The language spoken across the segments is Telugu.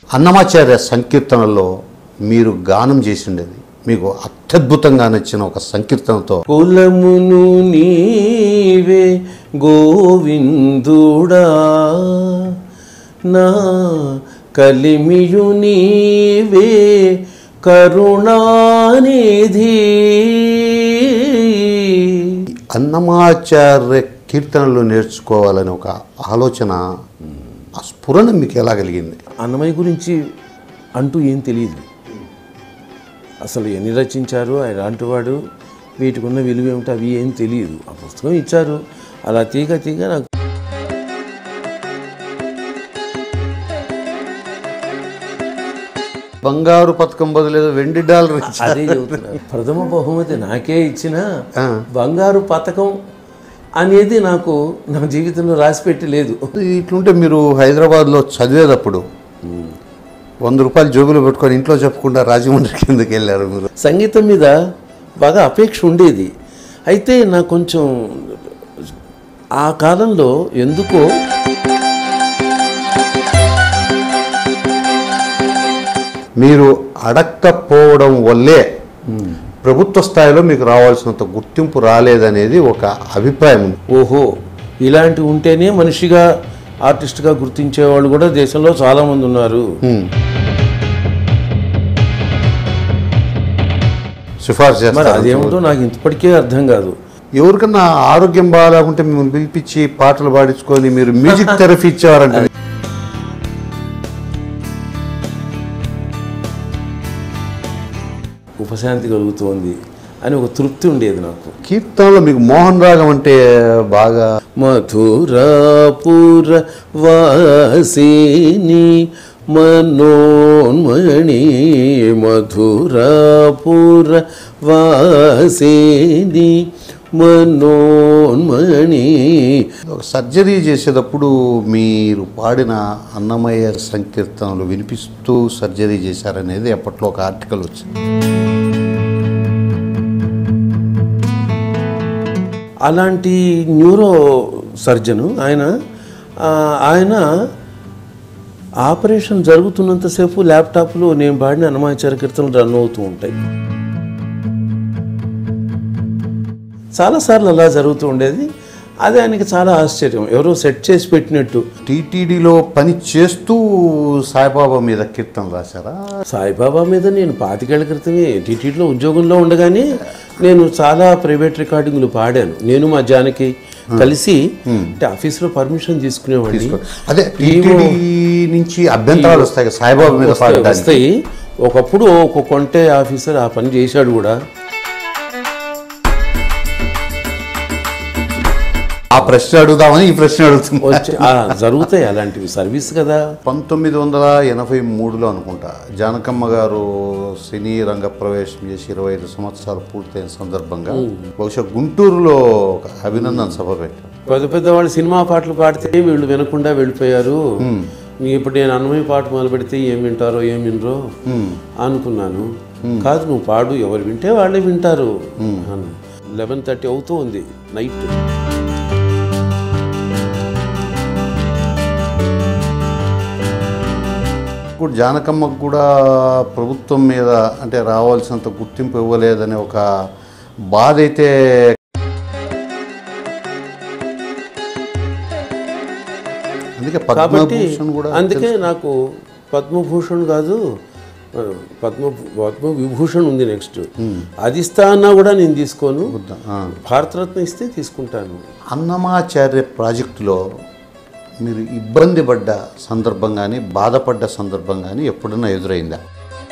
అన్నమాచార్య సంకీర్తనలో మీరు గానం చేసిండేది మీకు అత్యద్భుతంగా నచ్చిన ఒక సంకీర్తనతో కులమును నీవే గోవిందుడా నా కలిమియు నీవే కరుణానిధి అన్నమాచార్య కీర్తనలు నేర్చుకోవాలని ఒక ఆలోచన ఆ స్ఫురణ మీకు ఎలా కలిగింది అన్నమయ్య గురించి అంటూ ఏం తెలియదు అసలు ఎన్ని రచించారు ఆయన లాంటివాడు వీటికి ఉన్న విలువ ఏమిటి అవి ఏం తెలియదు ఆ పుస్తకం ఇచ్చారు అలా తీగ తీగ నాకు బంగారు పథకం బదులేదు వెండి డాలర్ ఇచ్చి- అదే చెబుతున్నా ప్రథమ బహుమతి నాకే ఇచ్చిన ఆ. బంగారు పథకం అనేది నాకు నా జీవితంలో రాసిపెట్టి లేదు ఇట్లుంటే మీరు హైదరాబాద్లో చదివేటప్పుడు వంద రూపాయలు జోబులో పెట్టుకొని ఇంట్లో చెప్పకుండా రాజమండ్రి కిందకి వెళ్ళారు మీరు సంగీతం మీద బాగా అపేక్ష ఉండేది అయితే నాకు కొంచెం ఆ కాలంలో ఎందుకో మీరు అడక్కపోవడం వల్లే ప్రభుత్వ స్థాయిలో మీకు రావాల్సినంత గుర్తింపు రాలేదనేది ఒక అభిప్రాయం ఉంది. ఓహో ఇలాంటి ఉంటేనే మనిషిగా ఆర్టిస్ట్గా గుర్తించే వాళ్ళు కూడా దేశంలో చాలామంది ఉన్నారు హ్మ్. సిఫార్సు మరి చేస్తారు అదేమిటో నాకు ఇంతప్పటికే అర్థం కాదు ఎవరికన్నా ఆరోగ్యం బాగాలేకుంటే మిమ్మల్ని పిలిపించి పాటలు పాడించుకొని మీరు మ్యూజిక్ థెరపీ ఇచ్చేవారంటే ఉపశాంతి కలుగుతోంది అని ఒక తృప్తి ఉండేది నాకు కీర్తనలో మీకు మోహన్ రాగం అంటే బాగా మధురాపుర వాసిని మనోన్మణి మధురాపుర వాసిని మనోన్మణి ఒక సర్జరీ చేసేటప్పుడు మీరు పాడిన అన్నమయ్య సంకీర్తనలు వినిపిస్తూ సర్జరీ చేశారనేది అప్పట్లో ఒక ఆర్టికల్ వచ్చింది అలాంటి న్యూరో సర్జను ఆయన ఆ, ఆయన ఆపరేషన్ జరుగుతున్నంతసేపు ల్యాప్టాప్లో నేను పాడిన హనుమాచార్య కీర్తనలు రన్ అవుతూ ఉంటాయి చాలాసార్లు అలా జరుగుతూ ఉండేది అది ఆయనకి చాలా ఆశ్చర్యం ఎవరో సెట్ చేసి పెట్టినట్టు టీటీడీలో పని చేస్తూ సాయిబాబా మీద కీర్తన రాశారా సాయిబాబా మీద నేను పాతికేళ్ల క్రితమే టీటీడీలో ఉద్యోగంలో ఉండగానే నేను చాలా ప్రైవేట్ రికార్డింగ్లు పాడాను నేను మా జానకి కలిసి అంటే ఆఫీస్లో పర్మిషన్ తీసుకునేవాడిని అదే టీటీడీ నుంచి అభ్యంతరాలు వస్తాయి కదా సాయిబాబా మీద వస్తాయి, పాడడానికి వస్తాయి ఒకప్పుడు ఒక కొంటే ఆఫీసర్ ఆ పని చేశాడు కూడా ఆ ప్రశ్న అడుగుదామని ఈ ప్రశ్న అడుగుతున్నా వచ్చి ఆ, జరుగుతాయి అలాంటివి సర్వీస్ కదా పంతొమ్మిది వందల ఎనభై మూడులో అనుకుంటా జానకమ్మ గారు సినీ రంగ ప్రవేశం చేసి ఇరవై ఐదు సంవత్సరాలు పూర్తయిన సందర్భంగా బహుశా గుంటూరులో ఒక అభినందన సభ పెట్టారు పెద్ద పెద్ద వాళ్ళు సినిమా పాటలు పాడితే వీళ్ళు వినకుండా వెళ్ళిపోయారు ఇప్పుడు నేను అన్నమయ్య పాట మొదలు పెడితే ఏం వింటారో ఏం వినరో అనుకున్నాను కాదు నువ్వు పాడు ఎవరు వింటే వాళ్ళే వింటారు లెవెన్ థర్టీ అవుతూ ఉంది నైట్ ఇప్పుడు జానకమ్మకు కూడా ప్రభుత్వం మీద అంటే రావాల్సినంత గుర్తింపు ఇవ్వలేదనే ఒక బాధ అయితే అందుకే కాబట్టి పద్మభూషణ్ కూడా అందుకే నాకు పద్మభూషణ్ కాదు ఆ, పద్మ పద్మ విభూషణ్ ఉంది నెక్స్ట్ అది ఇస్తా అన్నా కూడా నేను తీసుకోను ఆ. భారతరత్న ఇస్తే తీసుకుంటాను అన్నమాచార్య ప్రాజెక్టులో మీరు ఇబ్బంది పడ్డ సందర్భం కానీ బాధపడ్డ సందర్భం కానీ ఎప్పుడన్నా ఎదురైందా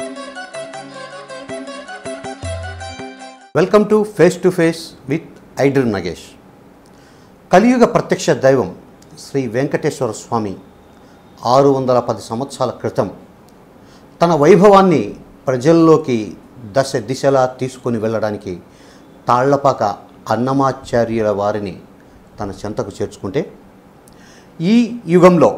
welcome to face to face with iDream Nagesh కలియుగ ప్రత్యక్ష దైవం శ్రీ వెంకటేశ్వర స్వామి ఆరు వందల పది సంవత్సరాల క్రితం తన వైభవాన్ని ప్రజల్లోకి దశ దిశలా తీసుకొని వెళ్ళడానికి తాళ్లపాక అన్నమాచార్యుల వారిని తన చెంతకు చేర్చుకుంటే ఈ యుగంలో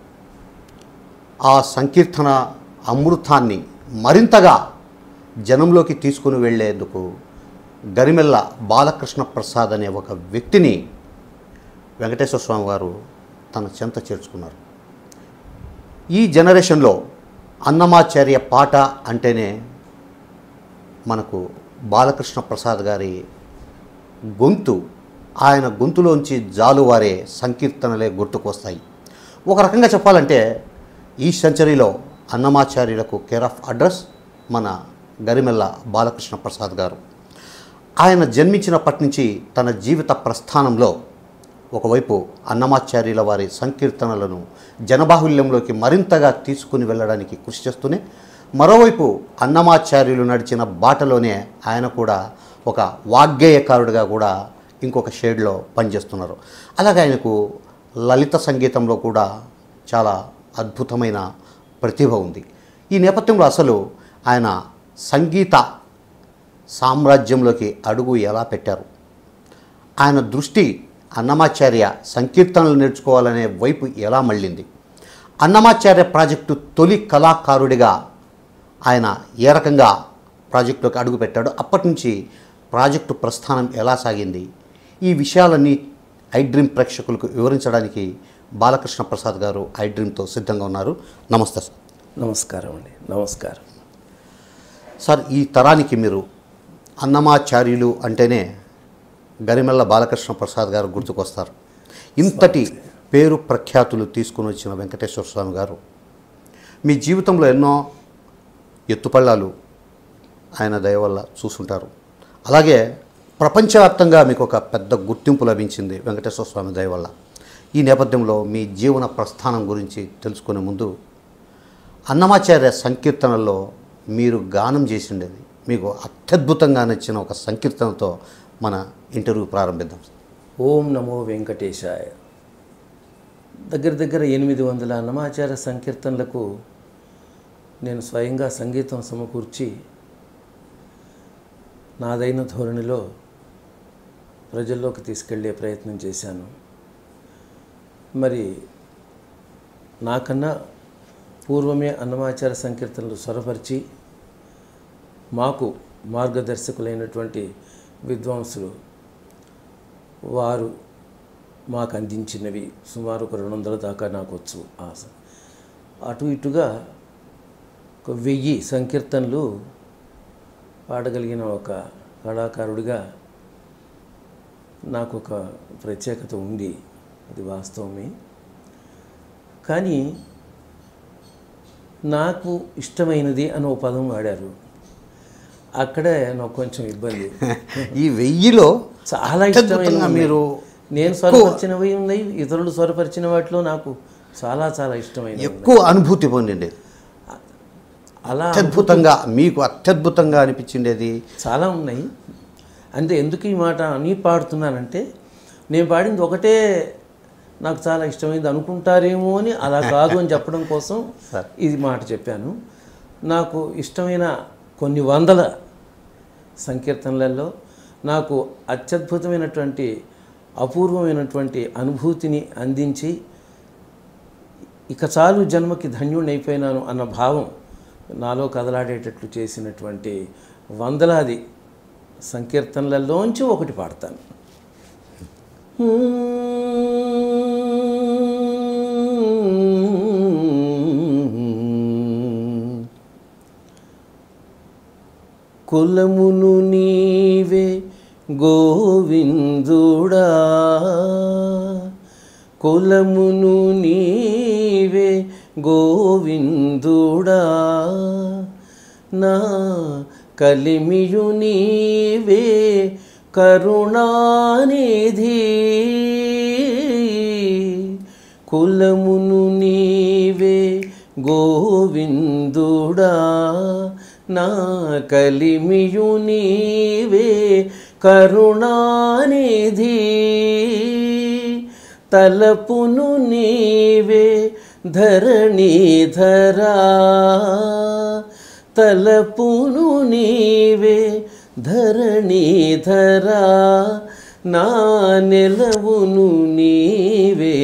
ఆ సంకీర్తన అమృతాన్ని మరింతగా జనంలోకి తీసుకుని వెళ్ళేందుకు గరిమెల్ల బాలకృష్ణ ప్రసాద్ అనే ఒక వ్యక్తిని వెంకటేశ్వర స్వామి వారు తన చెంత చేర్చుకున్నారు ఈ జనరేషన్లో అన్నమాచార్య పాట అంటేనే మనకు బాలకృష్ణ ప్రసాద్ గారి గొంతు ఆయన గొంతులోంచి జాలువారే సంకీర్తనలే గుర్తుకొస్తాయి ఒక రకంగా చెప్పాలంటే ఈ సెంచరీలో అన్నమాచార్యులకు కేర్ ఆఫ్ అడ్రస్ మన గరిమెల్ల బాలకృష్ణ ప్రసాద్ గారు ఆయన జన్మించినప్పటి నుంచి తన జీవిత ప్రస్థానంలో ఒకవైపు అన్నమాచార్యుల వారి సంకీర్తనలను జనబాహుల్యంలోకి మరింతగా తీసుకుని వెళ్ళడానికి కృషి చేస్తూనే మరోవైపు అన్నమాచార్యులు నడిచిన బాటలోనే ఆయన కూడా ఒక వాగ్గేయకారుడిగా కూడా ఇంకొక షేడ్లో పనిచేస్తున్నారు అలాగే ఆయనకు లలిత సంగీతంలో కూడా చాలా అద్భుతమైన ప్రతిభ ఉంది ఈ నేపథ్యంలో అసలు ఆయన సంగీత సామ్రాజ్యంలోకి అడుగు ఎలా పెట్టారు ఆయన దృష్టి అన్నమాచార్య సంకీర్తనలు నేర్చుకోవాలనే వైపు ఎలా మళ్ళింది అన్నమాచార్య ప్రాజెక్టు తొలి కళాకారుడిగా ఆయన ఏ రకంగా ప్రాజెక్టులోకి అడుగుపెట్టాడు అప్పటి నుంచి ప్రాజెక్టు ప్రస్థానం ఎలా సాగింది ఈ విషయాలన్నీ ఐ డ్రీమ్ ప్రేక్షకులకు వివరించడానికి బాలకృష్ణ ప్రసాద్ గారు ఐ డ్రీమ్తో సిద్ధంగా ఉన్నారు నమస్తే సార్ నమస్కారం అండి నమస్కారం సార్ ఈ తరానికి మీరు అన్నమాచార్యులు అంటేనే గరిమెల్ల బాలకృష్ణ ప్రసాద్ గారు గుర్తుకొస్తారు ఇంతటి పేరు ప్రఖ్యాతులు తీసుకుని వచ్చిన వెంకటేశ్వర స్వామి గారు మీ జీవితంలో ఎన్నో ఎత్తుపళ్ళాలు ఆయన దయ వల్ల చూసుంటారు అలాగే ప్రపంచవ్యాప్తంగా మీకు ఒక పెద్ద గుర్తింపు లభించింది వెంకటేశ్వర స్వామి దయ వల్ల ఈ నేపథ్యంలో మీ జీవన ప్రస్థానం గురించి తెలుసుకునే ముందు అన్నమాచార్య సంకీర్తనల్లో మీరు గానం చేసిండేది మీకు అత్యద్భుతంగా నచ్చిన ఒక సంకీర్తనతో మన ఇంటర్వ్యూ ప్రారంభిద్దాం ఓం నమో వెంకటేశాయ దగ్గర దగ్గర ఎనిమిది వందల అన్నమాచార సంకీర్తనలకు నేను స్వయంగా సంగీతం సమకూర్చి నాదైన ధోరణిలో ప్రజల్లోకి తీసుకెళ్లే ప్రయత్నం చేశాను మరి నాకన్నా పూర్వమే అన్నమాచార సంకీర్తనలు స్వరపరిచి మాకు మార్గదర్శకులైనటువంటి విద్వాంసులు వారు మాకు అందించినవి సుమారు ఒక రెండు వందల దాకా నాకు వచ్చు ఆశ అటు ఇటుగా ఒక వెయ్యి సంకీర్తనలు పాడగలిగిన ఒక కళాకారుడిగా నాకు ఒక ప్రత్యేకత ఉంది అది వాస్తవమే కానీ నాకు ఇష్టమైనది అని ఒక పదం వాడారు అక్కడే నాకు కొంచెం ఇబ్బంది ఈ వెయ్యిలో చాలా అత్యద్భుతంగా ఇష్టమైన మీరు నేను స్వరపరిచినవి ఉన్నాయి ఇతరులు స్వరపరిచిన వాటిలో నాకు చాలా చాలా ఇష్టమైన ఎక్కువ అనుభూతి పొందిండేది అలా అత్యద్భుతంగా మీకు అత్యద్భుతంగా అనిపించిండేది చాలా ఉన్నాయి అంటే ఎందుకు ఈ మాట అని పాడుతున్నానంటే నేను పాడింది ఒకటే నాకు చాలా ఇష్టమైంది అనుకుంటారేమో అని అలా కాదు అని చెప్పడం కోసం ఇది మాట చెప్పాను నాకు ఇష్టమైన కొన్ని వందల సంకీర్తనలలో నాకు అత్యద్భుతమైనటువంటి అపూర్వమైనటువంటి అనుభూతిని అందించి ఇక చాలు జన్మకి ధన్యుడిని అయిపోయినాను అన్న భావం నాలో కదలాడేటట్లు చేసినటువంటి వందలాది సంకీర్తనలలోంచి ఒకటి పాడతాను కులమును నీవే గోవిందుడా కులమును నీవే గోవిందుడా నా కలిమియు నీవే కరుణానిధి కులమును నీవే గోవిందుడా నా కలిమియు నీవే కరుణానిధి తలపును నీవే ధరణీధరా తలపును నీవే ధరణీధరా నా నెలవును నీవే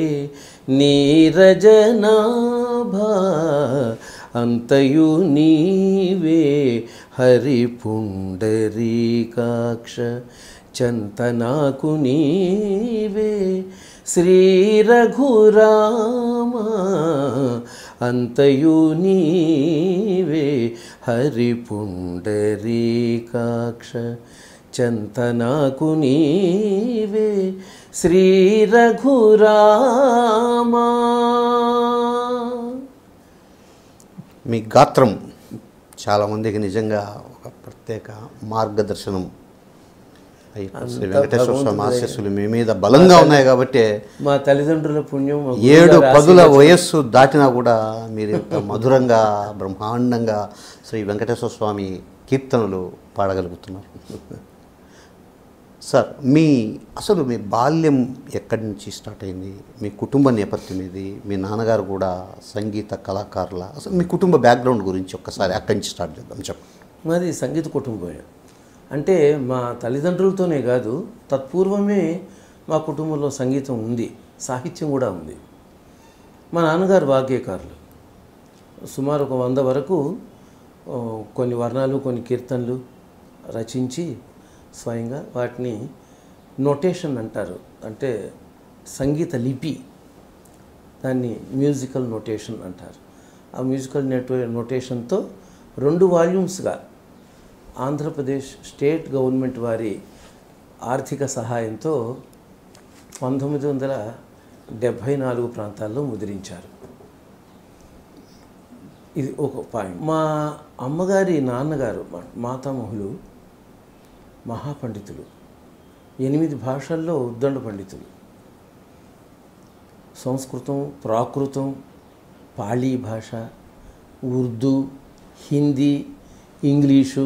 నీరజనాభా అంతయు నీవే హరి పుండరీకాక్ష చంతనాకు నీవే శ్రీ రఘురామ అంతయు నీవే హరి పుండరీకాక్ష చంతనాకు నీవే శ్రీ రఘురామా మీ గాత్రం చాలామందికి నిజంగా ఒక ప్రత్యేక మార్గదర్శనం అయ్యి శ్రీ వెంకటేశ్వర స్వామి ఆశస్సులు మీ మీద బలంగా ఉన్నాయి కాబట్టి మా తల్లిదండ్రుల పుణ్యం మా ఏడు గురువుగారి పదుల వయస్సు దాటినా కూడా మీరు ఇంత మధురంగా బ్రహ్మాండంగా శ్రీ వెంకటేశ్వర స్వామి కీర్తనలు పాడగలుగుతున్నారు సార్ మీ అసలు మీ బాల్యం ఎక్కడి నుంచి స్టార్ట్ అయింది మీ కుటుంబ నేపథ్యం ఇది మీ నాన్నగారు కూడా సంగీత కళాకారుల అసలు మీ కుటుంబ బ్యాక్గ్రౌండ్ గురించి ఒక్కసారి అక్కడి నుంచి స్టార్ట్ చేద్దాం చెప్పండి మాది సంగీత కుటుంబమే అంటే మా తల్లిదండ్రులతోనే కాదు తత్పూర్వమే మా కుటుంబంలో సంగీతం ఉంది సాహిత్యం కూడా ఉంది మా నాన్నగారు వాగ్గేయకారులు సుమారు ఒక వంద వరకు ఆ, కొన్ని వర్ణాలు కొన్ని కీర్తనలు రచించి స్వయంగా వాటిని నొటేషన్ అంటారు అంటే సంగీత లిపి దాన్ని మ్యూజికల్ నొటేషన్ అంటారు ఆ మ్యూజికల్ నెటో నొటేషన్తో రెండు వాల్యూమ్స్గా ఆంధ్రప్రదేశ్ స్టేట్ గవర్నమెంట్ వారి ఆర్థిక సహాయంతో పంతొమ్మిది వందల డెబ్భై నాలుగు ప్రాంతాల్లో ముద్రించారు ఇది ఒక పాయింట్ మా అమ్మగారి నాన్నగారు మా- మాతామహులు మహాపండితులు ఎనిమిది భాషల్లో ఉద్దండ పండితులు సంస్కృతం ప్రాకృతం పాళీ భాష ఉర్దూ హిందీ ఇంగ్లీషు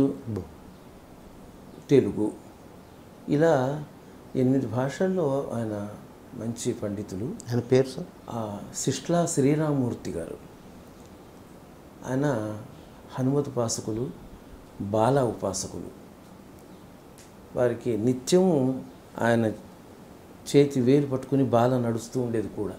తెలుగు ఇలా ఎనిమిది భాషల్లో ఆయన మంచి పండితులు ఆయన పేరు సార్ ఆ శిష్లా శ్రీరామూర్తి గారు ఆయన హనుమత ఉపాసకులు బాల ఉపాసకులు వారికి నిత్యము ఆయన చేతి వేలు పట్టుకుని బాల నడుస్తూ ఉండేది కూడా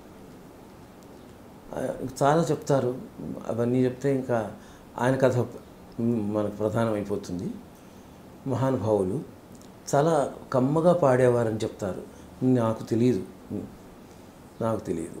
ఆ, చాలా చెప్తారు అవన్నీ చెప్తే ఇంకా ఆయన కథ మనకు ప్రధానమైపోతుంది మహానుభావులు చాలా కమ్మగా పాడేవారని చెప్తారు నాకు తెలియదు నాకు తెలియదు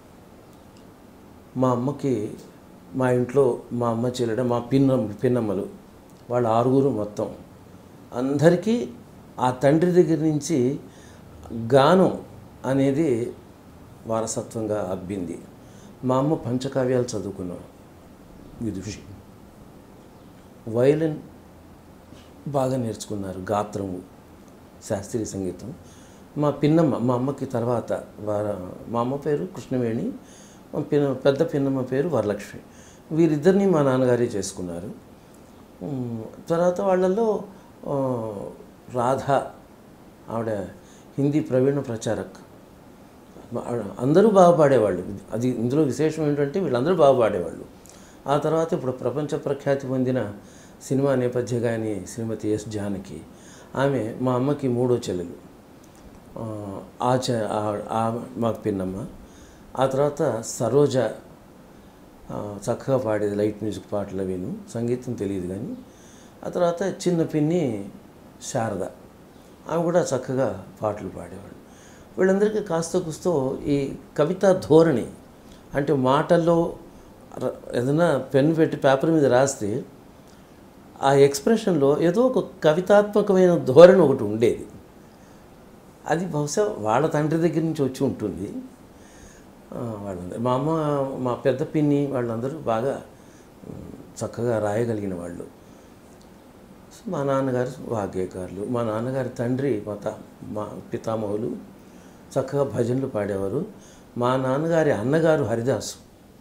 మా అమ్మకి మా ఇంట్లో మా అమ్మ చెల్లెడ మా పిన్న పిన్నమ్మలు వాళ్ళ ఆరుగురు మొత్తం అందరికీ ఆ తండ్రి దగ్గర నుంచి గానం అనేది వారసత్వంగా అబ్బింది మా అమ్మ పంచకావ్యాలు చదువుకున్నాం విదుషి వయలిన్ బాగా నేర్చుకున్నారు గాత్రము శాస్త్రీయ సంగీతం మా పిన్నమ్మ మా అమ్మకి తర్వాత వార మా అమ్మ పేరు కృష్ణవేణి మా పిన్న పెద్ద పిన్నమ్మ పేరు వరలక్ష్మి వీరిద్దరిని మా నాన్నగారే చేసుకున్నారు ఉమ్, తర్వాత వాళ్ళల్లో ఆ, రాధ ఆవిడ హిందీ ప్రవీణ ప్రచారక్ అందరూ బాగా పాడేవాళ్ళు అది ఇందులో విశేషం ఏంటంటే వీళ్ళందరూ బాగా పాడేవాళ్ళు ఆ తర్వాత ఇప్పుడు ప్రపంచ ప్రఖ్యాతి పొందిన సినిమా నేపథ్య గాయని శ్రీమతి ఎస్ జానకి ఆమె మా అమ్మకి మూడో చెల్లెలు ఆ, ఆ చ ఆ- ఆ మాకు పిన్నమ్మ ఆ తర్వాత సరోజ ఆ, చక్కగా పాడేది లైట్ మ్యూజిక్ పాటలు విను సంగీతం తెలియదు కానీ ఆ తర్వాత చిన్న పిన్ని శారద ఆమె కూడా చక్కగా పాటలు పాడేవాళ్ళు వీళ్ళందరికీ కాస్త కూస్తో ఈ కవితా ధోరణి అంటే మాటల్లో ర- ఏదైనా పెన్ పెట్టి పేపర్ మీద రాస్తే ఆ ఎక్స్ప్రెషన్లో ఏదో ఒక కవితాత్మకమైన ధోరణి ఒకటి ఉండేది అది బహుశా వాళ్ళ తండ్రి దగ్గర నుంచి వచ్చి ఉంటుంది ఆ, వాళ్ళందరూ మా అమ్మ మా పెద్ద పిన్ని వాళ్ళందరూ బాగా ఉమ్, చక్కగా రాయగలిగిన వాళ్ళు మా నాన్నగారు వాగ్గేయకారులు మా నాన్నగారి తండ్రి మా తా మా పితామహులు చక్కగా భజనలు పాడేవారు మా నాన్నగారి అన్నగారు హరిదాసు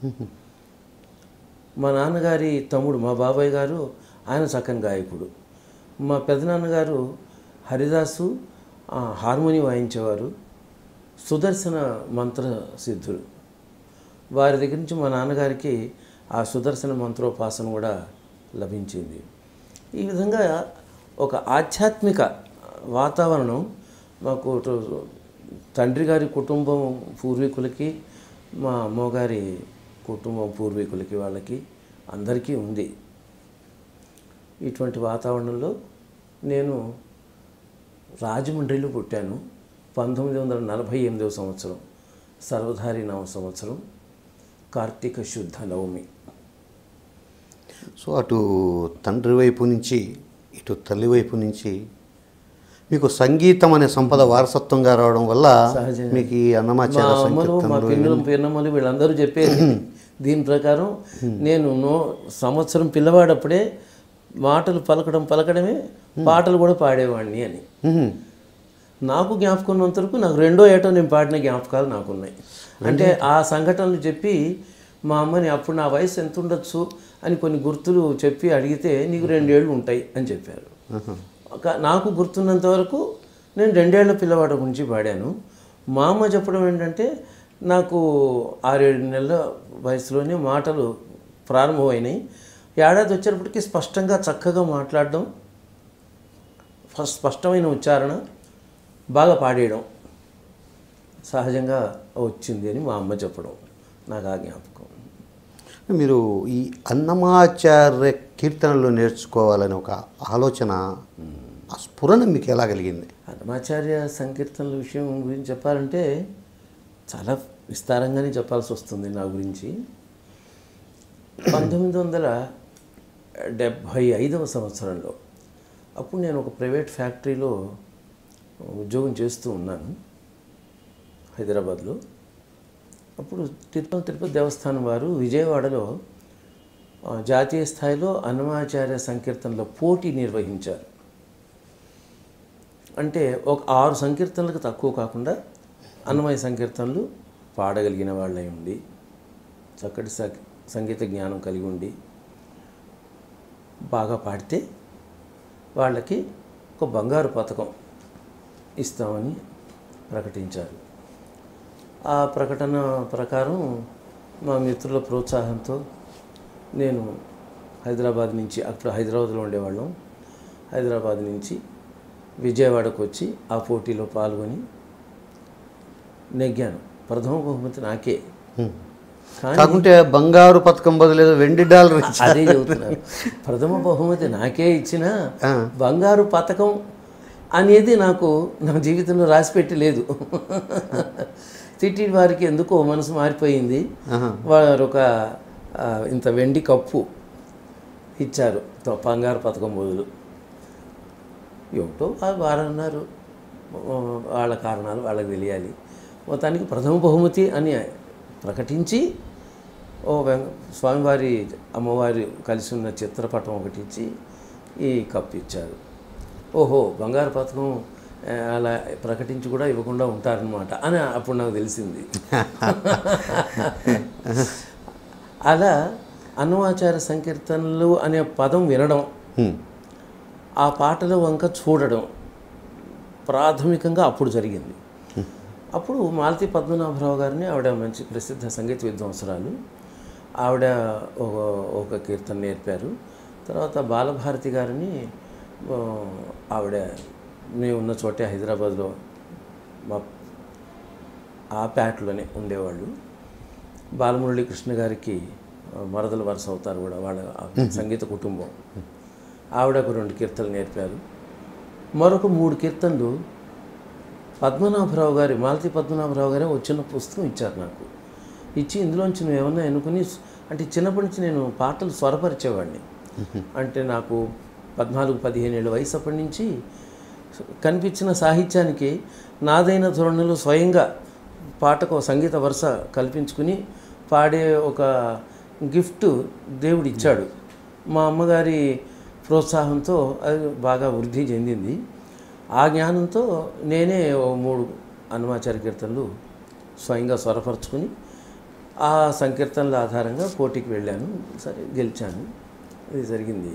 మా నాన్నగారి తమ్ముడు మా బాబాయ్ గారు ఆయన చక్కని గాయకుడు మా పెదనాన్నగారు హరిదాసు ఆ, హార్మోని వాయించేవారు సుదర్శన మంత్ర సిద్ధులు వారి దగ్గర నుంచి మా నాన్నగారికి ఆ సుదర్శన మంత్రోపాసన కూడా లభించింది ఈ విధంగా ఒక ఆధ్యాత్మిక వాతావరణం మాకు ఇటు తండ్రి గారి కుటుంబం పూర్వీకులకి మా అమ్మగారి కుటుంబం పూర్వీకులకి వాళ్ళకి అందరికీ ఉంది ఇటువంటి వాతావరణంలో నేను రాజమండ్రిలో పుట్టాను పంతొమ్మిది వందల నలభై ఎనిమిదవ సంవత్సరం సర్వధారి నవ సంవత్సరం కార్తీక శుద్ధ నవమి సో అటు తండ్రి వైపు నుంచి ఇటు తల్లి వైపు నుంచి మీకు సంగీతం అనే సంపద వారసత్వంగా రావడం వల్ల సహజంగా. మీకు ఈ మా అన్నమాచార్య అమ్మలు మా సంకీర్తనలు పిల్లలు పిన్నమ్మలు వీళ్ళందరూ చెప్పేది దీని ప్రకారం నేను నో సంవత్సరం పిల్లవాడప్పుడే మాటలు పలకడం పలకడమే పాటలు కూడా పాడేవాడిని అని మ్మ్. నాకు జ్ఞాపకం ఉన్నంత వరకు నాకు రెండో ఏటో నేను పాడిన జ్ఞాపకాలు నాకున్నాయి అంటే ఆ సంఘటనలు చెప్పి మా అమ్మని అప్పుడు నా వయసు ఎంత ఉండొచ్చు అని కొన్ని గుర్తులు చెప్పి అడిగితే నీకు రెండేళ్ళు ఉంటాయి అని చెప్పారు ఒక- నాకు గుర్తున్నంత వరకు నేను రెండేళ్ల పిల్లవాడి గురించి పాడాను మా అమ్మ చెప్పడం ఏంటంటే నాకు ఆరేడు నెలల వయసులోనే మాటలు ప్రారంభమైనాయి ఏడాది వచ్చేటప్పటికి స్పష్టంగా చక్కగా మాట్లాడడం ఫస్ట్ స్పష్టమైన ఉచ్చారణ బాగా పాడేయడం సహజంగా వచ్చింది అని మా అమ్మ చెప్పడం నాకు ఆ జ్ఞాపకం మీరు ఈ అన్నమాచార్య కీర్తనలు నేర్చుకోవాలని ఒక ఆలోచన ఆ స్ఫురణ మీకు ఎలా కలిగింది అన్నమాచార్య సంకీర్తనల విషయం గురించి చెప్పాలంటే చాలా విస్తారంగానే చెప్పాల్సి వస్తుంది నా గురించి పంతొమ్మిది వందల డెబ్భై ఐదవ సంవత్సరంలో అప్పుడు నేను ఒక ప్రైవేట్ ఫ్యాక్టరీలో ఉద్యోగం చేస్తూ ఉన్నాను హైదరాబాద్లో అప్పుడు తిరుపతి తిరుపతి దేవస్థానం వారు విజయవాడలో ఆ, జాతీయ స్థాయిలో అన్నమాచార్య సంకీర్తనల పోటీ నిర్వహించారు అంటే ఒక ఆరు సంకీర్తనలకు తక్కువ కాకుండా అన్నమయ సంకీర్తనలు పాడగలిగిన వాళ్ళై ఉండి చక్కటి స- సంగీత జ్ఞానం కలిగి ఉండి బాగా పాడితే వాళ్ళకి ఒక బంగారు పథకం ఇస్తామని ప్రకటించారు ఆ ప్రకటన ప్రకారం మా మిత్రుల ప్రోత్సాహంతో నేను హైదరాబాద్ నుంచి అప్పుడు హైదరాబాద్లో ఉండేవాళ్ళం హైదరాబాద్ నుంచి విజయవాడకు వచ్చి ఆ పోటీలో పాల్గొని నెగ్గాను ప్రథమ బహుమతి నాకే కానీ కాకుంటే బంగారు పథకం బదులు వెండి డాలర్ ఇచ్చారు. అదే చెబుతున్నాను ప్రథమ బహుమతి నాకే ఇచ్చిన బంగారు పథకం అనేది నాకు నా జీవితంలో రాసిపెట్టి లేదు తిట్టి వారికి ఎందుకో మనసు మారిపోయింది వారు ఒక ఆ, ఇంత వెండి కప్పు ఇచ్చారు తో- బంగారు పథకం బదులు ఏమిటో వా- వారు అన్నారు ఆ, వాళ్ళ కారణాలు వాళ్ళకి తెలియాలి మొత్తానికి ప్రథమ బహుమతి అని ప్రకటించి ఓ వెంక స్వామివారి అమ్మవారి కలిసి ఉన్న చిత్రపటం ఒకటి ఇచ్చి ఈ కప్పు ఇచ్చారు ఓహో బంగారు పథకం ఆ, అలా ప్రకటించి కూడా ఇవ్వకుండా ఉంటారనమాట అని అప్పుడు నాకు తెలిసింది అలా అన్నమాచార సంకీర్తనలు అనే పదం వినడం హ్మ్. ఆ పాటల వంక చూడడం ప్రాథమికంగా అప్పుడు జరిగింది అప్పుడు మాలతి పద్మనాభరావు గారిని ఆవిడ మంచి ప్రసిద్ధ సంగీత విద్వాంసరాలు ఆవిడ ఒక ఒక కీర్తన నేర్పారు తర్వాత బాలభారతి గారిని ఆ, ఆవిడ మేము ఉన్న చోటే హైదరాబాద్లో మా ఆ ప్యాట్లోనే ఉండేవాళ్ళు బాలమురళీ కృష్ణ గారికి ఆ, మరదల వరుస అవుతారు కూడా వాళ్ళ ఆ సంగీత కుటుంబం ఆవిడ ఒక రెండు కీర్తనలు నేర్పారు మరొక మూడు కీర్తనలు పద్మనాభరావు గారి మాలతి పద్మనాభరావు గారే ఒక చిన్న పుస్తకం ఇచ్చారు నాకు ఇచ్చి ఇందులోంచి నువ్వు ఏమన్నా ఎన్నుకుని అంటే చిన్నప్పటి నుంచి నేను పాటలు స్వరపరిచేవాడిని అంటే నాకు పద్నాలుగు పదిహేను ఏళ్ళ వయసు అప్పటి నుంచి కనిపించిన సాహిత్యానికి నాదైన ధోరణిలో స్వయంగా పాటకు ఒక సంగీత వరుస కల్పించుకుని పాడే ఒక గిఫ్ట్ దేవుడు ఇచ్చాడు మా అమ్మగారి ప్రోత్సాహంతో అది బాగా వృద్ధి చెందింది ఆ జ్ఞానంతో నేనే ఓ మూడు అన్నమాచార్య కీర్తనలు స్వయంగా స్వరపరచుకుని ఆ సంకీర్తనల ఆధారంగా పోటీకి వెళ్ళాను సరే గెలిచాను ఇది జరిగింది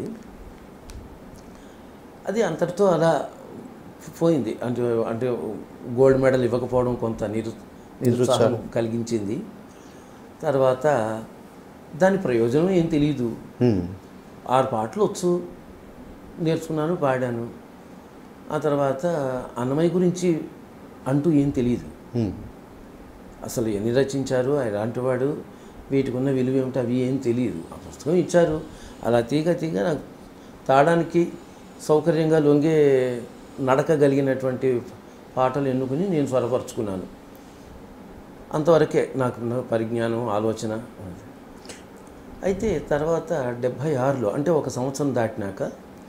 అది అంతటితో అలా పోయింది అంటే అంటే గోల్డ్ మెడల్ ఇవ్వకపోవడం కొంత నిరు నిరుత్సాహం కలిగించింది తర్వాత దాని ప్రయోజనం ఏం తెలియదు హ్మ్. ఆరు పాటలు వచ్చు నేర్చుకున్నాను పాడాను ఆ తర్వాత అన్నమయ్య గురించి అంటూ ఏం తెలియదు హ్మ్. అసలు ఎన్ని రచించారు ఎలాంటి వాడు వీటికి ఉన్న విలువ ఏమిటి అవి ఏం తెలియదు ఆ పుస్తకం ఇచ్చారు అలా తీగ తీగ నాకు తాడానికి సౌకర్యంగా లొంగే నడకగలిగినటువంటి పాటలు ఎన్నుకుని నేను స్వరపరుచుకున్నాను అంతవరకే నాకు ఉన్న పరిజ్ఞానం ఆలోచన ఉంది. అయితే తర్వాత డెబ్భై ఆరులో అంటే ఒక సంవత్సరం దాటినాక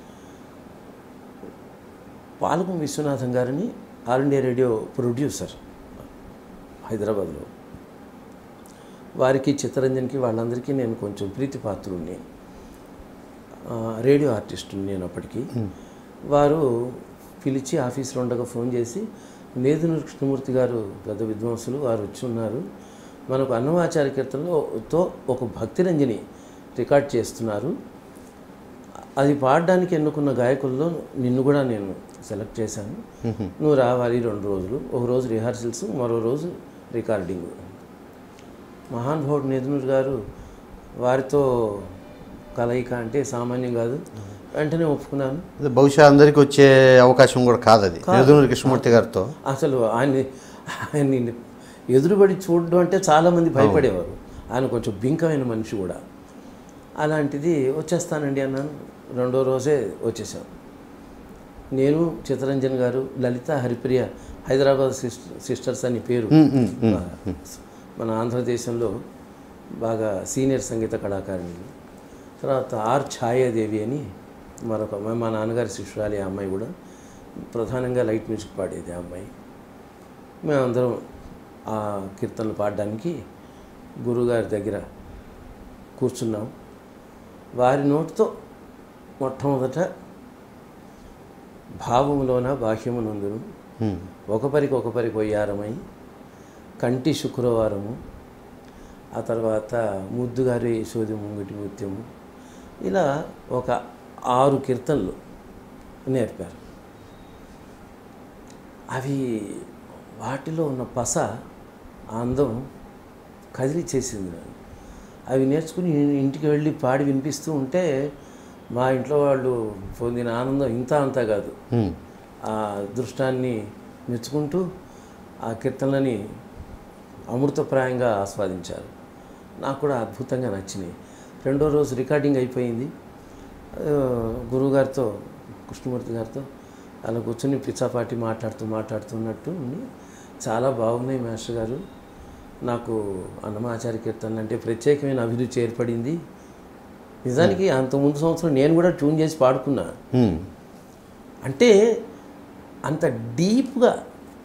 పాలకం విశ్వనాథం గారిని ఆల్ ఇండియా రేడియో ప్రొడ్యూసర్ హైదరాబాద్లో వారికి చిత్తరంజన్కి వాళ్ళందరికీ నేను కొంచెం ప్రీతిపాత్రుణ్ణి ఆ, రేడియో ఆర్టిస్టుని నేను అప్పటికి వారు పిలిచి ఆఫీస్లో ఉండగా ఫోన్ చేసి నేదునూరు కృష్ణమూర్తి గారు పెద్ద విద్వాంసులు వారు వచ్చి ఉన్నారు మనకు అన్నమాచార్య కీర్తనలో తో ఒక భక్తిరంజని రికార్డ్ చేస్తున్నారు అది పాడడానికి ఎన్నుకున్న గాయకుల్లో నిన్ను కూడా నేను సెలెక్ట్ చేశాను నువ్వు రావాలి రెండు రోజులు ఒక రోజు రిహార్సల్స్ మరో రోజు రికార్డింగ్ మహానుభావుడు నేదునూరు గారు వారితో కలయిక అంటే సామాన్యం కాదు వెంటనే ఒప్పుకున్నాను ఇది బహుశా అందరికీ వచ్చే అవకాశం కూడా కాదు అది నెదునూరి కృష్ణమూర్తి గారితో అసలు ఆయన ఆయన్ని ఎదురుబడి చూడడం అంటే చాలామంది భయపడేవారు ఆయన కొంచెం బింకమైన మనిషి కూడా అలాంటిది వచ్చేస్తానండి అన్నాను రెండో రోజే వచ్చేసాం నేను చిత్తరంజన్ గారు లలిత హరిప్రియ హైదరాబాద్ సిస్టర్ సిస్టర్స్ అని పేరు మన ఆంధ్రదేశంలో బాగా సీనియర్ సంగీత కళాకారిణి తర్వాత ఆర్ ఛాయాదేవి అని మరొక అమ్మాయి మా నాన్నగారి శిష్యురాలి ఆ అమ్మాయి కూడా ప్రధానంగా లైట్ మ్యూజిక్ పాడేది ఆ అమ్మాయి మేమందరం ఆ కీర్తనలు పాడడానికి గురువుగారి దగ్గర కూర్చున్నాం వారి నోటితో మొట్టమొదట భావములోన బాహ్యమునందును హ్మ్. ఒకపరికి ఒకపరికి ఒయ్యారమై కంటి శుక్రవారము ఆ తర్వాత ముద్దుగారి యశోది ముంగిటి ముత్యము ఇలా ఒక ఆరు కీర్తనలు నేర్పారు అవి వాటిలో ఉన్న పస ఆ అందం కదిలి చేసింది నన్ను అవి నేర్చుకుని ఇంటికి వెళ్ళి పాడి వినిపిస్తూ ఉంటే మా ఇంట్లో వాళ్ళు పొందిన ఆనందం ఇంత అంతా కాదు హ్మ్. ఆ దృష్టాన్ని మెచ్చుకుంటూ ఆ కీర్తనలని అమృతప్రాయంగా ఆస్వాదించారు నాకు కూడా అద్భుతంగా నచ్చినాయి రెండో రోజు రికార్డింగ్ అయిపోయింది ఆ, గురువుగారితో కృష్ణమూర్తి గారితో అలా కూర్చొని పిచ్చాపాటి మాట్లాడుతూ మాట్లాడుతున్నట్టు ఉండి చాలా బాగున్నాయి మాస్టర్ గారు నాకు అన్నమాచార్య కీర్తనలు అంటే ప్రత్యేకమైన అభిరుచి ఏర్పడింది నిజానికి అంత ముందు సంవత్సరం నేను కూడా ట్యూన్ చేసి పాడుకున్నా హ్మ్. అంటే అంత డీప్గా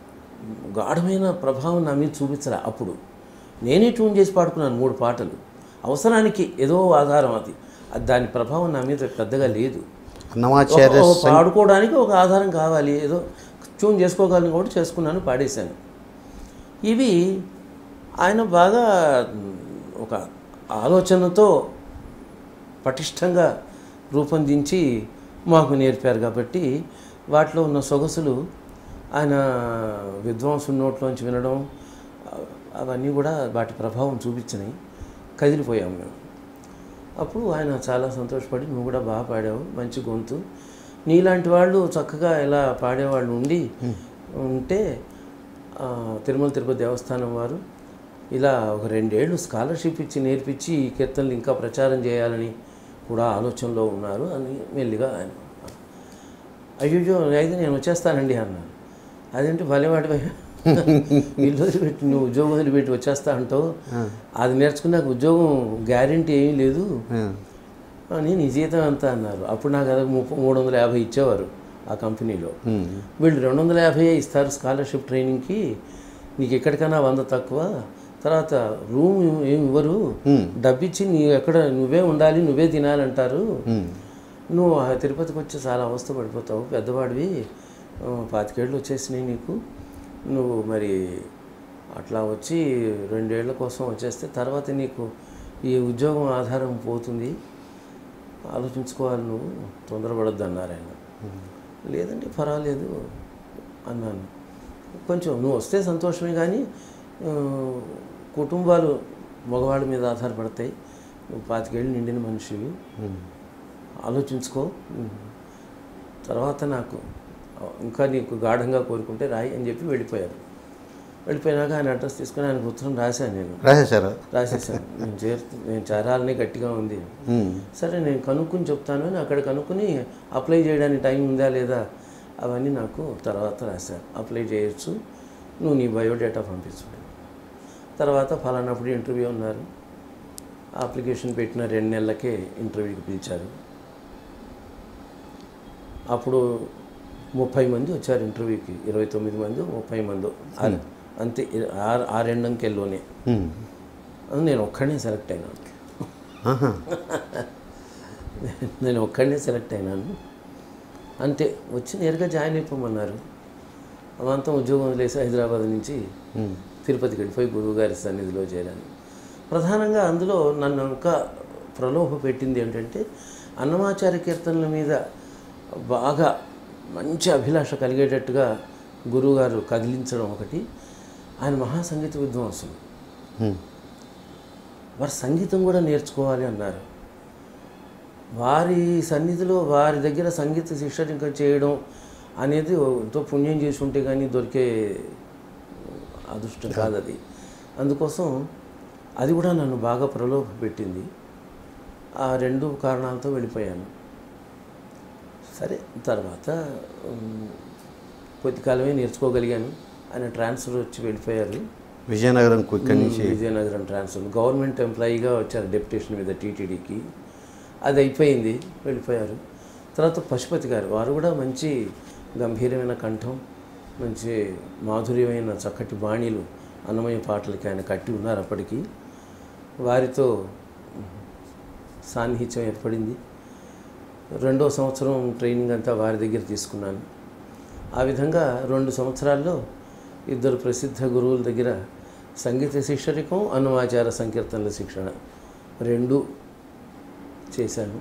గాఢమైన ప్రభావం నా మీద చూపించరా అప్పుడు నేనే ట్యూన్ చేసి పాడుకున్నాను మూడు పాటలు అవసరానికి ఏదో ఆధారం అది అది దాని ప్రభావం నా మీద పెద్దగా లేదు అన్నమాచార్య ఒక- ఒక పాడుకోవడానికి ఒక ఆధారం కావాలి ఏదో ట్యూన్ చేసుకోగలను కూడా చేసుకున్నాను పాడేశాను ఇవి ఆయన బాగా మ్, ఒక ఆలోచనతో పటిష్టంగా రూపొందించి మాకు నేర్పారు కాబట్టి వాటిలో ఉన్న సొగసులు ఆయన విద్వాంసుల నోట్లోంచి వినడం అ- అవన్నీ కూడా వాటి ప్రభావం చూపించినాయి కదిలిపోయాము మేము అప్పుడు ఆయన చాలా సంతోషపడి నువ్వు కూడా బాగా పాడావు మంచి గొంతు నీలాంటి వాళ్ళు చక్కగా ఇలా పాడేవాళ్ళు ఉండి ఉంటే ఆ, తిరుమల తిరుపతి దేవస్థానం వారు ఇలా ఒక రెండేళ్ళు స్కాలర్షిప్ ఇచ్చి నేర్పించి ఈ కీర్తనలు ఇంకా ప్రచారం చేయాలని కూడా ఆలోచనలో ఉన్నారు అని మెల్లిగా ఆయన అయ్యో అయితే నేను వచ్చేస్తానండి అన్నాను అదేంటి భలేవాడి ఇల్లు వదిలిపెట్టి నువ్వు ఉద్యోగం వదిలిపెట్టి వచ్చేస్తా అంటావు అది నేర్చుకున్నాక ఉద్యోగం గ్యారంటీ ఏమీ లేదు హ్మ్. అని నీ జీతం ఎంత అన్నారు అప్పుడు నాకు అది ముప్ప మూడు వందల యాభై ఇచ్చేవారు ఆ కంపెనీలో హ్మ్. వీళ్ళు రెండు వందల యాభై ఇస్తారు స్కాలర్షిప్ ట్రైనింగ్కి నీకు ఎక్కడికైనా వంద తక్కువ తర్వాత రూమ్ ఏమి ఇవ్వరు డబ్బిచ్చి నీ ఎక్కడ నువ్వే ఉండాలి నువ్వే తినాలంటారు హ్మ్. నువ్వు ఆ తిరుపతికి వచ్చి చాలా అవస్థ పడిపోతావు పెద్దవాడివి ఆ, పాతికేళ్ళు వచ్చేసినాయి నీకు నువ్వు మరి అట్లా వచ్చి రెండేళ్ల కోసం వచ్చేస్తే తర్వాత నీకు ఈ ఉద్యోగం ఆధారం పోతుంది ఆలోచించుకోవాలి నువ్వు తొందరపడద్దు అన్నారు ఆయన లేదండి పర్వాలేదు అన్నాను కొంచెం నువ్వు వస్తే సంతోషమే కానీ ఆ, కుటుంబాలు మగవాళ్ళ మీద ఆధారపడతాయి నువ్వు పాతికేళ్ళు నిండిన మనిషివి ఆలోచించుకో తర్వాత నాకు ఇంకా నీకు గాఢంగా కోరుకుంటే రాయి అని చెప్పి వెళ్ళిపోయారు వెళ్ళిపోయినాక ఆయన అడ్రస్ తీసుకుని ఆయనకు ఉత్తరం రాశాను నేను రాసేశారు రాసేసాను నేను చేరుతూ నేను చేరాలని గట్టిగా ఉంది హ్మ్. సరే నేను కనుక్కుని చెప్తాను అని అక్కడ కనుక్కుని అప్లై చేయడానికి టైం ఉందా లేదా అవన్నీ నాకు తర్వాత రాశారు అప్లై చేయొచ్చు నువ్వు నీ బయోడేటా పంపించు తర్వాత ఫలానప్పుడు ఇంటర్వ్యూ ఉన్నారు అప్లికేషన్ పెట్టిన రెండు నెలలకే ఇంటర్వ్యూకి పిలిచారు అప్పుడు ముప్పై మంది వచ్చారు ఇంటర్వ్యూకి ఇరవై తొమ్మిది మంది ముప్పై మంది ఆ- అంతే ఆ ఆ రెండంకెల్లోనే ఉమ్. నేను ఒక్కడనే సెలెక్ట్ అయినాను ఆహా. నేను ఒక్కడనే సెలెక్ట్ అయినాను అంతే వచ్చి నేరుగా జాయిన్ అయిపోమన్నారు అవంతా ఉద్యోగం వదిలేసి హైదరాబాద్ నుంచి తిరుపతికి వెళ్ళిపోయి గురువుగారి సన్నిధిలో చేరాను ప్రధానంగా అందులో నన్ను ఇంకా ప్రలోభ పెట్టింది ఏంటంటే అన్నమాచార్య కీర్తనల మీద బాగా మంచి అభిలాష కలిగేటట్టుగా గురువుగారు కదిలించడం ఒకటి ఆయన మహాసంగీత విద్వాంసులు ఉమ్. వారు సంగీతం కూడా నేర్చుకోవాలి అన్నారు వారి సన్నిధిలో వారి దగ్గర సంగీత శిక్షణ ఇంకా చేయడం అనేది ఎంతో పుణ్యం చేసి ఉంటే కానీ దొరికే అదృష్టం కాదు అది అందుకోసం అది కూడా నన్ను బాగా ప్రలోభ పెట్టింది ఆ రెండు కారణాలతో వెళ్ళిపోయాను సరే తర్వాత ఉమ్, కొద్ది కాలమే నేర్చుకోగలిగాను ఆయన ట్రాన్స్ఫర్ వచ్చి వెళ్ళిపోయారు విజయనగరం ఇక్కడి నుంచి విజయనగరం ట్రాన్స్ఫర్ గవర్నమెంట్ ఎంప్లాయీగా వచ్చారు డెప్యుటేషన్ మీద టీటీడీకి అది అయిపోయింది వెళ్ళిపోయారు తర్వాత పశుపతి గారు వారు కూడా మంచి గంభీరమైన కంఠం మంచి మాధుర్యమైన చక్కటి బాణీలు అన్నమయ్య పాటలకి ఆయన కట్టి ఉన్నారు అప్పటికి వారితో సాన్నిహిత్యం ఏర్పడింది రెండో సంవత్సరం ట్రైనింగ్ అంతా వారి దగ్గర తీసుకున్నాను ఆ విధంగా రెండు సంవత్సరాల్లో ఇద్దరు ప్రసిద్ధ గురువుల దగ్గర సంగీత శిక్షరికం అన్నమాచార సంకీర్తనల శిక్షణ రెండు చేశాను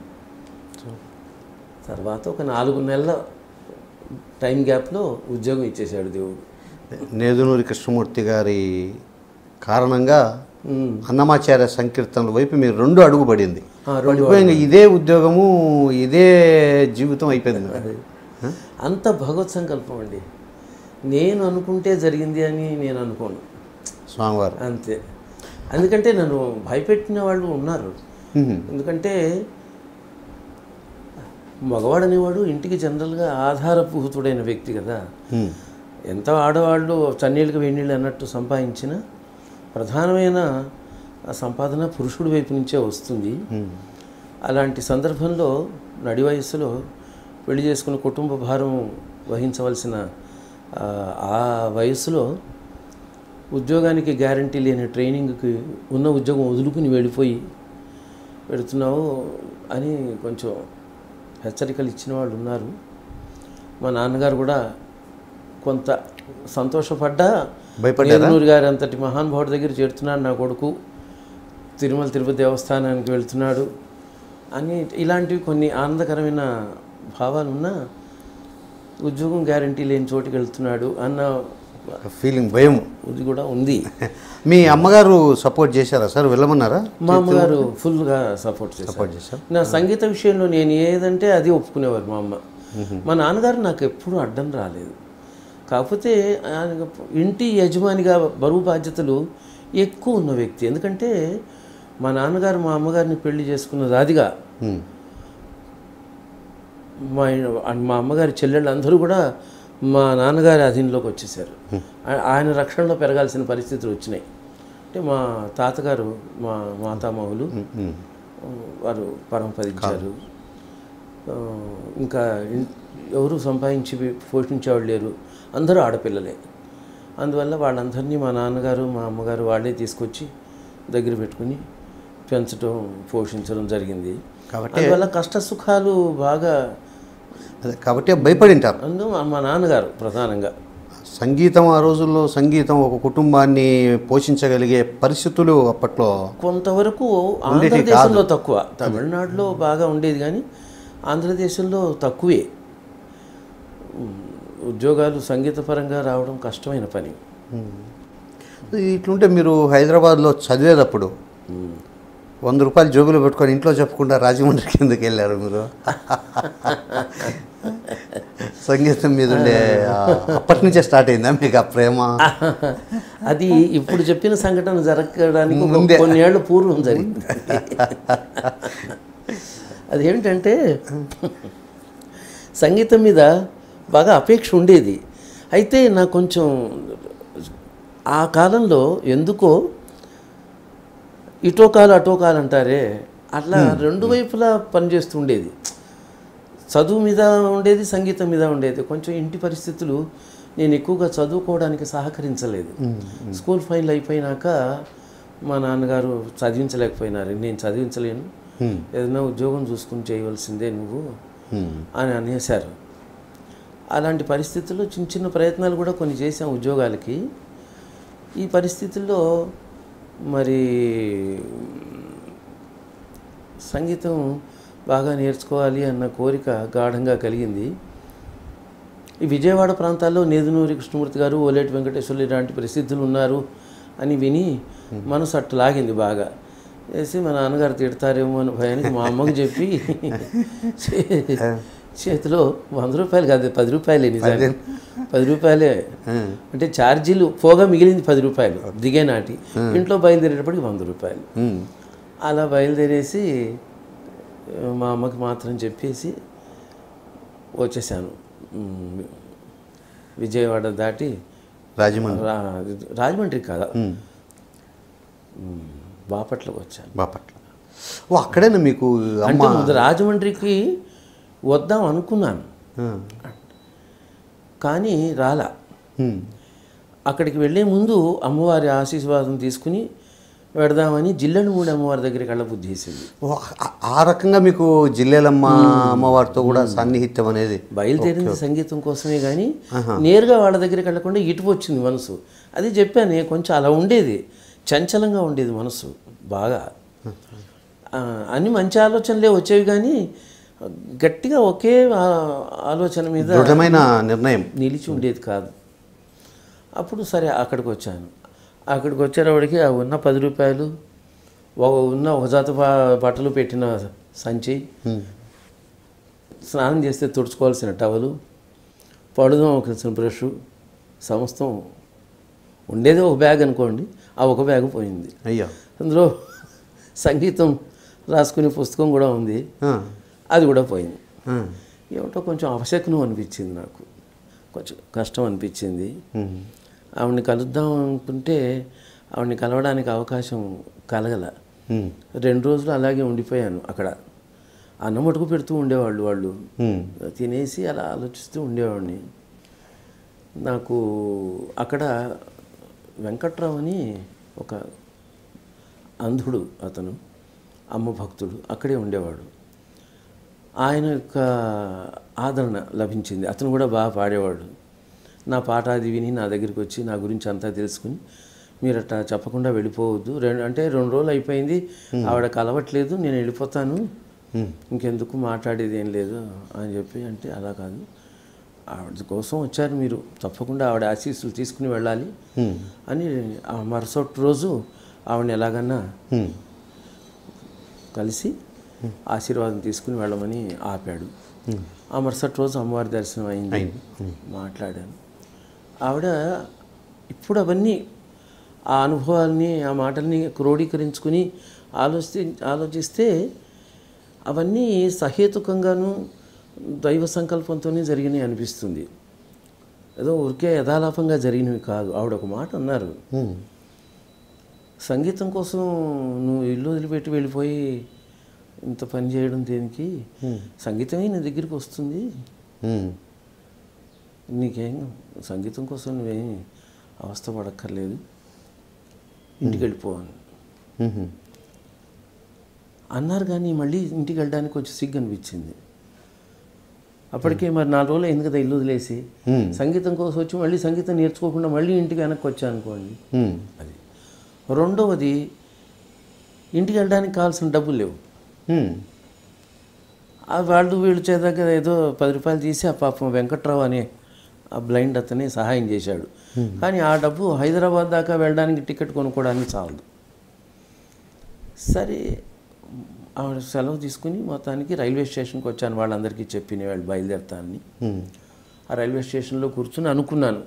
తర్వాత ఒక నాలుగు నెలల టైం గ్యాప్లో ఉద్యోగం ఇచ్చేశాడు దేవుడు నేదునూరి కృష్ణమూర్తి గారి కారణంగా అన్నమాచార్య సంకీర్తనల వైపు మీరు రెండు అడుగు పడింది ఆ, రెండు పడిపోయి ఇదే ఉద్యోగము ఇదే జీవితం అయిపోయింది మీకు. అంత భగవత్ సంకల్పం అండి నేను అనుకుంటే జరిగింది అని నేను అనుకోను స్వామివారు అంతే ఎందుకంటే నన్ను భయపెట్టిన వాళ్ళు ఉన్నారు ఉహు. ఎందుకంటే మగవాడు అనేవాడు ఇంటికి జనరల్గా ఆధారభూతుడైన వ్యక్తి కదా ఉమ్. ఎంత ఆడవాళ్ళు చన్నీళ్ళకి వేణీళ్ళు అన్నట్టు సంపాదించిన ప్రధానమైన ఆ సంపాదన పురుషుడి వైపు నుంచే వస్తుంది ఉమ్. అలాంటి సందర్భంలో నడి వయస్సులో పెళ్లి చేసుకున్న కుటుంబ భారం వహించవలసిన ఆ, ఆ వయస్సులో ఉద్యోగానికి గ్యారంటీ లేని ట్రైనింగ్కి ఉన్న ఉద్యోగం వదులుకుని వెళ్ళిపోయి పెడుతున్నావు అని కొంచెం హెచ్చరికలు ఇచ్చిన వాళ్ళు ఉన్నారు మా నాన్నగారు కూడా కొంత సంతోషపడ్డా భయపడ్డారా? నేదునూరి గారి అంతటి మహానుభావుడి దగ్గర చేరుతున్నాడు నా కొడుకు తిరుమల తిరుపతి దేవస్థానానికి వెళ్తున్నాడు అని ఇలాంటివి కొన్ని ఆనందకరమైన భావాలు ఉన్నా ఉద్యోగం గ్యారంటీ లేని చోటుకి వెళ్తున్నాడు అన్న ఫీలింగ్ భయం ఇది కూడా ఉంది మీ అమ్మగారు సపోర్ట్ చేశారా సార్ వెళ్ళమన్నారా మా అమ్మగారు ఫుల్గా సపోర్ట్ చేశారు సపోర్ట్ చేశారు నా సంగీత విషయంలో నేను ఏదంటే అది ఒప్పుకునేవారు మా అమ్మ మా నాన్నగారు నాకు ఎప్పుడూ అడ్డం రాలేదు కాకపోతే ఆయన ఇంటి యజమానిగా బరువు బాధ్యతలు ఎక్కువ ఉన్న వ్యక్తి ఎందుకంటే మా నాన్నగారు మా అమ్మగారిని పెళ్లి చేసుకున్నది అదిగా ఉమ్. మా ఆయన- మా అమ్మగారి చెల్లెళ్ళు అందరూ కూడా మా నాన్నగారి అధీనంలోకి వచ్చేసారు ఆ- ఆయన రక్షణలో పెరగాల్సిన పరిస్థితులు వచ్చినాయి అంటే మా తాతగారు మా మాతామహులు ఉమ్. వారు పరంపరించారు ఆ, ఇంకా ఇన్- ఎవరు సంపాదించి పోషించేవాళ్ళు లేరు అందరూ ఆడపిల్లలే అందువల్ల వాళ్ళందరినీ మా నాన్నగారు మా అమ్మగారు వాళ్ళే తీసుకొచ్చి దగ్గర పెట్టుకుని పెంచడం పోషించడం జరిగింది కాబట్టి అందువల్ల కష్ట సుఖాలు బాగా అదే కాబట్టి భయపడింటారు అందు మా మా నాన్నగారు ప్రధానంగా సంగీతం ఆ రోజుల్లో సంగీతం ఒక కుటుంబాన్ని పోషించగలిగే పరిస్థితులు అప్పట్లో కొంతవరకు ఆంధ్రదేశంలో తక్కువ తమిళనాడులో బాగా ఉండేది కానీ ఆంధ్రదేశంలో తక్కువే ఉమ్, ఉద్యోగాలు సంగీతపరంగా రావడం కష్టమైన పని ఇట్లుంటే మీరు హైదరాబాద్లో చదివేటప్పుడు వంద రూపాయలు జోబులో పెట్టుకొని ఇంట్లో చెప్పకుండా రాజమండ్రి కిందకి వెళ్ళారు మీరు సంగీతం మీద ఉండే ఆ, అప్పటి నుంచే స్టార్ట్ అయిందా మీకు ఆ ప్రేమ అది ఇప్పుడు చెప్పిన సంఘటన జరగడానికి ఒక ముందే. కొన్నేళ్ల పూర్వం జరిగింది అదేమిటంటే సంగీతం మీద బాగా అపేక్ష ఉండేది అయితే నాకు కొంచెం ఆ కాలంలో ఎందుకో ఇటో కాలు అటో కాలు అంటారే అట్లా రెండు వైపులా పనిచేస్తూ ఉండేది చదువు మీద ఉండేది సంగీతం మీద ఉండేది కొంచెం ఇంటి పరిస్థితులు నేను ఎక్కువగా చదువుకోవడానికి సహకరించలేదు స్కూల్ ఫైనల్ అయిపోయినాక మా నాన్నగారు చదివించలేకపోయినారు నేను చదివించలేను ఏదైనా ఉద్యోగం చూసుకుని చేయవలసిందే నువ్వు అని అనేశారు అలాంటి పరిస్థితుల్లో చిన్న చిన్న ప్రయత్నాలు కూడా కొన్ని చేశాం ఉద్యోగాలకి ఈ పరిస్థితుల్లో మరి సంగీతం బాగా నేర్చుకోవాలి అన్న కోరిక గాఢంగా కలిగింది ఈ విజయవాడ ప్రాంతాల్లో నేదునూరి కృష్ణమూర్తి గారు ఓలేటి వెంకటేశ్వర్లు ఇలాంటి ప్రసిద్ధులు ఉన్నారు అని విని మనసు అట్టు లాగింది బాగా చేసి మా నాన్నగారు తిడతారేమో అని భయానికి మా అమ్మకు చెప్పి చే- చేతిలో వంద రూపాయలు కాదు పది రూపాయలే నిజానికి పది రూపాయలే అంటే ఛార్జీలు పోగా మిగిలింది పది రూపాయలు దిగే నాటి ఇంట్లో బయలుదేరేటప్పటికి వంద రూపాయలు ఉమ్. అలా బయలుదేరేసి మా అమ్మకి మాత్రం చెప్పేసి వచ్చేసాను ఉమ్, విజయవాడ దాటి రాజమండ్రి రా- రాజమండ్రి కాదా ఉమ్, బాపట్లకు వచ్చాను బాపట్ల ఓ అక్కడేనా మీకు అమ్మ అంటే ముందు రాజమండ్రికి వద్దాం అనుకున్నాను ఆ. కానీ రాలా ఉమ్. అక్కడికి వెళ్ళే ముందు అమ్మవారి ఆశీర్వాదం తీసుకుని పెడదామని జిల్లెడుమూడి అమ్మవారి దగ్గరికి వెళ్ళ బుద్ధి వేసింది ఓ, ఆ- ఆ రకంగా మీకు జిల్లేలమ్మ అమ్మవారితో కూడా సాన్నిహిత్యం అనేది బయలుదేరింది సంగీతం కోసమే కానీ నేరుగా వాళ్ళ దగ్గరికి వెళ్ళకుండా ఇటు వచ్చింది మనసు అది చెప్పాను కొంచెం అలా ఉండేది చంచలంగా ఉండేది మనసు బాగా ఆ, అన్ని మంచి ఆలోచనలే వచ్చేవి కానీ గట్టిగా ఒకే ఆ- ఆలోచన మీద దృఢమైన నిర్ణయం నిలిచి ఉండేది కాదు అప్పుడు సరే అక్కడికి వచ్చాను అక్కడికి వచ్చేటప్పటికి ఆ ఉన్న పది రూపాయలు ఒక ఉన్న ఒక జత బ- బట్టలు పెట్టిన సంచి స్నానం చేస్తే తుడుచుకోవాల్సిన టవలు పడుదోమవలసిన బ్రష్ సమస్తం ఉండేది ఒక బ్యాగ్ అనుకోండి ఆ ఒక బ్యాగ్ పోయింది అయ్యో అందులో సంగీతం రాసుకునే పుస్తకం కూడా ఉంది ఆ. అది కూడా పోయింది ఆ. ఏమిటో కొంచెం అవశకనం అనిపించింది నాకు కొంచెం కష్టం అనిపించింది ఉమ్. ఆవిడని కలుద్దాం అనుకుంటే ఆవిడని కలవడానికి అవకాశం కలగల ఉమ్. రెండు రోజులు అలాగే ఉండిపోయాను అక్కడ అన్నం మటుకు పెడుతూ ఉండేవాళ్ళు వాళ్ళు ఉమ్. తినేసి అలా ఆలోచిస్తూ ఉండేవాడిని నాకు అక్కడ వెంకట్రావు అని ఒక అంధుడు అతను అమ్మ భక్తుడు అక్కడే ఉండేవాడు ఆయన యొక్క ఆదరణ లభించింది అతను కూడా బాగా పాడేవాడు నా పాట అది విని నా దగ్గరికి వచ్చి నా గురించి అంతా తెలుసుకుని మీరు అట్లా చెప్పకుండా వెళ్ళిపోవద్దు రెండు అంటే రెండు రోజులు అయిపోయింది ఆవిడ కలవట్లేదు నేను వెళ్ళిపోతాను ఇంకెందుకు మాట్లాడేది ఏం లేదు అని చెప్పి అంటే అలా కాదు ఆవిడ కోసం వచ్చారు మీరు తప్పకుండా ఆవిడ ఆశీస్సులు తీసుకుని వెళ్ళాలి అని ఆ మరుసటి రోజు ఆవిడని ఎలాగన్నా ఉమ్. కలిసి ఆశీర్వాదం తీసుకుని వెళ్ళమని ఆపాడు ఆ మరుసటి రోజు అమ్మవారి దర్శనం అయింది మాట్లాడాను ఆవిడ ఇప్పుడు అవన్నీ ఆ అనుభవాల్ని ఆ మాటల్ని క్రోడీకరించుకుని ఆలోచి ఆలోచిస్తే అవన్నీ సహేతుకంగాను దైవ సంకల్పంతోనే జరిగినాయి అనిపిస్తుంది ఏదో ఊరికే యథాలాపంగా జరిగినవి కాదు ఆవిడ ఒక మాట అన్నారు ఉమ్. సంగీతం కోసం నువ్వు ఇల్లు వదిలిపెట్టి వెళ్ళిపోయి ఇంత పని చేయడం దేనికి సంగీతమే నీ దగ్గరికి వస్తుంది ఉమ్. నీకేం సంగీతం కోసం నువ్వేం అవస్థ పడక్కర్లేదు ఇంటికి వెళ్ళిపోవాలి ఉమ్. అన్నారు కానీ మళ్ళీ ఇంటికి వెళ్ళడానికి కొంచెం సిగ్గు అనిపించింది అప్పటికే మరి నాలుగు రోజులు అయింది కదా ఇల్లు వదిలేసి ఉమ్. సంగీతం కోసం వచ్చి మళ్ళీ సంగీతం నేర్చుకోకుండా మళ్ళీ ఇంటికి వెనక్కి వచ్చాను అనుకోండి ఉమ్. అది రెండవది ఇంటికి వెళ్ళడానికి కావాల్సిన డబ్బులు లేవు ఉమ్. ఆ వాళ్ళు వీళ్ళు చేదాక ఏదో పది రూపాయలు తీసి ఆ పాపం వెంకట్రావు అనే ఆ బ్లైండ్ అతనే సహాయం చేశాడు కానీ ఆ డబ్బు హైదరాబాద్ దాకా వెళ్ళడానికి టికెట్ కొనుక్కోవడానికి చాలదు సరే ఆవిడ సెలవు తీసుకుని మొత్తానికి రైల్వే స్టేషన్కి వచ్చాను వాళ్ళందరికీ చెప్పిన వాళ్ళు బయలుదేరతానని ఉమ్. ఆ రైల్వే స్టేషన్లో కూర్చుని అనుకున్నాను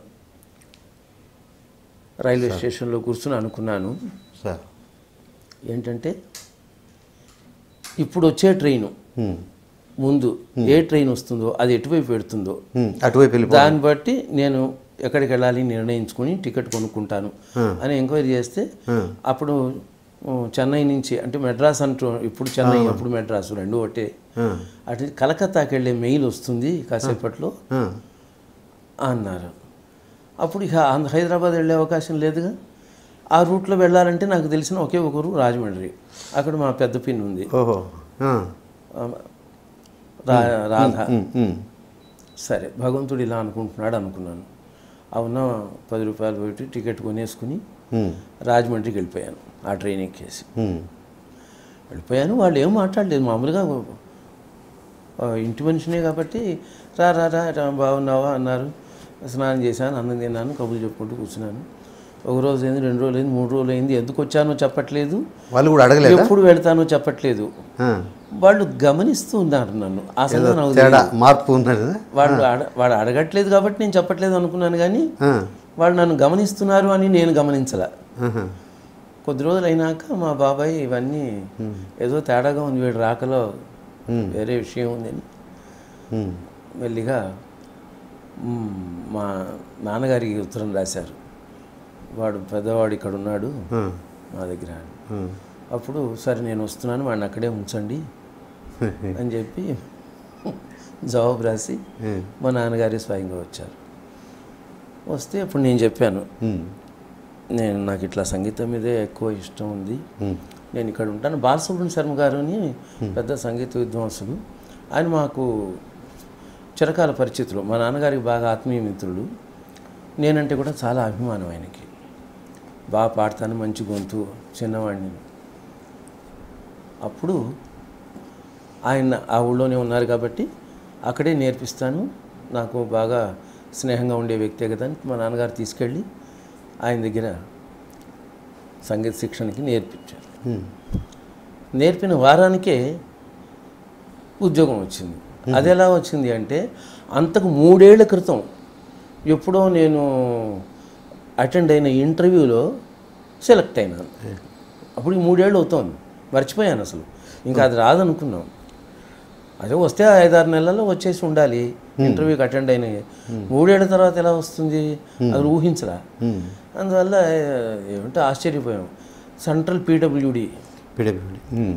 రైల్వే స్టేషన్లో కూర్చుని అనుకున్నాను సార్ ఏంటంటే ఇప్పుడు వచ్చే ట్రైను ఉమ్. ముందు ఏ ట్రైన్ వస్తుందో అది ఎటువైపు పెడుతుందో ఉమ్. అటువైపు వెళ్ళిపో దాన్ని బట్టి నేను ఎక్కడికి వెళ్ళాలి నిర్ణయించుకుని టికెట్ కొనుక్కుంటాను అని ఎంక్వైరీ చేస్తే అప్పుడు ఆ, చెన్నై నుంచి అంటే మెడ్రాస్ అంటూ ఇప్పుడు చెన్నై అప్పుడు మెడ్రాస్ రెండు ఒకటే ఆ, అటు కలకత్తాకి వెళ్ళే మెయిల్ వస్తుంది కాసేపట్లో ఆ, అన్నారు అప్పుడు ఇక ఆంధ్ర- హైదరాబాద్ వెళ్ళే అవకాశం లేదుగా ఆ రూట్లో వెళ్ళాలంటే నాకు తెలిసిన ఒకే ఒకరు రాజమండ్రి అక్కడ మా పెద్ద పిన్ ఉంది ఓహో ఆ, ఆ, రా రాధ ఉమ్, ఉమ్, సరే భగవంతుడు ఇలా అనుకుంటున్నాడు అనుకున్నాను అవునా పది రూపాయలు పెట్టి టికెట్ కొనేసుకుని ఉమ్, రాజమండ్రికి వెళ్ళిపోయాను ఆ ట్రైన్ ఎక్కేసి ఉమ్, వెళ్ళిపోయాను వాళ్ళు ఏం మాట్లాడలేదు మామూలుగా ఆ, ఇంటి మనిషినే కాబట్టి రా రా రా రా, బాగున్నావా అన్నారు స్నానం చేశాను అన్నం తిన్నాను కబుర్లు చెప్పుకుంటూ కూర్చున్నాను ఒక రోజు అయింది రెండు రోజులు అయింది మూడు రోజులు అయింది ఎందుకు వచ్చానో చెప్పట్లేదు వాళ్ళు కూడా అడగలేదా ఎప్పుడు వెళ్తానో చెప్పట్లేదు ఆ, వాళ్ళు గమనిస్తూ ఉన్నారు నన్ను ఆ సంగతి నాకు తేడా మార్పు ఉన్నది వాళ్ళు అడ వాడు అడగట్లేదు కాబట్టి నేను చెప్పట్లేదు అనుకున్నాను కానీ ఆ, వాళ్ళు నన్ను గమనిస్తున్నారు అని నేను గమనించలే ఆహా, కొద్ది రోజులు అయినాక మా బాబాయ్ ఇవన్నీ ఏదో తేడాగా ఉంది వీడు రాకలో వేరే విషయం ఉందని ఉమ్, మెల్లిగా మ్, మా నాన్నగారికి ఉత్తరం రాశారు వాడు పెద్దవాడు ఇక్కడ ఉన్నాడు ఆ, మా దగ్గర అని. ఆ, అప్పుడు సరే నేను వస్తున్నాను వాడిని అక్కడే ఉంచండి అని చెప్పి జవాబు రాసి ఉమ్, మా నాన్నగారి స్వయంగా వచ్చారు వస్తే అప్పుడు నేను చెప్పాను ఉమ్, నేను నాకు ఇట్లా సంగీతం మీదే ఎక్కువ ఇష్టం ఉంది ఉమ్, నేను ఇక్కడ ఉంటాను బాలసుబ్రహ్మణ్య శర్మ గారు అని పెద్ద సంగీత విద్వాంసులు ఆయన మాకు చిరకాల పరిచితులు మా నాన్నగారికి బాగా ఆత్మీయ మిత్రుడు నేనంటే కూడా చాలా అభిమానం ఆయనకి బాగా పాడతాను మంచి గొంతు చిన్నవాడిని అప్పుడు ఆయన ఆ ఊళ్ళోనే ఉన్నారు కాబట్టి అక్కడే నేర్పిస్తాను నాకు బాగా స్నేహంగా ఉండే వ్యక్తే కదా అని మా నాన్నగారు తీసుకెళ్ళి ఆయన దగ్గర సంగీత శిక్షణకి నేర్పించారు ఉమ్, నేర్పిన వారానికే ఉద్యోగం వచ్చింది అది ఎలా వచ్చింది అంటే అంతకు మూడేళ్ల క్రితం ఎప్పుడో నేను అటెండ్ అయిన ఇంటర్వ్యూలో సెలెక్ట్ అయినాను అప్పుడు ఈ మూడేళ్ళు అవుతోంది మర్చిపోయాను అసలు ఇంకా అది రాదనుకున్నాం అదే వస్తే ఐదారు నెలల్లో వచ్చేసి ఉండాలి ఇంటర్వ్యూకి అటెండ్ అయిన మూడేళ్ల తర్వాత ఎలా వస్తుంది అది ఊహించరా ఉమ్, అందువల్ల ఏమంటే ఆశ్చర్యపోయాం సెంట్రల్ పీడబ్ల్యూడి పిడబిడి ఉమ్,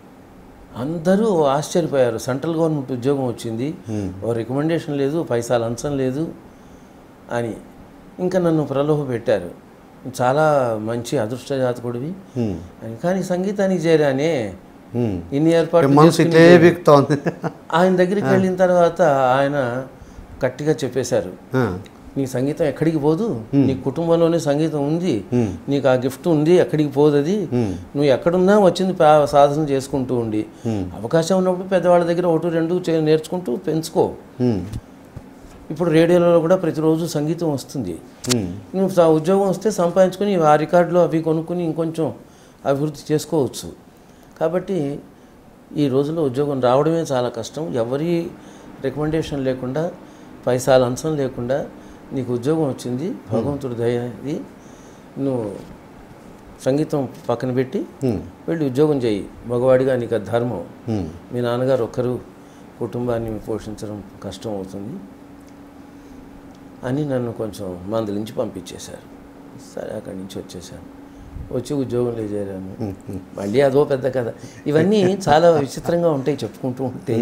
అందరూ ఆశ్చర్యపోయారు సెంట్రల్ గవర్నమెంట్ ఉద్యోగం వచ్చింది ఓ రికమెండేషన్ లేదు పైసా లంచం లేదు అని ఇంకా నన్ను ప్రలోభ పెట్టారు చాలా మంచి అదృష్ట జాతకుడివి ఉమ్, అని కానీ సంగీతానికి చేరానే ఉమ్. ఇన్ని ఏర్పాట్లు మనసు ఇట్లే బిగుతా ఉంది ఆయన దగ్గరికి వెళ్ళిన తర్వాత ఆయన గట్టిగా చెప్పేశారు ఆ, నీ సంగీతం ఎక్కడికి పోదు నీ కుటుంబంలోనే సంగీతం ఉంది నీకు ఆ గిఫ్ట్ ఉంది ఎక్కడికి పోదు అది నువ్వు ఎక్కడున్నా వచ్చింది పా- సాధన చేసుకుంటూ ఉండి అవకాశం ఉన్నప్పుడు పెద్దవాళ్ళ దగ్గర ఒకటి రెండు చే- నేర్చుకుంటూ పెంచుకో ఉమ్, ఇప్పుడు రేడియోలో కూడా ప్రతిరోజు సంగీతం వస్తుంది ఉమ్, నువ్వు సా- ఉద్యోగం వస్తే సంపాదించుకొని ఆ రికార్డులు అవి కొనుక్కుని ఇంకొంచెం అభివృద్ధి చేసుకోవచ్చు కాబట్టి ఈ రోజుల్లో ఉద్యోగం రావడమే చాలా కష్టం ఎవరి రికమెండేషన్ లేకుండా పైసా లంచం లేకుండా నీకు ఉద్యోగం వచ్చింది భగవంతుడి దయ ఇది నువ్వు సంగీతం పక్కన పెట్టి ఉమ్, వెళ్ళి ఉద్యోగం చేయి మగవాడిగా నీకు అది ధర్మం ఉమ్, మీ నాన్నగారు ఒక్కరు కుటుంబాన్ని పోషించడం కష్టం అవుతుంది అని నన్ను కొంచెం మందలించి పంపించేశారు సరే అక్కడి నుంచి వచ్చేసాను వచ్చి ఉద్యోగంలో చేరాను మళ్ళీ అదో పెద్ద కథ ఇవన్నీ చాలా విచిత్రంగా ఉంటాయి చెప్పుకుంటూ ఉంటే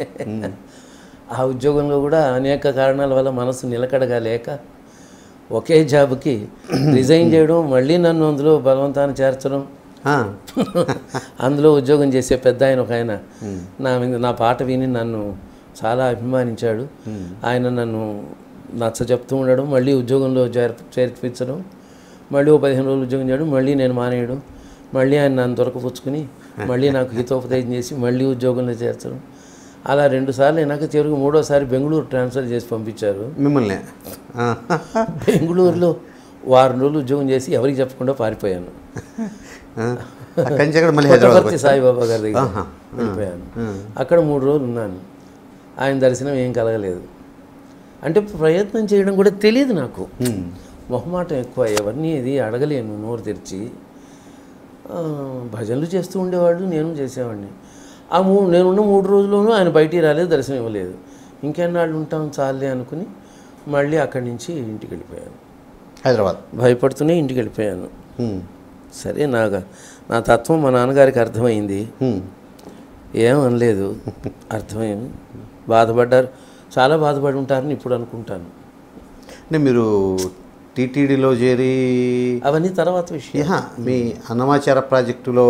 ఆ ఉద్యోగంలో కూడా అనేక కారణాల వల్ల మనసు నిలకడగా లేక ఒకే జాబ్కి రిజైన్ చేయడం మళ్ళీ నన్ను అందులో బలవంతాన్ని చేర్చడం ఆ, అందులో ఉద్యోగం చేసే పెద్ద ఆయన ఒక ఆయన నా మీద నా పాట విని నన్ను చాలా అభిమానించాడు ఆయన నన్ను నచ్చ చెప్తూ ఉండడం మళ్ళీ ఉద్యోగంలో చేర్ చేర్పించడం మళ్ళీ ఓ పదిహేను రోజులు ఉద్యోగం చేయడం మళ్ళీ నేను మానేయడం మళ్ళీ ఆయన నన్ను దొరకపుచ్చుకుని మళ్ళీ నాకు హితోపదేశం చేసి మళ్ళీ ఉద్యోగంలో చేర్చడం అలా రెండు సార్లు అయినాక చివరికి మూడోసారి బెంగళూరు ట్రాన్స్ఫర్ చేసి పంపించారు మిమ్మల్ని ఆ, బెంగళూరులో వారం రోజులు ఉద్యోగం చేసి ఎవరికి చెప్పకుండా పారిపోయాను ఆ, అక్కడి నుంచి అక్కడ మళ్ళీ హైదరాబాద్ పుట్టపర్తి సాయిబాబా గారి దగ్గర వెళ్ళిపోయాను అక్కడ మూడు రోజులు ఉన్నాను ఆయన దర్శనం ఏం కలగలేదు అంటే ప్రయత్నం చేయడం కూడా తెలియదు నాకు మొహమాటం ఎక్కువ ఎవరిని ఇది అడగలేను నోరు తెరిచి ఆ, భజనలు చేస్తూ ఉండేవాడు నేను చేసేవాడిని ఆ మూ నేనున్న మూడు రోజుల్లోనూ ఆయన బయటికి రాలేదు దర్శనం ఇవ్వలేదు ఇంకెన్నాళ్ళు ఉంటాం చాలే అనుకుని మళ్ళీ అక్కడి నుంచి ఇంటికి వెళ్ళిపోయాను హైదరాబాద్ భయపడుతూనే ఇంటికి వెళ్ళిపోయాను ఉమ్, సరే నాకు నా తత్వం మా నాన్నగారికి అర్థమైంది హ్మ్. ఏం అనలేదు అర్థమైంది బాధపడ్డారు చాలా బాధపడి ఉంటారని ఇప్పుడు అనుకుంటాను అంటే మీరు టీటీడీలో చేరి అవన్నీ తర్వాత విషయం యహ, మీ అన్నమాచార ప్రాజెక్టులో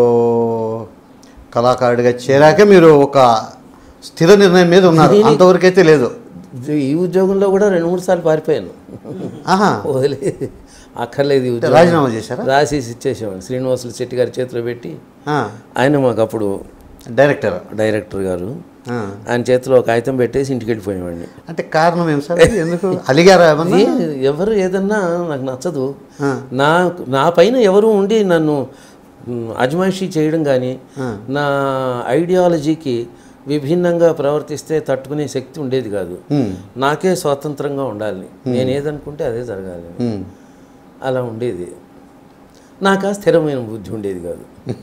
కళాకారుడిగా చేరాక మీరు ఒక స్థిర నిర్ణయం మీద ఉన్నారు అంతవరకైతే లేదు ఈ ఉద్యోగంలో కూడా రెండు మూడు సార్లు పారిపోయాను ఆహా వదిలే అక్కర్లేదు ఈ ఉద్యోగం రాజీనామా చేశారా రాసేసి ఇచ్చేసేవాడు శ్రీనివాసులు శెట్టి గారి చేతిలో పెట్టి ఆ, ఆయన మాకు అప్పుడు డైరెక్టర్ డైరెక్టర్ గారు ఆ. ఆయన చేతిలో ఒక కాగితం పెట్టేసి ఇంటికి వెళ్ళిపోయేవాడిని అంటే కారణం ఏం సార్ ఎందుకు అలిగారా ఏమన్నా ఏ- ఎవరు ఏదన్నా నాకు నచ్చదు ఆ. నా నా పైన ఎవరు ఉండి నన్ను మ్, అజమాయిషీ చేయడం కానీ నా ఐడియాలజీకి విభిన్నంగా ప్రవర్తిస్తే తట్టుకునే శక్తి ఉండేది కాదు హ్మ్. నాకే స్వతంత్రంగా ఉండాలి నేను ఏదనుకుంటే అదే జరగాలి హ్మ్. అలా ఉండేది నాకు ఆ స్థిరమైన బుద్ధి ఉండేది కాదు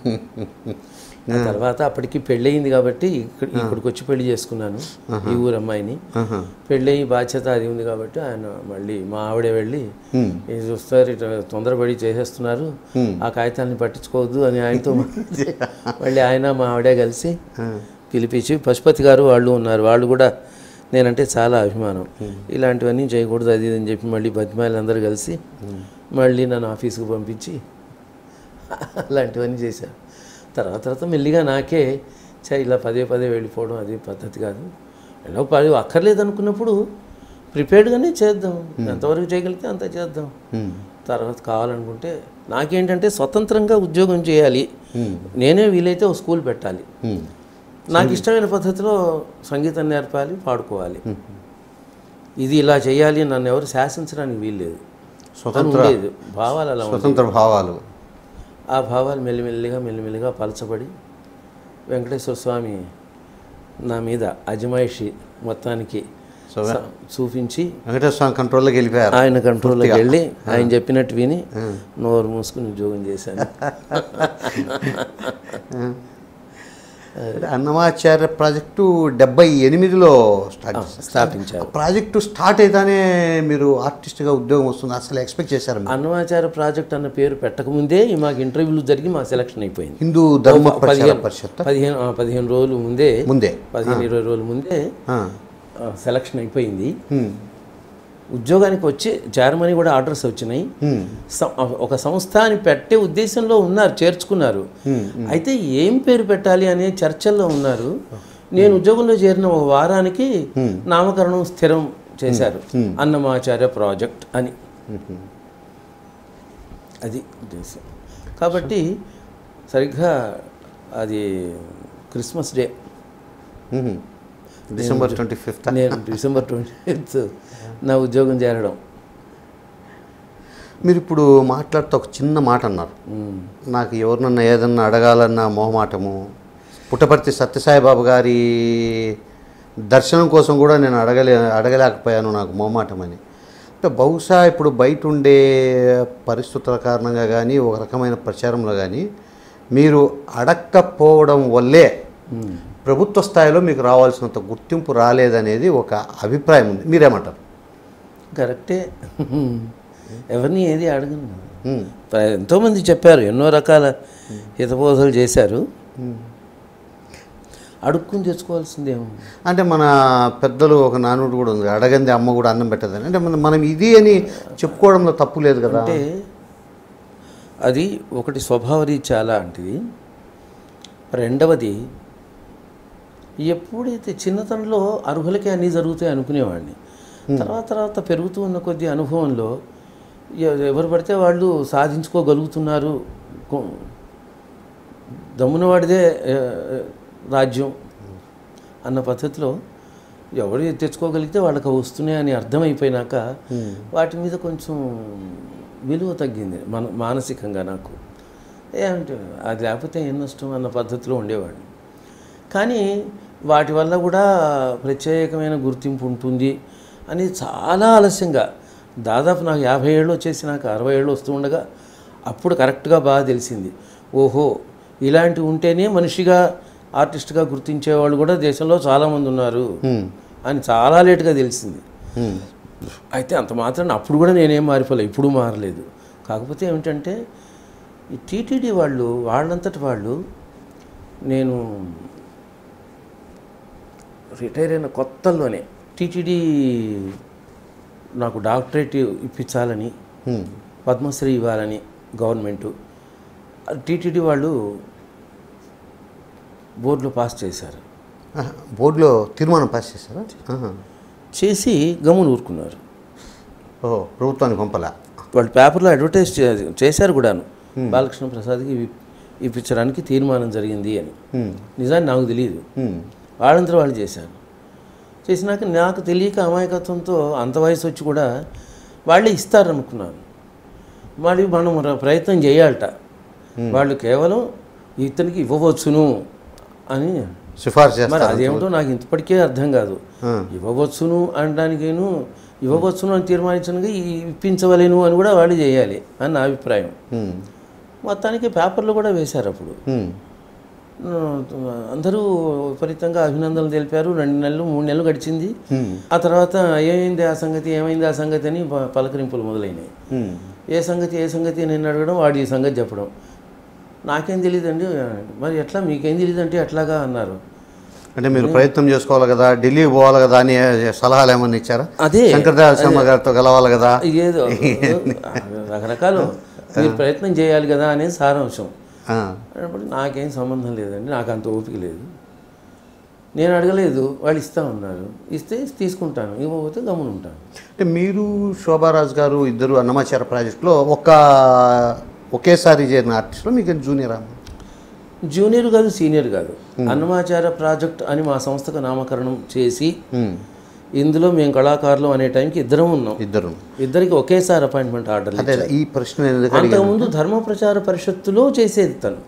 ఆ తర్వాత అప్పటికి పెళ్ళయింది కాబట్టి ఇక్కడ ఇక్కడికి వచ్చి పెళ్లి చేసుకున్నాను ఈ ఊరు అమ్మాయిని ఆహా. పెళ్ళయి బాధ్యత అది ఉంది కాబట్టి ఆయన మళ్ళీ మా ఆవిడే వెళ్ళి ఇది చూస్తారు ఇట్లా తొందరపడి చేసేస్తున్నారు ఆ కాగితాన్ని పట్టించుకోవద్దు అని ఆయనతో మాట్లాడితే మళ్ళీ ఆయన మా ఆవిడే కలిసి పిలిపించి పశుపతి గారు వాళ్ళు ఉన్నారు వాళ్ళు కూడా నేనంటే చాలా అభిమానం ఇలాంటివన్నీ చేయకూడదు అది ఇది అని చెప్పి మళ్ళీ బతిమాలి అందరూ కలిసి మళ్ళీ నన్ను ఆఫీస్కి పంపించి అలాంటివన్నీ చేశారు తర్వాత తర్వాత మెల్లిగా నాకే చే ఇలా పదే పదే వెళ్ళిపోవడం అది పద్ధతి కాదు ఎలా పది అక్కర్లేదు అనుకున్నప్పుడు ప్రిపేర్డ్గానే చేద్దాం ఎంతవరకు చేయగలిగితే అంత చేద్దాం తర్వాత కావాలనుకుంటే నాకేంటంటే స్వతంత్రంగా ఉద్యోగం చేయాలి నేనే వీలైతే ఒక స్కూల్ పెట్టాలి హ్మ్. నాకు ఇష్టమైన పద్ధతిలో సంగీతం నేర్పాలి పాడుకోవాలి ఇది ఇలా చేయాలి అని నన్ను ఎవరు శాసించడానికి వీల్లేదు స్వతంత్ర ఉండేది భావాలు అలా ఉండేవి. స్వతంత్ర భావాలు ఆ భావాలు మెల్లిమెల్లిగా మెల్లిమెల్లిగా పలచబడి వెంకటేశ్వర స్వామి నా మీద అజమాయిషి మొత్తానికి స- చూపించి వెంకటేశ్వర స్వామి కంట్రోల్లోకి వెళ్ళిపోయారు ఆయన కంట్రోల్లోకి వెళ్ళి ఆయన చెప్పినట్టు విని నోరు మూసుకుని ఉద్యోగం చేశాను అంటే అన్నమాచార్య ప్రాజెక్టు డెబ్బై ఎనిమిదిలో స్టార్ట్ చేశారు స్థాపించారు ప్రాజెక్టు స్టార్ట్ అయితేనే మీరు ఆర్టిస్ట్గా ఉద్యోగం వస్తుంది అసలు ఎక్స్పెక్ట్ చేశారు మీరు అన్నమాచార ప్రాజెక్ట్ అన్న పేరు పెట్టకముందే ఈ మాకు ఇంటర్వ్యూలు జరిగి మా సెలక్షన్ అయిపోయింది హిందూ ధర్మ ప్రచార పదిహేను పరిషత్ పదిహేను ఆ, పదిహేను రోజులు ముందే ముందే పదిహేను ఇరవై రోజుల ముందే ఆ. ఆ, సెలక్షన్ అయిపోయింది హ్మ్. ఉద్యోగానికి వచ్చి చేరమని కూడా ఆర్డర్స్ వచ్చినాయి సం- ఒక సంస్థ అని పెట్టే ఉద్దేశంలో ఉన్నారు చేర్చుకున్నారు అయితే ఏం పేరు పెట్టాలి అనే చర్చల్లో ఉన్నారు నేను ఉద్యోగంలో చేరిన ఒక వారానికి నామకరణం స్థిరం చేశారు అన్నమాచార్య ప్రాజెక్ట్ అని అది ఉద్దేశం కాబట్టి సరిగ్గా అది Christmas day hmm. December twenty fifth నేను డిసెంబర్ ట్వంటీ నా ఉద్యోగం చేరడం మీరు ఇప్పుడు మాట్లాడుతూ ఒక చిన్న మాట అన్నారు నాకు ఎవరినన్నా ఏదన్నా అడగాలన్న మొహమాటము పుట్టపర్తి సత్యసాయిబాబు గారి దర్శనం కోసం కూడా నేను అడగలే అడగలేకపోయాను నాకు మొహమాటం అని అంటే బహుశా ఇప్పుడు బయట ఉండే పరిస్థితుల కారణంగా కానీ ఒక రకమైన ప్రచారంలో కానీ మీరు అడక్కపోవడం వల్లే ప్రభుత్వ స్థాయిలో మీకు రావాల్సినంత గుర్తింపు రాలేదనేది ఒక అభిప్రాయం ఉంది మీరేమంటారు కరెక్టే ఎవరిని ఏది అడగను హ్మ్. ప్ర- ఎంతోమంది చెప్పారు ఎన్నో రకాల హితబోధలు చేశారు అడుక్కుని తెచ్చుకోవాల్సిందేమో అంటే మన పెద్దలు ఒక నానుడు కూడా ఉంది అడగంది అమ్మ కూడా అన్నం పెట్టదని అంటే మనం మనం ఇది అని చెప్పుకోవడంలో తప్పు లేదు కదా అంటే అది ఒకటి స్వభావరీత్యా అలాంటిది రెండవది ఎప్పుడైతే చిన్నతనంలో అర్హులకే అన్నీ జరుగుతాయి అనుకునేవాడిని తర్వాత తర్వాత పెరుగుతూ ఉన్న కొద్ది అనుభవంలో ఎ- ఎవరు పడితే వాళ్ళు సాధించుకోగలుగుతున్నారు కొ- దమ్మునవాడిదే ఆ, రాజ్యం అన్న పద్ధతిలో ఎవరు తెచ్చుకోగలిగితే వాళ్ళకి అవి వస్తున్నాయి అని అర్థమైపోయినాక వాటి మీద కొంచెం విలువ తగ్గింది మన మానసికంగా నాకు ఏమంటే అది లేకపోతే ఏం నష్టం అన్న పద్ధతిలో ఉండేవాడిని కానీ వాటి వల్ల కూడా ప్రత్యేకమైన గుర్తింపు ఉంటుంది అని చాలా ఆలస్యంగా దాదాపు నాకు యాభై ఏళ్ళు వచ్చేసి నాకు అరవై ఏళ్ళు వస్తూ ఉండగా అప్పుడు కరెక్ట్గా బాగా తెలిసింది ఓహో ఇలాంటివి ఉంటేనే మనిషిగా ఆర్టిస్ట్గా గుర్తించేవాళ్ళు కూడా దేశంలో చాలామంది ఉన్నారు అని చాలా లేట్గా తెలిసింది హ్మ్. అయితే అంత మాత్రం అప్పుడు కూడా నేనేం మారిపోలే ఇప్పుడు మారలేదు కాకపోతే ఏమిటంటే ఈ టీటీడీ వాళ్ళు వాళ్ళంతటి వాళ్ళు నేను రిటైర్ అయిన కొత్తల్లోనే టీటీడీ నాకు డాక్టరేట్ ఇప్పించాలని హ్మ్. పద్మశ్రీ ఇవ్వాలని గవర్నమెంటు టీటీడీ వాళ్ళు బోర్డులో పాస్ చేశారు ఆహా, బోర్డులో తీర్మానం పాస్ చేశారా ఆహా. చేసి గమ్మున ఊరుకున్నారు ఓ ప్రభుత్వానికి పంపలా వాళ్ళు పేపర్లో అడ్వర్టైజ్ చే- చేశారు కూడాను బాలకృష్ణ ప్రసాద్కి ఇవి ఇప్పించడానికి తీర్మానం జరిగింది అని హ్మ్. నిజాన్ని నాకు తెలియదు హ్మ్. వాళ్ళంతా వాళ్ళు చేశారు చేసినాక నాకు తెలియక అమాయకత్వంతో అంత వయసు వచ్చి కూడా వాళ్ళే ఇస్తారనుకున్నాను మరి మనం ర- ప్రయత్నం చేయాలట వాళ్ళు కేవలం ఇతనికి ఇవ్వవచ్చును అని సిఫార్సు మరి చేస్తారు అదేమిటో నాకు ఇంతప్పటికే అర్థం కాదు ఆ. ఇవ్వవచ్చును అనడానికేను ఇవ్వవచ్చును అని తీర్మానించడానికి ఇప్పించవలేను అని కూడా వాళ్ళు చేయాలి అని నా అభిప్రాయం హ్మ్. మొత్తానికి పేపర్లో కూడా వేశారు అప్పుడు హ్మ్. ఆ, అందరూ విపరీతంగా అభినందనలు తెలిపారు రెండు నెలలు మూడు నెలలు గడిచింది హ్మ్. ఆ తర్వాత ఏమైంది ఆ సంగతి ఏమైంది ఆ సంగతి అని ప- పలకరింపులు మొదలైనాయి హ్మ్. ఏ సంగతి ఏ సంగతి అని నేను అడగడం వాడు ఈ సంగతి చెప్పడం నాకేం తెలియదండి మరి ఎట్లా మీకేం తెలియదు అంటే ఎట్లాగా అన్నారు అంటే మీరు ప్రయత్నం చేసుకోవాలి కదా ఢిల్లీ పోవాలి కదా అని సలహాలు ఏమన్నా ఇచ్చారా అదే శంకరదయాళ శర్మ గారితో కలవాలి కదా ఏదో రకరకాలు మీరు ప్రయత్నం చేయాలి కదా అనేది సారాంశం ఆ. అన్నప్పుడు నాకేం సంబంధం లేదండి నాకు అంత ఓపిక లేదు నేను అడగలేదు వాళ్ళు ఇస్తా ఉన్నారు ఇస్తే తీసుకుంటాను ఇవ్వకపోతే గమ్మున ఉంటాను అంటే మీరు శోభారాజ్ గారు ఇద్దరు అన్నమాచార ప్రాజెక్టులో ఒక ఒకేసారి చేరిన ఆర్టిస్టులు మీకు జూనియరా జూనియర్ కాదు సీనియర్ కాదు అన్నమాచార ప్రాజెక్ట్ అని మా సంస్థకు నామకరణం చేసి ఇందులో మేము కళాకారులు అనే టైంకి ఇద్దరం ఉన్నాం ఇద్దరు ఇద్దరికి ఒకేసారి అపాయింట్మెంట్ ఆర్డర్ అదే ఈ ప్రశ్న ఎందుకు అడిగాను? అంతకుముందు ధర్మ ప్రచార పరిషత్తులో చేసేది తను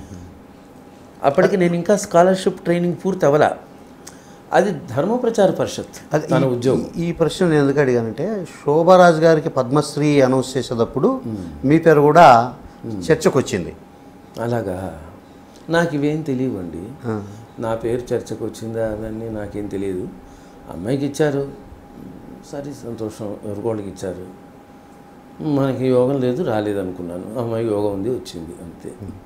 అప్పటికి నేను ఇంకా స్కాలర్షిప్ ట్రైనింగ్ పూర్తి అవ్వలా అది ధర్మ ప్రచార పరిషత్ అది తన ఈ- ఉద్యోగం ఈ ప్రశ్న నేను ఎందుకు అడిగానంటే శోభారాజ్ గారికి పద్మశ్రీ అనౌన్స్ చేసేటప్పుడు మీ పేరు కూడా చర్చకు వచ్చింది అలాగా నాకు ఇవేం తెలియవండి ఆ. నా పేరు చర్చకు వచ్చిందా అవన్నీ నాకేం తెలియదు అమ్మాయికి ఇచ్చారు సరే సంతోషం ఎవరికోళ్ళకి ఇచ్చారు మనకి యోగం లేదు రాలేదు అనుకున్నాను అమ్మాయి యోగం ఉంది వచ్చింది అంతే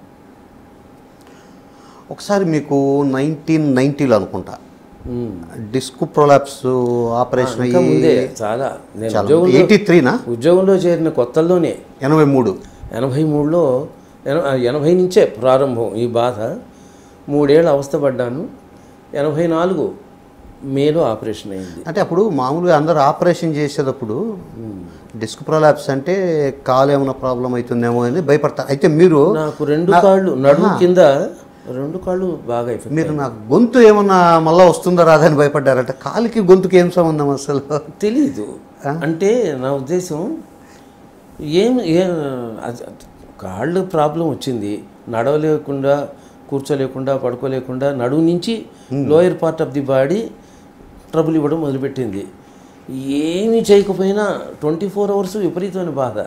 ఒకసారి మీకు నైన్టీన్ నైన్టీలో అనుకుంటా ఉమ్. డిస్క్ ప్రొలాప్స్ ఆపరేషన్ ఇంకా అయ్యి ముందే చాలా నేను చాలా ఉద్యోగంలో ఎయిటీ త్రీనా ఉద్యోగంలో చేరిన కొత్తల్లోనే ఎనభై మూడు ఎనభై మూడులో ఎన- ఎనభై నుంచే ప్రారంభం ఈ బాధ మూడేళ్ళు అవస్థపడ్డాను ఎనభై నాలుగు మేలో ఆపరేషన్ అయింది అంటే అప్పుడు మామూలుగా అందరు ఆపరేషన్ చేసేటప్పుడు డిస్క్ ప్రొలాప్స్ అంటే కాలు ఏమైనా ప్రాబ్లం అవుతుందేమో అని భయపడతారు అయితే మీరు నాకు రెండు కాళ్ళు నడుము కింద రెండు కాళ్ళు బాగా ఎఫెక్ట్ మీరు నాకు గొంతు ఏమన్నా మళ్ళా వస్తుందా రాదని భయపడ్డారంటే కాలుకి గొంతుకి ఏం సంబంధం అసలు తెలీదు అంటే నా ఉద్దేశం ఏం ఏం అది- కాళ్ళు ప్రాబ్లం వచ్చింది నడవలేకుండా కూర్చోలేకుండా పడుకోలేకుండా నడుము నుంచి lower part of the body trouble ఇవ్వడం మొదలుపెట్టింది ఏమీ చేయకపోయినా ట్వంటీ ఫోర్ అవర్స్ విపరీతమైన బాధ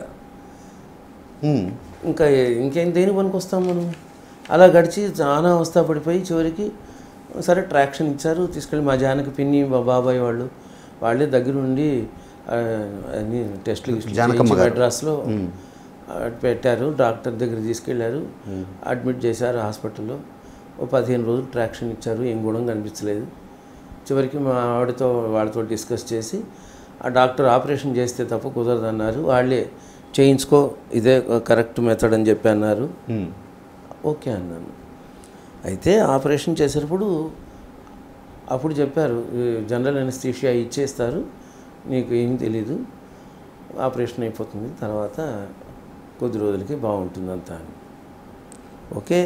హ్మ్. ఇంకా ఇంకేం దేని పనికి వస్తాం మనం అలా గడిచి చాలా అవస్థ పడిపోయి చివరికి సరే ట్రాక్షన్ ఇచ్చారు తీసుకెళ్ళి మా జానకి పిన్ని మా బాబాయ్ వాళ్ళు వాళ్ళే దగ్గర ఉండి ఆ, అన్ని టెస్టులు గిస్టులు జానకమ్మ చేయించి గారు. మెడ్రాస్లో ఆ, పెట్టారు డాక్టర్ దగ్గర తీసుకెళ్లారు అడ్మిట్ చేశారు హాస్పిటల్లో ఓ పదిహేను రోజులు ట్రాక్షన్ ఇచ్చారు ఏం కూడా కనిపించలేదు చివరికి మా ఆవిడతో వాళ్ళతో డిస్కస్ చేసి ఆ డాక్టర్ ఆపరేషన్ చేస్తే తప్ప కుదరదన్నారు వాళ్ళే చేయించుకో ఇదే కరెక్ట్ మెథడ్ అని చెప్పి అన్నారు హ్మ్. ఓకే అన్నాను అయితే ఆపరేషన్ చేసేటప్పుడు అప్పుడు చెప్పారు "ఈ జనరల్ అనస్థీషియా ఇచ్చేస్తారు నీకు ఏం తెలీదు ఆపరేషన్ అయిపోతుంది తర్వాత కొద్ది రోజులకి బాగుంటుంది అంతా అని ఓకే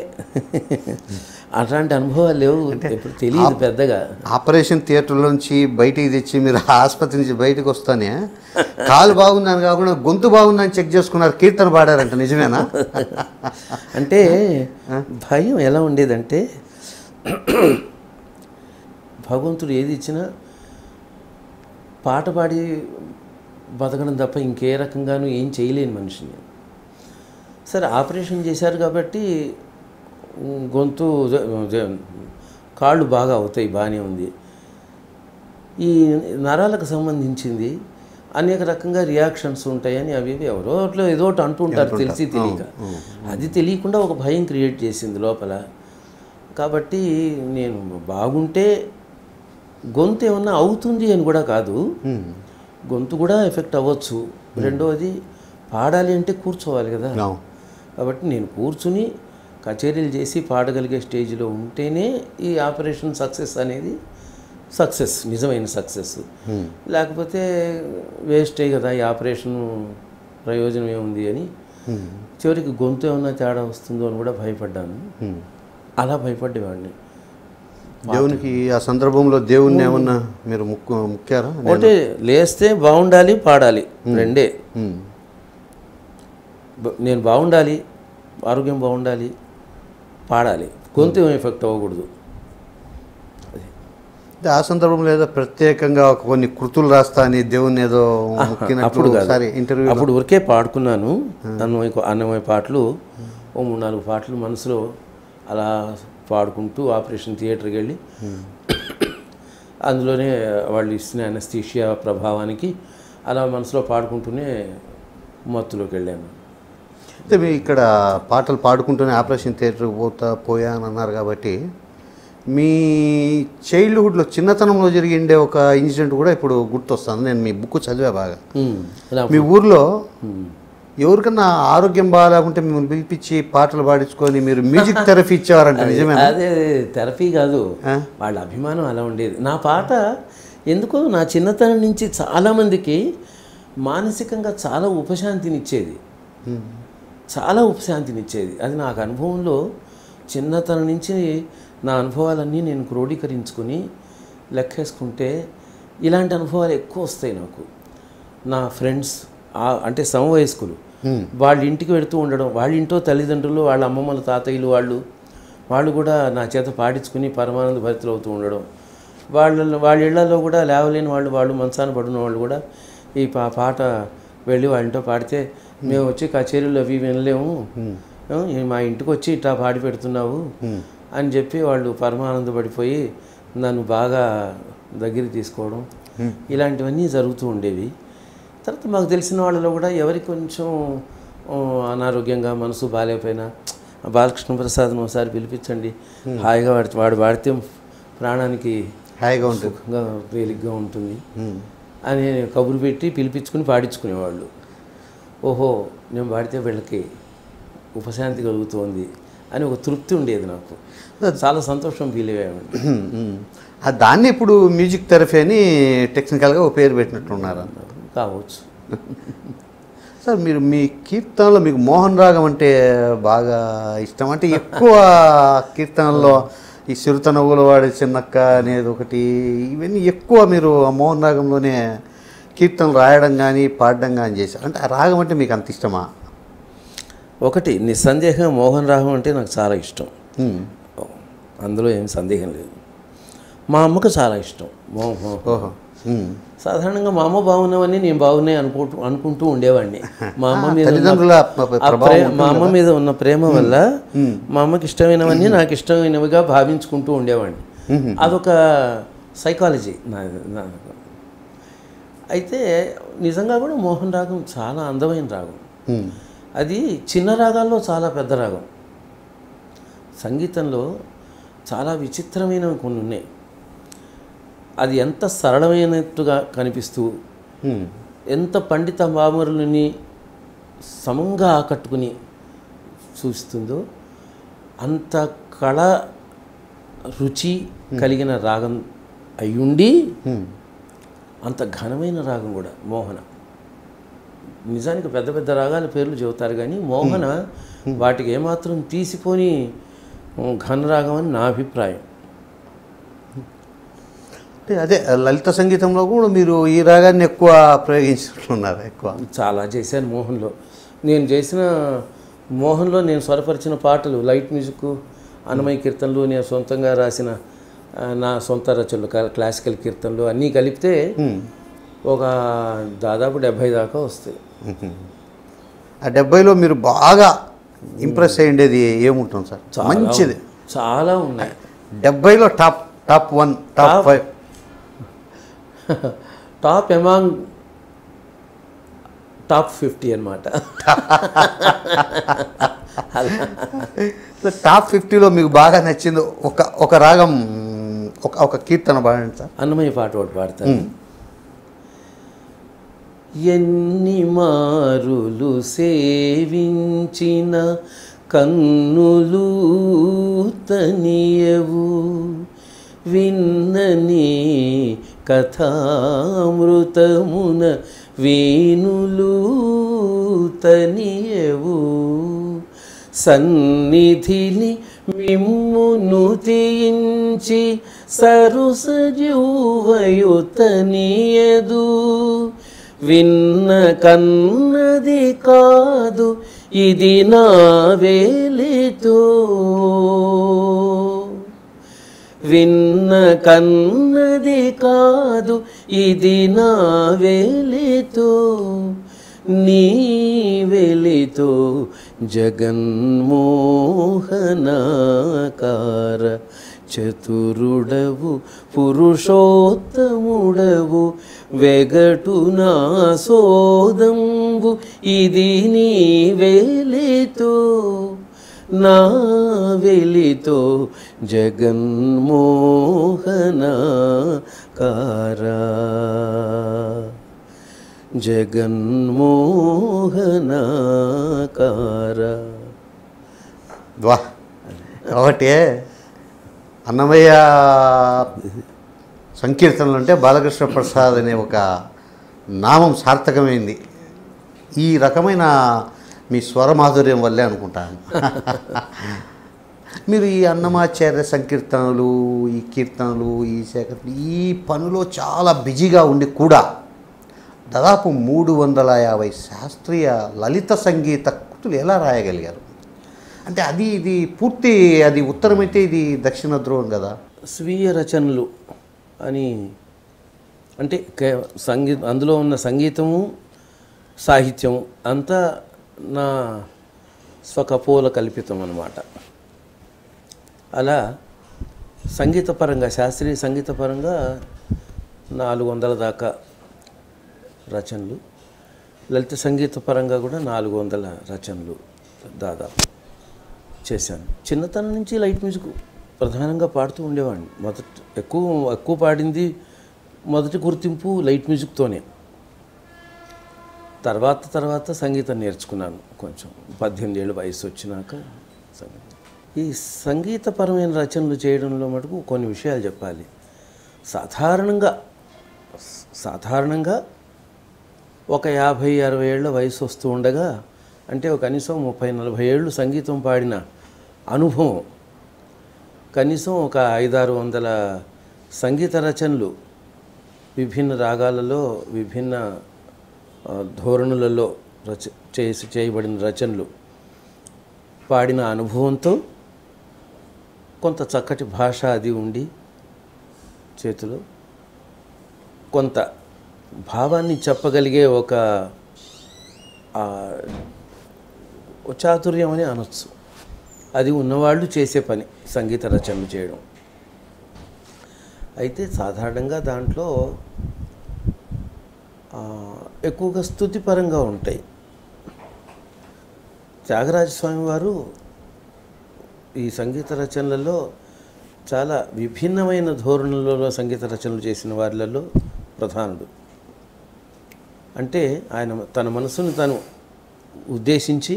అట్లాంటి అనుభవాలు లేవు ఎప్పుడు తెలియదు పెద్దగా ఆపరేషన్ థియేటర్ నుంచి బయటికి తెచ్చి మీరు ఆసుపత్రి నుంచి బయటకు వస్తానే కాలు బాగుందని కాకుండా గొంతు బాగుందని చెక్ చేసుకున్నారు కీర్తన పాడారంట నిజమేనా అంటే భయం ఎలా ఉండేదంటే భగవంతుడు ఏది ఇచ్చినా పాట పాడి బతకడం తప్ప ఇంకే రకంగానూ ఏం చేయలేని మనిషిని సరే ఆపరేషన్ చేశారు కాబట్టి ఉమ్, గొంతు జ- జ- కాళ్ళు బాగా అవుతాయి బాగానే ఉంది ఈ నరాలకు సంబంధించింది అనేక రకంగా రియాక్షన్స్ ఉంటాయని అవి ఇవి ఎవరో అట్లా ఏదో ఒకటి అంటుంటారు తెలిసి తెలియక అది తెలియకుండా ఒక భయం క్రియేట్ చేసింది లోపల కాబట్టి నేను బాగుంటే గొంతు ఏమన్నా అవుతుంది అని కూడా కాదు గొంతు కూడా ఎఫెక్ట్ అవ్వచ్చు రెండవది పాడాలి అంటే కూర్చోవాలి కదా అవును. కాబట్టి నేను కూర్చుని కచేరీలు చేసి పాడగలిగే స్టేజ్లో ఉంటేనే ఈ ఆపరేషన్ సక్సెస్ అనేది సక్సెస్ నిజమైన సక్సెస్ లేకపోతే వేస్టే కదా ఈ ఆపరేషన్ ప్రయోజనం ఏముంది అని చివరికి గొంతు ఏమన్నా తేడా వస్తుందో అని కూడా భయపడ్డాను అలా భయపడేవాడిని దేవునికి ఆ సందర్భంలో దేవుణ్ణి ఏమన్నా మీరు ముక్కు ముక్కారా ఒకటి లేస్తే బాగుండాలి పాడాలి రెండే ఉమ్. బ- నేను బాగుండాలి ఆరోగ్యం పాడాలి గొంతు ఏం ఎఫెక్ట్ అవ్వకూడదు అంటే ఆ సందర్భంలో ఏదో ప్రత్యేకంగా ఒక కొన్ని కృతులు రాస్తా అని దేవుణ్ణి ఏదో ముక్కినట్లు అప్పుడు కాదు. ఒకసారి ఇంటర్వ్యూ అప్పుడు ఊరికే పాడుకున్నాను అన్నమయ అన్నమయ పాటలు ఓ మూడు నాలుగు పాటలు మనసులో అలా పాడుకుంటూ ఆపరేషన్ థియేటర్కి వెళ్ళి అందులోనే వాళ్ళు ఇస్తున్న అనస్థీషియా ప్రభావానికి అలా మనసులో పాడుకుంటూనే మత్తులోకి వెళ్ళాను అయితే మీ ఇక్కడ పాటలు పాడుకుంటూనే ఆపరేషన్ థియేటర్కి పోతా పోయా అని అన్నారు కాబట్టి మీ చైల్డ్హుడ్లో చిన్నతనంలో జరిగిండే ఒక ఇన్సిడెంట్ కూడా ఇప్పుడు గుర్తొస్తుంది నేను మీ బుక్ చదివా బాగా ఉమ్, ఇలా మీ ఊర్లో ఎవరికన్నా ఆరోగ్యం బాగాలేకుంటే మిమ్మల్ని పిలిపించి పాటలు పాడించుకొని మీరు మ్యూజిక్ థెరపీ ఇచ్చేవారంట నిజమే అదే థెరపీ కాదు ఆ? వాళ్ళ అభిమానం అలా ఉండేది నా పాట ఎందుకో నా చిన్నతనం నుంచి చాలామందికి మానసికంగా చాలా ఉపశాంతినిచ్చేది చాలా ఉపశాంతినిచ్చేది అది నాకు అనుభవంలో చిన్నతనం నుంచి నా అనుభవాలన్నీ నేను క్రోడీకరించుకుని లెక్కేసుకుంటే ఇలాంటి అనుభవాలు ఎక్కువ వస్తాయి నాకు నా ఫ్రెండ్స్ ఆ- అంటే సమవయస్కులు వాళ్ళ ఇంటికి వెళుతూ ఉండడం వాళ్ళ ఇంట్లో తల్లిదండ్రులు వాళ్ళ అమ్మమ్మల తాతయ్యలు వాళ్ళు వాళ్ళు కూడా నా చేత పాడించుకుని పరమానంద భరితులు అవుతూ ఉండడం వాళ్ళ వాళ్ళ ఇళ్లలో కూడా లేవలేని వాళ్ళు వాళ్ళు మంచాన పడిన వాళ్ళు కూడా ఈ పా పాట వెళ్ళి వాళ్ళ ఇంట్లో పాడితే మేము వచ్చి కచేరీలు అవి వినలేము ఆ, ఈ మా ఇంటికి వచ్చి ఇట్లా పాడి పెడుతున్నావు అని చెప్పి వాళ్ళు పరమానంద పడిపోయి నన్ను బాగా దగ్గరికి తీసుకోవడం ఇలాంటివన్నీ జరుగుతూ ఉండేవి తర్వాత మాకు తెలిసిన వాళ్ళలో కూడా ఎవరికి కొంచెం ఆ, అనారోగ్యంగా మనసు బాగాలేకపోయినా "ఆ బాలకృష్ణ ప్రసాద్ను ఒకసారి పిలిపించండి హాయిగా వాడి వాడు వాడితే ప్రాణానికి హాయిగా ఉంటుంది సుఖంగా తేలిగ్గా ఉంటుంది అని కబురు పెట్టి పిలిపించుకుని పాడించుకునేవాళ్ళు ఓహో నేను పాడితే వీళ్ళకి ఉపశాంతి కలుగుతోంది అని ఒక తృప్తి ఉండేది నాకు చాలా సంతోషం ఫీల్ అయ్యేవాడిని ఆ దాన్ని ఇప్పుడు మ్యూజిక్ థెరపీ అని టెక్నికల్గా ఒక పేరు పెట్టినట్టున్నారు కావచ్చు సార్ మీరు మీ కీర్తనలో మీకు మోహన్ రాగం అంటే బాగా ఇష్టం అంటే ఎక్కువ కీర్తనల్లో ఈ చిరుత నవ్వుల వాడి చిన్నక్క అనేది ఒకటి ఇవన్నీ ఎక్కువ మీరు ఆ మోహన్ రాగంలోనే కీర్తనలు రాయడం కానీ పాడడం కానీ చేశారు అంటే ఆ రాగం అంటే మీకు అంత ఇష్టమా ఒకటి నిస్సందేహంగా మోహన్ రాగం అంటే నాకు చాలా ఇష్టం ఉమ్. అందులో ఏం సందేహం లేదు మా అమ్మకు చాలా ఇష్టం మోహన్ ఓహో ఉమ్. సాధారణంగా మా అమ్మ బాగున్నావని నేను బాగున్నాయి అనుకుంటూ అనుకుంటూ ఉండేవాడిని మా అమ్మ మీద ఉన్న- తల్లిదండ్రుల ప్ర- ఆ ప్రభావం ప్రే- మా అమ్మ మీద ఉన్న ప్రేమ వల్ల మా అమ్మకి ఇష్టమైనవన్నీ నాకు ఇష్టమైనవిగా భావించుకుంటూ ఉండేవాడిని అదొక సైకాలజీ నా నా- అయితే నిజంగా కూడా మోహన్ రాగం చాలా అందమైన రాగం ఉమ్. అది చిన్న రాగాల్లో చాలా పెద్ద రాగం సంగీతంలో చాలా విచిత్రమైనవి కొన్ని ఉన్నాయి అది ఎంత సరళమైనట్టుగా కనిపిస్తూ ఉమ్. ఎంత పండిత బామరులని సమంగా ఆకట్టుకుని చూస్తుందో అంత కళ రుచి కలిగిన రాగం అయ్యుండి ఉమ్. అంత ఘనమైన రాగం కూడా మోహన నిజానికి పెద్ద పెద్ద రాగాల పేర్లు చెబుతారు కానీ మోహన వాటికి ఏమాత్రం తీసిపోని ఉమ్, ఘనరాగం అని నా అభిప్రాయం అంటే అదే లలిత సంగీతంలో కూడా మీరు ఈ రాగాన్ని ఎక్కువ ప్రయోగించుకుంటున్నారు ఎక్కువ చాలా చేశాను మోహన్లో నేను చేసిన మోహన్లో నేను స్వరపరిచిన పాటలు లైట్ మ్యూజిక్ అన్నమయ్య కీర్తనలు నేను సొంతంగా రాసిన ఆ, నా సొంత రచనలు కా- క్లాసికల్ కీర్తనలు అన్నీ కలిపితే ఒక దాదాపు డెబ్భై దాకా వస్తాయి ఆ డెబ్బైలో మీరు బాగా ఇంప్రెస్ అయ్యేది ఏముంటుంది సార్ చాలా మంచిది చాలా ఉన్నాయి డెబ్బైలో top top one top Top- five top among top fifty అనమాట టాప్ ఫిఫ్టీలో మీకు బాగా నచ్చింది ఒక ఒక రాగం ఒక ఒక కీర్తన పాడండి సార్ అన్నమయ్య పాట ఒకటి పాడతాను ఎన్ని మారులు సేవించిన కన్నులు తనియవు విన్నని కథామృతమున వీణులు తనియవు సన్నిధిని మిమ్మును తీయించి సరుసజీవయుతనియదు విన్న కన్నది కాదు ఇది నా వేలితో విన్న కన్నది కాదు ఇది నా వేలితో నీ వెలితో జగన్మోహనాకార చతురుడవు పురుషోత్తముడవు వెగటు నా సోదంబు ఇది నీ వెలితో నా వెలితో జగన్మోహనాకారా జగన్మోహనాకారా వా కాబట్టి అన్నమయ్య సంకీర్తనలు అంటే బాలకృష్ణ ప్రసాద్ అనే ఒక నామం సార్థకమైంది ఈ రకమైన మీ స్వర మాధుర్యం వల్లే అనుకుంటాను మీరు ఈ అన్నమాచార్య సంకీర్తనలు ఈ కీర్తనలు ఈ సేకరణ ఈ పనిలో చాలా బిజీగా ఉండి కూడా దాదాపు మూడు వందల యాభై శాస్త్రీయ లలిత సంగీత కృతులు ఎలా రాయగలిగారు అంటే అది ఇది పూర్తి అది ఉత్తరమైతే ఇది దక్షిణ ధ్రువం కదా స్వీయ రచనలు అని అంటే కే సంగీ అందులో ఉన్న సంగీతము సాహిత్యము అంతా నా స్వకపోల కల్పితం అన్నమాట అలా సంగీతపరంగా శాస్త్రీయ సంగీతపరంగా నాలుగు వందల దాకా రచనలు లలిత సంగీత పరంగా కూడా నాలుగు వందల రచనలు దాదాపు చేశాను చిన్నతనం నుంచి లైట్ మ్యూజిక్ ప్రధానంగా పాడుతూ ఉండేవాడిని మొదట ఎక్కువ ఎక్కువ పాడింది మొదటి గుర్తింపు లైట్ మ్యూజిక్తోనే తర్వాత తర్వాత సంగీతం నేర్చుకున్నాను కొంచెం పద్దెనిమిది ఏళ్ళు వయసు వచ్చినాక సంగీతం ఈ సంగీతపరమైన రచనలు చేయడంలో మటుకు కొన్ని విషయాలు చెప్పాలి సాధారణంగా సాధారణంగా ఒక యాభై అరవై ఏళ్ళ వయసు వస్తూ ఉండగా అంటే ఒక కనీసం ముప్పై నలభై ఏళ్ళు సంగీతం పాడిన అనుభవం కనీసం ఒక ఐదారు వందల సంగీత రచనలు విభిన్న రాగాలలో విభిన్న ఆ, ధోరణులలో రచ చేసి చేయబడిన రచనలు పాడిన అనుభవంతో కొంత చక్కటి భాష అది ఉండి చేతిలో కొంత భావాన్ని చెప్పగలిగే ఒక ఆ, ఓ చాతుర్యం అని అనొచ్చు అది ఉన్నవాళ్ళు చేసే పని సంగీత రచనలు చేయడం అయితే సాధారణంగా దాంట్లో ఆ, ఎక్కువగా స్థుతిపరంగా ఉంటాయి త్యాగరాజస్వామి వారు ఈ సంగీత రచనలలో చాలా విభిన్నమైన ధోరణులలో సంగీత రచనలు చేసిన వారిలలో ప్రధానుడు అంటే ఆయన తన మనసును తను ఉద్దేశించి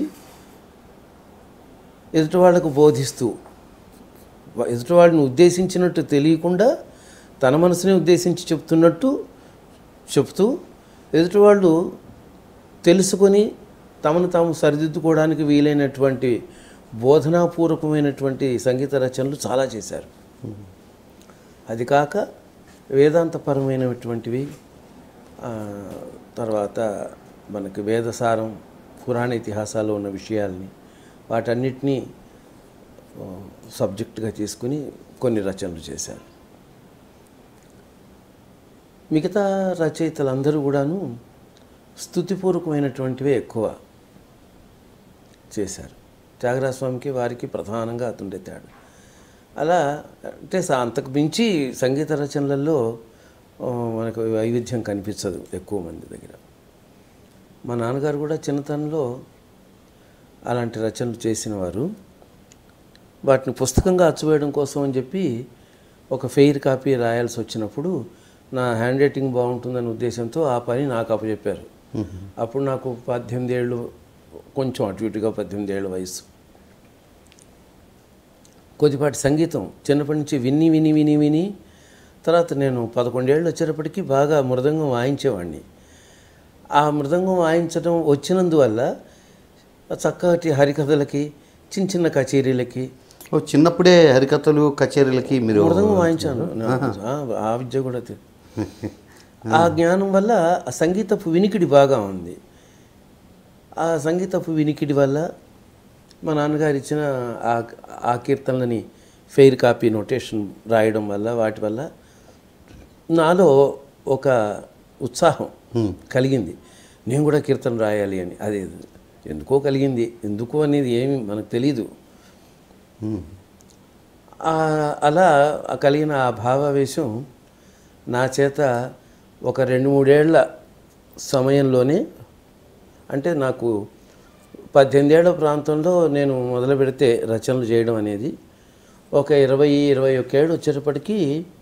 ఎదుటి వాళ్ళకు బోధిస్తూ వా- ఎదుటి వాళ్ళని ఉద్దేశించినట్టు తెలియకుండా తన మనసునే ఉద్దేశించి చెప్తున్నట్టు చెప్తూ ఎదుటి వాళ్ళు తెలుసుకొని తమను తాము సరిదిద్దుకోవడానికి వీలైనటువంటి బోధనాపూర్వకమైనటువంటి సంగీత రచనలు చాలా చేశారు అది కాక వేదాంతపరమైనటువంటివి ఆ, తర్వాత మనకి వేదసారం పురాణ ఇతిహాసాల్లో ఉన్న విషయాల్ని వాటన్నిటినీ ఆ, సబ్జెక్టుగా తీసుకుని కొన్ని రచనలు చేశారు మిగతా రచయితలందరూ కూడాను స్థుతిపూర్వకమైనటువంటివే ఎక్కువ చేశారు త్యాగరాజస్వామికి వారికి ప్రధానంగా అతుండే తేడా అలా అంటే సా- అంతకు మించి సంగీత రచనలలో ఆ, మనకు వైవిధ్యం కనిపించదు ఎక్కువ మంది దగ్గర మా నాన్నగారు కూడా చిన్నతనంలో అలాంటి రచనలు చేసిన వారు వాటిని పుస్తకంగా అచ్చువేయడం కోసం అని చెప్పి ఒక ఫెయిర్ కాపీ రాయాల్సి వచ్చినప్పుడు నా హ్యాండ్ రైటింగ్ బాగుంటుందనే ఉద్దేశంతో ఆ పని నాకు అప్పచెప్పారు అప్పుడు నాకు పద్దెనిమిది ఏళ్ళు కొంచెం అటు ఇటుగా పద్దెనిమిది ఏళ్ళ వయసు కొద్దిపాటి సంగీతం చిన్నప్పటి నుంచి విని విని విని విని తర్వాత నేను పదకొండేళ్ళు వచ్చేటప్పటికి బాగా మృదంగం వాయించేవాడిని ఆ మృదంగం వాయించడం వచ్చినందువల్ల చక్కటి హరికథలకి చిన్న చిన్న కచేరీలకి ఓ చిన్నప్పుడే హరికథలు కచేరీలకి మీరు మృదంగం వాయించాను నాకు ఆ- ఆ విద్య కూడా తె- ఆ జ్ఞానం వల్ల ఆ సంగీతపు వినికిడి బాగా ఉంది ఆ సంగీతపు వినికిడి వల్ల మా నాన్నగారు ఇచ్చిన ఆ ఆ కీర్తనలని ఫెయిర్ కాపీ నోటేషన్ రాయడం వల్ల వాటి వల్ల నాలో ఒక ఉత్సాహం కలిగింది నేను కూడా కీర్తన రాయాలి అని అది ఎందుకో కలిగింది ఎందుకో అనేది ఏమి మనకు తెలీదు ఆ- అలా ఆ కలిగిన ఆ భావావేశం నా చేత ఒక రెండు మూడేళ్ల సమయంలోనే అంటే నాకు పద్దెనిమిదేళ్ల ప్రాంతంలో నేను మొదలు పెడితే రచనలు చేయడం అనేది ఒక ఇరవై ఇరవై ఒక్కేళ్ళు వచ్చేటప్పటికి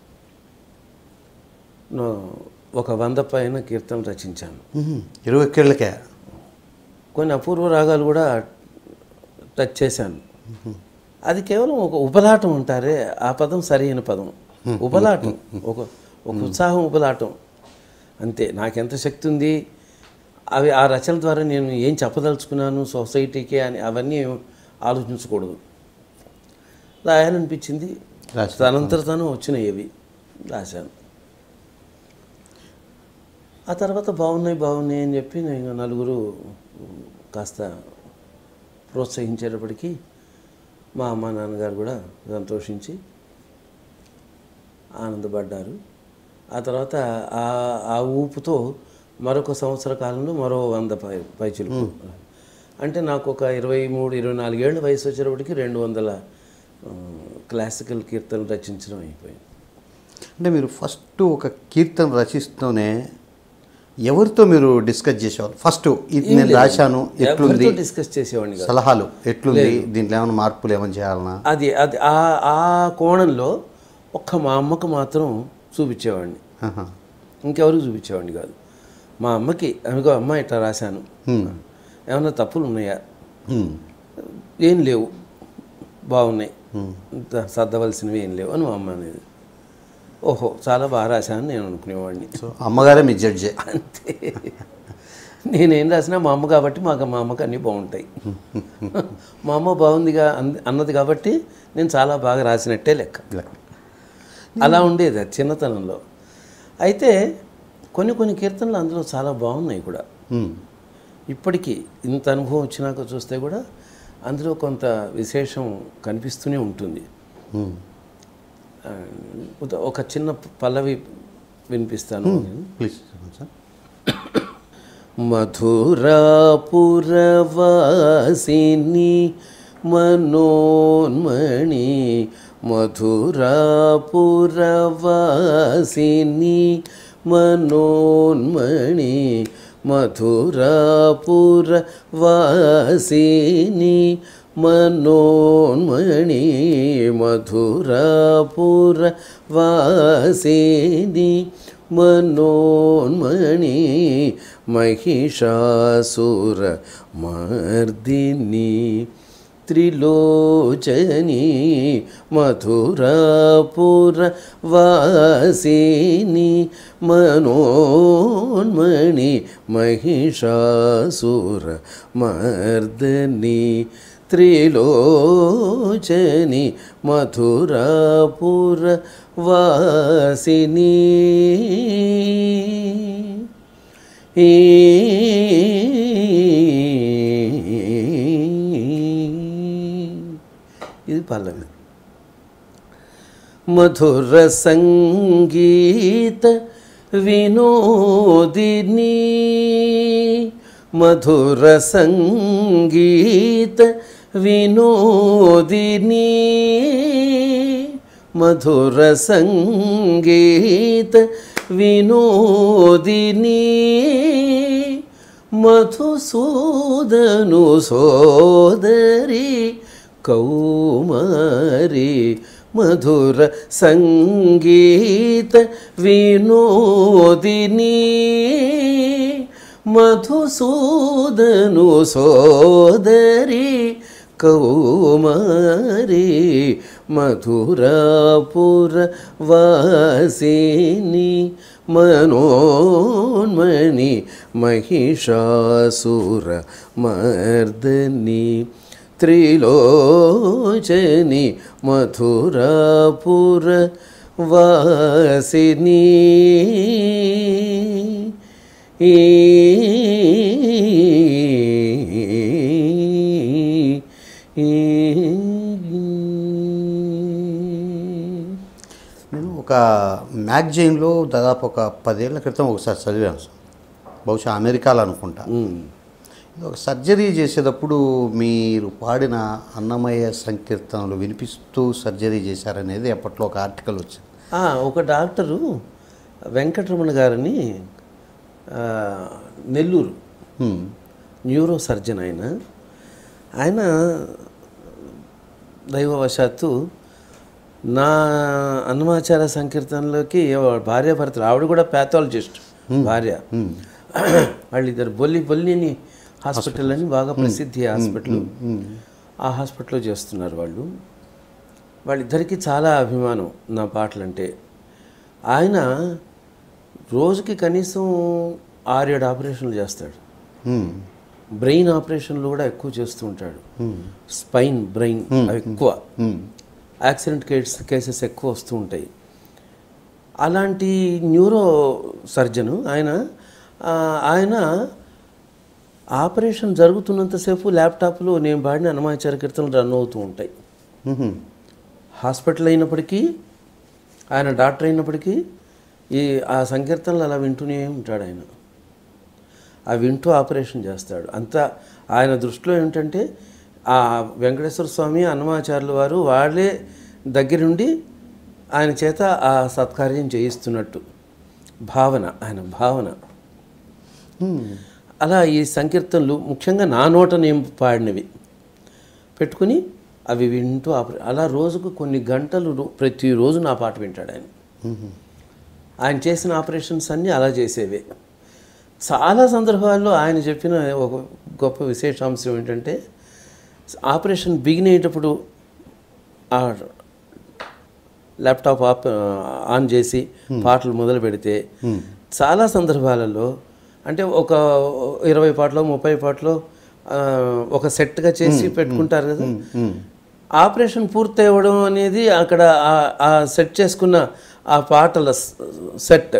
నా- ఒక వంద పైన కీర్తనలు రచించాను మ్మ్. ఇరవై ఒక్కేళ్ళకే కొన్ని అపూర్వ రాగాలు కూడా టచ్ చేశాను అది కేవలం ఒక ఉపలాటం అంటారే ఆ పదం సరైన పదం ఉపలాటం ఒక ఒక ఉత్సాహం ఉపలాటం అంతే నాకెంత శక్తి ఉంది అవి ఆ రచన ద్వారా నేను ఏం చెప్పదలుచుకున్నాను సొసైటీకి అని అవన్నీ ఆలోచించకూడదు రాయాలనిపించింది రాశారు. తనంతర తను వచ్చినాయి అవి రాశాను ఆ తర్వాత బాగున్నాయి బాగున్నాయి అని చెప్పి నేను నలుగురు కాస్త ప్రోత్సహించేటప్పటికీ మా అమ్మ నాన్నగారు కూడా సంతోషించి ఆనందపడ్డారు ఆ తర్వాత ఆ ఆ ఊపుతో మరొక సంవత్సర కాలంలో మరో వంద పై పైచులు అంటే నాకు ఒక ఇరవై మూడు ఇరవై నాలుగేళ్ల వయసు వచ్చేటప్పటికి రెండు వందల ఆ, క్లాసికల్ కీర్తనలు రచించడం అయిపోయింది అంటే మీరు ఫస్ట్ ఒక కీర్తన రచిస్తూనే ఎవరితో మీరు డిస్కస్ చేసేవారు ఫస్ట్ ఇది నేను రాశాను ఎట్లుంది ఎవరితో డిస్కస్ చేసేవాడిని కాదు సలహాలు ఎట్లుంది దీంట్లో ఏమైనా మార్పులు ఏమైనా చేయాలనా అది అది ఆ ఆ కోణంలో ఒక్క మా అమ్మకు మాత్రం చూపించేవాడిని ఆహా. ఇంకెవరికి చూపించేవాడిని కాదు మా అమ్మకి అనుకో అమ్మ ఇట్లా రాశాను ఏమన్నా తప్పులు ఉన్నాయా మ్మ్. ఏం లేవు బాగున్నాయి ఇంత సర్దవలసినవి ఏం లేవు అని మా అమ్మ అనేది ఓహో చాలా బాగా రాశాను నేను అనుకునేవాడిని సో అమ్మగారే మీ జడ్జే అంతే నేనేం రాసినా మా అమ్మ కాబట్టి మాకు మా అమ్మకి అన్నీ బాగుంటాయి మా అమ్మ బాగుందిగా అంది- అన్నది కాబట్టి నేను చాలా బాగా రాసినట్టే లెక్క అలా ఉండేది అది చిన్నతనంలో అయితే కొన్ని కొన్ని కీర్తనలు అందులో చాలా బాగున్నాయి కూడా మ్మ్. ఇప్పటికీ ఇంత అనుభవం వచ్చినాక చూస్తే కూడా అందులో కొంత విశేషం కనిపిస్తూనే ఉంటుంది మ్మ్. ఆ, ఉద- ఒక చిన్న పల్లవి వినిపిస్తాను ప్లీజ్ చెప్పండి సార్ మధురాపురవాసిని మనోన్మణి మధురాపురవాసిని మనోన్మణి మధురాపురవాసిని మనోన్మణి మధురాపురవాసిని మనోన్మణి మహిషాసుర మర్దిని త్రిలోచని మధురాపుర వాసిని మనోన్మణి మహిషాసుర మర్దని త్రిలోచని మధురాపుర వాసిని ఈ ఇది పల్లవి మధుర సంగీత వినోదిని మధుర సంగీత వినోదిని మధుర సంగీత వినోదిని మధుసూదను సోదరి కౌమారి మధుర సంగీత వినోదిని మధుసూదను సోదరి కౌమారి మధురాపుర వాసిని మనోన్మణి మహిషాసుర మర్దని త్రిలోచని మధురాపుర వాసిని ఈ నేను ఒక మ్యాగజైన్లో దాదాపు ఒక పదేళ్ల క్రితం ఒకసారి చదివాను సార్ బహుశా అమెరికాలో అనుకుంటా ఇది ఒక సర్జరీ చేసేటప్పుడు మీరు పాడిన అన్నమయ్య సంకీర్తనలు వినిపిస్తూ సర్జరీ చేశారనేది అప్పట్లో ఒక ఆర్టికల్ వచ్చింది ఆ, ఒక డాక్టరు వెంకటరమణ గారని ఆ, నెల్లూరు హ్మ్. న్యూరో సర్జన్ ఆయన ఆయన దైవవశాత్తు నా అన్నమాచార సంకీర్తనలోకి భార్య భర్తలు ఆవిడ కూడా ప్యాథాలజిస్ట్ భార్య వాళ్ళిద్దరు బొల్లి బొల్లిని హాస్పిటల్ అని బాగా ప్రసిద్ధి హాస్పిటల్ ఆ హాస్పిటల్లో చేస్తున్నారు వాళ్ళు వాళ్ళిద్దరికీ చాలా అభిమానం నా పాటలంటే ఆయన రోజుకి కనీసం ఆరేడు ఆపరేషన్లు చేస్తాడు హ్మ్. బ్రెయిన్ ఆపరేషన్లు కూడా ఎక్కువ చేస్తూ ఉంటాడు స్పైన్ బ్రెయిన్ అవి ఎక్కువ యాక్సిడెంట్ కేస్ కేసెస్ ఎక్కువ వస్తూ ఉంటాయి అలాంటి న్యూరో సర్జను ఆయన ఆ, ఆయన ఆపరేషన్ జరుగుతున్నంతసేపు ల్యాప్టాప్లో నేను పాడిన హనుమాచార కీర్తనలు రన్ అవుతూ ఉంటాయి హ్మ్. హాస్పిటల్ అయినప్పటికీ ఆయన డాక్టర్ అయినప్పటికీ ఈ ఆ సంకీర్తనలు అలా వింటూనే ఉంటాడు ఆయన ఆ వింటూ ఆపరేషన్ చేస్తాడు అంతా ఆయన దృష్టిలో ఏంటంటే ఆ వెంకటేశ్వర స్వామి అన్నమాచార్యుల వారు వాళ్ళే దగ్గరుండి ఆయన చేత ఆ సత్కార్యం చేయిస్తున్నట్టు భావన ఆయన భావన అలా ఈ సంకీర్తనలు ముఖ్యంగా నా నోట నేను పాడినవి పెట్టుకుని అవి వింటూ ఆపరే అలా రోజుకు కొన్ని గంటలు రో- ప్రతిరోజు నా పాట వింటాడు ఆయన ఆయన చేసిన ఆపరేషన్స్ అన్నీ అలా చేసేవే చాలా సందర్భాల్లో ఆయన చెప్పిన ఒక గొప్ప విశేషాంశం ఏంటంటే ఆపరేషన్ బిగిన్ అయ్యేటప్పుడు ఆ ల్యాప్టాప్ ఆప్ ఆన్ చేసి పాటలు మొదలు పెడితే చాలా సందర్భాలలో అంటే ఒక ఇరవై పాటలో ముప్పై పాటలో ఆ, ఒక సెట్గా చేసి పెట్టుకుంటారు కదా ఆపరేషన్ పూర్తి అవ్వడం అనేది అక్కడ ఆ- ఆ సెట్ చేసుకున్న ఆ పాటల స- సెట్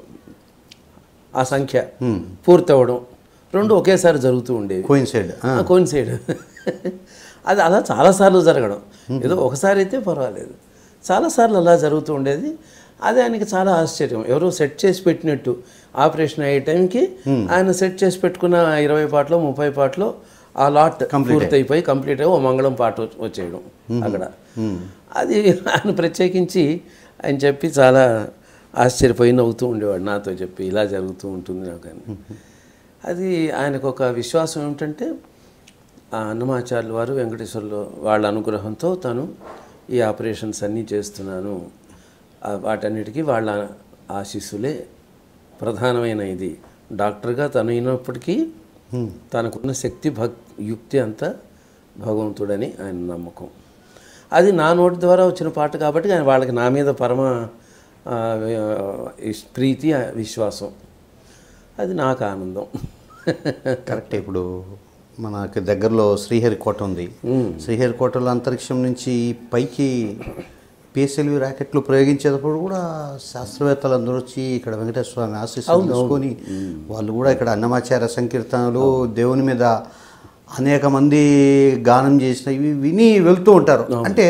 ఆ సంఖ్య పూర్తి అవ్వడం రెండు ఒకేసారి జరుగుతూ ఉండేవి కోయిన్సైడ్ కోయిన్సైడ్ అది అలా చాలాసార్లు జరగడం ఏదో ఒకసారి అయితే పర్వాలేదు చాలాసార్లు అలా జరుగుతూ ఉండేది అది ఆయనకి చాలా ఆశ్చర్యం ఎవరో సెట్ చేసి పెట్టినట్టు ఆపరేషన్ అయ్యే టైంకి ఆయన సెట్ చేసి పెట్టుకున్న ఇరవై పాటలో ముప్పై పాటలో ఆ లాట్ పూర్తి అయిపోయి కంప్లీట్ అయ్యి ఓ మంగళం పాట వచ్చి- వచ్చేయడం అక్కడ అది ఆయన ప్రత్యేకించి ఆయన చెప్పి చాలా ఆశ్చర్యపోయి నవ్వుతూ ఉండేవాడు నాతో చెప్పి ఇలా జరుగుతూ ఉంటుంది నాకు అని అది ఆయనకు ఒక విశ్వాసం ఏమిటంటే ఆ అన్నమాచార్యుల వారు వెంకటేశ్వర్లు వాళ్ళ అనుగ్రహంతో తను ఈ ఆపరేషన్స్ అన్నీ చేస్తున్నాను ఆ వాటన్నిటికీ వాళ్ళ ఆశీస్సులే ప్రధానమైన ఇది డాక్టర్గా తను అయినప్పటికీ తనకున్న శక్తి భక్ యుక్తి అంతా భగవంతుడని ఆయన నమ్మకం అది నా నోటి ద్వారా వచ్చిన పాట కాబట్టి ఆయన వాళ్ళకి నా మీద పరమ ఆ, ఇష్- ప్రీతి ఆ, విశ్వాసం అది నాకు ఆనందం కరెక్ట్ ఇప్పుడు మనకి దగ్గరలో శ్రీహరికోట ఉంది శ్రీహరికోటలో అంతరిక్షం నుంచి పైకి పిఎస్ఎల్వి రాకెట్లు ప్రయోగించేటప్పుడు కూడా శాస్త్రవేత్తలు అందరూ వచ్చి ఇక్కడ వెంకటేశ్వర స్వామి ఆశీస్సులు తీసుకొని వాళ్ళు కూడా ఇక్కడ అన్నమాచార్య సంకీర్తనలు దేవుని మీద అనేక మంది గానం చేసిన ఇవి విని వెళ్తూ ఉంటారు అంటే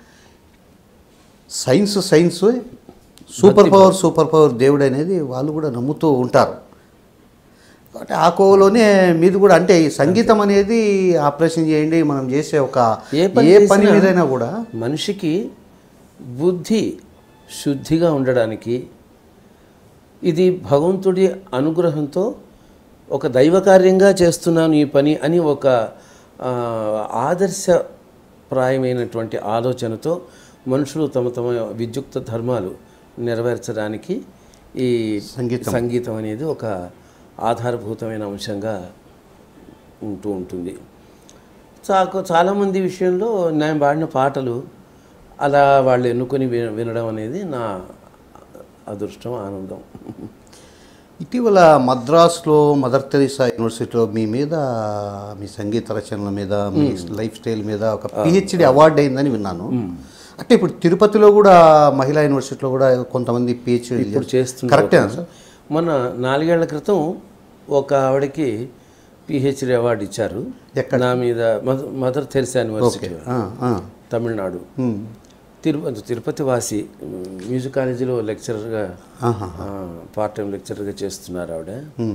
science science super power super power దేవుడు అనేది వాళ్ళు కూడా నమ్ముతూ ఉంటారు కాబట్టి ఆ కోవలోనే మీది కూడా అంటే ఈ సంగీతం అనేది ఆపరేషన్ చేయండి మనం చేసే ఒక ఏ పని ఏ పని చేసినా మీదైనా కూడా మనిషికి బుద్ధి శుద్ధిగా ఉండడానికి ఇది భగవంతుడి అనుగ్రహంతో ఒక దైవ కార్యంగా చేస్తున్నాను ఈ పని అని ఒక ఆ, ఆదర్శప్రాయమైనటువంటి ఆలోచనతో మనుషులు తమ తమ విద్యుక్త ధర్మాలు నెరవేర్చడానికి ఈ సంగీతం. సంగీతం అనేది ఒక ఆధారభూతమైన అంశంగా ఉంటూ ఉంటుంది చాకు చాలామంది విషయంలో నేను పాడిన పాటలు అలా వాళ్ళు ఎన్నుకొని విన- వినడం అనేది నా అదృష్టం ఆనందం ఇటీవల మద్రాస్లో మదర్ తెరీసా యూనివర్సిటీలో మీ మీద మీ సంగీత రచనల మీద మీ లైఫ్ స్టైల్ మీద ఒక పిహెచ్డి అవార్డు అయిందని విన్నాను అంటే ఇప్పుడు తిరుపతిలో కూడా మహిళా యూనివర్సిటీలో కూడా కొంతమంది పిహెచ్డి ఇప్పుడు చేస్తున్నారు కరెక్టేనా సార్ మన నాలుగేళ్ల క్రితం ఒక ఆవిడకి పిహెచ్డి అవార్డు ఇచ్చారు ఎక్కడ? నా మీద మద- మదర్ తెరిసా యూనివర్సిటీ ఆ, ఆ. తమిళనాడు ఉమ్. తిరుపతి తిరుపతి వాసి మ్యూజిక్ కాలేజీలో లెక్చరర్గా ఆహా. పార్ట్ టైం లెక్చరర్గా చేస్తున్నారు ఆవిడ ఉమ్.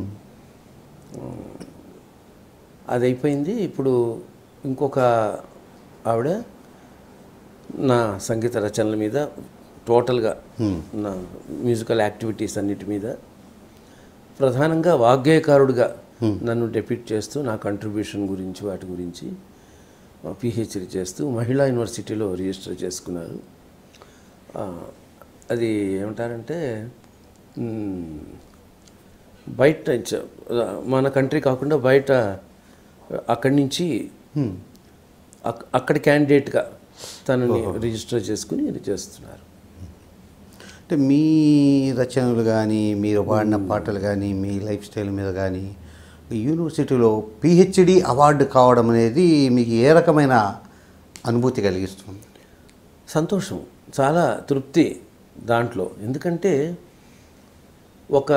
అది అయిపోయింది ఇప్పుడు ఇంకొక ఆవిడ నా సంగీత రచనల మీద టోటల్గా నా మ్యూజికల్ యాక్టివిటీస్ అన్నిటి మీద ప్రధానంగా వాగ్గేయకారుడిగా నన్ను డెప్యూట్ చేస్తూ నా కంట్రిబ్యూషన్ గురించి వాటి గురించి పిహెచ్డి చేస్తూ మహిళా యూనివర్సిటీలో రిజిస్టర్ చేసుకున్నారు ఆ, అది ఏమంటారంటే మ్, బయట చ- మన కంట్రీ కాకుండా బయట అక్కడి నుంచి అక్- అక్కడి క్యాండిడేట్గా తనని రిజిస్టర్ చేసుకుని ఇది చేస్తున్నారు అంటే మీ రచనలు కానీ మీరు పాడిన పాటలు కానీ మీ లైఫ్ స్టైల్ మీద కానీ ఈ యూనివర్సిటీలో పిహెచ్డి అవార్డు కావడం అనేది మీకు ఏ రకమైన అనుభూతి కలిగిస్తుంది సంతోషం చాలా తృప్తి దాంట్లో ఎందుకంటే ఒక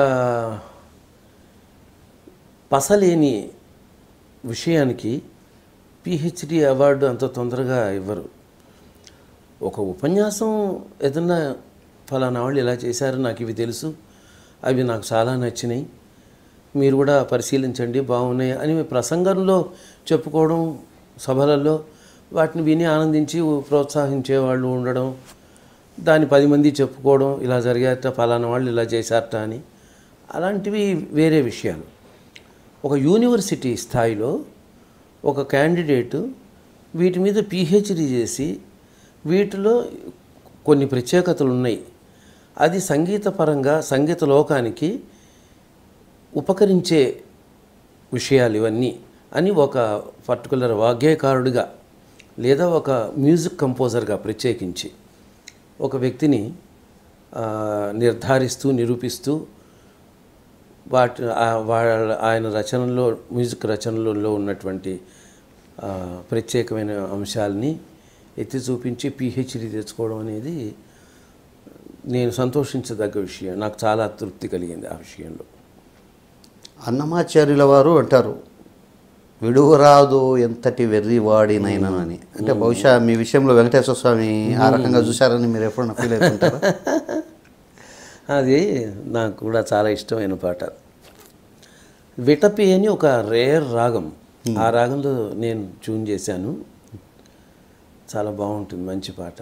పసలేని విషయానికి పిహెచ్డి అవార్డు అంత తొందరగా ఇవ్వరు ఒక ఉపన్యాసం ఏదన్నా ఫలానా వాళ్ళు ఇలా చేశారు నాకు ఇవి తెలుసు అవి నాకు చాలా నచ్చినాయి మీరు కూడా పరిశీలించండి బాగున్నాయి అని ప్రసంగంలో చెప్పుకోవడం సభలలో వాటిని విని ఆనందించి ప్రోత్సహించే వాళ్ళు ఉండడం దాన్ని పది మంది చెప్పుకోవడం ఇలా జరిగారట ఫలానా వాళ్ళు ఇలా చేశారట అని అలాంటివి వేరే విషయాలు ఒక యూనివర్సిటీ స్థాయిలో ఒక క్యాండిడేటు వీటి మీద పిహెచ్డి చేసి వీటిలో కొన్ని ప్రత్యేకతలు ఉన్నాయి అది సంగీతపరంగా సంగీత లోకానికి ఉపకరించే విషయాలు ఇవన్నీ అని ఒక పర్టికులర్ వాగ్గేయకారుడిగా లేదా ఒక మ్యూజిక్ కంపోజర్గా ప్రత్యేకించి ఒక వ్యక్తిని ఆ, నిర్ధారిస్తూ నిరూపిస్తూ వాటి ఆ- వాళ్ళ ఆయన రచనలో మ్యూజిక్ రచనలలో ఉన్నటువంటి ఆ, ప్రత్యేకమైన అంశాలని ఎత్తి చూపించి పిహెచ్డి తెచ్చుకోవడం అనేది నేను సంతోషించదగ్గ విషయం నాకు చాలా తృప్తి కలిగింది ఆ విషయంలో అన్నమాచార్యుల వారు అంటారు విడువరాదు ఎంతటి వెర్రివాడినైనా అని అంటే బహుశా మీ విషయంలో వెంకటేశ్వర స్వామి ఆ రకంగా చూశారని మీరు ఎప్పుడన్నా ఫీల్ అవుతుంటారా అది నాకు కూడా చాలా ఇష్టమైన పాట విటపి అని ఒక రేర్ రాగం ఆ రాగంలో నేను ట్యూన్ చేశాను చాలా బాగుంటుంది మంచి పాట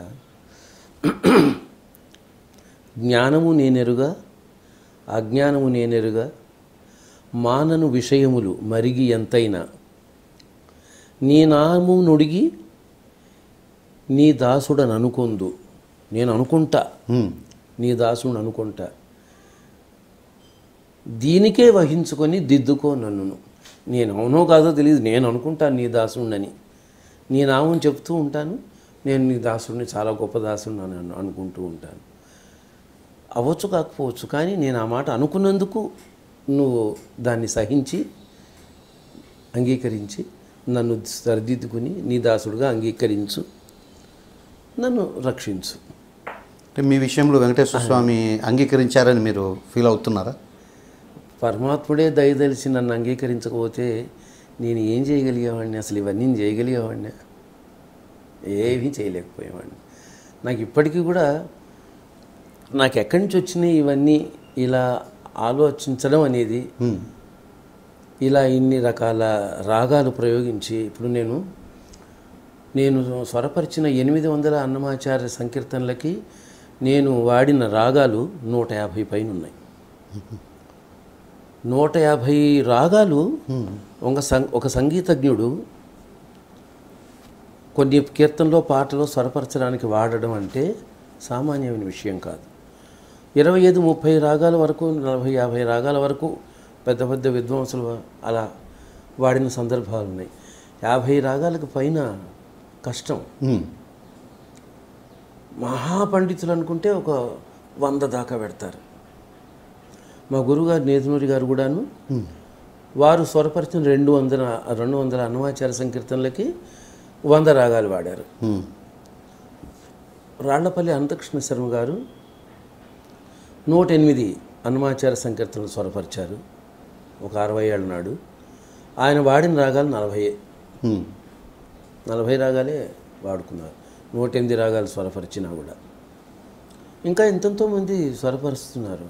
జ్ఞానము నేనెరుగా అజ్ఞానము నేనెరుగా మానను విషయములు మరిగి ఎంతైనా నీ నాము నుడిగి నీ దాసుడని అనుకుందు నేను అనుకుంటా నీ దాసుడు అనుకుంటా దీనికే వహించుకొని దిద్దుకో నన్నును నేను అవునో కాదో తెలియదు నేను అనుకుంటాను నీ దాసుడిని నీ నామం చెప్తూ ఉంటాను నేను నీ దాసుడిని చాలా గొప్ప దాసుడిని అని అను- అనుకుంటూ ఉంటాను అవ్వచ్చు కాకపోవచ్చు కానీ నేను ఆ మాట అనుకున్నందుకు నువ్వు దాన్ని సహించి అంగీకరించి నన్ను సరిదిద్దుకుని నీ దాసుడుగా అంగీకరించు నన్ను రక్షించు అంటే మీ విషయంలో వెంకటేశ్వర స్వామి అంగీకరించారని మీరు ఫీల్ అవుతున్నారా పరమాత్ముడే దయదలిచి నన్ను అంగీకరించకపోతే నేను ఏం చేయగలిగేవాడిని అసలు ఇవన్నీ నేను చేయగలిగేవాడిని ఏమీ చేయలేకపోయేవాడిని నాకు ఇప్పటికీ కూడా నాకు ఎక్కడి నుంచి వచ్చినాయి ఇవన్నీ ఇలా ఆలోచించడం అనేది ఇలా ఇన్ని రకాల రాగాలు ప్రయోగించి ఇప్పుడు నేను నేను స్వరపరిచిన ఎనిమిది వందల అన్నమాచార్య సంకీర్తనలకి నేను వాడిన రాగాలు నూట యాభై పైన ఉన్నాయి నూట యాభై రాగాలు ఒక సం ఒక సంగీతజ్ఞుడు కొన్ని కీర్తనలో పాటలో స్వరపరచడానికి వాడడం అంటే సామాన్యమైన విషయం కాదు ఇరవై ఐదు ముప్పై రాగాల వరకు నలభై యాభై రాగాల వరకు పెద్ద పెద్ద విద్వాంసులు అలా వాడిన సందర్భాలు ఉన్నాయి యాభై రాగాలకు పైన కష్టం ఉమ్. మహాపండితులు అనుకుంటే ఒక వంద దాకా పెడతారు మా గురువుగారు నేదునూరి గారు కూడాను వారు స్వరపరిచిన రెండు వందల రెండు వందల అన్నమాచార సంకీర్తనలకి వంద రాగాలు వాడారు ఉమ్. రాళ్లపల్లి అనంతకృష్ణ శర్మ గారు నూట ఎనిమిది అన్నమాచార సంకీర్తనలు స్వరపరిచారు ఒక అరవై ఏళ్ళ నాడు ఆయన వాడిన రాగాలు నలభై ఉమ్. నలభై రాగాలే వాడుకున్నారు నూట ఎనిమిది రాగాలు స్వరపరిచినా కూడా ఇంకా ఎంతెంతో మంది స్వరపరుస్తున్నారు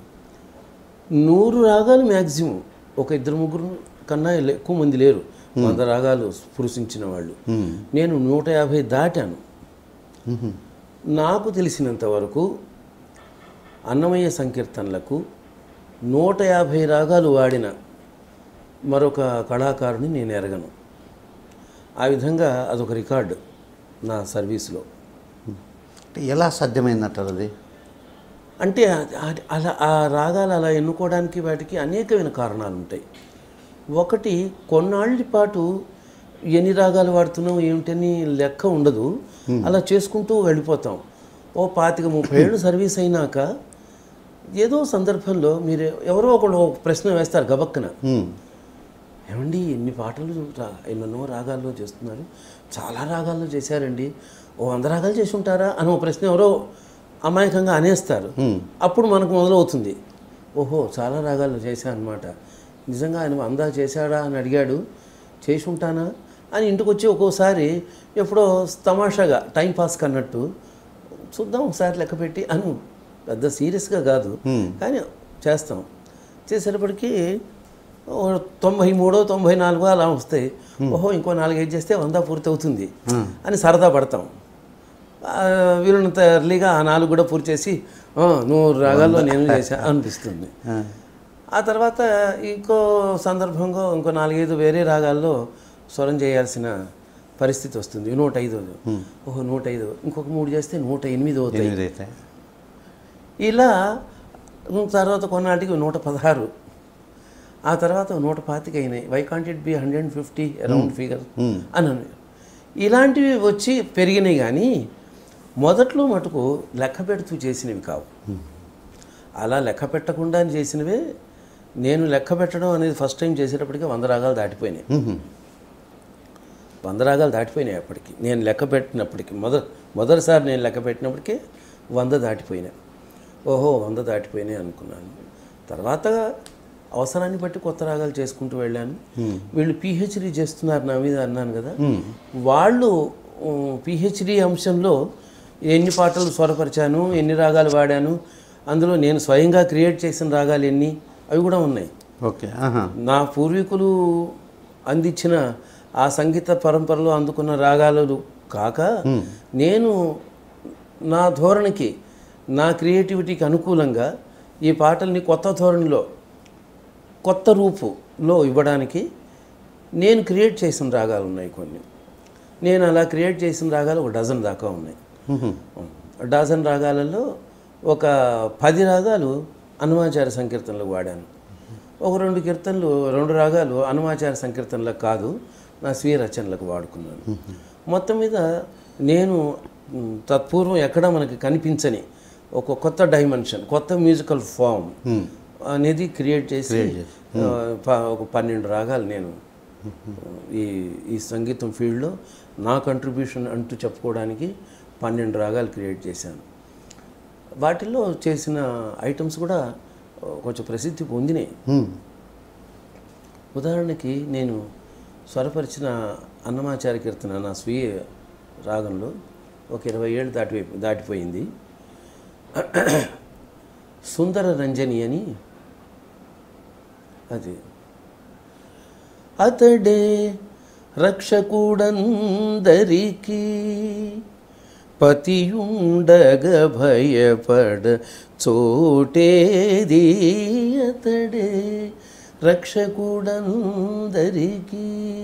నూరు రాగాలు మ్యాక్సిమం ఒక ఇద్దరు ముగ్గురు కన్నా లే- ఎక్కువ మంది లేరు వంద రాగాలు స్పృశించిన వాళ్ళు నేను నూట యాభై దాటాను ఉహు. నాకు తెలిసినంత వరకు అన్నమయ్య సంకీర్తనలకు నూట యాభై రాగాలు వాడిన మరొక కళాకారుని నేను ఎరగను ఆ విధంగా అదొక రికార్డు నా సర్వీస్లో అంటే ఎలా సాధ్యమైందంటారు అది అంటే ఆ- ఆ- అలా ఆ రాగాలు అలా ఎన్నుకోవడానికి వాటికి అనేకమైన కారణాలు ఉంటాయి ఒకటి కొన్నాళ్ళ పాటు ఎన్ని రాగాలు వాడుతున్నాం ఏమిటని లెక్క ఉండదు అలా చేసుకుంటూ వెళ్ళిపోతాం ఓ పాతిక ముప్పై ఏళ్ళు సర్వీస్ అయినాక ఏదో సందర్భంలో మీరు ఎవరో ఒకళ్ళు ఒక ప్రశ్న వేస్తారు గబక్కన ఉమ్. ఏమండి ఎన్ని పాటలు రా ఎన్నెన్నో రాగాల్లో చేస్తున్నారు చాలా రాగాల్లో చేశారండి ఓ వంద రాగాలు చేసి ఉంటారా అని ఒక ప్రశ్న ఎవరో అమాయకంగా అనేస్తారు అప్పుడు మనకు మొదలవుతుంది ఓహో చాలా రాగాల్లో చేశాను అనమాట నిజంగా ఆయన వందా చేశాడా అని అడిగాడు చేసి ఉంటానా అని ఇంటికి వచ్చి ఒక్కోసారి ఎప్పుడో తమాషాగా టైం పాస్ కన్నట్టు చూద్దాం ఒకసారి లెక్క పెట్టి అను పెద్ద సీరియస్గా కాదు కానీ చేస్తాం చేసేటప్పటికి ఓ తొంభై మూడో తొంభై నాలుగో అలా వస్తాయి ఓహో ఇంకో నాలుగైదు చేస్తే వంద పూర్తి అవుతుంది అని సరదా పడతాం ఆ, వీలున్నంత ఎర్లీగా ఆ నాలుగు కూడా పూర్తి చేసి "ఆ, నూరు రాగాల్లో నేను చేశా అనిపిస్తుంది ఆ తర్వాత ఇంకో సందర్భంగా ఇంకో నాలుగైదు వేరే రాగాల్లో స్వరం చేయాల్సిన పరిస్థితి వస్తుంది నూట ఐదు ఓహో నూట ఐదు ఇంకొక మూడు చేస్తే నూట ఎనిమిది అవుతాయి ఎనిమిది అయితే ఇలా తర్వాత కొన్నాటికి నూట పదహారు ఆ తర్వాత నూట పాతిక అయినాయి why can't it be hundred and fifty around figure అని అన్నారు. ఇలాంటివి వచ్చి పెరిగినాయి కానీ మొదట్లో మటుకు లెక్క పెడుతూ చేసినవి కావు అలా లెక్క పెట్టకుండా చేసినవే నేను లెక్క పెట్టడం అనేది ఫస్ట్ టైం చేసేటప్పటికి వంద రాగాలు దాటిపోయినాయి ఉహు. వంద రాగాలు దాటిపోయినాయి అప్పటికి నేను లెక్క పెట్టినప్పటికి మొద మొదటిసారి నేను లెక్క పెట్టినప్పటికే వంద దాటిపోయినాయి ఓహో వంద దాటిపోయినాయి అనుకున్నాను తర్వాత అవసరాన్ని బట్టి కొత్త రాగాలు చేసుకుంటూ వెళ్ళాను వీళ్ళు పిహెచ్డి చేస్తున్నారు నా మీద అన్నాను కదా వాళ్ళు పిహెచ్డి అంశంలో ఎన్ని పాటలు స్వరపరిచాను ఎన్ని రాగాలు వాడాను అందులో నేను స్వయంగా క్రియేట్ చేసిన రాగాలు ఎన్ని అవి కూడా ఉన్నాయి ఓకే ఆహా నా పూర్వీకులు అందించిన ఆ సంగీత పరంపరలో అందుకున్న రాగాలు కాక నేను నా ధోరణికి నా క్రియేటివిటీకి అనుకూలంగా ఈ పాటల్ని కొత్త ధోరణిలో కొత్త రూపులో ఇవ్వడానికి నేను క్రియేట్ చేసిన రాగాలు ఉన్నాయి కొన్ని నేను అలా క్రియేట్ చేసిన రాగాలు ఒక డజన్ దాకా ఉన్నాయి ఉహు. డజన్ రాగాలలో ఒక పది రాగాలు హనుమాచార సంకీర్తనలకు వాడాను ఒక రెండు కీర్తనలు రెండు రాగాలు హనుమాచార సంకీర్తనలకు కాదు నా స్వీయ రచనలకు వాడుకున్నాను మొత్తం మీద నేను మ్, తత్పూర్వం ఎక్కడ మనకి కనిపించని ఒక కొత్త డైమెన్షన్ కొత్త మ్యూజికల్ ఫామ్ అనేది క్రియేట్ చేసి ఆ, ప- ఒక పన్నెండు రాగాలు నేను ఈ ఈ సంగీతం ఫీల్డ్లో నా కంట్రిబ్యూషన్ అంటూ చెప్పుకోవడానికి పన్నెండు రాగాలు క్రియేట్ చేశాను వాటిల్లో చేసిన ఐటమ్స్ కూడా ఆ, కొంచెం ప్రసిద్ధి పొందినాయి ఉమ్. ఉదాహరణకి నేను స్వరపరిచిన అన్నమాచార కీర్తన నా స్వీయ రాగంలో ఒక ఇరవై ఏళ్ళు దాటి దాటిపోయింది సుందర రంజని అని అది అతడే రక్షకుడందరికీ పతియుండగ భయపడ చోటేది అతడే రక్షకుడందరికీ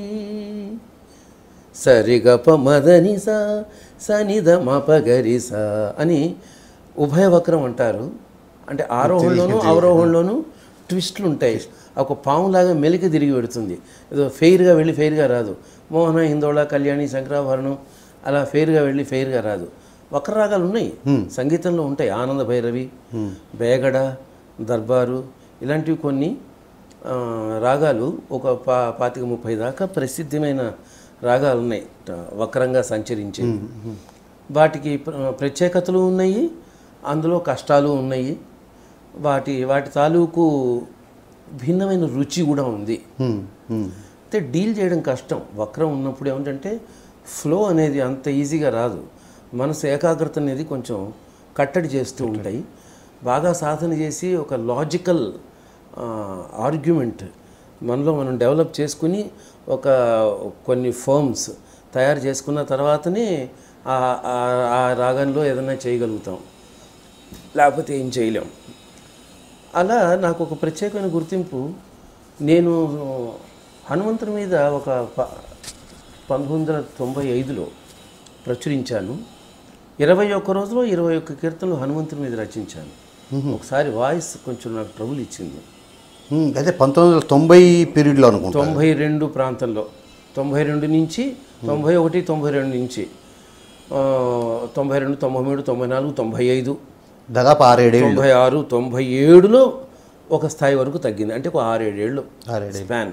సరిగప మదనిస సనిద మపగరిస అని ఉభయవక్రం అంటారు అంటే ఆరోహణలోను అవరోహణలోను ట్విస్ట్లు ఉంటాయి ఒక పాములాగా మెలికి తిరిగి పెడుతుంది ఏదో ఫెయిర్గా వెళ్ళి ఫెయిర్గా రాదు మోహన హిందోళ కళ్యాణి శంకరాభరణం అలా ఫెయిర్గా వెళ్ళి ఫెయిర్గా రాదు వక్రరాగాలు ఉన్నాయి సంగీతంలో ఉంటాయి ఆనంద భైరవి బేగడ దర్బారు ఇలాంటివి కొన్ని ఆ, రాగాలు ఒక పా పాతిక ముప్పై దాకా ప్రసిద్ధమైన రాగాలు ఉన్నాయి ట- వక్రంగా సంచరించే వాటికి ప్ర- ప్రత్యేకతలు ఉన్నాయి అందులో కష్టాలు ఉన్నాయి వాటి వాటి తాలూకు భిన్నమైన రుచి కూడా ఉంది హ్మ్, హ్మ్. అయితే డీల్ చేయడం కష్టం వక్రం ఉన్నప్పుడు ఏమిటంటే ఫ్లో అనేది అంత ఈజీగా రాదు మనసు ఏకాగ్రత అనేది కొంచెం కట్టడి చేస్తూ ఉంటాయి బాగా సాధన చేసి ఒక లాజికల్ ఆర్గ్యుమెంట్ మనలో మనం డెవలప్ చేసుకుని ఒక కొన్ని ఫర్మ్స్ తయారు చేసుకున్న తర్వాతనే ఆ- ఆ- ఆ రాగంలో ఏదైనా చేయగలుగుతాం లేకపోతే ఏం చేయలేం అలా నాకు ఒక ప్రత్యేకమైన గుర్తింపు నేను హనుమంతుని మీద ఒక ప- పంతొమ్మిది వందల తొంభై ఐదులో ప్రచురించాను ఇరవై ఒక్క రోజులో ఇరవై ఒక్క కీర్తనలు హనుమంతుని మీద రచించాను ఒకసారి వాయిస్ కొంచెం నాకు ట్రబుల్ ఇచ్చింది హ్మ్, అదే పంతొమ్మిది వందల తొంభై పీరియడ్లో అనుకుంటా తొంభై రెండు ప్రాంతంలో తొంభై రెండు నుంచి తొంభై ఒకటి తొంభై రెండు నుంచి ఆ, తొంభై రెండు తొంభై మూడు తొంభై నాలుగు తొంభై ఐదు దాదాపు ఆరేడేళ్ళు తొంభై ఆరు తొంభై ఏడులో ఒక స్థాయి వరకు తగ్గింది అంటే ఒక ఆరేడేళ్ళు ఆరేడేళ్ళు. స్పాన్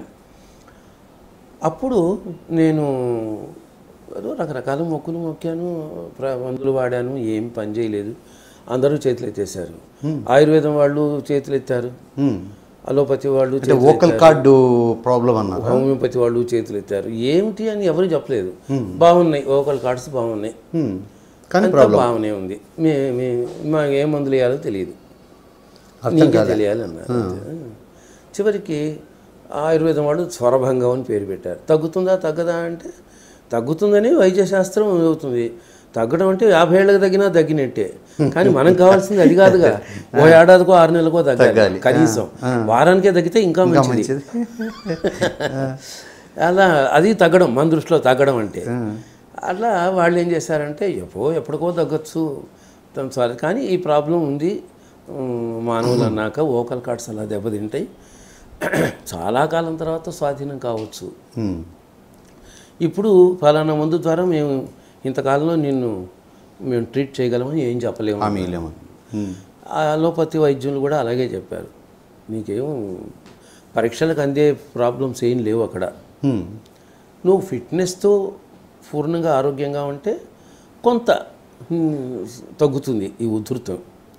అప్పుడు నేను ఏదో రకరకాల మొక్కులు మొక్కాను ప్ర- మందులు వాడాను ఏం పని చేయలేదు అందరూ చేతులు ఎత్తేసారు ఆయుర్వేదం వాళ్ళు చేతులు ఎత్తారు హ్మ్. అలోపతి వాళ్ళు అంటే చేతులు ఓకల్ కార్డు ప్రాబ్లం అన్నారు హోమియోపతి వాళ్ళు చేతులు ఎత్తారు ఏమిటి అని ఎవరు చెప్పలేదు బాగున్నాయి ఓకల్ కార్డ్స్ బాగున్నాయి హ్మ్. కానీ అంతా బాగానే ఉంది మే మే మాకు ఏ మందులు వేయాలో తెలియదు నీకే తెలియాలి అన్నారు చివరికి ఆయుర్వేదం వాళ్ళు స్వరభంగం అని పేరు పెట్టారు తగ్గుతుందా తగ్గదా అంటే తగ్గుతుందని వైద్యశాస్త్రం అవుతుంది తగ్గడం అంటే యాభై ఏళ్ళకి తగ్గినా తగ్గినట్టే కానీ మనకు కావాల్సింది అది కాదుగా ఓ ఏడాదికో ఆరు నెలలకో తగ్గాలి కనీసం వారానికే తగ్గితే ఇంకా మంచిది అలా అది తగ్గడం మన దృష్టిలో తగ్గడం అంటే అట్లా వాళ్ళు ఏం చేశారంటే ఎప్పుడో ఎప్పటికో తగ్గొచ్చు తను సారీ కానీ ఈ ప్రాబ్లం ఉంది ఉమ్, మానవులు అన్నాక ఓకల్ కార్డ్స్ అలా దెబ్బతింటాయి చాలా కాలం తర్వాత స్వాధీనం కావచ్చు హ్మ్. ఇప్పుడు ఫలానా మందు ద్వారా మేము ఇంతకాలంలో నిన్ను మేము ట్రీట్ చేయగలమని ఏం చెప్పలేము హామీ ఇవ్వలేమని హ్మ్. ఆ అలోపతి వైద్యులు కూడా అలాగే చెప్పారు నీకేం పరీక్షలకు అందే ప్రాబ్లమ్స్ ఏం లేవు అక్కడ హ్మ్. నువ్వు ఫిట్నెస్తో పూర్ణంగా ఆరోగ్యంగా ఉంటే కొంత హ్మ్, తగ్గుతుంది ఈ ఉధృతం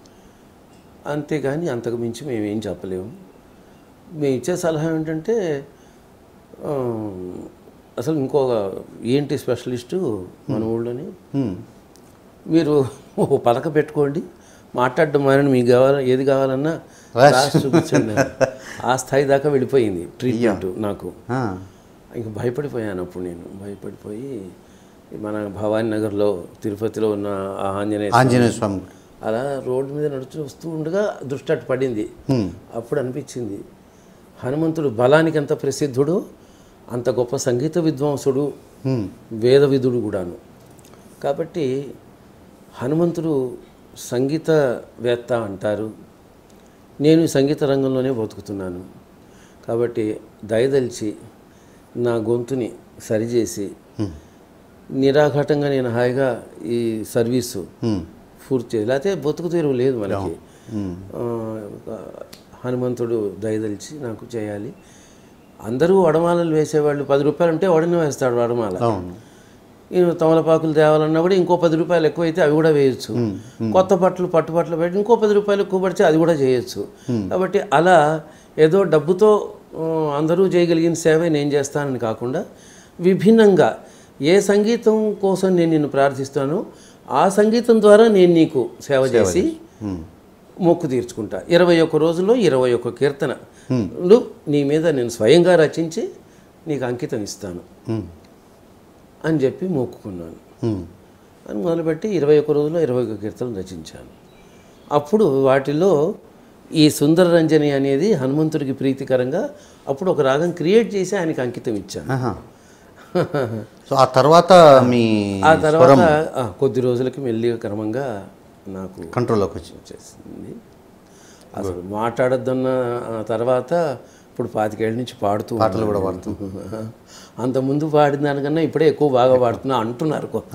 అంతేగాని అంతకు మించి మేమేం చెప్పలేము మేము ఇచ్చే సలహా ఏంటంటే ఆ, అసలు ఇంకొక ఏంటి స్పెషలిస్టు మన ఊళ్ళోని హ్మ్. మీరు ఓ పలక పెట్టుకోండి మాట్లాడడం మారని మీకు కావాలి ఏది కావాలన్నా రాసి చూపించండి ఆ స్థాయి దాకా వెళ్ళిపోయింది ట్రీట్మెంట్ నాకు ఆ. ఇంక భయపడిపోయాను అప్పుడు నేను భయపడిపోయి మన భవానీ నగర్లో తిరుపతిలో ఉన్న ఆ ఆంజనేయ స్వామి ఆంజనేయ స్వామి గుడి. అలా రోడ్డు మీద నడుచు వస్తూ ఉండగా దృష్టి అటు పడింది హ్మ్. అప్పుడు అనిపించింది హనుమంతుడు బలానికి ఎంత ప్రసిద్ధుడు అంత గొప్ప సంగీత విద్వాంసుడు హ్మ్. వేదవిధుడు కూడాను కాబట్టి హనుమంతుడు సంగీతవేత్త అంటారు నేను ఈ సంగీత రంగంలోనే బతుకుతున్నాను కాబట్టి దయదలిచి నా గొంతుని సరిచేసి నిరాఘాటంగా నేను హాయిగా ఈ సర్వీసు హ్మ్. పూర్తి చేయాలి లేకపోతే బతుకు తెరువు లేదు మనకి హ్మ్. ఆ, హనుమంతుడు దయదలిచి నాకు చేయాలి అందరూ వడమాలలు వేసేవాళ్ళు పది రూపాయలు ఉంటే వడని వేస్తాడు వడమాల అవును ఈయన తమలపాకులు తేవాలన్నా కూడా ఇంకో పది రూపాయలు ఎక్కువైతే అవి కూడా వేయొచ్చు కొత్త బట్టలు పట్టు బట్టలు పెట్టి ఇంకో పది రూపాయలు ఎక్కువ పడితే అది కూడా చేయొచ్చు కాబట్టి అలా ఏదో డబ్బుతో ఆ, అందరూ చేయగలిగిన సేవ నేను చేస్తానని కాకుండా విభిన్నంగా ఏ సంగీతం కోసం నేను నిన్ను ప్రార్థిస్తానో ఆ సంగీతం ద్వారా నేను నీకు సేవ చేసి మొక్కు తీర్చుకుంటా ఇరవై ఒక్క రోజుల్లో ఇరవై ఒక్క కీర్తన నీ మీద నేను స్వయంగా రచించి నీకు అంకితం ఇస్తాను హ్మ్. అని చెప్పి మొక్కుకున్నాను హ్మ్. అని మొదలుపెట్టి ఇరవై ఒక్క రోజుల్లో ఇరవై ఒక్క కీర్తనలు రచించాను అప్పుడు వాటిలో ఈ సుందర రంజని అనేది హనుమంతుడికి ప్రీతికరంగా అప్పుడు ఒక రాగం క్రియేట్ చేసి ఆయనకి అంకితం ఇచ్చాను ఆహా. సో ఆ తర్వాత మీ ఆ తర్వాత ఆ, కొద్ది రోజులకి మెల్లిగా క్రమంగా నాకు కంట్రోల్లోకి వచ్చి వచ్చేసింది అసలు మాట్లాడొద్దన్న ఆ తర్వాత ఇప్పుడు పాతికేళ్ళ నుంచి పాడుతూ పాటలు కూడా పాడుతూ అంతకుముందు పాడిన దానికన్నా ఇప్పుడే ఎక్కువ బాగా పాడుతున్నా అంటున్నారు కొ-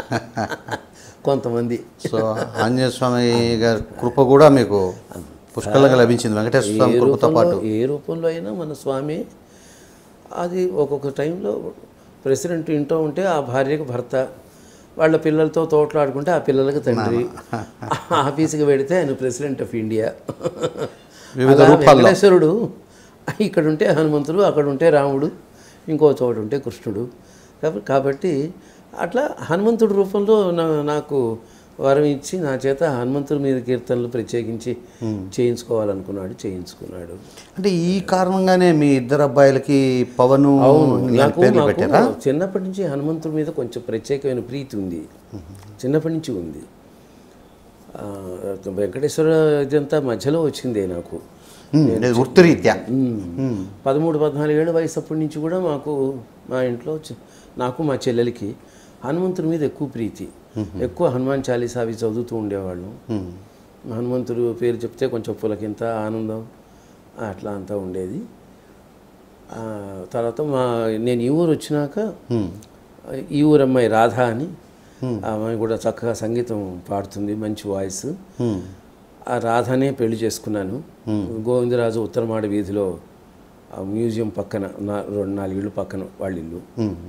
కొంతమంది సో ఆంజనేయ స్వామి గారి కృప కూడా మీకు పుష్కలంగా లభించింది వెంకటేశ్వర స్వామి ఏ కృపతో పాటు రూపంలో ఏ రూపంలో అయినా మన స్వామి అది ఒక్కొక్క టైంలో ప్రెసిడెంట్ ఇంట్లో ఉంటే ఆ భార్యకు భర్త వాళ్ళ పిల్లలతో తోటలాడుకుంటే ఆ పిల్లలకు తండ్రి ఆఫీస్కి వెడితే ఆయన ప్రెసిడెంట్ ఆఫ్ ఇండియా వివిధ అలా రూపాల్లో. వెంకటేశ్వరుడు ఇక్కడ ఉంటే హనుమంతుడు అక్కడ ఉంటే రాముడు ఇంకో చోట ఉంటే కృష్ణుడు కాబట్టి కాబట్టి అట్లా హనుమంతుడి రూపంలో నా- నాకు వరం ఇచ్చి నా చేత హనుమంతుడి మీద కీర్తనలు ప్రత్యేకించి చేయించుకోవాలనుకున్నాడు చేయించుకున్నాడు అంటే ఈ కారణంగానే మీ ఇద్దరు అబ్బాయిలకి పవను ఇలాంటి నాకు పేర్లు నాకు పెట్టారా చిన్నప్పటి నుంచి హనుమంతుడి మీద కొంచెం ప్రత్యేకమైన ప్రీతి ఉంది చిన్నప్పటి నుంచి ఉంది ఆ, వెంకటేశ్వర ఇదంతా మధ్యలో వచ్చిందే నాకు ఉమ్, లేదు, వృత్తిరీత్యా పదమూడు పద్నాలుగు ఏళ్ళ వయసు అప్పటి నుంచి కూడా మాకు మా ఇంట్లో చి- నాకు మా చెల్లెలకి హనుమంతుడి మీద ఎక్కువ ప్రీతి ఎక్కువ హనుమాన్ చాలీసా అవి చదువుతూ ఉండేవాళ్ళం హనుమంతుడు పేరు చెప్తే కొంచెం పులకింత ఆనందం అట్లా అంతా ఉండేది ఆ, తర్వాత మా నేను ఈ ఊరు వచ్చినాక ఈ ఊరు అమ్మాయి రాధ అని ఆ అమ్మాయి కూడా చక్కగా సంగీతం పాడుతుంది మంచి వాయిస్ ఆ రాధనే పెళ్లి చేసుకున్నాను గోవిందరాజు ఉత్తరమాడ వీధిలో ఆ మ్యూజియం పక్కన నా రెండు నాలుగు ఇళ్ళు పక్కన వాళ్ళ ఇల్లు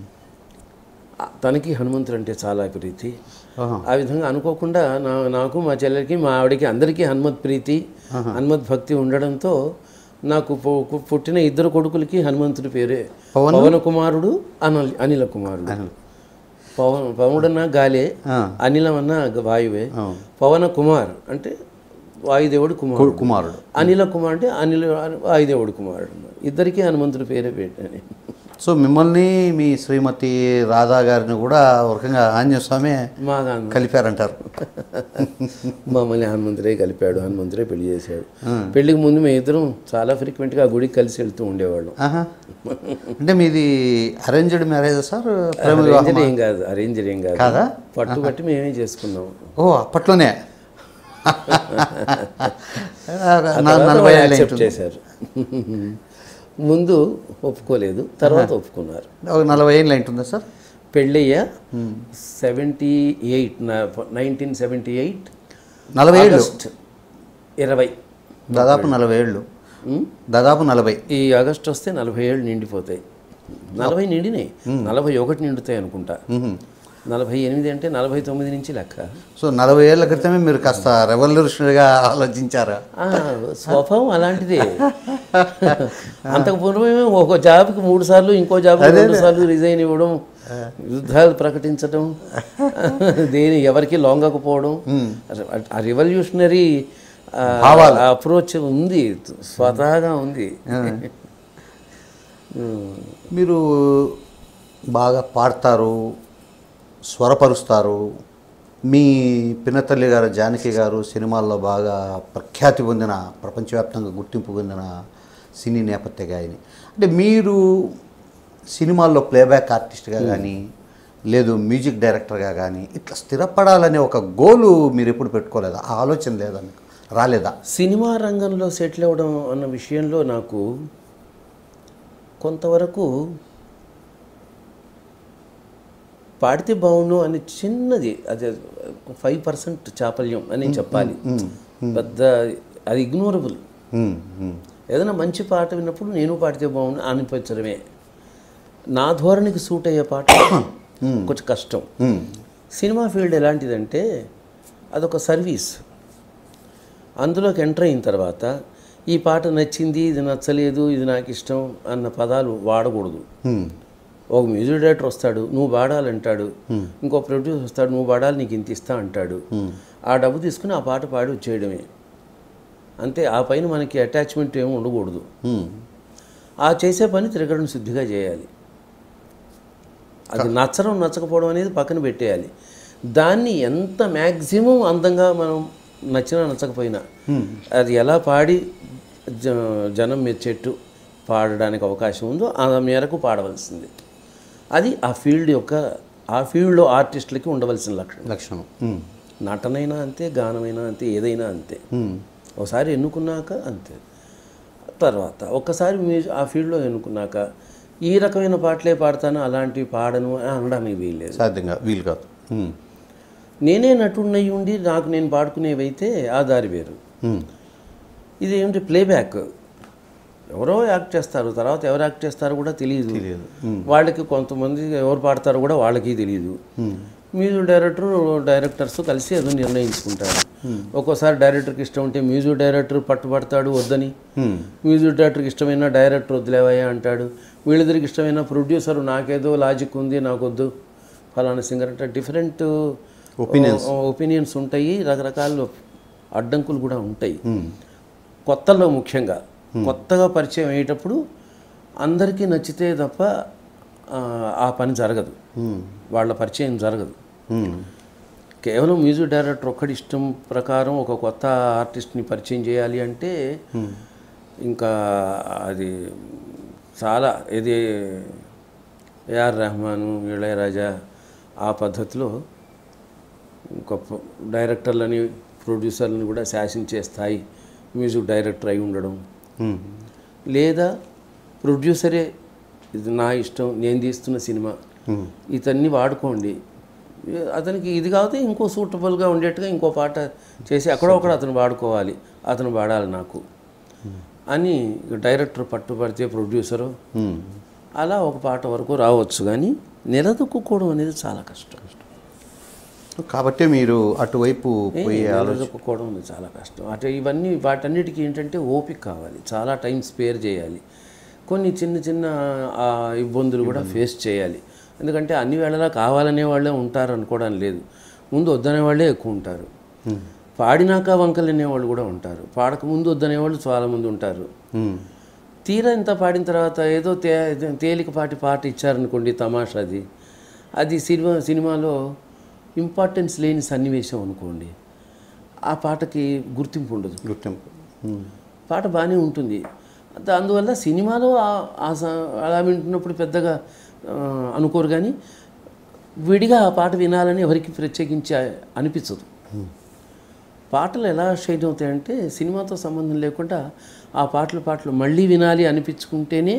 ఆ, తనకి హనుమంతుడు అంటే చాలా ప్రీతి ఆ విధంగా అనుకోకుండా నా నాకు మా చెల్లెలకి మా ఆవిడకి అందరికీ హనుమత్ ప్రీతి హనుమత్ భక్తి ఉండడంతో నాకు పు- పు- పుట్టిన ఇద్దరు కొడుకులకి హనుమంతుడి పేరే పవన కుమారుడు అనిల్ అనిల కుమారుడు పవన్ పవనుడన్నా గాలే అనిలం అన్న వాయువే పవన కుమార్ అంటే వాయుదేవుడు కుమారుడు కుమారుడు అనిల కుమార్ అంటే అనిల వాయుదేవుడు కుమారుడు అన్నారు. ఇద్దరికీ హనుమంతుడి పేరే పెట్టాను సో మిమ్మల్ని మీ శ్రీమతి రాధా గారిని కూడా ఒక రకంగా ఆంజనేయ స్వామి మాగా కలిపారంటారు మమ్మల్ని హనుమంతుడే కలిపాడు హనుమంతుడే పెళ్లి చేశాడు పెళ్లికి ముందు మేము ఇద్దరం చాలా ఫ్రీక్వెంట్గా ఆ గుడికి కలిసి వెళ్తూ ఉండేవాళ్ళం ఆహా. అంటే మీది అరేంజ్డ్ మ్యారేజ్ సార్ ప్రేమ వివాహం అరేంజ్డ్ ఏం కాదు అరేంజ్డ్ ఏం కాదు కాదా? పట్టుబట్టి మేమే చేసుకున్నాం ఓ అప్పట్లోనే నా- తర్వాత నలభై వాళ్ళు ఏళ్ళు యాక్సెప్ట్ ఉంటుంది. చేశారు ముందు ఒప్పుకోలేదు తర్వాత ఒప్పుకున్నారు ఒక నలభై ఏళ్ళు ఉంటుందా సార్ పెళ్ళయ్య seventy eight nineteen seventy eight నలభై ఏళ్ళు ఆగస్ట్ ఇరవై దాదాపు నలభై ఏళ్ళు దాదాపు నలభై ఈ ఆగస్ట్ వస్తే నలభై ఏళ్ళు నిండిపోతాయి నలభై నిండినాయి నలభై ఒకటి నిండుతాయి అనుకుంటా నలభై ఎనిమిది అంటే నలభై తొమ్మిది నుంచి లెక్క సో నలభై ఏళ్ల క్రితమే మీరు కాస్త రెవల్యూషనరీగా ఆలోచించారా ఆ, స్వభావం అలాంటిదే అంతకు పూర్వమే ఒక జాబ్కి మూడు సార్లు ఇంకో జాబ్ రెండు సార్లు రిజైన్ ఇవ్వడం యుద్ధాలు ప్రకటించడం దేని ఎవరికి లొంగకపోవడం ఆ రివల్యూషనరీ అప్రోచ్ ఉంది స్వతహాగా ఉంది మీరు బాగా పాడతారు స్వరపరుస్తారు మీ పినతల్లి గారు జానకి గారు సినిమాల్లో బాగా ప్రఖ్యాతి పొందిన ప్రపంచవ్యాప్తంగా గుర్తింపు పొందిన సినీ నేపథ్య గాయని అంటే మీరు సినిమాల్లో ప్లేబ్యాక్ ఆర్టిస్ట్గా కానీ లేదు మ్యూజిక్ డైరెక్టర్గా కానీ ఇట్లా స్థిరపడాలనే ఒక గోలు మీరు ఎప్పుడు పెట్టుకోలేదా ఆ ఆలోచన లేదా మీకు రాలేదా సినిమా రంగంలో సెటిల్ అవ్వడం అన్న విషయంలో నాకు కొంతవరకు పాడితే బాగుండు అని చిన్నది అది ఫైవ్ పర్సెంట్ చాపల్యం అని చెప్పాలి పెద్ద అది ఇగ్నోరబుల్ ఉమ్, ఉమ్, ఏదైనా మంచి పాట విన్నప్పుడు నేను పాడితే బాగుండు అనిపించడమే నా ధోరణికి సూట్ అయ్యే పాట కొంచెం కష్టం ఉమ్, సినిమా ఫీల్డ్ ఎలాంటిదంటే అదొక సర్వీస్ అందులోకి ఎంటర్ అయిన తర్వాత ఈ పాట నచ్చింది ఇది నచ్చలేదు ఇది నాకు ఇష్టం అన్న పదాలు వాడకూడదు ఉమ్, ఒక మ్యూజిక్ డైరెక్టర్ వస్తాడు నువ్వు పాడాలంటాడు ఇంకో ప్రొడ్యూసర్ వస్తాడు నువ్వు పాడాలి నీకు ఇంత ఇస్తా అంటాడు ఆ డబ్బు తీసుకుని ఆ పాట పాడి వచ్చేయడమే అంతే ఆ పైన మనకి అటాచ్మెంట్ ఏమి ఉండకూడదు ఉమ్. ఆ చేసే పని త్రికరణ శుద్ధిగా చేయాలి అది నచ్చడం నచ్చకపోవడం అనేది పక్కన పెట్టేయాలి దాన్ని ఎంత మ్యాక్సిమం అందంగా మనం నచ్చినా నచ్చకపోయినా అది ఎలా పాడి జ జనం మెచ్చేట్టు పాడడానికి అవకాశం ఉందో ఆ మేరకు పాడవలసింది అది ఆ ఫీల్డ్ యొక్క ఆ ఫీల్డ్లో ఆర్టిస్టులకి ఉండవలసిన లక్షణం లక్షణం ఉమ్. నటనైనా అంతే గానమైనా అంతే ఏదైనా అంతే ఉమ్. ఒకసారి ఎన్నుకున్నాక అంతే తర్వాత ఒక్కసారి మ్యూజిక్ ఆ ఫీల్డ్లో ఎన్నుకున్నాక ఈ రకమైన పాటలే పాడతాను అలాంటివి పాడను అని అనడానికి వీల్లేదు సాధ్యంగా వీలు కాదు ఉమ్. నేనే నటుడినై ఉండి నాకు నేను పాడుకునేవైతే ఆ దారి వేరు ఉమ్. ఇది ఏంటి ప్లేబ్యాక్ ఎవరో యాక్ట్ చేస్తారు తర్వాత ఎవరు యాక్ట్ చేస్తారో కూడా తెలియదు తెలియదు. వాళ్ళకి కొంతమంది ఎవరు పాడతారో కూడా వాళ్ళకి తెలియదు మ్యూజిక్ డైరెక్టర్ డైరెక్టర్స్ కలిసి ఏదో నిర్ణయించుకుంటారు ఒక్కోసారి డైరెక్టర్కి ఇష్టం ఉంటే మ్యూజిక్ డైరెక్టర్ పట్టుబడతాడు వద్దని ఉమ్. మ్యూజిక్ డైరెక్టర్కి ఇష్టమైన డైరెక్టర్ వదిలేవయ్యా అంటాడు వీళ్ళిద్దరికి ఇష్టమైన ప్రొడ్యూసర్ నాకేదో లాజిక్ ఉంది నాకు వద్దు ఫలానా సింగర్ అంటే డిఫరెంట్ Opinions. ఒపీనియన్స్ ఉంటాయి రకరకాల అడ్డంకులు కూడా ఉంటాయి కొత్తలో ముఖ్యంగా కొత్తగా పరిచయం అయ్యేటప్పుడు అందరికీ నచ్చితే తప్ప ఆ, ఆ పని జరగదు వాళ్ళ పరిచయం జరగదు ఉమ్. కేవలం మ్యూజిక్ డైరెక్టర్ ఒక్కడి ఇష్టం ప్రకారం ఒక కొత్త ఆర్టిస్ట్ని పరిచయం చేయాలి అంటే ఇంకా అది చాలా ఇది ఏఆర్ రెహమాను ఇళయరాజా ఆ పద్ధతిలో గొప్ప డైరెక్టర్లని ప్రొడ్యూసర్లని కూడా శాసించే స్థాయి మ్యూజిక్ డైరెక్టర్ అయి ఉండడం ఉమ్. లేదా ప్రొడ్యూసరే ఇది నా ఇష్టం నేను తీస్తున్న సినిమా ఇతన్ని వాడుకోండి ఏ- అతనికి ఇది కాకపోతే ఇంకో సూటబుల్గా ఉండేట్టుగా ఇంకో పాట చేసి అక్కడో ఒకడు అతను వాడుకోవాలి అతను వాడాలి నాకు అని డైరెక్టర్ పట్టుబడితే ప్రొడ్యూసరు ఉమ్. అలా ఒక పాట వరకు రావచ్చు కానీ నిలదొక్కుకోవడం అనేది చాలా కష్టం కాబట్టే మీరు అటువైపు పోయే నిలదొక్కుకోవడం అనేది చాలా కష్టం అటు ఇవన్నీ వాటన్నిటికీ ఏంటంటే ఓపిక కావాలి చాలా టైం స్పేర్ చేయాలి కొన్ని చిన్న చిన్న ఆ, ఇబ్బందులు కూడా ఫేస్ చేయాలి ఎందుకంటే అన్ని వేళలా కావాలనే వాళ్ళే ఉంటారు అనుకోవడం లేదు ముందు వద్దనే వాళ్ళే ఎక్కువ ఉంటారు పాడినాక వంకలు వాళ్ళు కూడా ఉంటారు పాడక ముందు వద్దనే వాళ్ళు చాలామంది ఉంటారు ఉమ్. తీరా ఇంత పాడిన తర్వాత ఏదో తే తేలికపాటి పాట ఇచ్చారనుకోండి తమాషాది అది సినిమా సినిమాలో ఇంపార్టెన్స్ లేని సన్నివేశం అనుకోండి ఆ పాటకి గుర్తింపు ఉండదు గుర్తింపు ఉమ్. పాట బాగానే ఉంటుంది దా- అందువల్ల సినిమాలో ఆ- ఆ స- అలా వింటున్నప్పుడు పెద్దగా ఆ, అనుకోరు కానీ విడిగా ఆ పాట వినాలని ఎవరికి ప్రత్యేకించి అనిపించదు పాటలు ఎలా షైన్ అవుతాయంటే సినిమాతో సంబంధం లేకుండా ఆ పాటలు పాటలు మళ్ళీ వినాలి అనిపించుకుంటేనే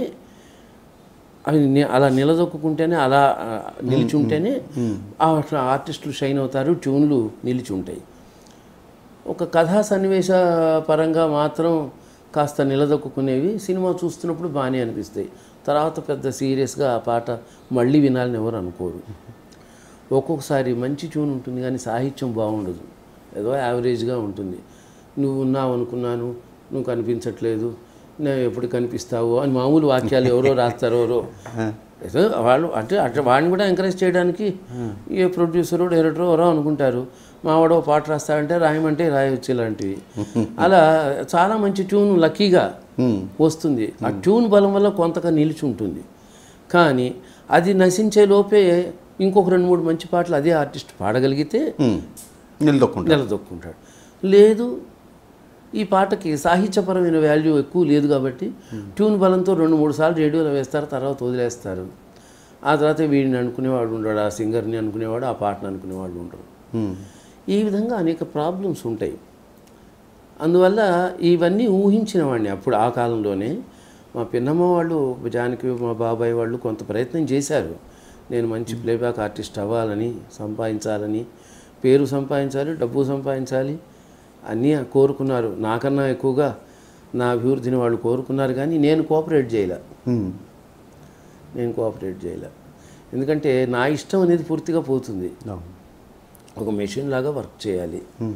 అవి ని- అలా నిలదొక్కుంటేనే అలా ఆ, నిలిచి ఉంటేనే ఆ ఆర్టిస్టులు షైన్ అవుతారు ట్యూన్లు నిలిచి ఉంటాయి ఒక కథా సన్నివేశ పరంగా మాత్రం కాస్త నిలదొక్కునేవి సినిమా చూస్తున్నప్పుడు బాగానే అనిపిస్తాయి తర్వాత పెద్ద సీరియస్గా ఆ పాట మళ్ళీ వినాలని ఎవరు అనుకోరు ఒక్కొక్కసారి మంచి ట్యూన్ ఉంటుంది కానీ సాహిత్యం బాగుండదు ఏదో యావరేజ్గా ఉంటుంది నువ్వు ఉన్నావు అనుకున్నాను నువ్వు కనిపించట్లేదు నేను ఎప్పుడు కనిపిస్తావు అని మామూలు వాక్యాలు ఎవరో రాస్తారు ఎవరో ఏదో వాళ్ళు అంటే అట్లా వాడిని కూడా ఎంకరేజ్ చేయడానికి ఏ ప్రొడ్యూసరు డైరెక్టరు ఎవరో అనుకుంటారు మావాడో పాట రాస్తాడంటే రాయమంటే రాయొచ్చు ఇలాంటివి అలా చాలా మంచి ట్యూన్ లక్కీగా వస్తుంది ఆ ట్యూన్ బలం వల్ల కొంతగా నిలిచి ఉంటుంది కానీ అది నశించే లోపే ఇంకొక రెండు మూడు మంచి పాటలు అదే ఆర్టిస్ట్ పాడగలిగితే ఉమ్. నిలదొక్కుంటారు నిలదొక్కుంటాడు లేదు ఈ పాటకి సాహిత్యపరమైన వాల్యూ ఎక్కువ లేదు కాబట్టి ట్యూన్ బలంతో రెండు మూడు సార్లు రేడియోలో వేస్తారు తర్వాత వదిలేస్తారు ఆ తర్వాత వీడిని అనుకునేవాడు ఉండడు ఆ సింగర్ని అనుకునేవాడు ఆ పాటను అనుకునేవాడు ఉండరు ఉమ్. ఈ విధంగా అనేక ప్రాబ్లమ్స్ ఉంటాయి అందువల్ల ఇవన్నీ ఊహించిన వాడిని అప్పుడు ఆ కాలంలోనే మా పిన్నమ్మ వాళ్ళు జానకి మా బాబాయ్ వాళ్ళు కొంత ప్రయత్నం చేశారు నేను మంచి ప్లేబ్యాక్ ఆర్టిస్ట్ అవ్వాలని సంపాదించాలని పేరు సంపాదించాలి డబ్బు సంపాదించాలి అన్నీ కోరుకున్నారు నాకన్నా ఎక్కువగా నా అభివృద్ధిని వాళ్ళు కోరుకున్నారు కానీ నేను కోఆపరేట్ చేయలే ఉమ్. నేను కోఆపరేట్ చేయలే ఎందుకంటే నా ఇష్టం అనేది పూర్తిగా పోతుంది అవును. ఒక మెషిన్ లాగా వర్క్ చేయాలి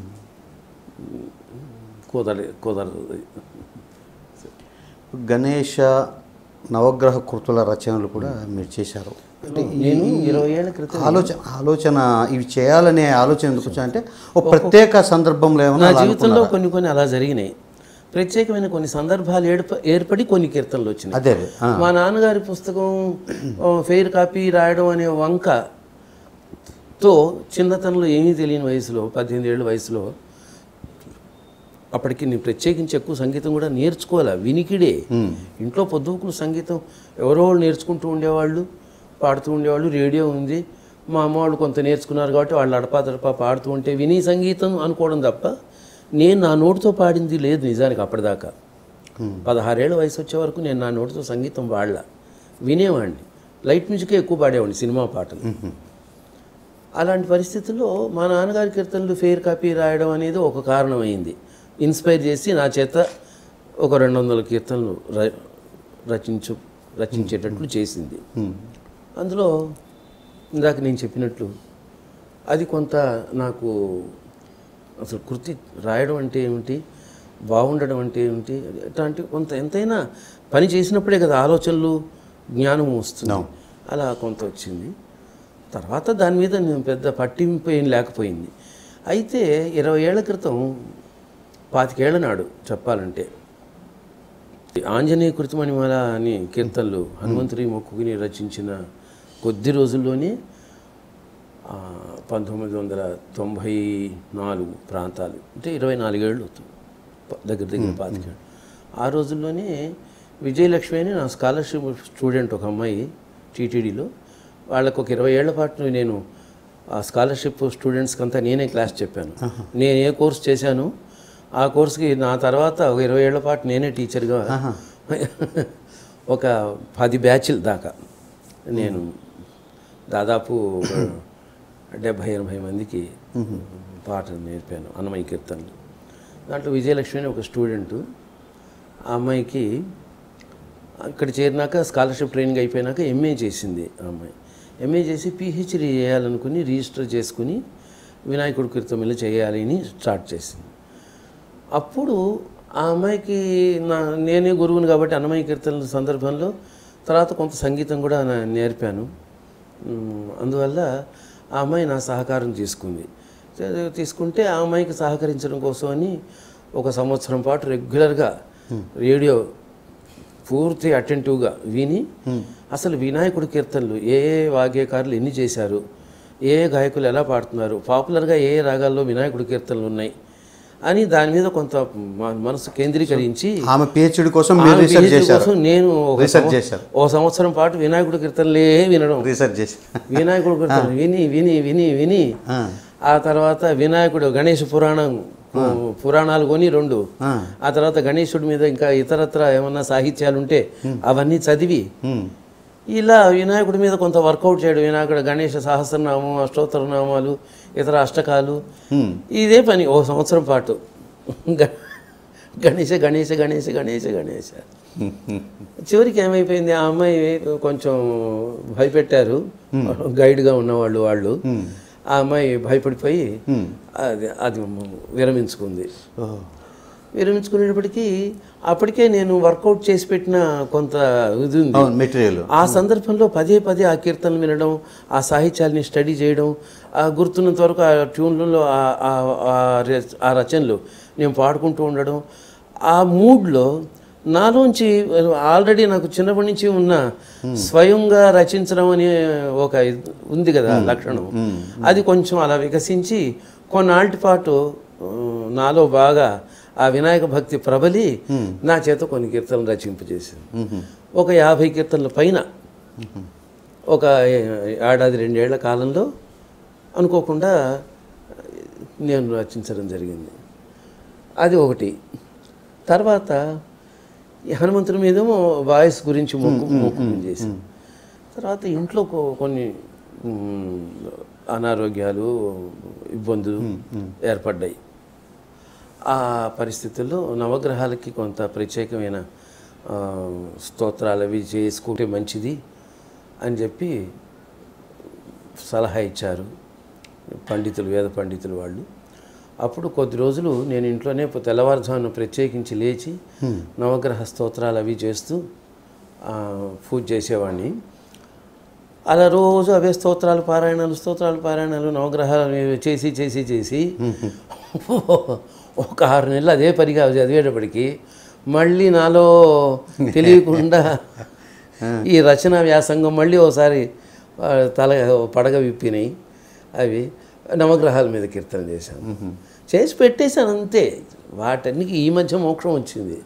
కుదరదు కుదరదు గణేష నవగ్రహ కృతుల రచనలు కూడా మీరు చేశారు నేను ఇరవై ఏళ్ళ క్రితం ఆలోచన ఆలోచన ఇవి చేయాలనే ఆలోచన ఎందుకు వచ్చిందంటే ఒక ప్రత్యేక సందర్భంలో నా ఏమన్నా అలా జీవితంలో కొన్ని కొన్ని అలా జరిగినాయి ప్రత్యేకమైన కొన్ని సందర్భాలు ఏర్ప ఏర్పడి కొన్ని కీర్తనలు వచ్చినాయి అదే అదే ఆ. మా నాన్నగారి పుస్తకం ఆ, ఫెయిర్ కాపీ రాయడం అనే వంకతో చిన్నతనంలో ఏమీ తెలియని వయసులో పద్దెనిమిది ఏళ్ళ వయసులో అప్పటికి నేను ప్రత్యేకించి ఎక్కువ సంగీతం కూడా నేర్చుకోవాలి వినికిడే ఇంట్లో పొద్దుకులు సంగీతం ఎవరో వాళ్ళు నేర్చుకుంటూ ఉండేవాళ్ళు పాడుతూ ఉండేవాళ్ళు రేడియో ఉంది మా అమ్మ వాళ్ళు కొంత నేర్చుకున్నారు కాబట్టి వాళ్ళు అడపా తడపా పాడుతూ ఉంటే విని సంగీతం అనుకోవడం తప్ప నేను నా నోటితో పాడింది లేదు నిజానికి అప్పటిదాకా పదహారేళ్ళ వయసు వచ్చే వరకు నేను నా నోటితో సంగీతం వాడలా వినేవాడిని లైట్ మ్యూజికే ఎక్కువ పాడేవాడిని సినిమా పాటలు అలాంటి పరిస్థితుల్లో మా నాన్నగారి కీర్తనలు ఫెయిర్ కాపీ రాయడం అనేది ఒక కారణమైంది ఇన్స్పైర్ చేసి నా చేత ఒక రెండు వందల కీర్తనలు ర రచించు రచించేటట్లు చేసింది అందులో ఇందాక నేను చెప్పినట్లు అది కొంత నాకు అసలు కృతి రాయడం అంటే ఏమిటి బాగుండడం అంటే ఏమిటి అట్లాంటి కొంత ఎంతైనా పని చేసినప్పుడే కదా ఆలోచనలు జ్ఞానం వస్తుంది అలా కొంత వచ్చింది తర్వాత దాని మీద నేను పెద్ద పట్టింపు ఏం లేకపోయింది అయితే ఇరవై ఏళ్ల క్రితం పాతికేళ్ల నాడు చెప్పాలంటే ఆంజనేయ కృతిమణిమాల అని కీర్తనలు హనుమంతుడి మొక్కుకుని రచించిన కొద్ది రోజుల్లోనే ఆ, పంతొమ్మిది వందల తొంభై నాలుగు ప్రాంతాలు అంటే ఇరవై నాలుగేళ్ళు అవుతుంది ప- దగ్గర దగ్గర పాతికేళ్ళు ఆ రోజుల్లోనే విజయలక్ష్మి అని నా స్కాలర్షిప్ స్టూడెంట్ ఒక అమ్మాయి టీటీడీలో వాళ్ళకు ఒక ఇరవై ఏళ్ల పాటు నేను ఆ స్కాలర్షిప్ స్టూడెంట్స్కి అంతా నేనే క్లాస్ చెప్పాను నేను ఏ కోర్స్ చేశాను ఆ కోర్సుకి నా తర్వాత ఒక ఇరవై ఏళ్ల పాటు నేనే టీచర్గా ఒక పది బ్యాచ్ల దాకా నేను దాదాపు ఒక డెబ్భై ఎనభై మందికి పాటలు నేర్పాను అన్నమయ్య కీర్తనలు దాంట్లో విజయలక్ష్మి అని ఒక స్టూడెంటు ఆ అమ్మాయికి ఇక్కడ చేరినాక స్కాలర్షిప్ ట్రైనింగ్ అయిపోయినాక ఎంఏ చేసింది ఆ అమ్మాయి ఎంఏ చేసి పిహెచ్డి చేయాలనుకుని రిజిస్టర్ చేసుకుని వినాయకుడి కీర్తనలు చేయాలి అని స్టార్ట్ చేసింది అప్పుడు ఆ అమ్మాయికి నా నేనే గురువుని కాబట్టి అన్నమయ్య కీర్తనల సందర్భంలో తర్వాత కొంత సంగీతం కూడా నా- నేర్పాను ఉమ్, అందువల్ల ఆ అమ్మాయి నా సహకారం తీసుకుంది చే- తీసుకుంటే ఆ అమ్మాయికి సహకరించడం కోసం అని ఒక సంవత్సరం పాటు రెగ్యులర్గా రేడియో పూర్తి అటెంటివ్గా విని అసలు వినాయకుడి కీర్తనలు ఏ ఏ వాగ్గేయకారులు ఎన్ని చేశారు ఏ ఏ గాయకులు ఎలా పాడుతున్నారు పాపులర్గా ఏ ఏ రాగాల్లో వినాయకుడి కీర్తనలు ఉన్నాయి అని దాని మీద కొంత మ- మనసు కేంద్రీకరించి ఆమె పిహెచ్డి కోసం మీరు ఆమె రీసెర్చ్ PhD చేశారు కోసం నేను ఒక రీసెర్చ్ సంవ- చేశారు ఓ సంవత్సరం పాటు వినాయకుడి కీర్తనలే వినడం రీసెర్చ్ చేశారు వినాయకుడి కీర్తన విని విని విని విని ఆ. ఆ తర్వాత వినాయకుడు గణేష్ పురాణం పురాణాలు కొని రెండు ఆ. ఆ తర్వాత గణేశుడి మీద ఇంకా ఇతరత్ర ఏమన్నా సాహిత్యాలు ఉంటే అవన్నీ చదివి ఉమ్. ఇలా వినాయకుడి మీద కొంత వర్కౌట్ చేయడం వినాయకుడు గణేష సహస్రనామం అష్టోత్తరనామాలు ఇతర అష్టకాలు ఇదే పని ఓ సంవత్సరం పాటు గ- గణేష గణేష గణేష గణేష గణేష చివరికి ఏమైపోయింది ఆ అమ్మాయి కొంచెం భయపెట్టారు గైడ్గా ఉన్నవాళ్ళు వాళ్ళు ఆ అమ్మాయి భయపడిపోయి అది అది విరమించుకుంది ఓహో. విరమించుకునేటప్పటికీ అప్పటికే నేను వర్కౌట్ చేసి పెట్టిన కొంత ఇది ఉంది అవును మెటీరియల్ ఆ సందర్భంలో పదే పదే ఆ కీర్తనలు వినడం ఆ సాహిత్యాల్ని స్టడీ చేయడం ఆ గుర్తున్నంత వరకు ఆ ట్యూన్లలో ఆ- ఆ- ఆ ర- ఆ రచనలు నేను పాడుకుంటూ ఉండడం ఆ మూడ్లో నాలోంచి ఆల్రెడీ నాకు చిన్నప్పటి నుంచి ఉన్న స్వయంగా రచించడం అనే ఒక ఇది ఉంది కదా లక్షణం అది కొంచెం అలా వికసించి కొన్నాళ్ళ పాటు ఆ, నాలో బాగా ఆ వినాయక భక్తి ప్రబలి నా చేత కొన్ని కీర్తనలు రచింపజేసింది ఒక యాభై కీర్తనల పైన ఒక ఏడాది రెండేళ్ల కాలంలో అనుకోకుండా నేను రచించడం జరిగింది అది ఒకటి తర్వాత ఈ హనుమంతుడి మీదేమో వాయిస్ గురించి మొక్కు మొక్కు చేశాను తర్వాత ఇంట్లో కొ- కొన్ని మ్, అనారోగ్యాలు ఇబ్బందులు ఏర్పడ్డాయి ఆ పరిస్థితుల్లో నవగ్రహాలకి కొంత ప్రత్యేకమైన ఆ, స్తోత్రాలు అవి చేసుకుంటే మంచిది అని చెప్పి సలహా ఇచ్చారు పండితులు వేద పండితులు వాళ్ళు అప్పుడు కొద్ది రోజులు నేను ఇంట్లోనే పొ- తెల్లవారుజామున ప్రత్యేకించి లేచి నవగ్రహ స్తోత్రాలు అవి చేస్తూ ఆ, పూజ చేసేవాడిని అలా రోజు అవే స్తోత్రాలు పారాయణాలు స్తోత్రాలు పారాయణాలు నవగ్రహాలు అవి చేసి చేసి చేసి ఒక ఆరు నెలలు అదే పనిగా చదివేటప్పటికి మళ్ళీ నాలో తెలియకుండా ఈ రచన వ్యాసంగం మళ్ళీ ఒకసారి ఆ, తల పడగ విప్పినాయి అవి నవగ్రహాల మీద కీర్తన చేశాను చేసి పెట్టేశాను అంతే వాటన్నికి ఈ మధ్య మోక్షం వచ్చింది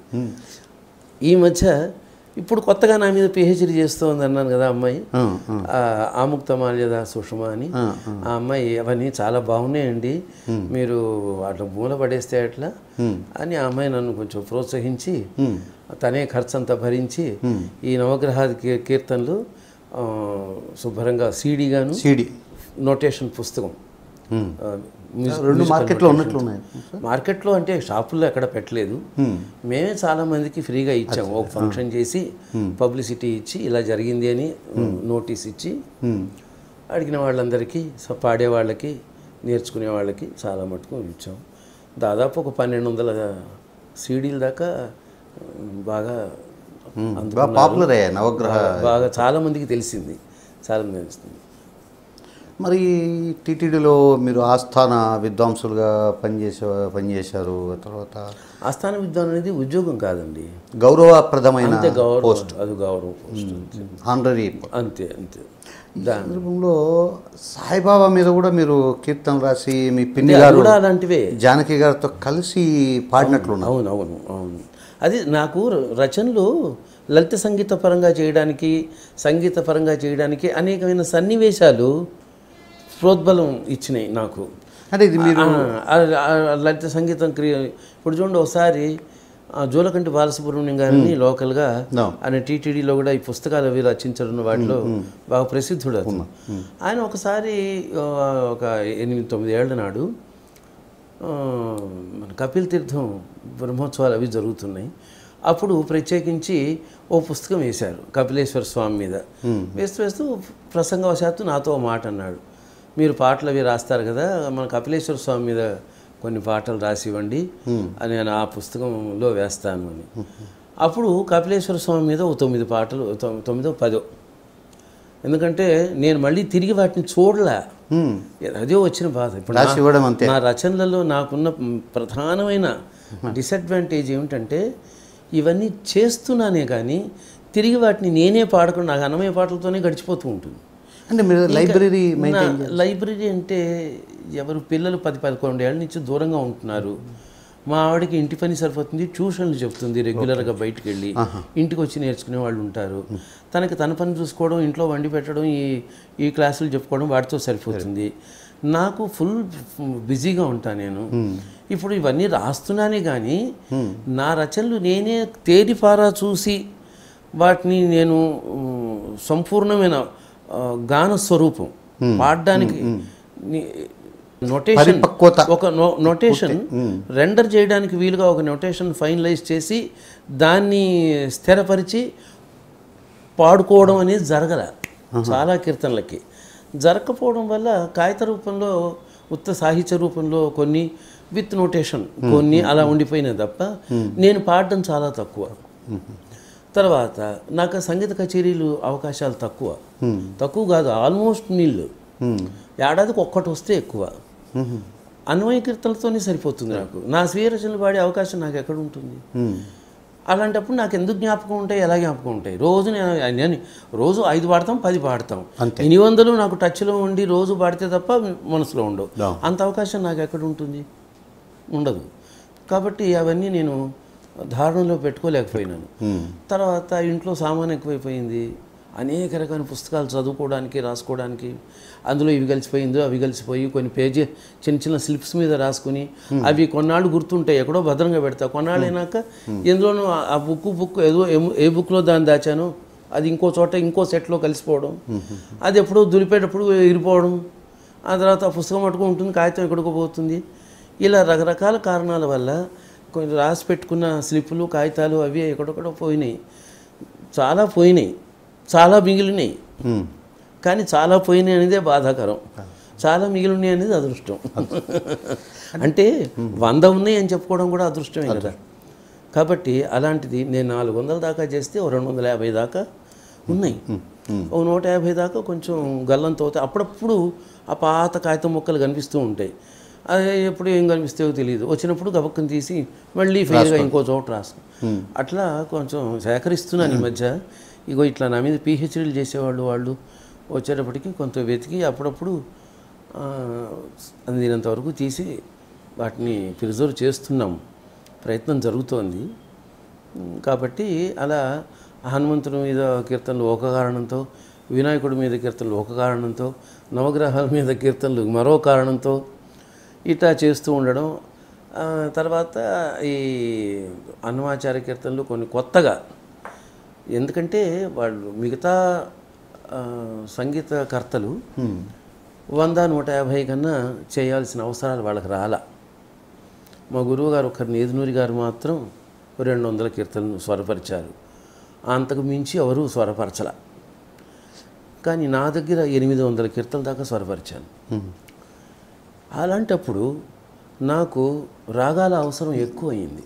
ఈ మధ్య ఇప్పుడు కొత్తగా నా మీద పిహెచ్డి చేస్తోంది అన్నాను కదా అమ్మాయి ఆ, ఆ, ఆముక్త మాల్యద సుషమ అని ఆ అమ్మాయి అవన్నీ చాలా బాగున్నాయండి మీరు అట్లా మూల పడేస్తే అట్లా అని ఆ అమ్మాయి నన్ను కొంచెం ప్రోత్సహించి తనే ఖర్చు అంతా భరించి ఈ నవగ్రహాది కీ- కీర్తనలు ఆ, శుభ్రంగా సీడీగాను సిడి నోటేషన్ పుస్తకం ఆ, మ్యూజిక్- రెండు మ్యూజికల్ మార్కెట్లో నోటేషన్. ఉన్నట్లు ఉన్నాయి మార్కెట్లో అంటే షాపుల్లో ఎక్కడ పెట్టలేదు మేమే చాలా మందికి ఫ్రీగా ఇచ్చాము ఒక ఫంక్షన్ చేసి పబ్లిసిటీ ఇచ్చి ఇలా జరిగింది అని నోటీస్ ఇచ్చి అడిగిన వాళ్ళందరికీ స- పాడే వాళ్ళకి నేర్చుకునే వాళ్ళకి చాలా మటుకు ఇచ్చాం దాదాపు ఒక పన్నెండు వందల సీడీల దాకా ఉమ్, బాగా బాగా పాపులర్ అయ్యాయి నవగ్రహ బాగా చాలా మందికి తెలిసింది చాలా మంది తెలిసింది మరి టీటీడీలో మీరు ఆస్థాన విద్వాంసులుగా పనిచేసే పనిచేశారు తర్వాత ఆస్థాన విద్వాన్ అనేది ఉద్యోగం కాదండి గౌరవప్రదమైన అంతే గౌరవం అది గౌరవం పోస్ట్ అంతే. ఆనరీ అంతే అంతే దా- సందర్భంలో సాయిబాబా మీద కూడా మీరు కీర్తన రాసి మీ పిన్ని అది గారు కూడా అలాంటివే జానకి గారితో కలిసి పాడినట్లున్నారు అవును అవును అవును అది నాకు రచనలు లలిత సంగీత పరంగా చేయడానికి సంగీత పరంగా చేయడానికి అనేకమైన సన్నివేశాలు ప్రోద్బలం ఇచ్చినాయి నాకు అంటే ఇది మీరు ఆ, ఆ, ఆ, లలిత సంగీతం క్రియ ఇప్పుడు చూడండి ఒకసారి ఆ, జోలకంటి బాలసుబ్రహ్మణ్యం గారిని లోకల్గా No. ఆయన టీటీడీలో కూడా ఈ పుస్తకాలు అవి రచించడం వాటిలో బాగా ప్రసిద్ధుడు అతను ఆయన ఒకసారి ఆ, ఒక ఎనిమిది తొమ్మిది ఏళ్ల నాడు ఆ, మన కపిల్ తీర్థం బ్రహ్మోత్సవాలు అవి జరుగుతున్నాయి అప్పుడు ప్రత్యేకించి ఓ పుస్తకం వేశారు కపిలేశ్వర స్వామి మీద వేస్తూ వేస్తూ ప్రసంగవశాత్తు నాతో ఓ మాట అన్నాడు మీరు పాటలు అవి రాస్తారు కదా మన కపిలేశ్వర స్వామి మీద కొన్ని పాటలు రాసి ఇవ్వండి అని నేను ఆ పుస్తకంలో వేస్తాను అని అప్పుడు కపిలేశ్వర స్వామి మీద ఓ తొమ్మిది పాటలు తొమ్- తొమ్మిదో పదో ఎందుకంటే నేను మళ్ళీ తిరిగి వాటిని చూడలే హ్మ్. అదే వచ్చిన బాధ ఇప్పుడు రాసి నా- ఇవ్వడం అంతే. నా రచనలలో నాకున్న ప్రధానమైన డిసడ్వాంటేజ్ ఏమిటంటే ఇవన్నీ చేస్తున్నానే కానీ తిరిగి వాటిని నేనే పాడకుండా నాకు అన్నమయ్య పాటలతోనే గడిచిపోతూ ఉంటుంది అంటే మీరు లైబ్రరీ నా లైబ్రరీ అంటే ఎవరు పిల్లలు పది పదకొండు ఏళ్ళ నుంచి దూరంగా ఉంటున్నారు మా ఆవిడకి ఇంటి పని సరిపోతుంది ట్యూషన్లు చెప్తుంది రెగ్యులర్గా బయటికి వెళ్ళి ఇంటికి వచ్చి నేర్చుకునే వాళ్ళు ఉంటారు తనకి తన పని చూసుకోవడం ఇంట్లో వండి పెట్టడం ఈ ఈ క్లాసులు చెప్పుకోవడం వాటితో సరిపోతుంది నాకు ఫుల్ బిజీగా ఉంటాను నేను ఇప్పుడు ఇవన్నీ రాస్తున్నానే కానీ నా రచనలు నేనే తేరిపారా చూసి వాటిని నేను ఉమ్, సంపూర్ణమైన ఆ, గాన స్వరూపం పాడడానికి ని- నొటేషన్ పరిపక్వత. ఒక నొ- నొటేషన్ రెండర్ చేయడానికి వీలుగా ఒక నొటేషన్ ఫైనలైజ్ చేసి దాన్ని స్థిరపరిచి పాడుకోవడం అనేది జరగల చాలా కీర్తనలకి జరగకపోవడం వల్ల కాగిత రూపంలో ఉత్త సాహిత్య రూపంలో కొన్ని విత్ నోటేషన్ కొన్ని అలా ఉండిపోయినాయి తప్ప నేను పాడడం చాలా తక్కువ తర్వాత నాకు ఆ సంగీత కచేరీలు అవకాశాలు తక్కువ తక్కువ కాదు ఆల్మోస్ట్ నీళ్ళు ఏడాదికి ఒక్కటి వస్తే ఎక్కువ అన్వయ కీర్తనలతోనే సరిపోతుంది నాకు నా స్వీయ రచనలు పాడే అవకాశం నాకు ఎక్కడ ఉంటుంది అలాంటప్పుడు నాకు ఎందుకు జ్ఞాపకం ఉంటాయి ఎలా జ్ఞాపకం ఉంటాయి రోజు నేను నేను రోజు ఐదు పాడతాం పది పాడతాం అంతే. ఎన్ని వందలు నాకు టచ్లో ఉండి రోజు పాడితే తప్ప మనసులో ఉండవు Yeah. అంత అవకాశం నాకు ఎక్కడ ఉంటుంది ఉండదు కాబట్టి అవన్నీ నేను ధారణలో పెట్టుకోలేకపోయినాను తర్వాత ఇంట్లో సామాన్ ఎక్కువైపోయింది అనేక రకమైన పుస్తకాలు చదువుకోవడానికి రాసుకోవడానికి అందులో ఇవి కలిసిపోయిందో అవి కలిసిపోయి కొన్ని పేజీ చిన్న చిన్న స్లిప్స్ మీద రాసుకుని అవి కొన్నాళ్ళు గుర్తుంటాయి ఎక్కడో భద్రంగా పెడతా కొన్నాళ్ళు అయినాక ఎందులోనూ ఆ- ఆ బుక్ బుక్ ఏదో ఏ- ఏ బుక్లో దాన్ని దాచాను అది ఇంకో చోట ఇంకో సెట్లో కలిసిపోవడం అది ఎప్పుడో దులిపేటప్పుడు ఇరిపోవడం ఆ తర్వాత ఆ పుస్తకం పట్టుకు ఉంటుంది కాగితం ఎక్కడికో పోతుంది ఇలా రకరకాల కారణాల వల్ల కొన్ని రాసి పెట్టుకున్న స్లిప్పులు కాగితాలు అవి ఎక్కడొక్కడో పోయినాయి చాలా పోయినాయి చాలా మిగిలినాయి కానీ చాలా పోయినాయి అనేదే బాధాకరం చాలా మిగిలినాయి అనేది అదృష్టం అంటే వంద ఉన్నాయి అని చెప్పుకోవడం కూడా అదృష్టమే కదా కాబట్టి అలాంటిది నేను నాలుగు వందల దాకా చేస్తే ఓ రెండు వందల యాభై దాకా ఉన్నాయి ఓ నూట యాభై దాకా కొంచెం గల్లంతో అవుతాయి అప్పుడప్పుడు ఆ పాత కాగితం ముక్కలు కనిపిస్తూ ఉంటాయి అది ఎప్పుడు ఏం కనిపిస్తాయో తెలియదు వచ్చినప్పుడు గబక్కని తీసి మళ్ళీ ఫెయిల్గా ఇంకో చోట రాస్తాం అట్లా కొంచెం సేకరిస్తున్నాను ఈ మధ్య ఇగో ఇట్లా నా మీద పిహెచ్డీలు చేసేవాళ్ళు వాళ్ళు వచ్చేటప్పటికి కొంత వెతికి అప్పుడప్పుడు ఆ, అందినంత వరకు తీసి వాటిని ప్రిజర్వ్ చేస్తున్నాం ప్రయత్నం జరుగుతోంది ఉమ్, కాబట్టి అలా హనుమంతుడి మీద కీర్తనలు ఒక కారణంతో వినాయకుడి మీద కీర్తనలు ఒక కారణంతో నవగ్రహాల మీద కీర్తనలు మరో కారణంతో ఇట్లా చేస్తూ ఉండడం ఆ, తర్వాత ఈ అన్నమాచార్య కీర్తనలు కొన్ని కొత్తగా ఎందుకంటే వాళ్ళు మిగతా ఆ, సంగీతకర్తలు వంద నూట యాభై కన్నా చేయాల్సిన అవసరాలు వాళ్ళకి రాలా మా గురువు గారు ఒకరు నేదునూరి గారు మాత్రం రెండు వందల కీర్తనలు స్వరపరిచారు అంతకు మించి ఎవరు స్వరపరచల కానీ నా దగ్గర ఎనిమిది వందల కీర్తనల దాకా స్వరపరిచాను అలాంటప్పుడు నాకు రాగాల అవసరం ఎక్కువ అయింది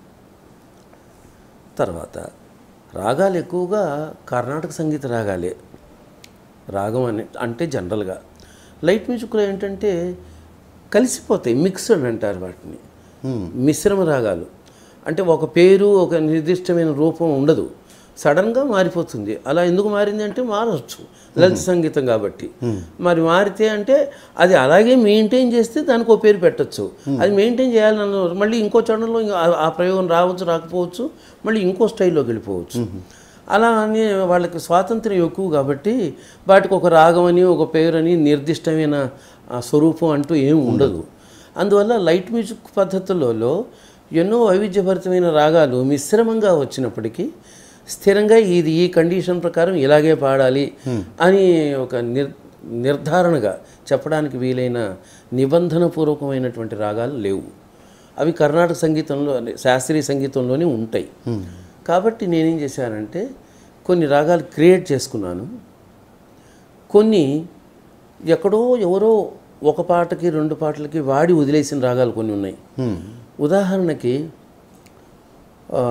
తర్వాత రాగాలు ఎక్కువగా కర్ణాటక సంగీత రాగాలే రాగం అని అంటే జనరల్గా లైట్ మ్యూజిక్లో ఏంటంటే కలిసిపోతాయి మిక్స్డ్ అంటారు వాటిని మిశ్రమ రాగాలు అంటే ఒక పేరు ఒక నిర్దిష్టమైన రూపం ఉండదు సడన్గా మారిపోతుంది అలా ఎందుకు మారింది అంటే మారవచ్చు లలిత సంగీతం కాబట్టి మరి మారితే అంటే అది అలాగే మెయింటైన్ చేస్తే దానికి ఒక పేరు పెట్టచ్చు అది మెయింటైన్ చేయాలని మళ్ళీ ఇంకో చరణంలో ఇంకో ఆ- ఆ ప్రయోగం రావచ్చు రాకపోవచ్చు మళ్ళీ ఇంకో స్టైల్లోకి వెళ్ళిపోవచ్చు అలా అని వాళ్ళకి స్వాతంత్రం ఎక్కువ కాబట్టి వాటికి ఒక రాగం అని ఒక పేరు అని నిర్దిష్టమైన ఆ, స్వరూపం అంటూ ఏం ఉండదు అందువల్ల లైట్ మ్యూజిక్ పద్ధతులలో ఎన్నో వైవిధ్యభరితమైన రాగాలు మిశ్రమంగా వచ్చినప్పటికీ స్థిరంగా ఇది ఈ కండిషన్ ప్రకారం ఇలాగే పాడాలి అని ఒక నిర్ నిర్ధారణగా చెప్పడానికి వీలైన నిబంధనపూర్వకమైనటువంటి రాగాలు లేవు అవి కర్ణాటక సంగీతంలో శాస్త్రీయ సంగీతంలోనే ఉంటాయి కాబట్టి నేనేం చేశానంటే కొన్ని రాగాలు క్రియేట్ చేసుకున్నాను కొన్ని ఎక్కడో ఎవరో ఒక పాటకి రెండు పాటలకి వాడి వదిలేసిన రాగాలు కొన్ని ఉన్నాయి ఉదాహరణకి ఆ,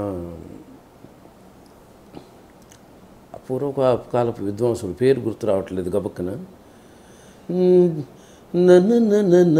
పూర్వకాలపు విద్వాంసులు పేరు గుర్తు రావట్లేదు గబక్కన నన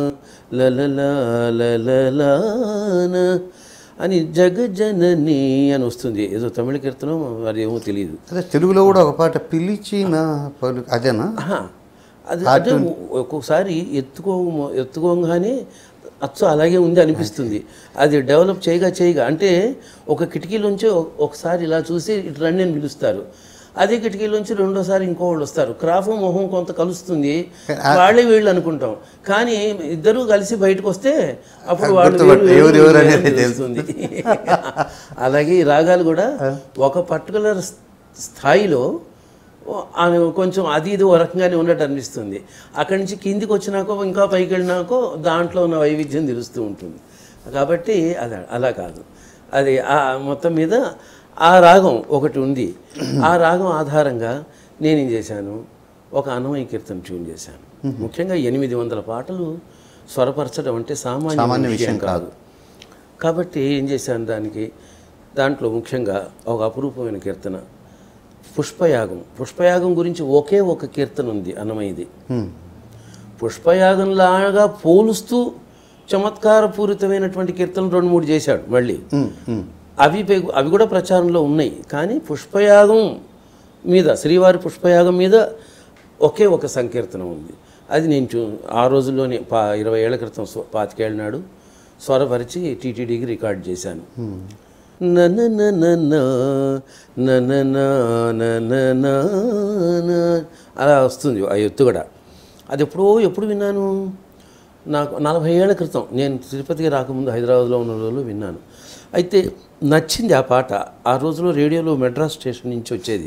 లలలాలలలాన అని జగజనని అని వస్తుంది ఏదో తమిళ కీర్తనం అది ఏమో తెలియదు అదే తెలుగులో కూడా ఒక పాట పిలిచిన పలు అదేనా ఆహా. అది అంటే ఒక్కొక్కసారి ఎత్తుకో ఎత్తుకోగానే అచ్చు అలాగే ఉంది అనిపిస్తుంది అది డెవలప్ చేయగా చేయగా అంటే ఒక కిటికీలోంచి ఒ- ఒకసారి ఇలా చూసి ఇటు రండి అని పిలుస్తారు అదే కిటికీలోంచి రెండోసారి ఇంకో వాళ్ళు వస్తారు క్రాఫ్ మొహం కొంత కలుస్తుంది వాళ్ళే వీళ్ళు అనుకుంటాం కానీ ఇద్దరూ కలిసి బయటకు వస్తే అప్పుడు వాళ్ళు గుర్తుపట్టు. వేరు వేరు ఎవరు ఎవరు అని అనేది తెలుస్తుంది అలాగే ఈ రాగాలు కూడా ఒక పర్టికులర్ స్థాయిలో ఓ- ఆమె కొంచెం అది ఇది ఓ రకంగానే ఉన్నట్టు అనిపిస్తుంది అక్కడి నుంచి కిందికి వచ్చినాకో ఇంకా పైకి వెళ్ళినాకో దాంట్లో ఉన్న వైవిధ్యం తెలుస్తూ ఉంటుంది కాబట్టి అది అలా కాదు అది ఆ మొత్తం మీద ఆ రాగం ఒకటి ఉంది ఆ రాగం ఆధారంగా నేనేం చేశాను ఒక అన్నమయ్య కీర్తన ట్యూన్ చేశాను ముఖ్యంగా ఎనిమిది వందల పాటలు స్వరపరచడం అంటే సామాన్య సామాన్య విషయం విషయం కాదు కాబట్టి ఏం చేశాను దానికి దాంట్లో ముఖ్యంగా ఒక అపురూపమైన కీర్తన పుష్పయాగం పుష్పయాగం గురించి ఒకే ఒక కీర్తన ఉంది అన్నమయ్యది పుష్పయాగంలాగా పోలుస్తూ చమత్కారపూరితమైనటువంటి కీర్తనలు రెండు మూడు చేశాడు మళ్ళీ అవి పె- అవి కూడా ప్రచారంలో ఉన్నాయి కానీ పుష్పయాగం మీద శ్రీవారి పుష్పయాగం మీద ఒకే ఒక సంకీర్తనం ఉంది అది నేను చూ ఆ రోజుల్లోనే పా ఇరవై ఏళ్ల క్రితం స్వ- పాతికేళ్ళ నాడు స్వరపరిచి టీటీడీకి రికార్డ్ చేశాను ననననన, ననన, ననన, అలా వస్తుంది ఆ ఎత్తుగడ అది ఎప్పుడో ఎప్పుడు విన్నాను నాకు నలభై ఏళ్ల క్రితం నేను తిరుపతికి రాకముందు హైదరాబాద్లో ఉన్న రోజుల్లో విన్నాను అయితే నచ్చింది ఆ పాట ఆ రోజులో రేడియోలో మెడ్రాస్ స్టేషన్ నుంచి వచ్చేది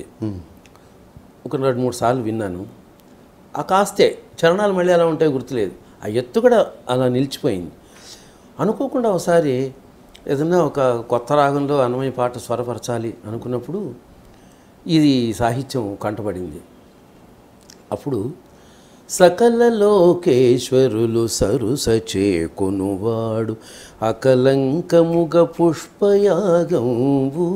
ఒక రెండు మూడు సార్లు విన్నాను ఆ కాస్తే చరణాలు మళ్ళీ అలా ఉంటాయో గుర్తులేదు ఆ ఎత్తు కూడా అలా నిలిచిపోయింది అనుకోకుండా ఒకసారి ఏదన్నా ఒక కొత్త రాగంలో అన్నమయ్య పాట స్వరపరచాలి అనుకున్నప్పుడు ఇది సాహిత్యం కంటపడింది అప్పుడు సకల లోకేశ్వరులు సరుస చేకొనువాడు అకలంకముగ పుష్పయాగంబు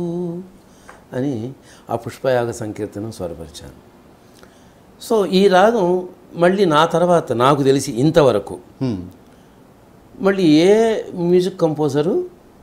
అని ఆ పుష్పయాగ సంకీర్తనం స్వరపరిచాను సో ఈ రాగం మళ్ళీ నా తర్వాత నాకు తెలిసి ఇంతవరకు మళ్ళీ ఏ మ్యూజిక్ కంపోజరు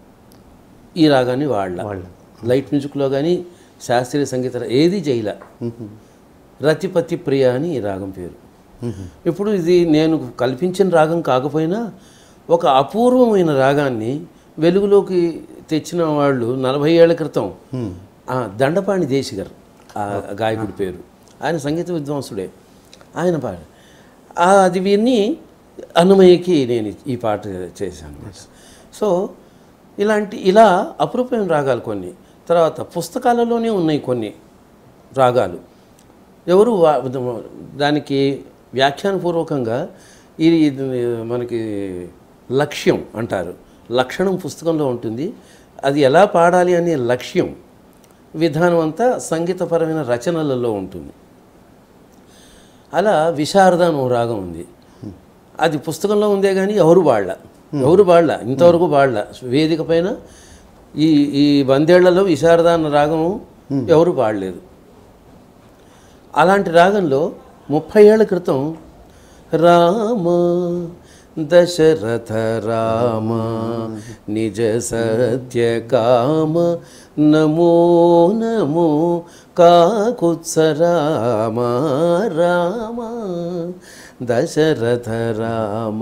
ఈ రాగాన్ని వాడల లైట్ మ్యూజిక్లో కానీ శాస్త్రీయ సంగీత ఏది చేయలే రతిపతి ప్రియ అని ఈ రాగం పేరు ఇప్పుడు ఇది నేను కల్పించిన రాగం కాకపోయినా ఒక అపూర్వమైన రాగాన్ని వెలుగులోకి తెచ్చిన వాళ్ళు నలభై ఏళ్ల క్రితం ఆ, దండపాణి దేశి గారు ఆ గాయకుడి పేరు ఆయన సంగీత విద్వాంసుడే ఆయన పాట ఆ, అది విని అన్నమయ్యకి నేను ఈ పాట చేశాను సో ఇలాంటి ఇలా అపరూపమైన రాగాలు కొన్ని తర్వాత పుస్తకాలలోనే ఉన్నాయి కొన్ని రాగాలు ఎవరు వా- దానికి వ్యాఖ్యానపూర్వకంగా ఇది ఇది మనకి లక్ష్యం అంటారు లక్షణం పుస్తకంలో ఉంటుంది అది ఎలా పాడాలి అనే లక్ష్యం విధానం అంతా సంగీతపరమైన రచనలలో ఉంటుంది అలా విశారద అని ఓ రాగం ఉంది అది పుస్తకంలో ఉందే కానీ ఎవరు వాడల ఎవరు వాడల ఇంతవరకు వాడల వేదిక పైన ఈ ఈ వందేళ్లలో విశారద అన్న రాగం ఎవరు పాడలేదు అలాంటి రాగంలో ముప్పై ఏళ్ల క్రితం రామ దశరథ రామ నిజ సత్య కామ నమో నమో కాకుత్స రామ రామ దశరథ రామ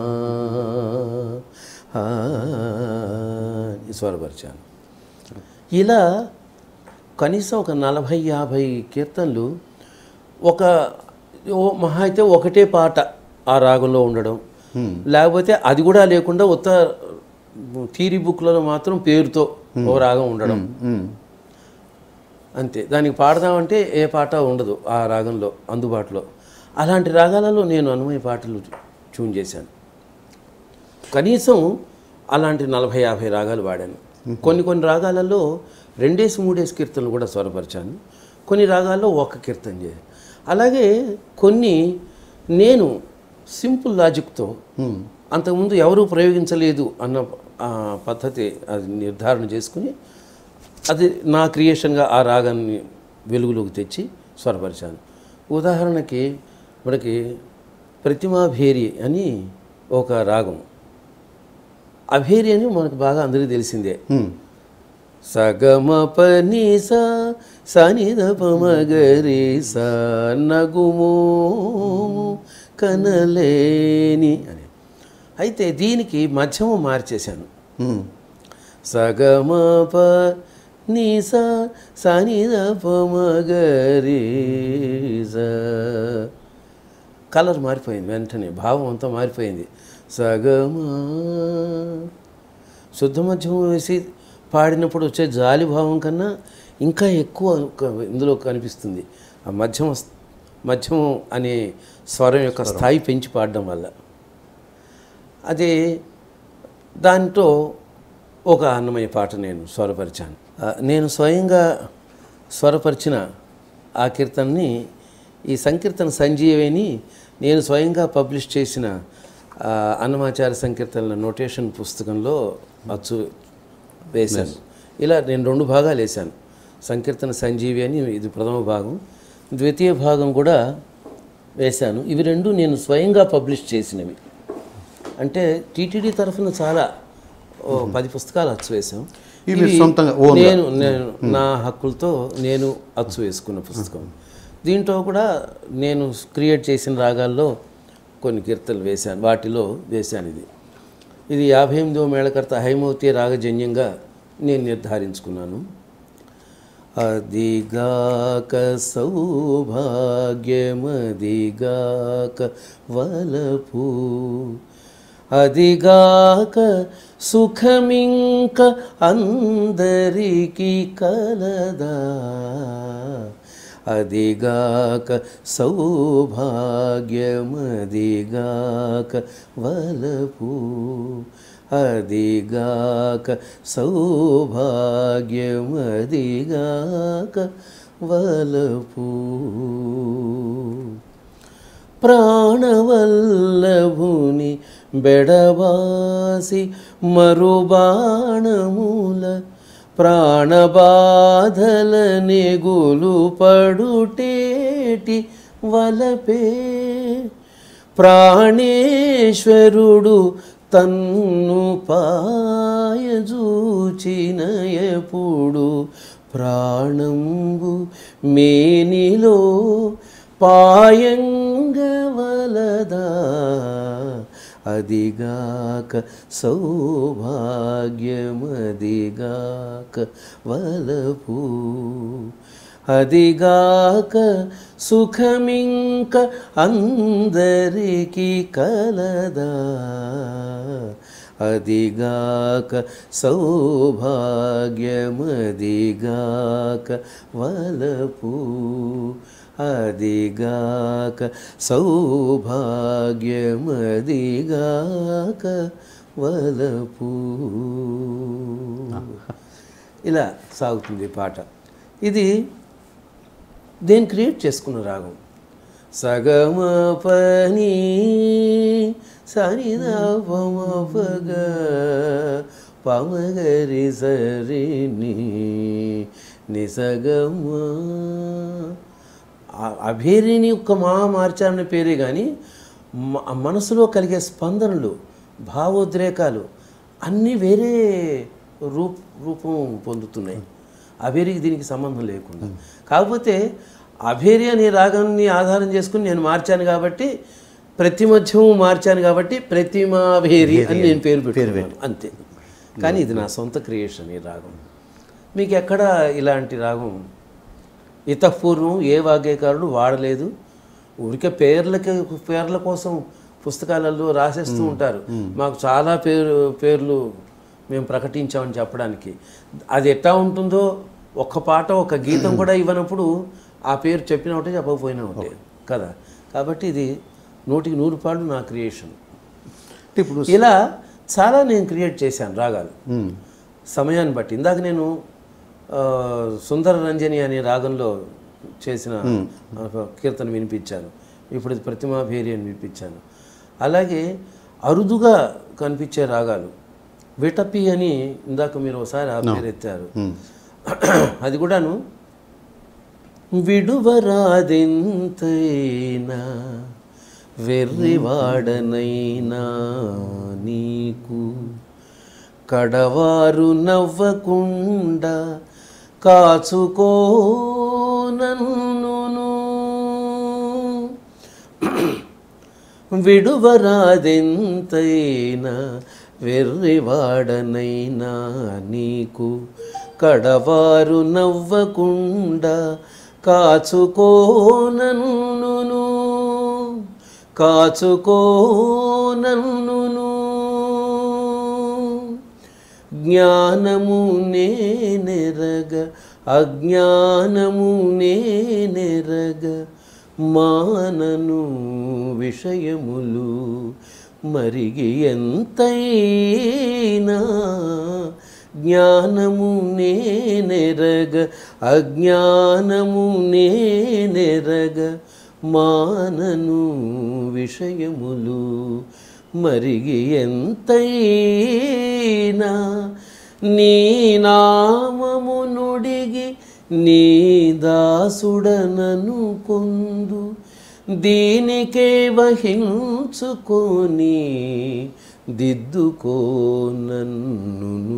ఆ, స్వరపరిచాను ఇలా కనీసం ఒక నలభై యాభై కీర్తనలు ఒక ఓ మహా అయితే ఒకటే పాట ఆ రాగంలో ఉండడం లేకపోతే అది కూడా లేకుండా ఉత్త థీరీ బుక్లలో మాత్రం పేరుతో ఓ రాగం ఉండడం అంతే దానికి పాడదామంటే ఏ పాట ఉండదు ఆ రాగంలో అందుబాటులో అలాంటి రాగాలలో నేను అనుమయ పాటలు ట్యూన్ చేశాను కనీసం అలాంటి నలభై యాభై రాగాలు వాడాను కొన్ని కొన్ని రాగాలలో రెండేసి మూడేసి కీర్తనలు కూడా స్వరపరిచాను కొన్ని రాగాల్లో ఒక కీర్తన చేశాను అలాగే కొన్ని నేను సింపుల్ లాజిక్తో అంతకుముందు ఎవరూ ప్రయోగించలేదు అన్న ఆ, పద్ధతి అది నిర్ధారణ చేసుకుని అది నా క్రియేషన్గా ఆ రాగాన్ని వెలుగులోకి తెచ్చి స్వరపరిచాను ఉదాహరణకి మనకి ప్రతిమాభేరి అని ఒక రాగం అభేరి అని మనకు బాగా అందరికీ తెలిసిందే సగమ పని సా సనిద పమగరి సా నగుమో కనలేని అని అయితే దీనికి మధ్యము మార్చేశాను సగమ ప నీ సా సనిద పమగరి సా కలర్ మారిపోయింది వెంటనే భావం అంతా మారిపోయింది సగమా శుద్ధ మధ్యమం వేసి పాడినప్పుడు వచ్చే జాలి భావం కన్నా ఇంకా ఎక్కువ క- ఇందులో కనిపిస్తుంది ఆ మధ్యమ స్- మధ్యమం అనే స్వరం యొక్క స్థాయి పెంచి పాడడం వల్ల అది దాంతో ఒక అన్నమయ్య పాట నేను స్వరపరిచాను ఆ, నేను స్వయంగా స్వరపరిచిన ఆ కీర్తనని ఈ సంకీర్తన సంజీవని నేను స్వయంగా పబ్లిష్ చేసిన ఆ, అన్నమాచార్య సంకీర్తనల నోటేషన్ పుస్తకంలో అచ్చు వేశాను ఇలా నేను రెండు భాగాలు వేశాను సంకీర్తన సంజీవి అని ఇది ప్రథమ భాగం ద్వితీయ భాగం కూడా వేశాను ఇవి రెండు నేను స్వయంగా పబ్లిష్ చేసినవి అంటే టీటీడీ తరఫున చాలా ఓ పది పుస్తకాలు అచ్చు వేసాం ఇవి ఇవి సొంతంగా, own గా? నేను నేను నా హక్కులతో నేను అచ్చు వేసుకున్న పుస్తకం దీంట్లో కూడా నేను క్రియేట్ చేసిన రాగాల్లో కొన్ని కీర్తనలు వేశాను వాటిలో వేశాను ఇది ఇది యాభై ఎనిమిదవ మేళకర్త హైమవతి రాగజన్యంగా నేను నిర్ధారించుకున్నాను అదిగాక సౌభాగ్యమదిగాక వలపు అదిగాక సుఖమింక అందరికీ కలదా అదిగాక సౌభాగ్యమదిగాక వలపు అదిగాక సౌభాగ్యమదిగాక వలపు ప్రాణవల్లభుని బెడబాసి మరుబాణముల ప్రాణబాధల నెగులు పడుటేటి వలపే ప్రాణేశ్వరుడు తన్ను పాయజూచిన ఎప్పుడు ప్రాణంబు మేనిలో పాయంగ పొంగవలదా అదిగాక సౌభాగ్యమదిగాక వలపు అదిగాక సుఖమింక అందరికీ కలదా అదిగాక సౌభాగ్యమదిగాక వలపు అదిగాక సౌభాగ్యమదిగాక వలపు ఇలా సాగుతుంది ఈ పాట ఇది దేని క్రియేట్ చేసుకున్న రాగం సగమ పని సరిద పమపగ పమగరి సరిని నిసగమ ఆ- అభేరిని ఒక్క మా మార్చారనే పేరే కానీ మ- మనసులో కలిగే స్పందనలు భావోద్రేకాలు అన్నీ వేరే రూప్ రూపం పొందుతున్నాయి అభేరికి దీనికి సంబంధం లేకుండా కాకపోతే అభేరి అనే రాగాన్ని ఆధారం చేసుకుని నేను మార్చాను కాబట్టి ప్రతి మధ్యము మార్చాను కాబట్టి ప్రతిమాభేరి అని నేను పేరు పెట్టుకున్నాను అంతే కానీ ఇది నా సొంత క్రియేషన్ ఈ రాగం మీకు ఎక్కడ ఇలాంటి రాగం ఇతపూర్వం ఏ వాగ్గేయకారుడు వాడలేదు ఊరికే పేర్లకి పేర్ల కోసం పుస్తకాలలో రాసేస్తూ ఉంటారు మాకు చాలా పేరు పేర్లు మేము ప్రకటించామని చెప్పడానికి అది ఎట్లా ఉంటుందో ఒక్క పాట ఒక గీతం కూడా ఇవ్వనప్పుడు ఆ పేరు చెప్పిన ఒకటే చెప్పకపోయినా ఒకటే కదా కాబట్టి ఇది నూటికి నూరు పాళ్ళు నా క్రియేషన్ అంటే ఇప్పుడు ఇలా చాలా నేను క్రియేట్ చేశాను రాగాలు సమయాన్ని బట్టి ఇందాక నేను ఆ, సుందర రంజని అనే రాగంలో చేసిన ఆ, కీర్తన వినిపించాను ఇప్పుడు ఇది ప్రతిమాభేరి అని వినిపించాను అలాగే అరుదుగా కనిపించే రాగాలు విటపి అని ఇందాక మీరు ఒకసారి ఆ పేరు ఎత్తారు అది కూడాను విడువరాదెంతైనా వెర్రివాడనైనా నీకు కడవారు నవ్వకుండా కాచుకో నన్నును విడువరాదెంతైనా వెర్రివాడనైనా నీకు కడవారు నవ్వకుండా కాచుకో నన్నును కాచుకో నన్నును జ్ఞానము నేనెరగ అజ్ఞానము నేనెరగ మానను విషయములు మరిగి ఎంతైనా జ్ఞానము నేనెరగ అజ్ఞానము నేనెరగ మానను విషయములు మరిగి ఎంతైనా నీ నామము నుడిగి నీ దాసుడనను పొందు దీనికే వహించుకొని దిద్దుకో నన్నును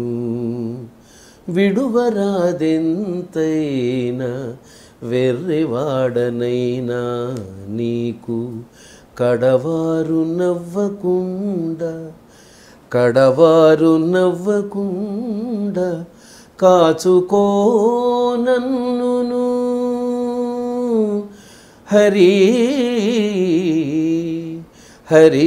విడువరాదెంతైనా వెర్రివాడనైనా నీకు కడవారు నవ్వకుండా కడవారు నవ్వకుండా కాచుకో నన్నును హరి హరి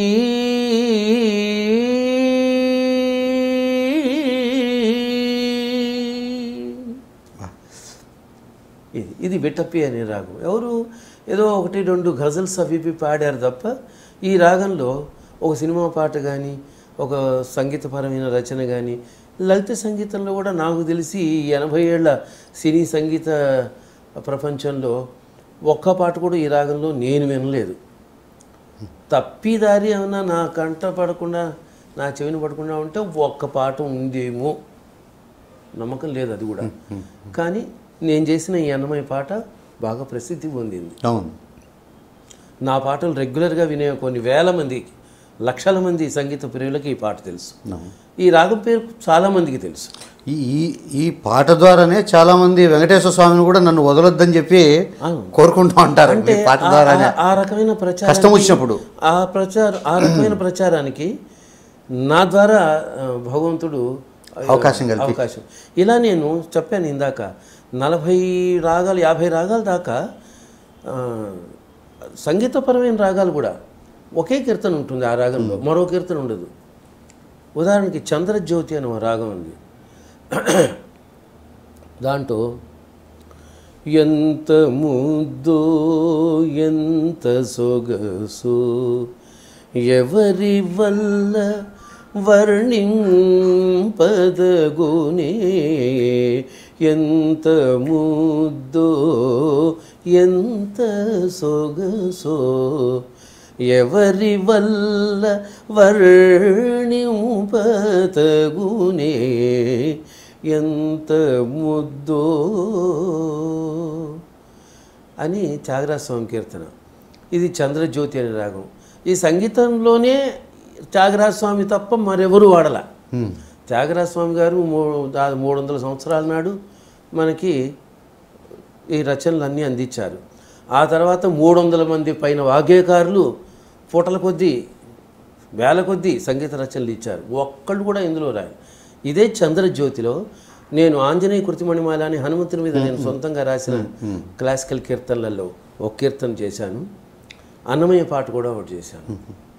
ఇది ఇది విటపి అనే రాగం ఎవరు ఏదో ఒకటి రెండు గజల్స్ అవి ఇవి పాడారు తప్ప ఈ రాగంలో ఒక సినిమా పాట కానీ ఒక సంగీతపరమైన రచన కానీ లలిత సంగీతంలో కూడా నాకు తెలిసి ఈ ఎనభై ఏళ్ళ సినీ సంగీత ప్రపంచంలో ఒక్క పాట కూడా ఈ రాగంలో నేను వినలేదు తప్పిదారి ఏమన్నా నా కంట పడకుండా నా చెవిని పడకుండా ఉంటే ఒక్క పాట ఉందేమో నమ్మకం లేదు అది కూడా కానీ నేను చేసిన ఈ అన్నమయ్య పాట బాగా ప్రసిద్ధి పొందింది అవును నా పాటలు రెగ్యులర్గా వినే కొన్ని వేల మంది లక్షల మంది సంగీత ప్రియులకి ఈ పాట తెలుసు అవును ఈ రాగం పేరు చాలా మందికి తెలుసు ఈ ఈ- ఈ పాట ద్వారానే చాలా మంది వెంకటేశ్వర స్వామిని కూడా నన్ను వదలొద్దని చెప్పి కోరుకుంటూ ఉంటారు అంటే ఈ పాట ఆ- ద్వారానే ఆ- ఆ రకమైన ప్రచారం కష్టం వచ్చినప్పుడు. ఆ ప్రచార ఆ రకమైన ప్రచారానికి నా ద్వారా ఆ, భగవంతుడు ఆ, అవకాశం కల్పి- అవకాశం ఇలా నేను చెప్పాను ఇందాక నలభై రాగాలు యాభై రాగాల దాకా ఆ, సంగీతపరమైన రాగాలు కూడా ఒకే కీర్తన ఉంటుంది ఆ రాగంలో మరో కీర్తన ఉండదు ఉదాహరణకి చంద్రజ్యోతి అని ఒక రాగం ఉంది దాంట్లో ఎంత ముద్దో ఎంత సొగసు ఎవరి వల్ల వర్ణింపదగునే ఎంత ముద్దో ఎంత సొగసో ఎవరి వల్ల వర్ణింపతగునే ఎంత ముద్దో అని త్యాగరాజ స్వామి కీర్తన ఇది చంద్రజ్యోతి అనే రాగం ఈ సంగీతంలోనే త్యాగరాజ స్వామి తప్ప మరెవరు వాడల త్యాగరాజ స్వామి గారు మూ- దా- మూడు వందల సంవత్సరాల నాడు మనకి ఈ రచనలు అన్నీ అందించారు ఆ తర్వాత మూడు వందల మంది పైన వాగ్గేయకారులు పూటల కొద్దీ వేల కొద్దీ సంగీత రచనలు ఇచ్చారు ఒక్కళ్ళు కూడా ఇందులో రాయి ఇదే చంద్రజ్యోతిలో నేను ఆంజనేయ కృతిమణిమాల అని హనుమంతుని మీద నేను సొంతంగా రాసిన క్లాసికల్ కీర్తనలలో ఒక కీర్తన చేశాను అన్నమయ్య పాట కూడా ఒకటి చేశాను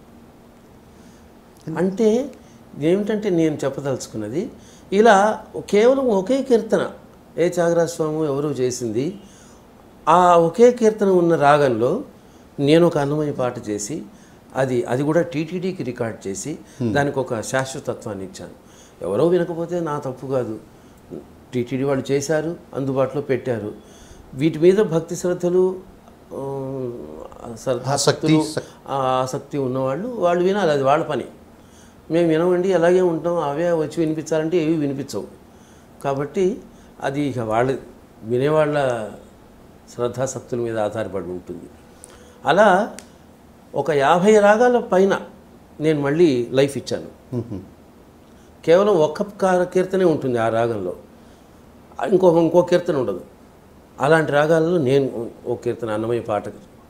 అంటే ఏమిటంటే నేను చెప్పదలుచుకున్నది ఇలా కేవలం ఒకే కీర్తన ఏ త్యాగరాజ స్వామి ఎవరో చేసింది ఆ ఒకే కీర్తన ఉన్న రాగంలో నేను ఒక అన్నమయ్య పాట చేసి అది అది కూడా టీటీడీకి రికార్డ్ చేసి దానికి ఒక శాశ్వతత్వాన్ని ఇచ్చాను ఎవరో వినకపోతే నా తప్పు కాదు టీటీడీ వాళ్ళు చేశారు అందుబాటులో పెట్టారు వీటి మీద భక్తి శ్రద్ధలు ఆ, శ్రద్ధాసక్తులు ఆ ఆసక్తి ఉన్నవాళ్ళు వాళ్ళు వినాలి అది వాళ్ళ పని మేము వినమండి అలాగే ఉంటాం అవే వచ్చి వినిపించాలంటే ఏవి వినిపించవు కాబట్టి అది ఇక వాళ్ళ వినేవాళ్ళ శ్రద్ధాసక్తుల మీద ఆధారపడి ఉంటుంది అలా ఒక యాభై రాగాల పైన నేను మళ్ళీ లైఫ్ ఇచ్చాను కేవలం ఒక్క కా- కీర్తనే ఉంటుంది ఆ రాగంలో ఇంకో ఇంకో కీర్తన ఉండదు అలాంటి రాగాలలో నేను ఓ కీర్తన అన్నమయ్య పాట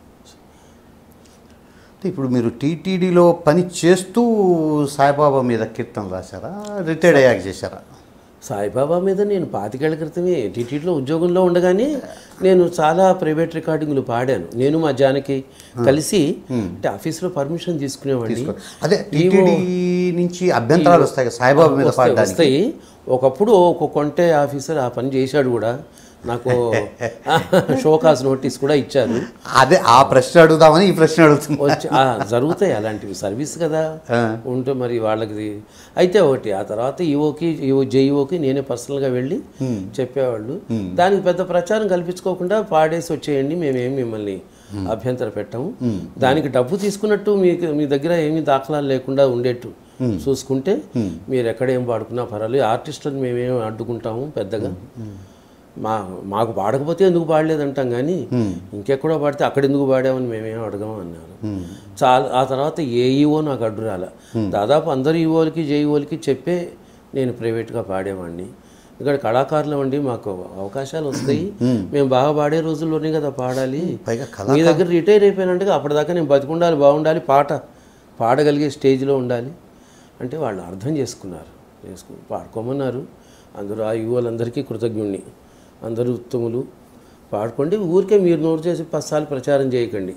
అంటే ఇప్పుడు మీరు టీటీడీలో పని చేస్తూ సాయిబాబా మీద కీర్తనలు రాశారా రిటైర్డ్ అయ్యాక చేశారా సాయిబాబా మీద నేను పాతికేళ్ల క్రితమే టీటీడీలో ఉద్యోగంలో ఉండగానే నేను చాలా ప్రైవేట్ రికార్డింగ్లు పాడాను నేను మా జానకి కలిసి అంటే ఆఫీస్లో పర్మిషన్ తీసుకునేవాడిని అదే టీటీడీ నుంచి అభ్యంతరాలు వస్తాయి కదా సాయిబాబా మీద వస్తాయి పాడడానికి వస్తాయి ఒకప్పుడు ఒక కొంటే ఆఫీసర్ ఆ పని చేశాడు కూడా నాకు షోకాస్ నోటీస్ కూడా ఇచ్చారు అదే ఆ ప్రశ్న అడుగుదామని ఈ ప్రశ్న అడుగుతుంది వచ్చి ఆ, జరుగుతాయి అలాంటివి సర్వీస్ కదా ఉంటే మరి వాళ్ళకి అయితే ఒకటి ఆ తర్వాత ఈఓకి ఈఓ జేఈఓకి నేనే పర్సనల్గా వెళ్ళి చెప్పేవాళ్ళు దానికి పెద్ద ప్రచారం కల్పించుకోకుండా పాడేసి వచ్చేయండి మేమేం మిమ్మల్ని అభ్యంతర పెట్టాము దానికి డబ్బు తీసుకున్నట్టు మీకు మీ దగ్గర ఏమీ దాఖలాలు లేకుండా ఉండేట్టు చూసుకుంటే మీరు ఎక్కడ ఏం పాడుకున్నా పర్వాలేదు ఆర్టిస్టులను మేమేం అడ్డుకుంటాము పెద్దగా మా మాకు పాడకపోతే ఎందుకు పాడలేదంటాం కానీ ఇంకెక్కడో పాడితే అక్కడ ఎందుకు పాడామని మేమేం అడగము అన్నారు చాలా ఆ తర్వాత ఏ ఈఓ నాకు అడ్డు రాల దాదాపు అందరు ఈఓలకి జేఈఓలకి చెప్పే నేను ప్రైవేట్గా పాడేవాడిని ఇక్కడ కళాకారులు అండి మాకు అవకాశాలు వస్తాయి మేము బాగా పాడే రోజుల్లోనే కదా పాడాలి పైగా మీ దగ్గర రిటైర్ అయిపోయినట్టుగా అప్పటిదాకా నేను బతికుండాలి బాగుండాలి పాట పాడగలిగే స్టేజ్లో ఉండాలి అంటే వాళ్ళు అర్థం చేసుకున్నారు చేసుకు పాడుకోమన్నారు అందరూ ఆ యువలందరికీ కృతజ్ఞుణ్ణి అందరూ ఉత్తములు పాడుకోండి ఊరికే మీరు నోరు చేసి పసాలు ప్రచారం చేయకండి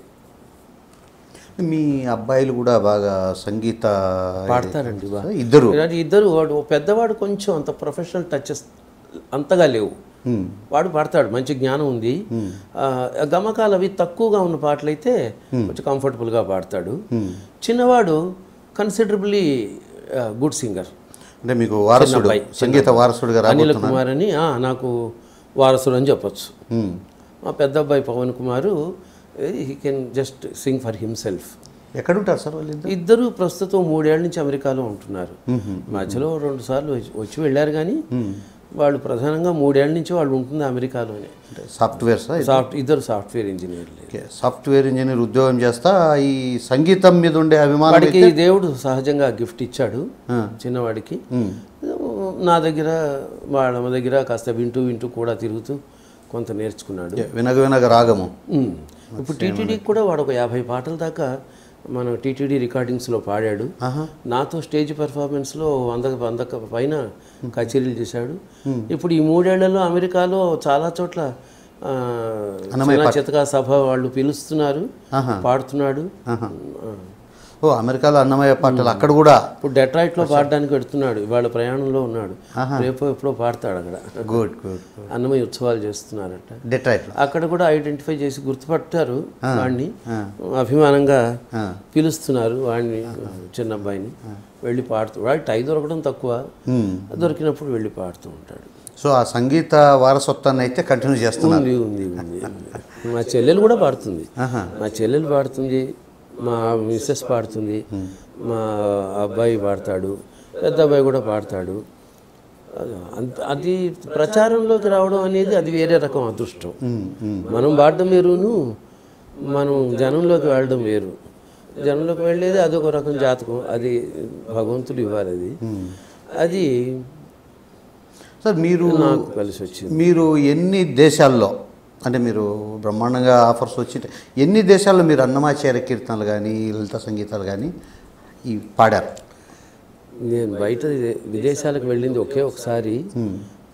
మీ అబ్బాయిలు కూడా బాగా సంగీత పాడతారండి బాగా ఇద్దరు ఇలాంటి ఇద్దరు వాడు ఓ పెద్దవాడు కొంచెం అంత ప్రొఫెషనల్ టచెస్ అంతగా లేవు వాడు పాడతాడు మంచి జ్ఞానం ఉంది ఆ, గమకాలు అవి తక్కువగా ఉన్న పాటలైతే కొంచెం కంఫర్టబుల్గా పాడతాడు చిన్నవాడు కన్సిడరబుల్లీ గుడ్ సింగర్ అంటే మీకు వారసుడు అబ్బాయి, సంగీత వారసుడిగా అనిల్ రాబోతున్నారు కుమార్ అని ఆ, నాకు వారసుడు అని చెప్పొచ్చు ఉమ్. మా పెద్ద అబ్బాయి Pavan Kumar he can just sing for himself ఎక్కడుంటారు సార్ వాళ్ళు ఇద్దరు ఇద్దరు ప్రస్తుతం మూడేళ్ల నుంచి అమెరికాలో ఉంటున్నారు మధ్యలో రెండు సార్లు వచ్చి- వచ్చి వెళ్ళారు కానీ వాళ్ళు ప్రధానంగా మూడేళ్ల నుంచి వాళ్ళు ఉంటుంది అమెరికాలోనే అంటే సాఫ్ట్వేర్ సార్ సాఫ్ట్ ఇద్దరు సాఫ్ట్వేర్ ఇంజనీర్లు ఓకే. సాఫ్ట్వేర్ ఇంజనీర్ ఉద్యోగం చేస్తా ఈ సంగీతం మీద ఉండే అభిమానం వాడికి దేవుడు సహజంగా గిఫ్ట్ ఇచ్చాడు చిన్నవాడికి నా దగ్గర వాళ్ళ దగ్గర కాస్త వింటూ వింటూ కూడా తిరుగుతూ కొంత నేర్చుకున్నాడు వినగ వినగ రాగము ఉమ్. ఇప్పుడు టీటీడీకి కూడా వాడు ఒక యాభై పాటల దాకా మన టీటీడీ రికార్డింగ్స్లో పాడాడు నాతో స్టేజ్ పెర్ఫార్మెన్స్లో వంద వంద పైన కచేరీలు చేశాడు ఇప్పుడు ఈ మూడేళ్లలో అమెరికాలో చాలా చోట్ల ఆ, చిన్న చితకా సభ వాళ్ళు పిలుస్తున్నారు పాడుతున్నాడు ఆ. ఓ అమెరికాలో అన్నమయ్య పాటలు అక్కడ కూడా ఇప్పుడు డెట్రాయిట్లో పాడడానికి పెడుతున్నాడు ఇవాళ ప్రయాణంలో ఉన్నాడు రేపు ఎప్పుడో పాడతాడు అక్కడ గుడ్ గుడ్ అన్నమయ్య ఉత్సవాలు చేస్తున్నారట డెట్రాయిట్లో అక్కడ కూడా ఐడెంటిఫై చేసి గుర్తుపట్టారు వాడిని అభిమానంగా పిలుస్తున్నారు వాడిని చిన్న అబ్బాయిని వెళ్ళి పాడుతూ వాడి టై దొరకడం తక్కువ దొరికినప్పుడు వెళ్ళి పాడుతూ ఉంటాడు సో ఆ సంగీత వారసత్వాన్ని అయితే కంటిన్యూ చేస్తున్నారు ఉంది ఉంది ఉంది మా చెల్లెలు కూడా పాడుతుంది మా చెల్లెలు పాడుతుంది మా మిస్సెస్ పాడుతుంది మా అబ్బాయి పాడతాడు పెద్ద అబ్బాయి కూడా పాడతాడు అంత అది ప్రచారంలోకి రావడం అనేది అది వేరే రకం అదృష్టం మనం పాడడం వేరును మనం జనంలోకి వెళ్ళడం వేరు జనంలోకి వెళ్ళేది అదొక రకం జాతకం అది భగవంతుడు ఇవ్వాలి అది అది సార్ మీరు నాకు కలిసి వచ్చింది మీరు ఎన్ని దేశాల్లో అంటే మీరు బ్రహ్మాండంగా ఆఫర్స్ వచ్చి ఎన్ని దేశాల్లో మీరు అన్నమాచార్య కీర్తనలు కానీ లలిత సంగీతాలు కానీ ఈ పాడారు నేను బయట విదే- విదేశాలకు వెళ్ళింది ఒకే ఒకసారి మ్,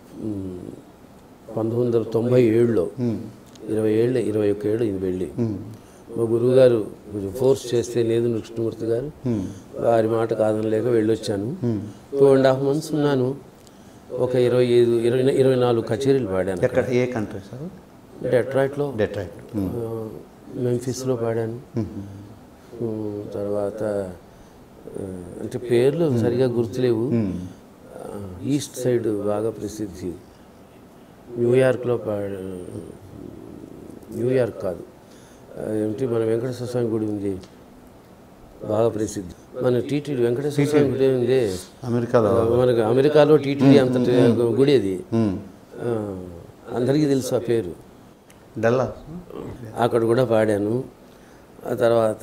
పంతొమ్మిది వందల తొంభై ఏడులో ఇరవై ఏళ్ళు ఇరవై ఒక్క ఏళ్ళు ఇది వెళ్ళి మా గురువుగారు కొంచెం ఫోర్స్ చేస్తే లేదు కృష్ణమూర్తి గారు వారి మాట కాదనలేక వెళ్ళొచ్చాను టూ అండ్ హాఫ్ మంత్స్ ఉన్నాను ఒక ఇరవై ఐదు ఇరవై ఇరవై నాలుగు కచేరీలు పాడాను ఎక్కడ ఏ కంట్రీ సార్ డెట్రాయిట్లో డెట్రాయిట్ ఆ, మెంఫిస్లో పాడాను ఉమ్, తర్వాత ఆ, అంటే పేర్లు సరిగా గుర్తులేవు ఆ, ఈస్ట్ సైడ్ బాగా ప్రసిద్ధి న్యూయార్క్లో పాడా న్యూయార్క్ కాదు ఆ, ఏమిటి మన వెంకటేశ్వర స్వామి గుడి ఉంది బాగా ప్రసిద్ధి మన టీటీడీ వెంకటేశ్వర స్వామి గుడి ఉంది అమెరికాలో ఆ, మనకి అమెరికాలో టీటీడీ అంతటి గుడి అది ఆ, అందరికీ తెలుసు ఆ పేరు డల్లా అక్కడ కూడా పాడాను ఆ తర్వాత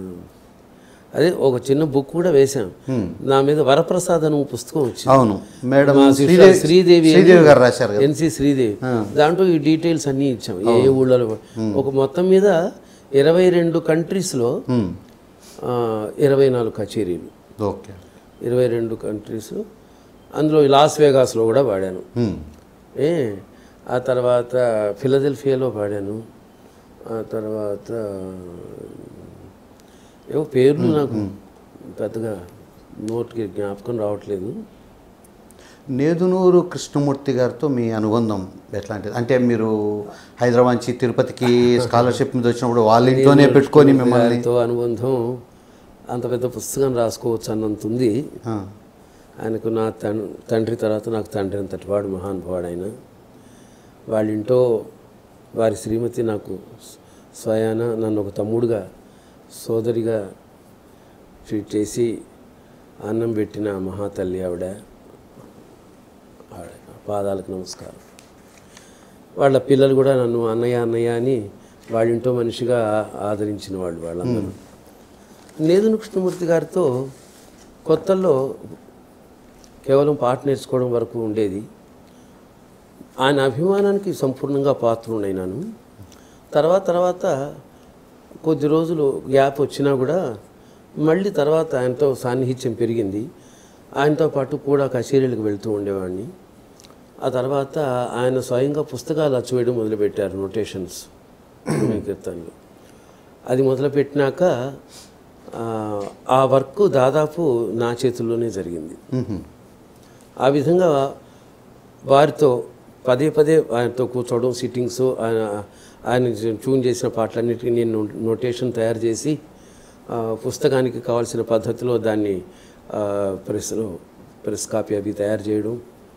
అదే ఒక చిన్న బుక్ కూడా వేశాం నా మీద వరప్రసాద్ అని ఒక పుస్తకం వచ్చింది అవును మేడం మా శిష్యురాలు శ్రీదేవి శ్రీదేవి శ్రీదేవి గారు రాశారు కదా ఎన్సి శ్రీదేవి దాంట్లో ఈ డీటెయిల్స్ అన్నీ ఇచ్చాం ఏ ఏ ఊళ్ళలో ఒక మొత్తం మీద ఇరవై రెండు కంట్రీస్లో ఇరవై నాలుగు కచేరీలు ఓకే ఇరవై రెండు కంట్రీస్ అందులో లాస్ వేగాస్లో కూడా పాడాను ఏ ఆ తర్వాత ఫిలదెల్ఫియాలో పాడాను ఆ తర్వాత ఏవో పేర్లు నాకు పెద్దగా నోటికి జ్ఞాపకం రావట్లేదు నేదునూరు కృష్ణమూర్తి గారితో మీ అనుబంధం ఎట్లాంటిది అంటే మీరు హైదరాబాద్ నుంచి తిరుపతికి స్కాలర్షిప్ మీద వచ్చినప్పుడు వాళ్ళ ఇంట్లోనే పెట్టుకొని మిమ్మల్ని గారితో అనుబంధం అంత పెద్ద పుస్తకం రాసుకోవచ్చు అన్నంత ఉంది ఆ, ఆయనకు నా తన్ తండ్రి తర్వాత నాకు తండ్రి అంతటి వాడు మహానుభావుడు ఆయన వాళ్ళ ఇంట్లో వారి శ్రీమతి నాకు స్వయాన నన్ను ఒక తమ్ముడుగా సోదరిగా ట్రీట్ చేసి అన్నం పెట్టిన మహాతల్లి ఆవిడ ఆవిడ పాదాలకు నమస్కారం వాళ్ళ పిల్లలు కూడా నన్ను అన్నయ్య అన్నయ్య అని వాళ్ళింటో మనిషిగా ఆదరించిన వాళ్ళు వాళ్ళందరూ నేదును కృష్ణమూర్తి గారితో కొత్తల్లో కేవలం పాట నేర్చుకోవడం వరకు ఉండేది ఆయన అభిమానానికి సంపూర్ణంగా పాత్రుడైనాను తర్వాత తర్వాత కొద్ది రోజులు గ్యాప్ వచ్చినా కూడా మళ్ళీ తర్వాత ఆయనతో సాన్నిహిత్యం పెరిగింది ఆయనతో పాటు కూడా కచేరీలకు వెళ్తూ ఉండేవాడిని ఆ తర్వాత ఆయన స్వయంగా పుస్తకాలు అచ్చువేయడం మొదలుపెట్టారు నోటేషన్స్ కీర్తనలు అది మొదలుపెట్టినాక ఆ, ఆ వర్క్ దాదాపు నా చేతుల్లోనే జరిగింది ఆ విధంగా వారితో పదే పదే ఆయనతో కూర్చోవడం సిట్టింగ్స్ ఆయన ఆయన ట్యూన్ చేసిన పాటలన్నిటికీ నేను నోటేషన్ తయారు చేసి ఆ, పుస్తకానికి కావాల్సిన పద్ధతిలో దాన్ని ఆ, ప్రెస్లో ప్రెస్ కాపీ అవి తయారు చేయడం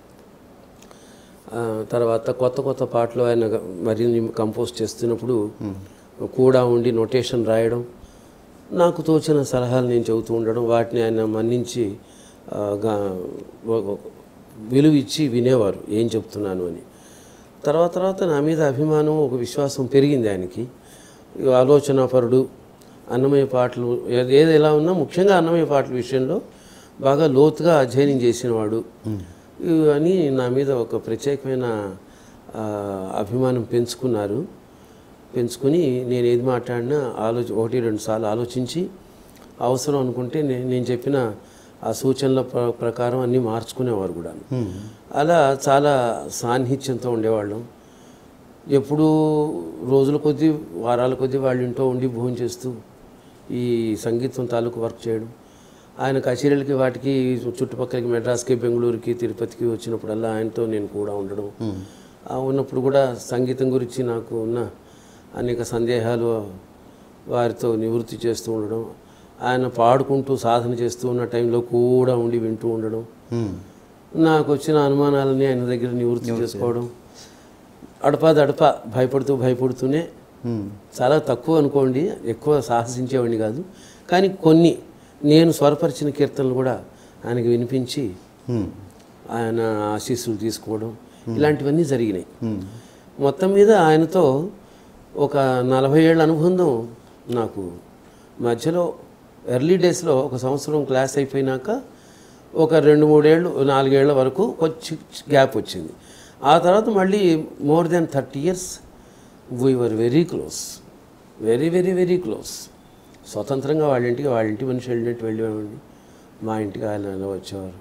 ఆ, తర్వాత కొత్త కొత్త పాటలు ఆయన మరిన్ని కంపోజ్ చేస్తున్నప్పుడు కూడా ఉండి నొటేషన్ రాయడం నాకు తోచిన సలహాలు నేను చెబుతూ ఉండడం వాటిని ఆయన మన్నించి ఆ, గా- ఒక- ఒక విలువ ఇచ్చి వినేవారు ఏం చెప్తున్నాను అని తర్వాత తర్వాత నా మీద అభిమానం ఒక విశ్వాసం పెరిగింది ఆయనకి ఇక ఆలోచనాపరుడు అన్నమయ్య పాటలు ఏది ఏది ఎలా ఉన్నా ముఖ్యంగా అన్నమయ్య పాటల విషయంలో బాగా లోతుగా అధ్యయనం చేసినవాడు అని నా మీద ఒక ప్రత్యేకమైన ఆ, అభిమానం పెంచుకున్నారు పెంచుకుని నేను ఏది మాట్లాడినా ఆలోచి ఒకటి రెండు సార్లు ఆలోచించి అవసరం అనుకుంటే నేను నేను చెప్పిన ఆ సూచనల ప్ర- ప్రకారం అన్నీ మార్చుకునేవారు కూడా అలా చాలా సాన్నిహిత్యంతో ఉండేవాళ్ళం ఎప్పుడూ రోజుల కొద్దీ వారాల కొద్దీ వాళ్ళ ఇంట్లో ఉండి భోజనం చేస్తూ ఈ సంగీతం తాలూకు వర్క్ చేయడం ఆయన కచేరీలకి వాటికి చుట్టుపక్కలకి మెడ్రాస్కి బెంగళూరుకి తిరుపతికి వచ్చినప్పుడల్లా ఆయనతో నేను కూడా ఉండడం ఆ ఉన్నప్పుడు కూడా సంగీతం గురించి నాకు ఉన్న అనేక సందేహాలు వారితో నివృత్తి చేస్తూ ఉండడం ఆయన పాడుకుంటూ సాధన చేస్తూ ఉన్న టైంలో కూడా ఉండి వింటూ ఉండడం నాకు వచ్చిన అనుమానాలని ఆయన దగ్గర నివృత్తి చేసుకోవడం అడపా దడప భయపడుతూ భయపడుతూనే చాలా తక్కువ అనుకోండి ఎక్కువ సాహసించేవాడిని కాదు కానీ కొన్ని నేను స్వరపరిచిన కీర్తనలు కూడా ఆయనకి వినిపించి ఆయన ఆశీస్సులు తీసుకోవడం ఇలాంటివన్నీ జరిగినాయి మొత్తం మీద ఆయనతో ఒక నలభై ఏళ్ళ అనుబంధం నాకు మధ్యలో ఎర్లీ డేస్లో ఒక సంవత్సరం క్లాస్ అయిపోయినాక ఒక రెండు మూడేళ్ళు నాలుగేళ్ల వరకు కొంచెం గ్యాప్ వచ్చింది ఆ తర్వాత మళ్ళీ more than thirty years we were very close very very very close స్వతంత్రంగా వాళ్ళ ఇంటికి వాళ్ళ ఇంటి మనిషి వెళ్ళినట్టు వెళ్ళేవాడిని మా ఇంటికి ఆయన అలా వచ్చేవారు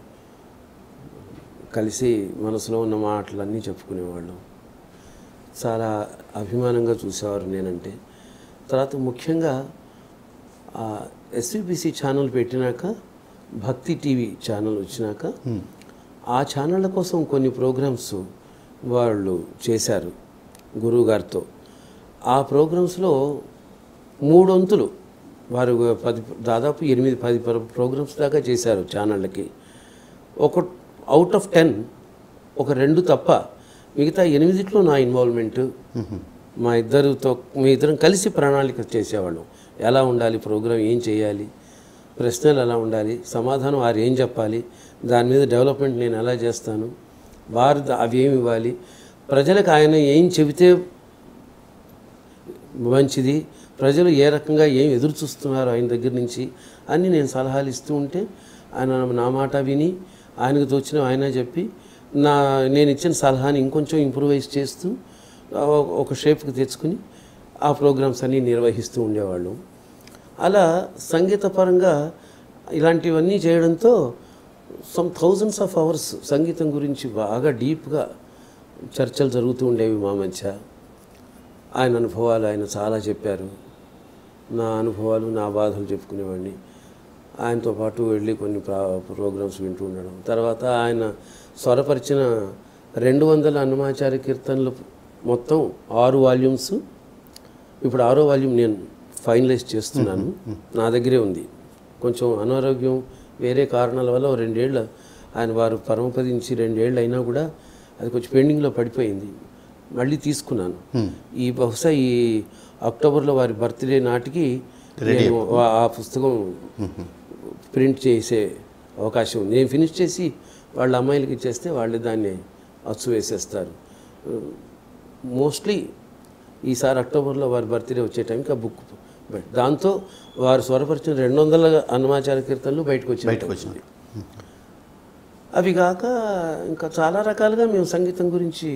కలిసి మనసులో ఉన్న మాటలన్నీ చెప్పుకునేవాళ్ళం చాలా అభిమానంగా చూసేవారు నేనంటే తర్వాత ముఖ్యంగా ఎస్విబిసి ఛానల్ పెట్టినాక భక్తి టీవీ ఛానల్ వచ్చినాక ఆ ఛానళ్ళ కోసం కొన్ని ప్రోగ్రామ్స్ వాళ్ళు చేశారు గురువు గారితో ఆ ప్రోగ్రామ్స్లో మూడొంతులు వారు పది దాదాపు ఎనిమిది పది ప్రోగ్రామ్స్ దాకా చేశారు ఛానళ్ళకి ఒక అవుట్ ఆఫ్ టెన్ ఒక రెండు తప్ప మిగతా ఎనిమిదిట్లో నా ఇన్వాల్వ్మెంట్ మా ఇద్దరితో మీ ఇద్దరం కలిసి ప్రణాళిక చేసేవాళ్ళం ఎలా ఉండాలి ప్రోగ్రామ్ ఏం చేయాలి ప్రశ్నలు ఎలా ఉండాలి సమాధానం వారు ఏం చెప్పాలి దాని మీద డెవలప్మెంట్ నేను ఎలా చేస్తాను వారు ద- అవి ఏమి ఇవ్వాలి ప్రజలకు ఆయన ఏం చెబితే మంచిది ప్రజలు ఏ రకంగా ఏం ఎదురు చూస్తున్నారు ఆయన దగ్గర నుంచి అని నేను సలహాలు ఇస్తూ ఉంటే ఆయన నా మాట విని ఆయనకు తోచిన ఆయన చెప్పి నా నేను ఇచ్చిన సలహాని ఇంకొంచెం ఇంప్రూవైజ్ చేస్తూ ఒక- ఒక షేప్కి తెచ్చుకుని ఆ ప్రోగ్రామ్స్ అన్నీ నిర్వహిస్తూ ఉండేవాళ్ళం అలా సంగీతపరంగా ఇలాంటివన్నీ చేయడంతో సమ్ థౌజండ్స్ ఆఫ్ అవర్స్ సంగీతం గురించి బాగా డీప్గా చర్చలు జరుగుతూ ఉండేవి మా మధ్య ఆయన అనుభవాలు ఆయన చాలా చెప్పారు నా అనుభవాలు నా బాధలు చెప్పుకునేవాడిని ఆయనతో పాటు వెళ్ళి కొన్ని ప్రా ప్రోగ్రామ్స్ వింటూ ఉండడం తర్వాత ఆయన స్వరపరిచిన రెండు వందల అన్నమాచార్య కీర్తనలు మొత్తం ఆరు వాల్యూమ్స్ ఇప్పుడు ఆరో వాల్యూమ్ నేను ఫైనలైజ్ చేస్తున్నాను నా దగ్గరే ఉంది కొంచెం అనారోగ్యం వేరే కారణాల వల్ల ఓ రెండేళ్ళు ఆయన వారు పరమపదించి రెండేళ్ళు అయినా కూడా అది కొంచెం పెండింగ్లో పడిపోయింది మళ్ళీ తీసుకున్నాను ఈ బహుశా ఈ అక్టోబర్లో వారి బర్త్డే నాటికి నేను ఆ- ఆ పుస్తకం ప్రింట్ చేసే అవకాశం ఉంది నేను ఫినిష్ చేసి వాళ్ళ అమ్మాయిలకి ఇచ్చేస్తే వాళ్ళు దాన్ని అచ్చు వేసేస్తారు మోస్ట్లీ ఈసారి అక్టోబర్లో వారి బర్త్డే వచ్చే టైంకి ఆ బుక్ బయట- దాంతో వారు స్వరపరిచిన రెండు వందల అన్నమాచార కీర్తనలు బయటకు వచ్చి బయటకు వచ్చినాయి అవి కాక ఇంకా చాలా రకాలుగా మేము సంగీతం గురించి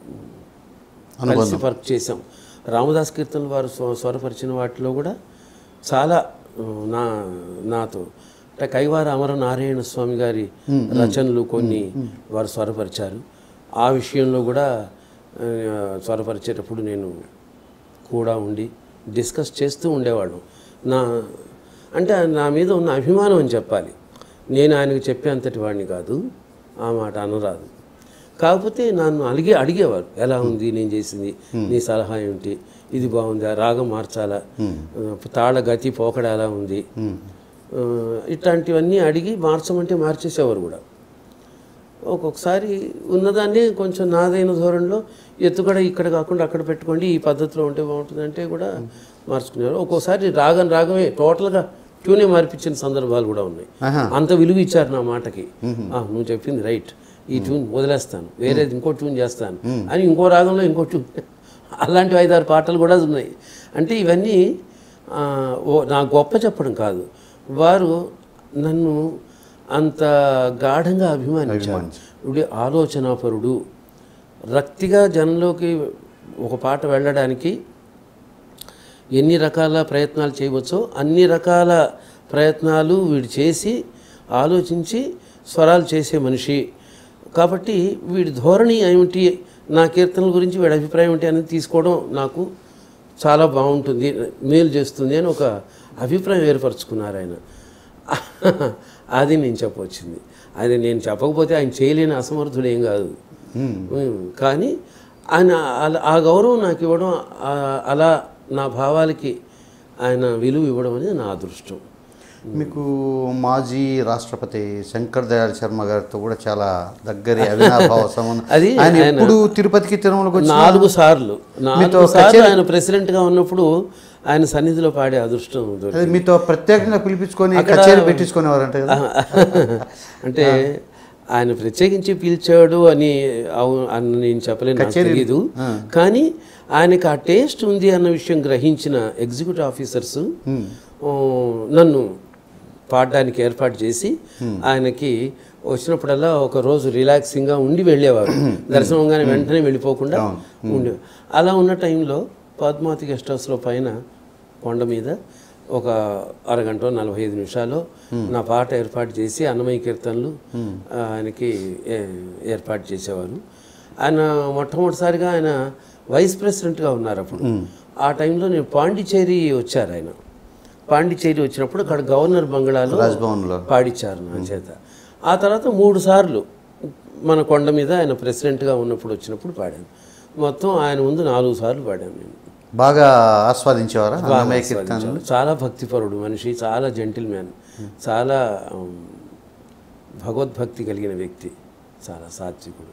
కలిసి అనుబంధం వర్క్ చేసాం రామదాస్ కీర్తనలు వారు స్వ- స్వరపరిచిన వాటిలో కూడా చాలా ఆ, నా నాతో అంటే కైవార అమర నారాయణ స్వామి గారి రచనలు కొన్ని వారు స్వరపరిచారు ఆ విషయంలో కూడా ఆ, స్వరపరిచేటప్పుడు నేను కూడా ఉండి డిస్కస్ చేస్తూ ఉండేవాళ్ళం నా అంటే నా మీద ఉన్న అభిమానం అని చెప్పాలి నేను ఆయనకు చెప్పేంతటి వాడిని కాదు ఆ మాట అనరాదు కాకపోతే నన్ను అడిగే అడిగేవారు ఎలా ఉంది నేను చేసింది నీ సలహా ఏమిటి ఇది బాగుందా రాగం మార్చాలా ఆ, తాళ గతి పోకడ ఎలా ఉంది ఆ, ఇట్లాంటివన్నీ అడిగి మార్చమంటే మార్చేసేవారు కూడా ఒక్కొక్కసారి ఉన్నదాన్ని కొంచెం నాదైన ధోరణిలో ఎత్తుగడ ఇక్కడ కాకుండా అక్కడ పెట్టుకోండి ఈ పద్ధతిలో ఉంటే బాగుంటుంది అంటే కూడా మార్చుకునేవారు ఒక్కోసారి రాగం రాగమే టోటల్గా ట్యూనే మార్పించిన సందర్భాలు కూడా ఉన్నాయి ఆహా. అంత విలువ ఇచ్చారు నా మాటకి ఆ, నువ్వు చెప్పింది రైట్ ఈ ట్యూన్ వదిలేస్తాను వేరేది ఇంకో ట్యూన్ చేస్తాను అని ఇంకో రాగంలో ఇంకో ట్యూన్ అలాంటి ఐదారు పాటలు కూడా ఉన్నాయి అంటే ఇవన్నీ ఆ, ఓ నా గొప్ప చెప్పడం కాదు వారు నన్ను అంత గాఢంగా అభిమానించారు ఇప్పుడు ఆలోచనాపరుడు రక్తిగా జనంలోకి ఒక పాట వెళ్ళడానికి ఎన్ని రకాల ప్రయత్నాలు చేయవచ్చో అన్ని రకాల ప్రయత్నాలు వీడు చేసి ఆలోచించి స్వరాలు చేసే మనిషి కాబట్టి వీడి ధోరణి ఏమిటి నా కీర్తనల గురించి వీడి అభిప్రాయం ఏంటి అనేది తీసుకోవడం నాకు చాలా బాగుంటుంది మేలు చేస్తుంది అని ఒక అభిప్రాయం ఏర్పరచుకున్నారు ఆయన అది నేను చెప్పవచ్చింది అది నేను చెప్పకపోతే ఆయన చేయలేని అసమర్థుడు ఏం కాదు ఉమ్, కానీ ఆయన అలా- ఆ గౌరవం నాకు ఇవ్వడం ఆ- అలా నా భావాలకి ఆయన విలువ ఇవ్వడం అనేది నా అదృష్టం మీకు మాజీ రాష్ట్రపతి శంకర్ దయాళ్ శర్మ గారితో కూడా చాలా దగ్గరి అవినాభావ సంబంధం అది ఆయన ఆయన- ఎప్పుడు తిరుపతికి తిరుమలకు వచ్చి నాలుగు సార్లు నాలుగు మీతో సార్లు కచేరీ- ఆయన ప్రెసిడెంట్గా ఉన్నప్పుడు ఆయన సన్నిధిలో పాడే అదృష్టం దొరికింది. అదే మీతో ప్రత్యేకంగా పిలిపించుకొని కచేరీ పెట్టించుకునేవారంట కదా అంటే ఆయన ప్రత్యేకించి పిలిచాడు అని అవు- అని నేను చెప్పలేను నాకు తెలీదు కానీ ఆయనకి ఆ టేస్ట్ ఉంది అన్న విషయం గ్రహించిన ఎగ్జిక్యూటివ్ ఆఫీసర్స్ ఆ, నన్ను పాడడానికి ఏర్పాటు చేసి ఆయనకి వచ్చినప్పుడల్లా ఒక రోజు రిలాక్సింగ్గా ఉండి వెళ్ళేవారు దర్శనంగానే వెంటనే వెళ్ళిపోకుండా ఉండే అలా ఉన్న టైంలో పద్మావతి గెస్ట్ హౌస్లో పైన కొండ మీద ఒక అరగంట నలభై ఐదు నిమిషాలు నా పాట ఏర్పాటు చేసి అన్నమయ్య కీర్తనలు ఆ, ఆయనకి ఏ- ఏర్పాటు చేసేవారు ఆయన మొట్టమొదటిసారిగా ఆయన వైస్ ప్రెసిడెంట్గా ఉన్నారు అప్పుడు ఆ టైంలో నేను పాండిచేరి వచ్చారు ఆయన పాండిచేరి వచ్చినప్పుడు అక్కడ గవర్నర్ బంగ్లాలో రాజ్భవన్లో పాడిచ్చారు నా చేత ఆ తర్వాత మూడు సార్లు మన కొండ మీద ఆయన ప్రెసిడెంట్గా ఉన్నప్పుడు వచ్చినప్పుడు పాడాను మొత్తం ఆయన ముందు నాలుగు సార్లు పాడాను నేను బాగా ఆస్వాదించేవారా బాగా అన్నమయ్య కీర్తన ఆస్వాదించాను. చాలా భక్తిపరుడు మనిషి చాలా జెంటిల్ మ్యాన్ చాలా ఉమ్, భగవద్భక్తి కలిగిన వ్యక్తి చాలా సాత్వికుడు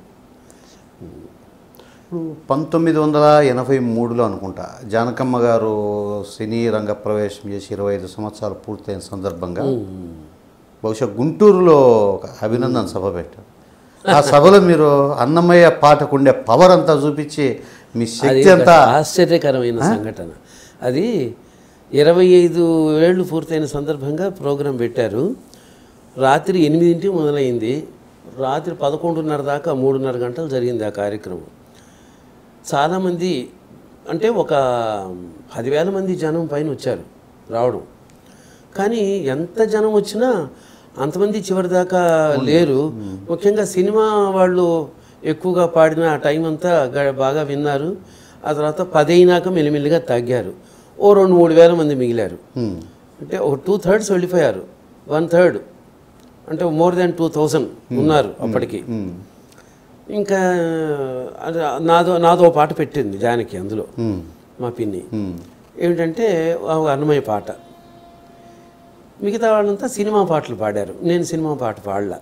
ఇప్పుడు పంతొమ్మిది వందల ఎనభై మూడులో అనుకుంటా జానకమ్మ గారు సినీ రంగ ప్రవేశం చేసి ఇరవై ఐదు సంవత్సరాలు పూర్తయిన సందర్భంగా బహుశా గుంటూరులో ఒక అభినందన సభ పెట్టారు ఆ సభలో మీరు అన్నమయ్య పాటకు ఉండే పవర్ అంతా చూపించి మీ అది శక్తి ఒక అంతా ఆశ్చర్యకరమైన సంఘటన అది ఇరవై ఐదు ఏళ్ళు పూర్తయిన సందర్భంగా ప్రోగ్రాం పెట్టారు రాత్రి ఎనిమిదింటికి మొదలైంది రాత్రి పదకొండున్నర దాకా మూడున్నర గంటలు జరిగింది ఆ కార్యక్రమం చాలామంది అంటే ఒక పదివేల మంది జనం పైన వచ్చారు రావడం కానీ ఎంత జనం వచ్చినా అంతమంది చివరి దాకా లేరు ముఖ్యంగా సినిమా వాళ్ళు ఎక్కువగా పాడిన ఆ టైం అంతా గ- బాగా విన్నారు ఆ తర్వాత పదైనాక మెల్లిమెల్లిగా తగ్గారు ఓ రెండు మూడు వేల మంది మిగిలారు అంటే ఒక టూ థర్డ్స్ వెళ్ళిపోయారు వన్ థర్డ్ అంటే మోర్ దాన్ టూ థౌజండ్ ఉన్నారు అప్పటికి ఇంకా అది నాదో నాదో పాట పెట్టింది జానకి అందులో మా పిన్ని ఏమిటంటే ఆ అన్నమయ్య పాట మిగతా వాళ్ళంతా సినిమా పాటలు పాడారు నేను సినిమా పాట పాడలా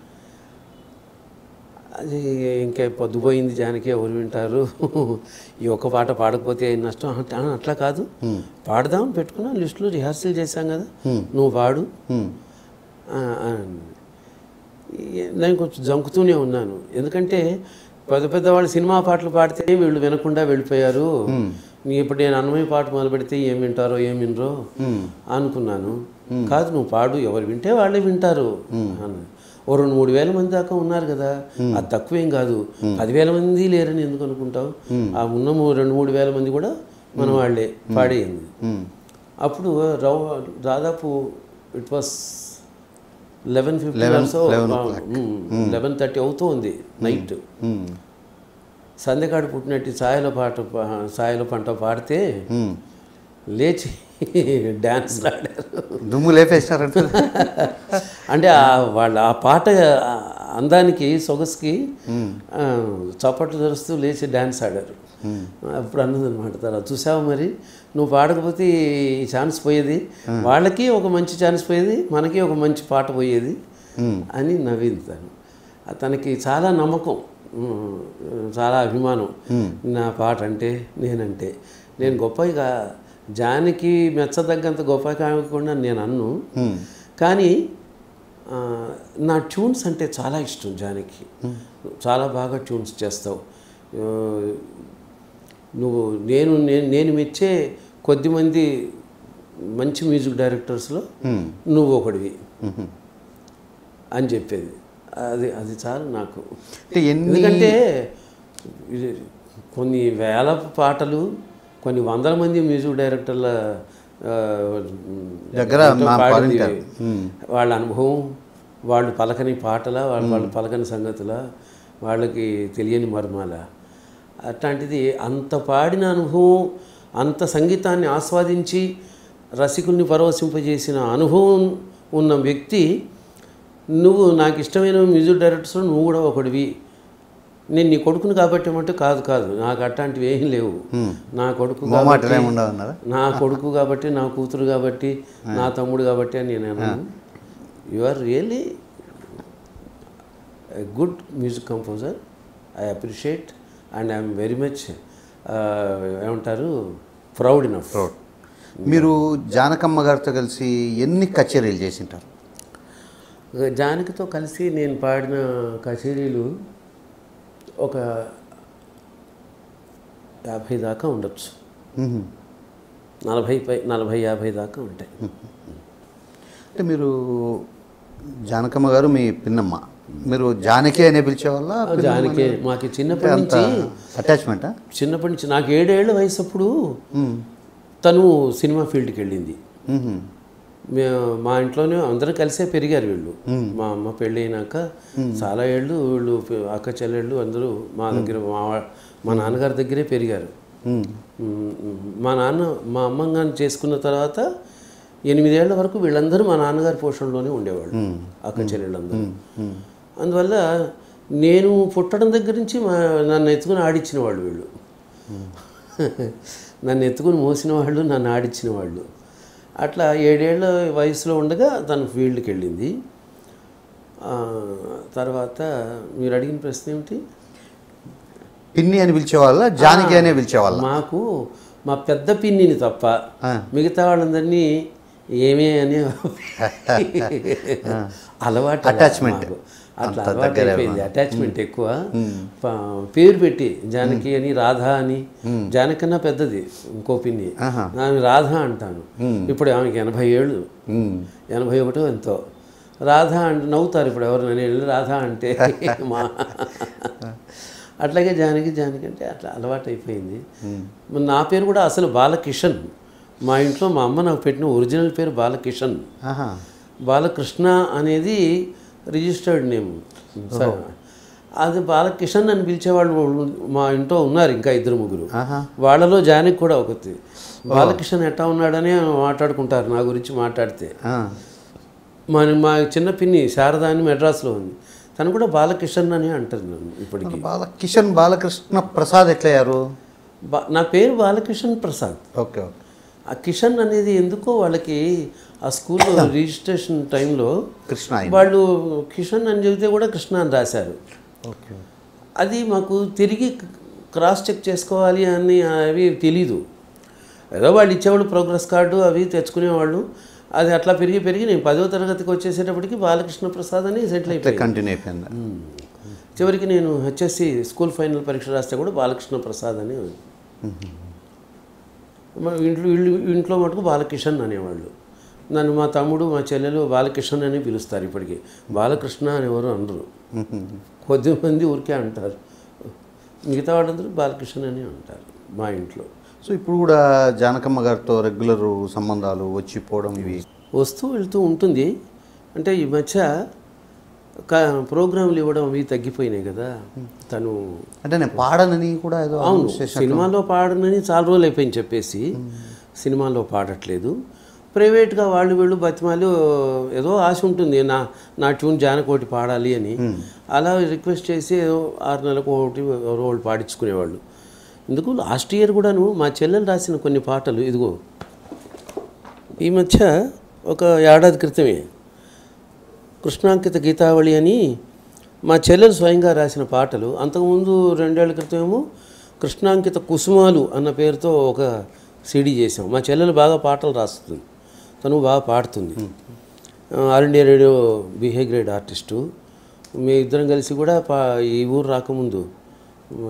అది ఇంకా పొద్దుపోయింది జానకి ఎవరు వింటారు ఈ ఒక్క పాట పాడకపోతే ఏం నష్టం అంటే, "ఆ, అట్లా కాదు పాడదాం పెట్టుకున్నాం లిస్టులో రిహార్సల్ చేశాం కదా నువ్వు పాడు ఆ, ఆ. ఈ- నేను కొంచెం జంకుతూనే ఉన్నాను ఎందుకంటే పెద్ద పెద్ద వాళ్ళు సినిమా పాటలు పాడితే వీళ్ళు వినకుండా వెళ్ళిపోయారు నీ ఇప్పుడు నేను అన్నమయ్య పాట మొదలు పెడితే ఏం వింటారో ఏం వినరో అనుకున్నాను కాదు నువ్వు పాడు ఎవరు వింటే వాళ్ళే వింటారు అన్న ఓ రెండు మూడు వేల మంది దాకా ఉన్నారు కదా అది తక్కువేం కాదు పదివేల మంది లేరని ఎందుకు అనుకుంటావు ఆ ఉన్న మూ- రెండు మూడు వేల మంది కూడా మన వాళ్ళే పాడేయండి అప్పుడు రౌ దాదాపు it was eleven fifty eleven thirty అవుతుంది నైట్ సందెకాడు పుట్టినట్టు సాయల పాట పా- సాయల పంట పాడితే లేచి డ్యాన్స్ ఆడారు దుమ్ము లేపేసినారంట అంటే ఆ వాళ్ళ ఆ పాట ఆ అందానికి సొగసుకి ఆ, చప్పట్లు తెరుస్తూ లేచి డ్యాన్స్ ఆడారు అప్పుడు అన్నది అనమాట తర్వాత చూసావు మరి నువ్వు పాడకపోతే ఈ ఛాన్స్ పోయేది వాళ్ళకి ఒక మంచి ఛాన్స్ పోయేది మనకి ఒక మంచి పాట పోయేది అని నవ్వింది తను ఆ తనకి చాలా నమ్మకం ఉమ్, చాలా అభిమానం నా పాట అంటే నేనంటే నేను గొప్పగా జానికి మెచ్చదగ్గంత గొప్ప కాకుండా నేను అన్ను కానీ ఆ, నా ట్యూన్స్ అంటే చాలా ఇష్టం జానికి చాలా బాగా ట్యూన్స్ చేస్తావు ఆ, నువ్వు నేను నేను నేను మెచ్చే కొద్దిమంది మంచి మ్యూజిక్ డైరెక్టర్స్లో నువ్వు ఒకడివి అని చెప్పేది అది అది చాలు నాకు అంటే ఎన్ని ఎందుకంటే ఇది కొన్ని వేల పాటలు కొన్ని వందల మంది మ్యూజిక్ డైరెక్టర్ల ఆ, దగ్గర ఎంతో మా పాడింది. పాడింటారు. వాళ్ళ అనుభవం వాళ్ళు పలకని పాటల వాళ్ళు వాళ్ళు పలకని సంగతుల వాళ్ళకి తెలియని మర్మాల అట్లాంటిది అంత పాడిన అనుభవం అంత సంగీతాన్ని ఆస్వాదించి రసికుల్ని పరవశింపజేసిన అనుభవం ఉన్న వ్యక్తి నువ్వు నాకు ఇష్టమైన మ్యూజిక్ డైరెక్టర్స్ నువ్వు కూడా ఒకడివి నేను నీ కొడుకుని కాబట్టి ఏమంటే కాదు కాదు నాకు అట్లాంటివి ఏం లేవు నా కొడుకు మొహమాటం కాబట్టి ఏమి ఉండవు అన్నారా? నా కొడుకు కాబట్టి నా కూతురు కాబట్టి నా తమ్ముడు కాబట్టి అని నేను అన్నాను you are really good music composer I appreciate and I'm very much ఏమంటారు ప్రౌడ్ ఇనఫ్ ప్రౌడ్ మీరు జానకమ్మ గారితో కలిసి ఎన్ని కచేరీలు చేసింటారు జానకితో కలిసి నేను పాడిన కచేరీలు ఒక యాభై దాకా ఉండొచ్చు మ్మ్. నలభై పై నలభై యాభై దాకా ఉంటాయి అంటే మీరు జానకమ్మ గారు మీ పిన్నమ్మ మీరు జానకి అనే పిలిచేవాళ్ళ జానకి మాకు చిన్నప్పటి అంత నుంచి అటాచ్మెంటా చిన్నప్పటి నుంచి నాకు ఏడేళ్ల వయసు అప్పుడు తను సినిమా ఫీల్డ్కి వెళ్ళింది మ్మ్. మేము మా ఇంట్లోనే అందరూ కలిసే పెరిగారు వీళ్ళు మా అమ్మ పెళ్ళి అయినాక చాలా ఏళ్ళు వీళ్ళు పి- అక్క చెల్లెళ్ళు అందరూ మా దగ్గర మా వా- మా నాన్నగారి దగ్గరే పెరిగారు మ్మ్. మ్, మా నాన్న మా అమ్మంగాన్ని చేసుకున్న తర్వాత ఎనిమిదేళ్ల వరకు వీళ్ళందరూ మా నాన్నగారి పోషణలోనే ఉండేవాళ్ళు అక్క చెల్లెళ్ళందరూ అందువల్ల నేను పుట్టడం దగ్గర నుంచి మా నన్ను ఎత్తుకుని ఆడిచ్చిన వాళ్ళు వీళ్ళు నన్ను ఎత్తుకుని మోసిన వాళ్ళు నన్ను ఆడిచ్చిన వాళ్ళు అట్లా ఏడేళ్ల వయసులో ఉండగా తను ఫీల్డ్కి వెళ్ళింది ఆ, తర్వాత మీరు అడిగిన ప్రశ్న ఏమిటి పిన్ని అని పిలిచేవాళ్ళ జానకి అనే పిలిచేవాళ్ళ మాకు మా పెద్ద పిన్నిని తప్ప ఆ. మిగతా వాళ్ళందరినీ ఏమే అని అలవాటు Attachment. మాకు. అట్లా అంత అలవాటు దగ్గరే అయిపోయింది అటాచ్మెంట్ ఎక్కువ ప- పేరు పెట్టి జానకి అని రాధా అని జానకి కన్నా పెద్దది ఇంకో పిన్ని ఆహా. ఆమె రాధా అంటాను ఇప్పుడు ఆమెకి ఎనభై ఏళ్ళు మ్మ్. ఎనభై ఒకటో ఎంతో రాధా అంటే నవ్వుతారు ఇప్పుడు ఎవరు నేను వెళ్ళి రాధా అంటే మా అట్లాగే జానకి జానకి అంటే అట్లా అలవాటు అయిపోయింది మరి నా పేరు కూడా అసలు బాలకిషన్ మా ఇంట్లో మా అమ్మ నాకు పెట్టిన ఒరిజినల్ పేరు బాలకిషన్ ఆహా బాలకృష్ణ అనేది రిజిస్టర్డ్ నేమ్ సరే. అది బాలకిషన్ అని పిలిచేవాళ్ళు మా ఇంట్లో ఉన్నారు ఇంకా ఇద్దరు ముగ్గురు ఆహా. వాళ్ళలో జానకి కూడా ఒకటి బాలకిషన్ ఎట్టా ఉన్నాడని మాట్లాడుకుంటారు నా గురించి మాట్లాడితే ఆ. మా మా చిన్న పిన్ని శారద అని మెడ్రాస్లో ఉంది తను కూడా బాలకిషన్ అని అంటారు నన్ను ఇప్పటికి బాల కిషన్ బాలకృష్ణ ప్రసాద్ ఎట్లయ్యారు బా నా పేరు బాలకిషన్ ప్రసాద్ ఓకే ఓకే ఆ కిషన్ అనేది ఎందుకో వాళ్ళకి ఆ స్కూల్లో రిజిస్ట్రేషన్ టైంలో కృష్ణ ఆయన వాళ్ళు కిషన్ అని చెబితే కూడా కృష్ణ అని రాశారు ఓకే అది మాకు తిరిగి క్రాస్ చెక్ చేసుకోవాలి అని అవి తెలీదు ఏదో వాళ్ళు ఇచ్చేవాళ్ళు ప్రోగ్రెస్ కార్డు అవి తెచ్చుకునేవాళ్ళు అది అట్లా పెరిగి పెరిగి నేను పదో తరగతికి వచ్చేసేటప్పటికి బాలకృష్ణ ప్రసాద్ అని సెటిల్ అయిపోయింది కంటిన్యూ అయిపోయింది చివరికి నేను హెచ్ఎస్సి స్కూల్ ఫైనల్ పరీక్ష రాస్తే కూడా బాలకృష్ణ ప్రసాద్ అని మా ఇంట్లో ఇల్లు ఇంట్లో మటుకు బాలకిషన్ అనేవాళ్ళు నన్ను మా తమ్ముడు మా చెల్లెలు బాలకిషన్ అని పిలుస్తారు ఇప్పటికీ బాలకృష్ణ అని ఎవరు అనరు కొద్దిమంది ఊరికే అంటారు మిగతా వాళ్ళందరూ బాలకృష్ణ అని అంటారు మా ఇంట్లో సో ఇప్పుడు కూడా జానకమ్మ గారితో రెగ్యులర్ సంబంధాలు వచ్చిపోవడం ఇవి వస్తూ వెళ్తూ ఉంటుంది అంటే ఈ మధ్య క ప్రోగ్రాంలు ఇవ్వడం అవి తగ్గిపోయినాయి కదా తను అంటే నేను పాడనని కూడా ఏదో అవును announce చేశారు. సినిమాలో పాడనని చాలా రోజులు అయిపోయింది చెప్పేసి సినిమాలో పాడట్లేదు ప్రైవేట్గా వాళ్ళు వీళ్ళు బతిమాలు ఏదో ఆశ ఉంటుంది నా నా ట్యూన్ జానకోటి పాడాలి అని అలా రిక్వెస్ట్ చేసి ఏదో ఆరు నెలలకు ఒకటి ఎవరో వాళ్ళు పాడించుకునేవాళ్ళు ఎందుకు లాస్ట్ ఇయర్ కూడాను మా చెల్లెలు రాసిన కొన్ని పాటలు ఇదిగో ఈ మధ్య ఒక ఏడాది క్రితమే కృష్ణాంకిత గీతావళి అని మా చెల్లెలు స్వయంగా రాసిన పాటలు అంతకుముందు రెండేళ్ల క్రితమేమో కృష్ణాంకిత కుసుమాలు అన్న పేరుతో ఒక సిడీ చేసాం మా చెల్లెలు బాగా పాటలు రాస్తుంది తను బాగా పాడుతుంది ఆ, All India Radio B high grade artist మీ ఇద్దరం కలిసి కూడా పా ఈ ఊరు రాకముందు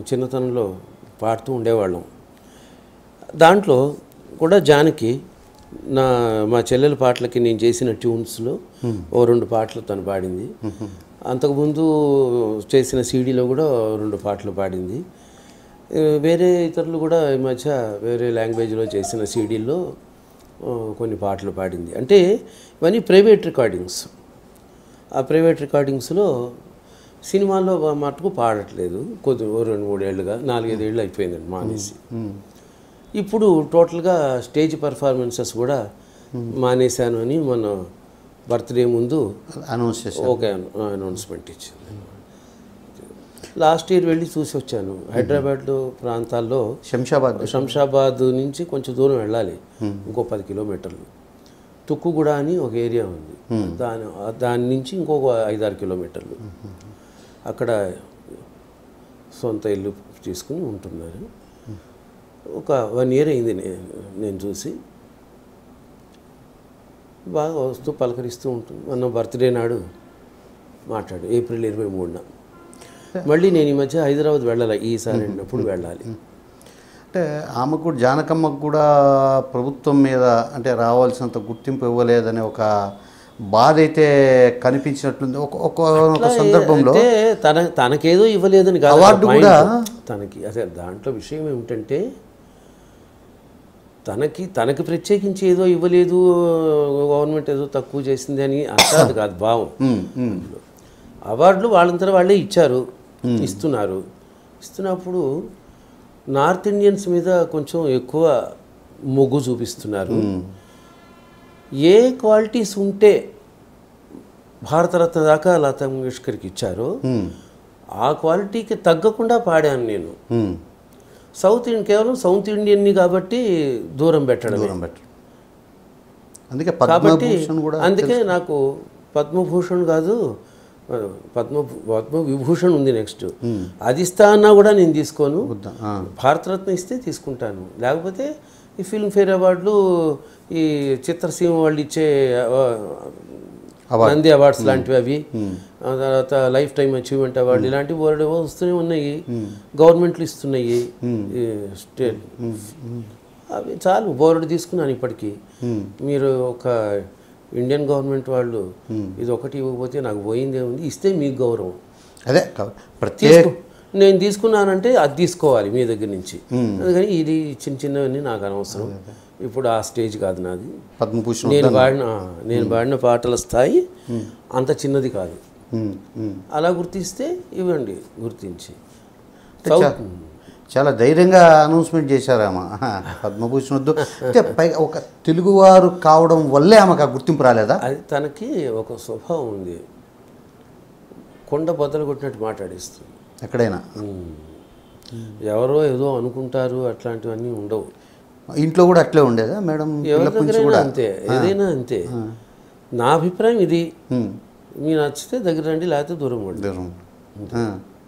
చిన్నతనంలో పాడుతూ ఉండేవాళ్ళం దాంట్లో కూడా జానకి నా మా చెల్లెల పాటలకి నేను చేసిన ట్యూన్స్లో ఓ రెండు పాటలు తను పాడింది అంతకుముందు చేసిన సీడీలో కూడా ఓ రెండు పాటలు పాడింది ఏ, వేరే ఇతరులు కూడా ఈ మధ్య వేరే లాంగ్వేజ్లో చేసిన సీడీల్లో కొన్ని పాటలు పాడింది అంటే ఇవన్నీ ప్రైవేట్ రికార్డింగ్స్ ఆ ప్రైవేట్ రికార్డింగ్స్లో సినిమాల్లో మటుకు పాడట్లేదు కొద్ది ఓ రెండు మూడేళ్లుగా నాలుగైదేళ్ళు అయిపోయిందండి మానేసి ఇప్పుడు టోటల్గా స్టేజ్ పర్ఫార్మెన్సెస్ కూడా మానేశాను అని మన బర్త్డే ముందు అనౌన్స్ చేశారు ఒక అనౌన్స్మెంట్ ఇచ్చింది లాస్ట్ ఇయర్ వెళ్ళి చూసి వచ్చాను హైదరాబాద్లో ప్రాంతాల్లో శంషాబాద్ శంషాబాద్ నుంచి కొంచెం దూరం వెళ్ళాలి ఇంకో పది కిలోమీటర్లు తుక్కుగూడ అని ఒక ఏరియా ఉంది దాని దాని నుంచి ఇంకొక ఐదారు కిలోమీటర్లు అక్కడ సొంత ఇల్లు తీసుకుని ఉంటున్నారు ఒక వన్ ఇయర్ అయింది నే- నేను చూసి బాగా వస్తూ పలకరిస్తూ ఉంటుంది మొన్న బర్త్డే నాడు మాట్లాడు ఏప్రిల్ ఇరవై మూడున మళ్ళీ నేను ఈ మధ్య హైదరాబాద్ వెళ్ళాలి ఈసారి వెళ్ళినప్పుడు వెళ్ళాలి అంటే ఆమెకు కూడా జానకమ్మకు కూడా ప్రభుత్వం మీద అంటే రావాల్సినంత గుర్తింపు ఇవ్వలేదనే ఒక బాధ అయితే కనిపించినట్లుంది ఒక ఒక ఒక సందర్భంలో అంటే తన తనకేదో ఇవ్వలేదని కాదు అవార్డు point. కూడా- తనకి అసలు దాంట్లో విషయం ఏమిటంటే తనకి తనకి ప్రత్యేకించి ఏదో ఇవ్వలేదు గవర్నమెంట్ ఏదో తక్కువ చేసింది అని అంటారు కాదు భావం ఉమ్, ఉమ్, అవార్డులు వాళ్ళంతా వాళ్ళే ఇచ్చారు ఇస్తున్నారు ఇస్తున్నప్పుడు నార్త్ ఇండియన్స్ మీద కొంచెం ఎక్కువ మొగ్గు చూపిస్తున్నారు ఏ క్వాలిటీస్ ఉంటే భారతరత్న దాకా లతా మంగేష్కర్కి ఇచ్చారో ఉమ్, ఆ క్వాలిటీకి తగ్గకుండా పాడాను నేను ఉమ్. సౌత్ ఇండియన్ కేవలం సౌత్ ఇండియన్ని కాబట్టి దూరం పెట్టడమే దూరం పెట్టరు అందుకే కాబట్టి పద్మభూషణ్ కూడా అందుకే నాకు పద్మభూషణ్ కాదు ఆ, పద్మ పద్మ విభూషణ్ ఉంది నెక్స్ట్ అది ఇస్తా అన్నా కూడా నేను తీసుకోను వద్దా? ఆ. భారతరత్న ఇస్తే తీసుకుంటాను లేకపోతే ఈ ఫిల్మ్ఫేర్ అవార్డులు ఈ చిత్రసీమ వాళ్ళు ఇచ్చే ఆ, నంది అవార్డ్స్ లాంటివి అవి ఆ తర్వాత లైఫ్ టైం అచీవ్మెంట్ అవార్డు ఇలాంటివి బోర్డు ఏవో వస్తూనే ఉన్నాయి గవర్నమెంట్లు ఇస్తున్నాయి ఈ స్టేట్ అవి చాలు బోర్డు తీసుకున్నాను ఇప్పటికీ మీరు ఒక ఇండియన్ గవర్నమెంట్ వాళ్ళు ఇది ఒకటి ఇవ్వకపోతే నాకు పోయిందే ఉంది ఇస్తే మీకు గౌరవం అదే కా- ప్రత్యేక తీసుకో నేను తీసుకున్నానంటే అది తీసుకోవాలి మీ దగ్గర నుంచి అందుకని ఇది చిన్న చిన్నవన్నీ నాకు అనవసరం ఇప్పుడు ఆ స్టేజ్ కాదు నాది పద్మభూషణ్ నేను పాడిన నేను పాడిన పాటల స్థాయి అంత చిన్నది కాదు ఉమ్, ఉమ్. అలా గుర్తిస్తే ఇవ్వండి గుర్తించి చా- చాలా ధైర్యంగా అనౌన్స్మెంట్ చేశారు ఆమె ఆహా, పద్మభూషణ్ వద్దు అంటే పైగా ఒక తెలుగువారు కావడం వల్లే ఆమెకు ఆ గుర్తింపు రాలేదా అది తనకి ఒక స్వభావం ఉంది కొండ బద్దలు కొట్టినట్టు మాట్లాడిస్తుంది ఎక్కడైనా ఎవరో ఏదో అనుకుంటారు అట్లాంటివన్నీ ఉండవు ఇంట్లో కూడా అట్లే ఉండేదా మేడం ఎవరి పిల్లప్పటి నుంచి దగ్గరైనా కూడా అంతే ఏదైనా అంతే నా అభిప్రాయం ఇది ఉమ్, మీరు నచ్చితే దగ్గర రండి లేకపోతే దూరం ఉండి దూరం. ఆ,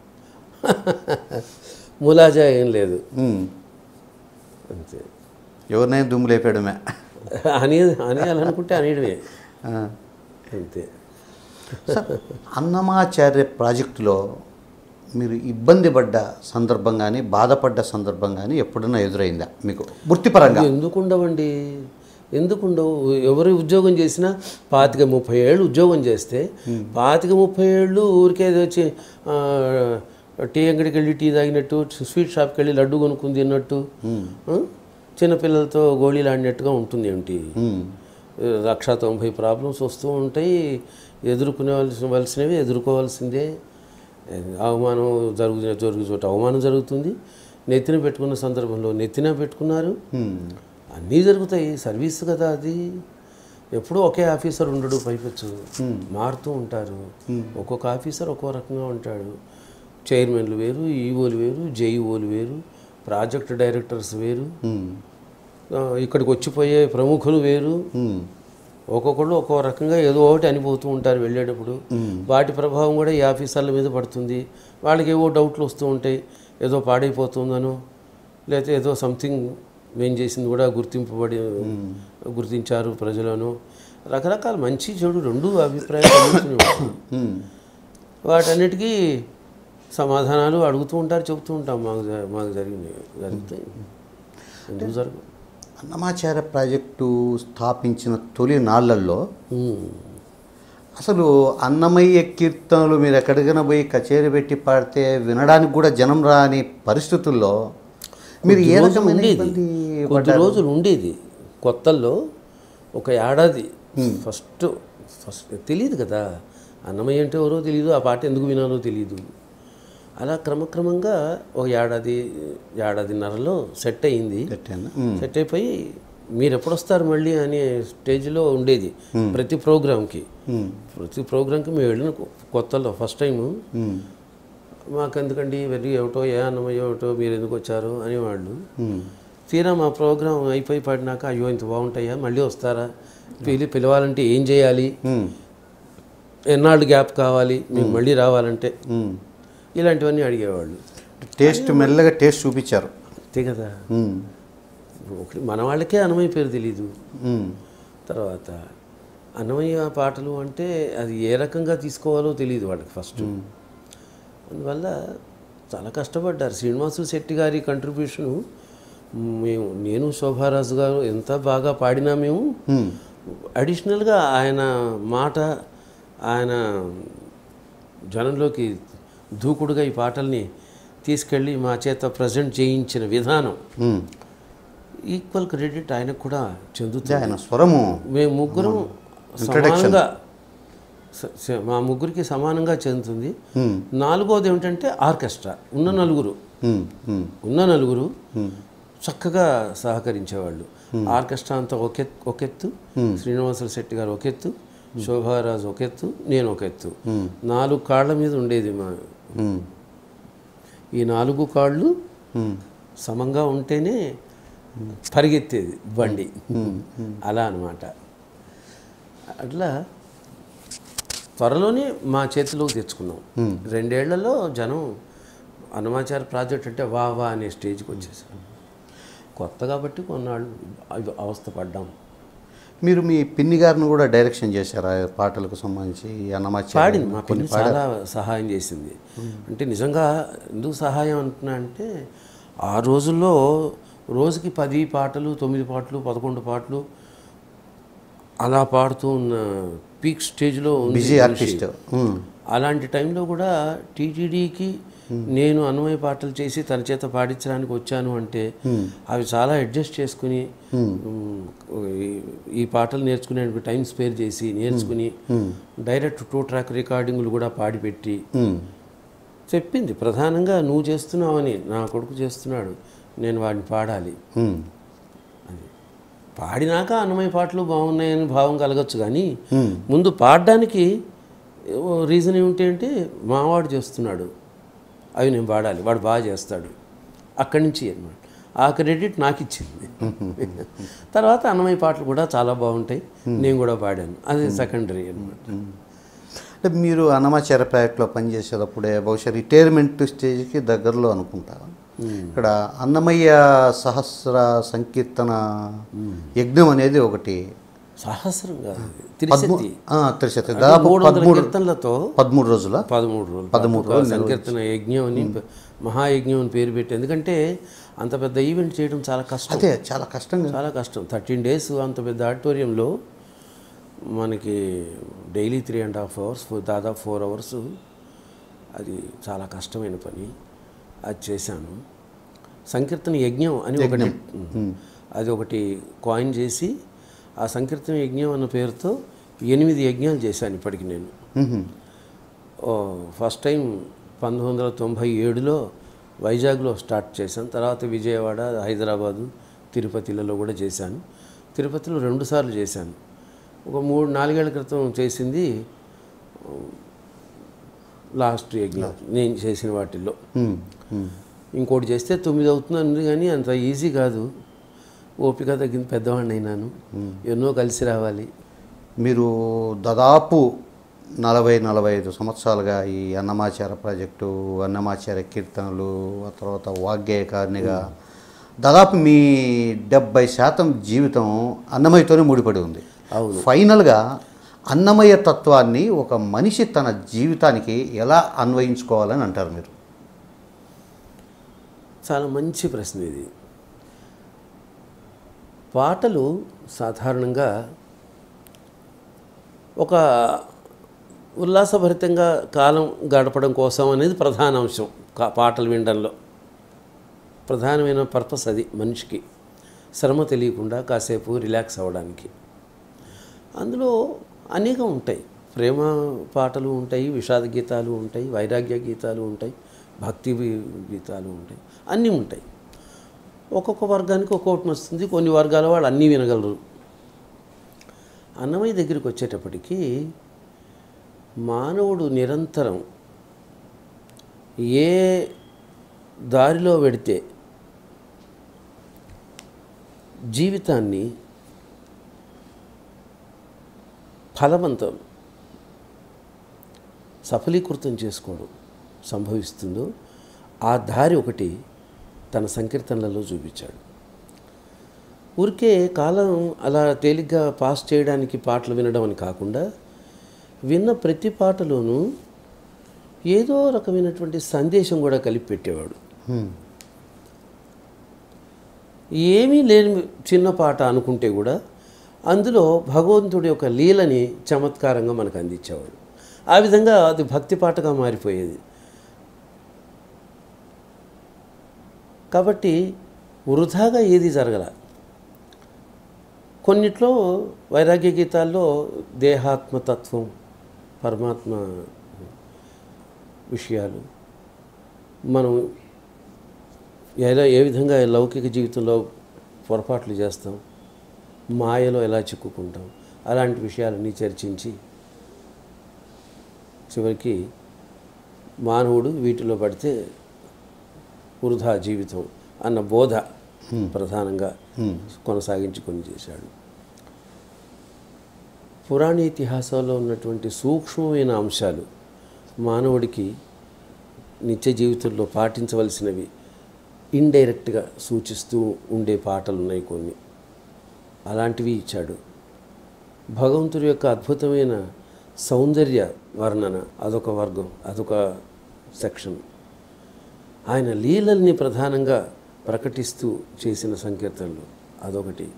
ములాజా ఏం లేదు ఉమ్. అంతే ఎవరినైనా దుమ్ము లేపేయడమే అని అనేయాలనుకుంటే అనేయడమే ఆ. అంతే సార్ అన్నమాచార్య ప్రాజెక్టులో మీరు ఇబ్బంది పడ్డ సందర్భం కానీ బాధపడ్డ సందర్భం కానీ ఎప్పుడైనా ఎదురైందా మీకు వృత్తిపరంగా ఎందుకు ఉండవండి ఎందుకు ఉండవు ఎవరు ఉద్యోగం చేసినా పాతిక ముప్పై ఏళ్ళు ఉద్యోగం చేస్తే పాతిక ముప్పై ఏళ్ళు ఊరికే వచ్చి ఆ, టీ అంగడికి వెళ్ళి టీ తాగినట్టు స్వీట్ షాప్కి వెళ్ళి లడ్డు కొనుక్కుని తిన్నట్టు ఆ? చిన్నపిల్లలతో గోళీలు ఆడినట్టుగా ఉంటుంది ఏంటి ఉమ్, లక్ష తొంభై ప్రాబ్లమ్స్ వస్తూ ఉంటాయి ఎదుర్కొనేవలసినవి ఎదుర్కోవాల్సిందే అవమానం జరుగు జరుగు చోట అవమానం జరుగుతుంది నెత్తిన పెట్టుకున్న సందర్భంలో నెత్తిన పెట్టుకున్నారు ఉమ్, అన్నీ జరుగుతాయి సర్వీస్ కదా అది ఎప్పుడూ ఒకే ఆఫీసర్ ఉండడు పైపెచ్చు మారుతూ ఉంటారు ఒక్కొక్క ఆఫీసర్ ఒక్కో రకంగా ఉంటాడు చైర్మన్లు వేరు ఈఓలు వేరు జేఈఓలు వేరు ప్రాజెక్ట్ డైరెక్టర్స్ వేరు ఉమ్, ఆ, ఇక్కడికి వచ్చిపోయే ప్రముఖులు వేరు ఉమ్, ఒక్కొక్కళ్ళు ఒక్కో రకంగా ఏదో ఒకటి అనిపోతూ ఉంటారు వెళ్ళేటప్పుడు వాటి ప్రభావం కూడా ఈ ఆఫీసర్ల మీద పడుతుంది వాళ్ళకి ఏవో డౌట్లు వస్తూ ఉంటాయి ఏదో పాడైపోతుందనో లేకపోతే ఏదో సంథింగ్ మేం చేసింది కూడా గుర్తింపబడి గుర్తించారు ప్రజలను రకరకాల మంచి చెడు రెండు అభిప్రాయాలు కలుగుతూనే ఉంటాయి. ఉమ్. వాటన్నిటికీ సమాధానాలు అడుగుతూ ఉంటారు చెబుతూ ఉంటాం మాకు జ- మాకు జరిగినాయి జరుగుతాయి ఎందుకు జరగవు అన్నమాచార్య ప్రాజెక్టు స్థాపించిన తొలి నాళ్ళల్లో ఉమ్. అసలు అన్నమయ్య కీర్తనలు మీరు ఎక్కడికైనా పోయి కచేరీ పెట్టి పాడితే వినడానికి కూడా జనం రాని పరిస్థితుల్లో మీరు ఏ కొద్ది రోజులు రకమైన ఉండేది ఇబ్బంది కొద్ది పడ్డారు? రోజులు ఉండేది కొత్తల్లో ఒక ఏడాది ఫస్ట్ ఫస్ట్ తెలియదు కదా అన్నమయ్య అంటే ఎవరో తెలియదు ఆ పాట ఎందుకు వినాలో తెలియదు అలా క్రమక్రమంగా ఒక ఏడాది ఏడాదిన్నరలో సెట్ అయింది పెట్టాను. ఉమ్. సెట్ అయిపోయి మీరు ఎప్పుడు వస్తారు మళ్ళీ అనే స్టేజ్లో ఉండేది ప్రతి ప్రోగ్రామ్కి ప్రతి ప్రోగ్రామ్కి మేము వెళ్ళిన కొ- కొత్తలో ఫస్ట్ టైము ఉమ్. మాకు ఎందుకండి వెర్రి ఏమిటో ఏ అన్నమయ్య ఏమిటో మీరు ఎందుకు వచ్చారు అనేవాళ్ళు ఉమ్. తీరా మా ప్రోగ్రాం అయిపోయి పడినాక అయ్యో ఇంత బాగుంటాయా మళ్ళీ వస్తారా పిలి పిలవాలంటే ఏం చేయాలి ఉమ్. ఎన్నాళ్ళు గ్యాప్ కావాలి మీకు మళ్ళీ రావాలంటే ఉమ్. ఇలాంటివన్నీ అడిగేవాళ్ళు టేస్ట్ మెల్లగా టేస్ట్ చూపించారు అంతే కదా ఉమ్. ఒకటి మన వాళ్ళకే అన్నమయ్య పేరు తెలీదు ఉమ్. తర్వాత అన్నమయ్య పాటలు అంటే అది ఏ రకంగా తీసుకోవాలో తెలియదు వాళ్ళకి ఫస్ట్ అందువల్ల చాలా కష్టపడ్డారు శ్రీనివాసు శెట్టి గారి కంట్రిబ్యూషను మేము నేను శోభారాజు గారు ఎంత బాగా పాడినా మేము ఉమ్. అడిషనల్గా ఆయన మాట ఆయన జనంలోకి దూకుడుగా ఈ పాటల్ని తీసుకెళ్ళి మా చేత ప్రజెంట్ చేయించిన విధానం ఉమ్. ఈక్వల్ క్రెడిట్ ఆయనకు కూడా చెందుతుంది ఆయన స్వరము మేము ముగ్గురం సమానంగా స- స- మా ముగ్గురికి సమానంగా చెందుతుంది ఉమ్. నాలుగోది ఏమిటంటే ఆర్కెస్ట్రా ఉన్న నలుగురు ఉమ్. ఉమ్. ఉన్న నలుగురు చక్కగా సహకరించేవాళ్ళు ఆర్కెస్ట్రా అంతా ఒకె ఒకెత్తు శ్రీనివాసుల శెట్టి గారు ఒకెత్తు శోభారాజు ఒకెత్తు నేను ఒకెత్తు నాలుగు కాళ్ళ మీద ఉండేది మా ఉమ్. ఈ నాలుగు కాళ్ళు ఉమ్. సమంగా ఉంటేనే పరిగెత్తేది బండి అలా అన్నమాట అట్లా త్వరలోనే మా చేతిలోకి తెచ్చుకున్నాం రెండేళ్లలో జనం అన్నమాచార ప్రాజెక్ట్ అంటే వా వా అనే స్టేజ్కి వచ్చేసాం కొత్త కాబట్టి కొన్నాళ్ళు అవ- అవస్థ పడ్డాం మీరు మీ పిన్ని గారిని కూడా డైరెక్షన్ చేశారా ఆ పాటలకు సంబంధించి అన్నమాచార్య పాడింది మా పిన్ని చాలా సహాయం చేసింది అంటే నిజంగా ఎందుకు సహాయం అంటున్నా అంటే ఆ రోజుల్లో రోజుకి పది పాటలు తొమ్మిది పాటలు పదకొండు పాటలు అలా పాడుతూ ఉన్న పీక్ స్టేజ్లో ఉంది బిజీ మనిషి. Artist um. అలాంటి టైంలో కూడా టీటీడీకి నేను అన్నమయ్య పాటలు చేసి తన చేత పాడించడానికి వచ్చాను అంటే అవి చాలా అడ్జస్ట్ చేసుకుని ఉమ్, ఈ- ఈ పాటలు నేర్చుకునే టైం స్పేర్ చేసి నేర్చుకుని డైరెక్ట్ టూ ట్రాక్ రికార్డింగ్లు కూడా పాడిపెట్టి ఉమ్. చెప్పింది ప్రధానంగా నువ్వు చేస్తున్నావని నా కొడుకు చేస్తున్నాడు నేను వాడిని పాడాలి ఉమ్. పాడినాక అన్నమయ్య పాటలు బాగున్నాయని భావం కలగచ్చు కానీ ముందు పాడడానికి రీజన్ ఏమిటి అంటే మావాడు చేస్తున్నాడు అవి నేను పాడాలి వాడు బాగా చేస్తాడు అక్కడి నుంచి అన్నమాట ఆ క్రెడిట్ నాకు ఇచ్చింది తర్వాత అన్నమయ్య పాటలు కూడా చాలా బాగుంటాయి నేను కూడా పాడాను అది సెకండరీ అన్నమాట అంటే మీరు అన్నమాచార్య ప్రాజెక్ట్లో పనిచేసేటప్పుడే బహుశా రిటైర్మెంట్ స్టేజ్కి దగ్గరలో అనుకుంటా ఇక్కడ అన్నమయ్య సహస్ర సంకీర్తన యజ్ఞం అనేది ఒకటి సహస్రంగా పద్మూ తిరుపతి ఆ, త్రిశతి దాదాపు మూడు వందల పదమూడు కీర్తనలతో పదమూడు రోజుల పదమూడు రోజులు పదమూడు పాటు సంకీర్తన యజ్ఞం అని మహాయజ్ఞం అని పేరు పెట్టి ఎందుకంటే అంత పెద్ద ఈవెంట్ చేయడం చాలా కష్టం అదే చాలా కష్టంగా చాలా కష్టం థర్టీన్ డేస్ అంత పెద్ద ఆడిటోరియంలో మనకి daily three and half hours దాదాపు ఫోర్ అవర్స్ అది చాలా కష్టమైన పని అది చేశాను సంకీర్తన యజ్ఞం అని ఒకటి అది ఒకటి కాయిన్ చేసి ఆ సంకీర్తన యజ్ఞం అన్న పేరుతో ఎనిమిది యజ్ఞాలు చేశాను ఇప్పటికి నేను మ్మ్. ఓ, ఫస్ట్ టైం పంతొమ్మిది వందల తొంభై ఏడులో వైజాగ్లో స్టార్ట్ చేశాను తర్వాత విజయవాడ హైదరాబాదు తిరుపతిలలో కూడా చేశాను తిరుపతిలో రెండుసార్లు చేశాను ఒక మూడు నాలుగేళ్ల క్రితం చేసింది లాస్ట్ యజ్ఞం నేను చేసిన వాటిల్లో మ్మ్. మ్మ్. ఇంకోటి చేస్తే తొమ్మిది అవుతుంది కానీ అంత ఈజీ కాదు ఓపిక తగ్గింది పెద్దవాడిని అయినాను ఎన్నో కలిసి రావాలి మీరు దాదాపు నలభై నలభై ఐదు సంవత్సరాలుగా ఈ అన్నమాచార ప్రాజెక్టు అన్నమాచార కీర్తనలు ఆ తర్వాత వాగ్గేయకారినిగా దాదాపు మీ డెబ్బై శాతం జీవితం అన్నమయ్యతోనే ముడిపడి ఉంది అవును. ఫైనల్గా అన్నమయ్య తత్వాన్ని ఒక మనిషి తన జీవితానికి ఎలా అన్వయించుకోవాలని అంటారు మీరు చాలా మంచి ప్రశ్న ఇది పాటలు సాధారణంగా ఒక ఉల్లాసభరితంగా కాలం గడపడం కోసం అనేది ప్రధాన అంశం కా- పాటలు వినడంలో ప్రధానమైన పర్పస్ అది మనిషికి శ్రమ తెలియకుండా కాసేపు రిలాక్స్ అవ్వడానికి అందులో అనేకం ఉంటాయి ప్రేమ పాటలు ఉంటాయి విషాద గీతాలు ఉంటాయి వైరాగ్య గీతాలు ఉంటాయి భక్తి వి- గీతాలు ఉంటాయి అన్నీ ఉంటాయి ఒక్కొక్క వర్గానికి ఒక్కొక్కటి వస్తుంది కొన్ని వర్గాల వాళ్ళు అన్నీ వినగలరు అన్నమయ్య దగ్గరికి వచ్చేటప్పటికి మానవుడు నిరంతరం ఏ దారిలో వెడితే జీవితాన్ని ఫలవంతం సఫలీకృతం చేసుకోవడం సంభవిస్తుందో ఆ దారి ఒకటి తన సంకీర్తనలలో చూపించాడు ఊరికే కాలం అలా తేలిగ్గా పాస్ చేయడానికి పాటలు వినడం అని కాకుండా విన్న ప్రతి పాటలోనూ ఏదో రకమైనటువంటి సందేశం కూడా కలిపి పెట్టేవాడు ఏమీ లేని చిన్న పాట అనుకుంటే కూడా అందులో భగవంతుడి యొక్క లీలని చమత్కారంగా మనకు అందించేవాడు ఆ విధంగా అది భక్తి పాటగా మారిపోయేది కాబట్టి వృధాగా ఏది జరగల కొన్నిట్లో వైరాగ్య గీతాల్లో దేహాత్మతత్వం పరమాత్మ విషయాలు మనం ఎలా ఏ విధంగా లౌకిక జీవితంలో పొరపాట్లు చేస్తాం మాయలో ఎలా చిక్కుకుంటాం అలాంటి విషయాలన్నీ చర్చించి చివరికి మానవుడు వీటిలో పడితే వృధా జీవితం అన్న బోధ ప్రధానంగా కొనసాగించుకొని చేశాడు పురాణ ఇతిహాసాల్లో ఉన్నటువంటి సూక్ష్మమైన అంశాలు మానవుడికి నిత్య జీవితంలో పాటించవలసినవి ఇండైరెక్ట్గా సూచిస్తూ ఉండే పాటలు ఉన్నాయి కొన్ని అలాంటివి ఇచ్చాడు భగవంతుడి యొక్క అద్భుతమైన సౌందర్య వర్ణన అదొక వర్గం అదొక సెక్షన్ ఆయన లీలల్ని ప్రధానంగా ప్రకటిస్తూ చేసిన సంకీర్తనలు అదొకటి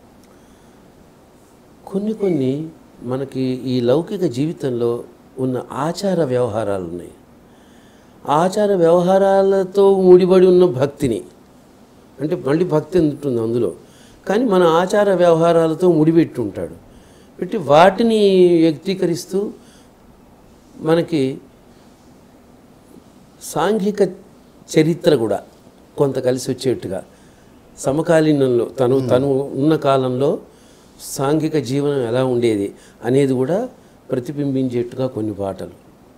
కొన్ని కొన్ని మనకి ఈ లౌకిక జీవితంలో ఉన్న ఆచార వ్యవహారాలు ఉన్నాయి ఆచార వ్యవహారాలతో ముడిపడి ఉన్న భక్తిని అంటే మళ్ళీ భక్తి ఉంటుంది అందులో కానీ మన ఆచార వ్యవహారాలతో ముడిపెట్టి ఉంటాడు పెట్టి వాటిని వ్యక్తీకరిస్తూ మనకి సాంఘిక చరిత్ర కూడా కొంత కలిసి వచ్చేట్టుగా సమకాలీనంలో తను తను ఉన్న కాలంలో సాంఘిక జీవనం ఎలా ఉండేది అనేది కూడా ప్రతిబింబించేట్టుగా కొన్ని పాటలు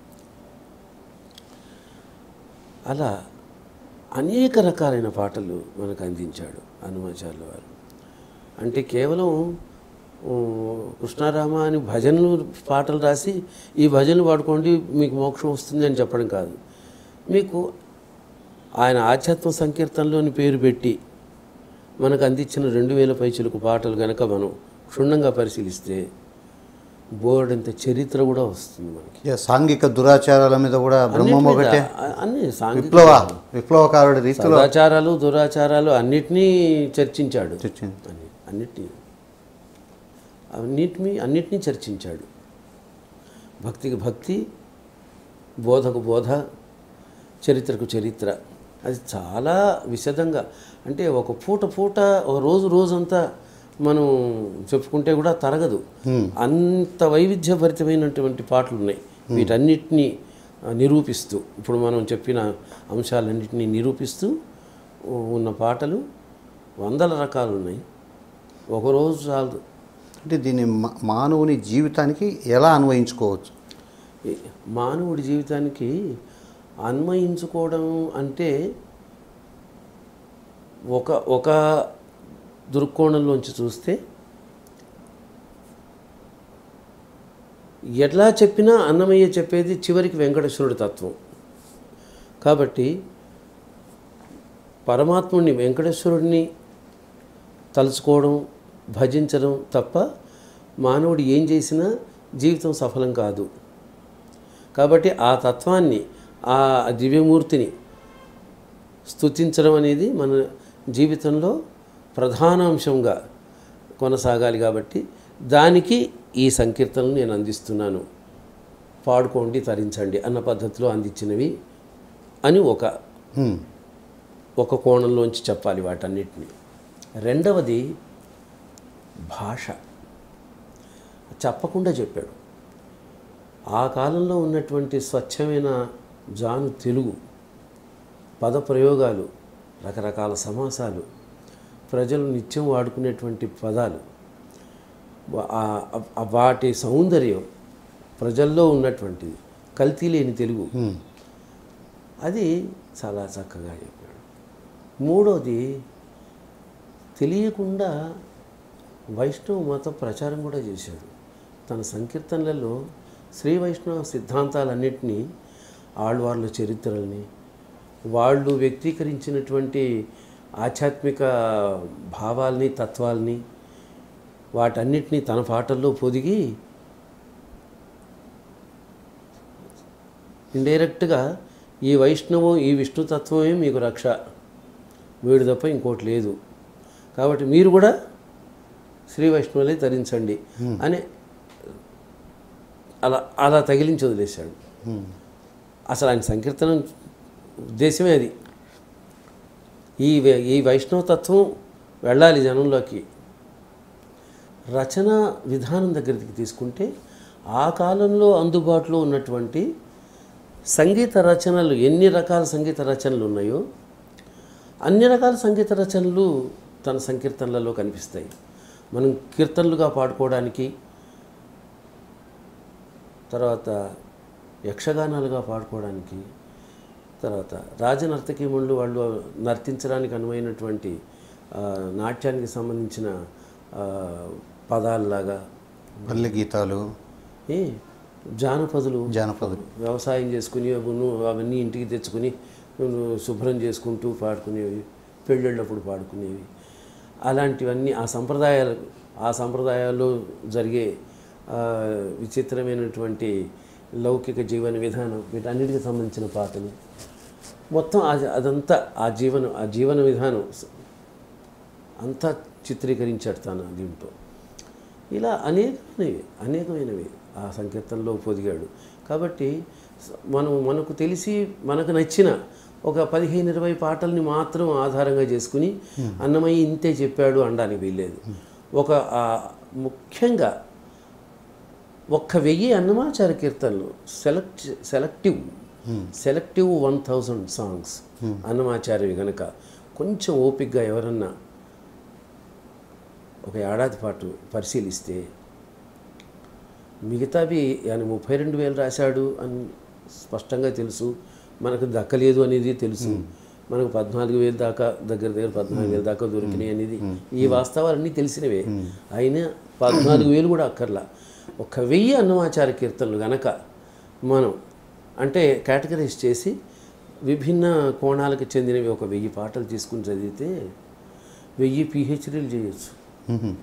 అలా అనేక రకాలైన పాటలు మనకు అందించాడు హనుమాచార్యుల వారు అంటే కేవలం ఊ, కృష్ణారామ అని భజనలు పాటలు రాసి ఈ భజనలు పాడుకోండి మీకు మోక్షం వస్తుంది అని చెప్పడం కాదు మీకు ఆయన ఆధ్యాత్మ సంకీర్తనలోని పేరు పెట్టి మనకు అందించిన రెండు వేల పైచులకు పాటలు కనుక మనం క్షుణ్ణంగా పరిశీలిస్తే బోర్డంత చరిత్ర కూడా వస్తుంది మనకి ఇక సాంఘిక దురాచారాల మీద కూడా బ్రహ్మం ఒకటే అ- అన్ని సాంఘిక విప్లవ విప్లవకారుడి రీతిలో సదాచారాలు దురాచారాలు అన్నిటినీ చర్చించాడు చర్చింది. అన్ని అన్నిటినీ అన్నిటినీ అన్నిటినీ చర్చించాడు భక్తికి భక్తి బోధకు బోధ చరిత్రకు చరిత్ర అది చాలా విశదంగా అంటే ఒక పూట పూట ఒక రోజు రోజంతా మనం చెప్పుకుంటే కూడా తరగదు అంత వైవిధ్యభరితమైనటువంటి పాటలు ఉన్నాయి వీటన్నిటినీ ఆ, నిరూపిస్తూ ఇప్పుడు మనం చెప్పిన అంశాలన్నింటినీ నిరూపిస్తూ ఉన్న పాటలు వందల రకాలు ఉన్నాయి ఒకరోజు చాలదు అంటే దీన్ని మా- మానవుని జీవితానికి ఎలా అన్వయించుకోవచ్చు ఈ మానవుడి జీవితానికి అన్వయించుకోవడం అంటే ఒక ఒక దృక్కోణంలోంచి చూస్తే ఎట్లా చెప్పినా అన్నమయ్య చెప్పేది చివరికి వెంకటేశ్వరుడి తత్వం కాబట్టి పరమాత్ముడిని వెంకటేశ్వరుడిని తలుచుకోవడం భజించడం తప్ప మానవుడు ఏం చేసినా జీవితం సఫలం కాదు కాబట్టి ఆ తత్వాన్ని ఆ దివ్యమూర్తిని స్తుతించడం అనేది మన జీవితంలో ప్రధాన అంశంగా కొనసాగాలి కాబట్టి దానికి ఈ సంకీర్తనలు నేను అందిస్తున్నాను పాడుకోండి తరించండి అన్న పద్ధతిలో అందించినవి అని ఒక హ్మ్. ఒక కోణంలోంచి చెప్పాలి వాటన్నిటిని రెండవది భాష చెప్పకుండా చెప్పాడు ఆ కాలంలో ఉన్నటువంటి స్వచ్ఛమైన జాను తెలుగు పద ప్రయోగాలు రకరకాల సమాసాలు ప్రజలు నిత్యం వాడుకునేటువంటి పదాలు వా- ఆ- ఆ- వాటి సౌందర్యం ప్రజల్లో ఉన్నటువంటిది కల్తీ లేని తెలుగు అది చాలా చక్కగా చెప్పాడు మూడోది తెలియకుండా వైష్ణవ మత ప్రచారం కూడా చేశాడు తన సంకీర్తనలలో శ్రీ వైష్ణవ సిద్ధాంతాలన్నింటినీ ఆళ్వార్ల చరిత్రల్ని వాళ్ళు వ్యక్తీకరించినటువంటి ఆధ్యాత్మిక భావాల్ని తత్వాల్ని వాటన్నిటినీ తన పాటల్లో పొదిగి ఇండైరెక్ట్గా ఈ వైష్ణవం ఈ విష్ణుతత్వమే మీకు రక్ష వీడు తప్ప ఇంకోటి లేదు కాబట్టి మీరు కూడా శ్రీ వైష్ణవులే ధరించండి అని అలా అలా తగిలించి వదిలేశాడు అసలు ఆయన సంకీర్తనం ఉద్దేశమే అది ఈ వై- ఈ వైష్ణవ తత్వం వెళ్ళాలి జనంలోకి రచన విధానం దగ్గరికి తీసుకుంటే ఆ కాలంలో అందుబాటులో ఉన్నటువంటి సంగీత రచనలు ఎన్ని రకాల సంగీత రచనలు ఉన్నాయో అన్ని రకాల సంగీత రచనలు తన సంకీర్తనలలో కనిపిస్తాయి మనం కీర్తనలుగా పాడుకోవడానికి తర్వాత యక్షగానాలుగా పాడుకోవడానికి తర్వాత రాజనర్తకీముళ్ళు వాళ్ళు నర్తించడానికి అనువైనటువంటి ఆ, నాట్యానికి సంబంధించిన ఆ, పదాల్లాగా పల్లె గీతాలు ఏ జానపదులు జానపదులు వ్యవసాయం చేసుకుని నువ్వు అవన్నీ ఇంటికి తెచ్చుకుని నువ్వు శుభ్రం చేసుకుంటూ పాడుకునేవి పెళ్ళిళ్ళప్పుడు పాడుకునేవి అలాంటివన్నీ ఆ సంప్రదాయాలు ఆ సంప్రదాయాల్లో జరిగే ఆ, విచిత్రమైనటువంటి లౌకిక జీవన విధానం వీటన్నిటికి సంబంధించిన పాటలు మొత్తం అది అదంతా ఆ జీవన ఆ జీవన విధానం అంతా చిత్రీకరించాడు తన దీంట్లో ఇలా అనేకమైనవి అనేకమైనవి ఆ సంకీర్తనలో పొదిగాడు కాబట్టి స- మనం మనకు తెలిసి మనకు నచ్చిన ఒక పదిహేను ఇరవై పాటల్ని మాత్రం ఆధారంగా చేసుకుని అన్నమయ్య ఇంతే చెప్పాడు అనడానికి వీల్లేదు ఒక ఆ, ముఖ్యంగా ఒక్క వెయ్యి అన్నమాచార కీర్తనలు select selective selective one thousand songs అన్నమాచార్యవి కనుక కొంచెం ఓపిక్గా ఎవరన్నా ఒక ఏడాది పాటు పరిశీలిస్తే మిగతావి ఆయన ముప్పై రెండు వేలు రాశాడు అని స్పష్టంగా తెలుసు మనకు దక్కలేదు అనేది తెలుసు మనకు పద్నాలుగు వేలు దాకా దగ్గర దగ్గర పద్నాలుగు వేలు దాకా దొరికినాయి అనేది ఈ వాస్తవాలన్నీ తెలిసినవే అయినా పద్నాలుగు వేలు కూడా అక్కర్లా ఒక వెయ్యి అన్నమాచార కీర్తనలు గనక మనం అంటే కేటగరైజ్ చేసి విభిన్న కోణాలకు చెందినవి ఒక వెయ్యి పాటలు తీసుకుని చదివితే వెయ్యి పిహెచ్డీలు చేయొచ్చు మ్మ్.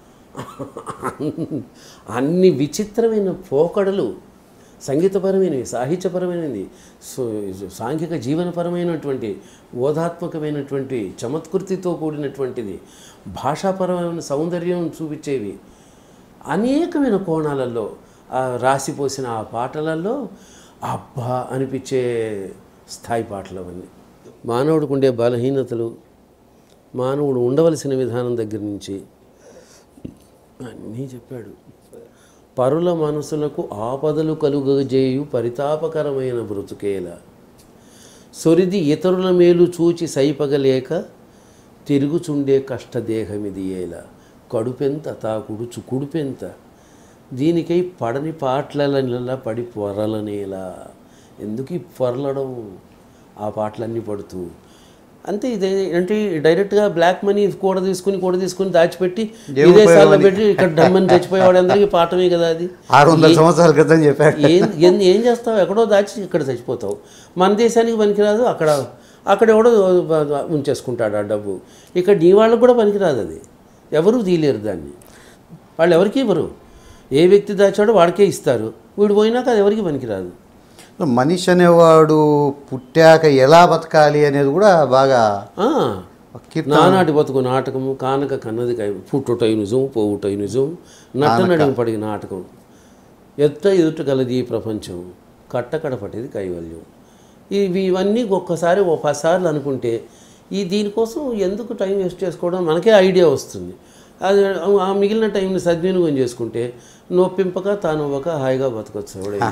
అన్ని విచిత్రమైన పోకడలు సంగీతపరమైనవి సాహిత్యపరమైనది సో- సాంఘిక జీవనపరమైనటువంటి బోధాత్మకమైనటువంటి చమత్కృతితో కూడినటువంటిది భాషాపరమైన సౌందర్యం చూపించేవి అనేకమైన కోణాలలో ఆ రాసిపోసిన ఆ పాటలలో అబ్బా అనిపించే స్థాయి పాటలు అవన్నీ మానవుడికి ఉండే బలహీనతలు మానవుడు ఉండవలసిన విధానం దగ్గర నుంచి అన్నీ చెప్పాడు పరుల మనసులకు ఆపదలు కలుగజేయు పరితాపకరమైన బ్రతుకేల సొరిది ఇతరుల మేలు చూచి సైపగలేక తిరుగుచుండే కష్టదేహమిది ఏల కడుపెంత తాకుడు చుకుడుపెంత దీనికై పడని పాటల పడి పొరలనేలా ఎందుకు ఈ పొరలడం ఆ పాటలన్నీ పడుతూ అంతే ఇదే అంటే డైరెక్ట్గా బ్లాక్ మనీ కూడ తీసుకుని కూడ తీసుకుని దాచిపెట్టి ఏం విదేశాల్లో ఉపయోగం పెట్టి ఇక్కడ డమ్మని చచ్చిపోయేవాడు అందరికీ పాఠమే కదా అది ఆరు వందల సంవత్సరాల క్రితం చెప్పాడు ఏం ఏం ఏం చేస్తావు ఎక్కడో దాచి ఇక్కడ చచ్చిపోతావు మన దేశానికి పనికిరాదు అక్కడ అక్కడ ఎవడో ఉంచేసుకుంటాడు ఆ డబ్బు ఇక్కడ నీ వాళ్ళకు కూడా పనికిరాదు అది ఎవరు తీయలేరు దాన్ని వాళ్ళు ఎవరికి ఇవ్వరు ఏ వ్యక్తి దాచాడో వాడికే ఇస్తారు వీడు పోయినాక అది ఎవరికి పనికిరాదు మనిషి అనేవాడు పుట్టాక ఎలా బతకాలి అనేది కూడా బాగా ఆ, కీర్తన నానాటి బతుకు నాటకము కానక కన్నది కై పుట్టుటై నిజం పోవుటై నిజం నట్టనడిగి పడిన నాటకం ఎత్త ఎదుట గలది ఈ ప్రపంచం కట్టకడపటిది కైవల్యం ఇవి ఇవన్నీ ఒక్కసారి ఓ పదిసార్లు అనుకుంటే ఈ దీనికోసం ఎందుకు టైం వేస్ట్ చేసుకోవడం మనకే ఐడియా వస్తుంది అది ఆ మిగిలిన టైంని సద్వినియోగం చేసుకుంటే నొప్పింపక తానవ్వక హాయిగా బతకొచ్చు ఎవడైనా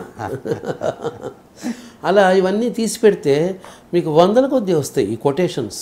అలా ఇవన్నీ తీసి పెడితే మీకు వందల కొద్దీ వస్తాయి ఈ కొటేషన్స్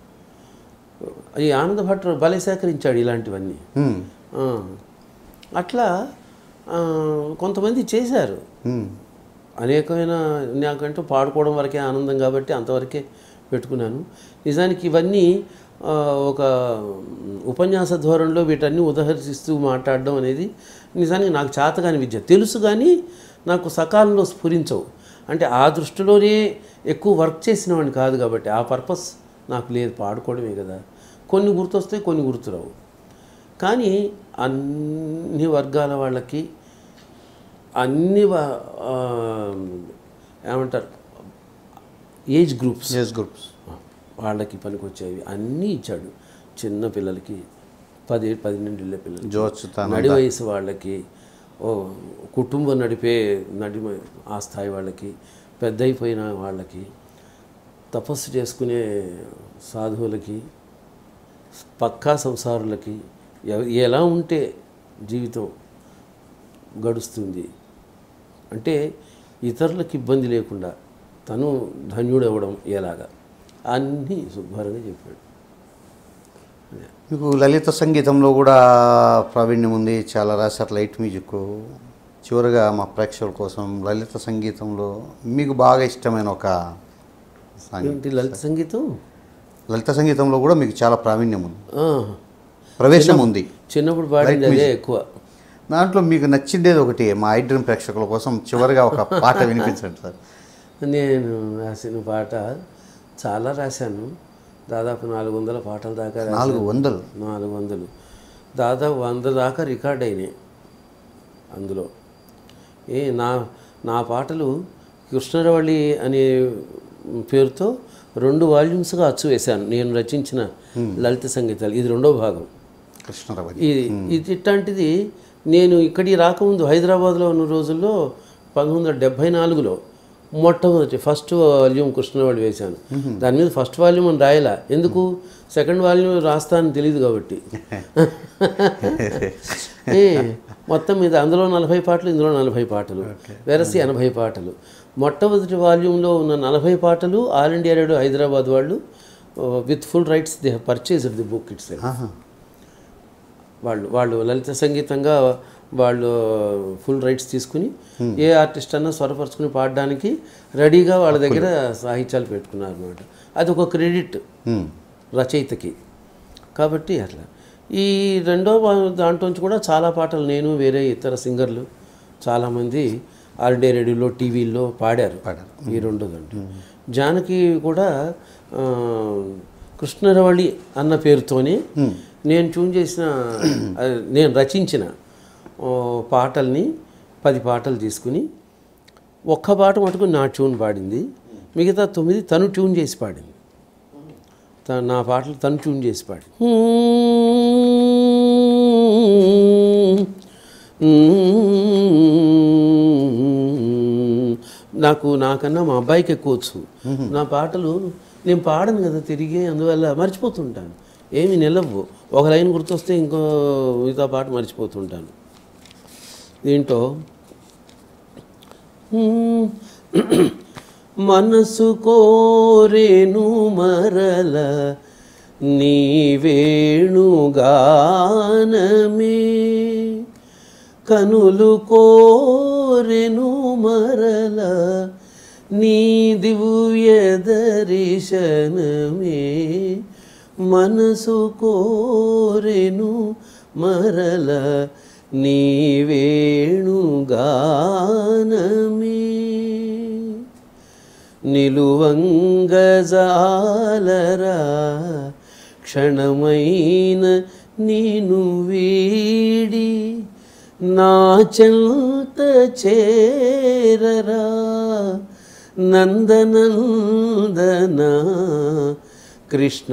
ఈ ఆనంద భట్ భలే సేకరించాడు ఇలాంటివన్నీ హ్మ్. ఆ, అట్లా ఆ, కొంతమంది చేశారు హ్మ్. అనేకమైన నాకంటూ పాడుకోవడం వరకే ఆనందం కాబట్టి అంతవరకే పెట్టుకున్నాను నిజానికి ఇవన్నీ ఆ, ఒక ఉపన్యాస ధోరణిలో వీటన్ని ఉదహరిస్తూ మాట్లాడడం అనేది నిజానికి నాకు చేతగాని విద్య తెలుసు కానీ నాకు సకాలంలో స్ఫురించవు అంటే ఆ దృష్టిలోనే ఎక్కువ వర్క్ చేసిన వాడిని కాదు కాబట్టి ఆ పర్పస్ నాకు లేదు పాడుకోవడమే కదా కొన్ని గుర్తొస్తాయి కొన్ని గుర్తురావు కానీ అన్ని వర్గాల వాళ్ళకి అన్ని వ- ఆ, ఏమంటారు ఏజ్ గ్రూప్స్ ఏజ్ గ్రూప్స్ వాళ్ళకి పనికొచ్చేవి అన్నీ ఇచ్చాడు చిన్న పిల్లలకి పది పన్నెండేళ్ళ పిల్లలకి జోచుతాను నడి వయసు వాళ్ళకి ఓ కుటుంబం నడిపే నడి ఆ స్థాయి వాళ్ళకి పెద్ద అయిపోయిన వాళ్ళకి తపస్సు చేసుకునే సాధువులకి పక్కా సంసారులకి ఎవ- ఎలా ఉంటే జీవితం గడుస్తుంది అంటే ఇతరులకు ఇబ్బంది లేకుండా తను ధన్యుడవ్వడం ఎలాగా అన్నీ శుభ్రంగా చెప్పాడు మీకు లలిత సంగీతంలో కూడా ప్రావీణ్యం ఉంది చాలా రాశారు లైట్ మ్యూజిక్ చివరిగా మా ప్రేక్షకుల కోసం లలిత సంగీతంలో మీకు బాగా ఇష్టమైన ఒక సాంగ్ ఏంటి లలిత సంగీతం లలిత సంగీతంలో కూడా మీకు చాలా ప్రావీణ్యం ఉంది ఆ, ప్రవేశం ఉంది చిన్నప్పుడు పాడింది అదే ఎక్కువ దాంట్లో మీకు నచ్చిందేది ఒకటి మా ఐడ్రీమ్ ప్రేక్షకుల కోసం చివరిగా ఒక పాట వినిపించండి సార్ నేను రాసిన పాట చాలా రాశాను దాదాపు నాలుగు వందల పాటల దాకా రాశాను. నాలుగు వందలు నాలుగు వందలు దాదాపు వంద దాకా రికార్డ్ అయినాయి అందులో ఏ నా నా పాటలు కృష్ణరవళి అనే పేరుతో రెండు వాల్యూమ్స్గా అచ్చు వేశాను నేను రచించిన లలిత సంగీతాలు ఇది రెండో భాగం కృష్ణరవళి ఇది ఇది ఇట్లాంటిది నేను ఇక్కడికి రాకముందు హైదరాబాద్లో ఉన్న రోజుల్లో పంతొమ్మిది వందల డెబ్భై నాలుగులో మొట్టమొదటి ఫస్ట్ వాల్యూమ్ కృష్ణవాళ్ళు వేశాను దాని మీద ఫస్ట్ వాల్యూమ్ అని రాయలా ఎందుకు సెకండ్ వాల్యూమ్ రాస్తానని తెలియదు కాబట్టి ఏ మొత్తం మీద అందులో నలభై పాటలు ఇందులో నలభై పాటలు వెరసి ఎనభై పాటలు మొట్టమొదటి వాల్యూమ్లో ఉన్న నలభై పాటలు ఆల్ ఇండియా రేడియో హైదరాబాద్ వాళ్ళు with full rights they purchased the book it's ఆహా. వాళ్ళు వాళ్ళు లలిత సంగీతంగా వాళ్ళు ఫుల్ రైట్స్ తీసుకుని ఏ ఆర్టిస్ట్ అన్నా స్వరపరచుకుని పాడడానికి రెడీగా వాళ్ళ దగ్గర సాహిత్యాలు పెట్టుకున్నారు అనమాట అది ఒక క్రెడిట్ హ్మ్. రచయితకి కాబట్టి అట్లా ఈ రెండో భా- దాంట్లోంచి కూడా చాలా పాటలు నేను వేరే ఇతర సింగర్లు చాలామంది ఆర్డే రేడియోలో టీవీల్లో పాడారు పాడారు. ఈ రెండో దాంట్లో జానకి కూడా ఆ, కృష్ణరవళి అన్న పేరుతోనే నేను ట్యూన్ చేసిన ఆ, నేను రచించిన ఓ, పాటల్ని పది పాటలు తీసుకుని ఒక్క పాట మటుకు నా ట్యూన్ పాడింది మిగతా తొమ్మిది తను ట్యూన్ చేసి పాడింది త- నా పాటలు తను ట్యూన్ చేసి పాడి నాకు నాకన్నా మా అబ్బాయికి ఎక్కువ వచ్చు నా పాటలు నేను పాడను కదా తిరిగి అందువల్ల మర్చిపోతుంటాను ఏమి నిలవు ఒక లైన్ గుర్తొస్తే ఇంకో మిగతా పాట మర్చిపోతుంటాను దీంట్లో మనసు కోరేను మరల నీ వేణుగానమే కనులు కోరెను మరల నీ దివ్య దర్శనమే మనసు కోరెను మరల నీ వేణుగానమే నిలువంగజాలరా క్షణమైన నీను వీడి నా చెంత చేరరా నందనందన కృష్ణ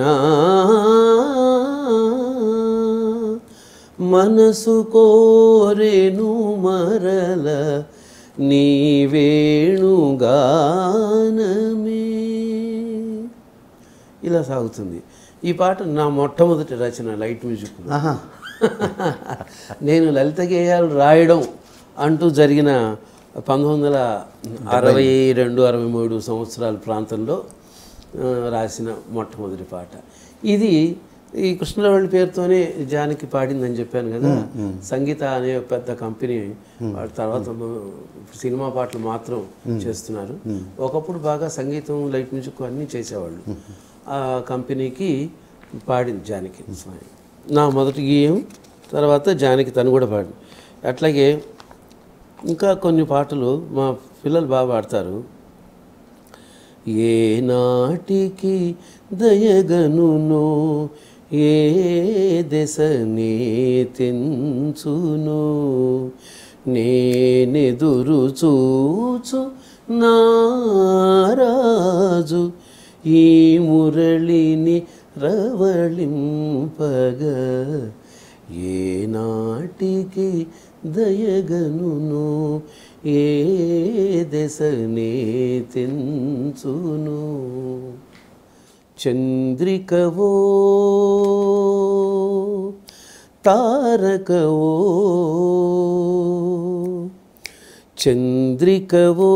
మనసు కోరేను మరల నీ వేణుగానమే ఇలా సాగుతుంది ఈ పాట నా మొట్టమొదటి రచన లైట్ మ్యూజిక్ ఆహా నేను లలిత గేయాలు రాయడం అంటూ జరిగిన పంతొమ్మిది వందల అరవై రెండు అరవై మూడు సంవత్సరాల ప్రాంతంలో ఆ, రాసిన మొట్టమొదటి పాట ఇది ఈ కృష్ణలవల్లి పేరుతోనే జానకి పాడిందని చెప్పాను కదా సంగీత అనే పెద్ద కంపెనీ వాళ్ళ తర్వాత సినిమా పాటలు మాత్రం చేస్తున్నారు ఒకప్పుడు బాగా సంగీతం లైట్ మ్యూజిక్ అన్నీ చేసేవాళ్ళు ఆ కంపెనీకి పాడింది జానకి స్వామి నా మొదటి గేయం తర్వాత జానకి తను కూడా పాడింది అట్లాగే ఇంకా కొన్ని పాటలు మా పిల్లలు బాగా పాడతారు ఏ నాటికి దయగనునో ఏ దశనే తెంచును నేనెదురు చూచు నారాజు ఈ మురళిని రవళింపగా ఏ నాటికి దయగనును ఏ దశనే తెంచును చంద్రికవో తారకవో చంద్రికవో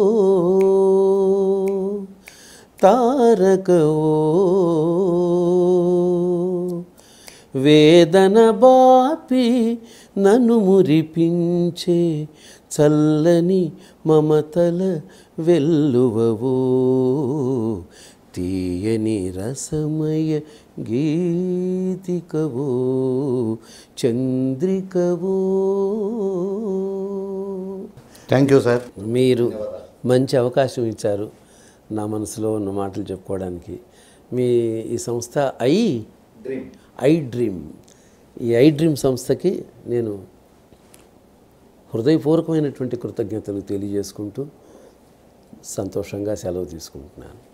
తారకవో వేదన బాపి నన్ను మురిపించే చల్లని మమతల వెల్లువవో తీయని రసమయ గీతికవో చంద్రికవో థ్యాంక్ యూ సార్ మీరు మంచి అవకాశం ఇచ్చారు నా మనసులో ఉన్న మాటలు చెప్పుకోవడానికి మీ ఈ సంస్థ ఐ ఐ డ్రీమ్ ఈ ఐ డ్రీమ్ సంస్థకి నేను హృదయపూర్వకమైనటువంటి కృతజ్ఞతలు తెలియజేసుకుంటూ సంతోషంగా సెలవు తీసుకుంటున్నాను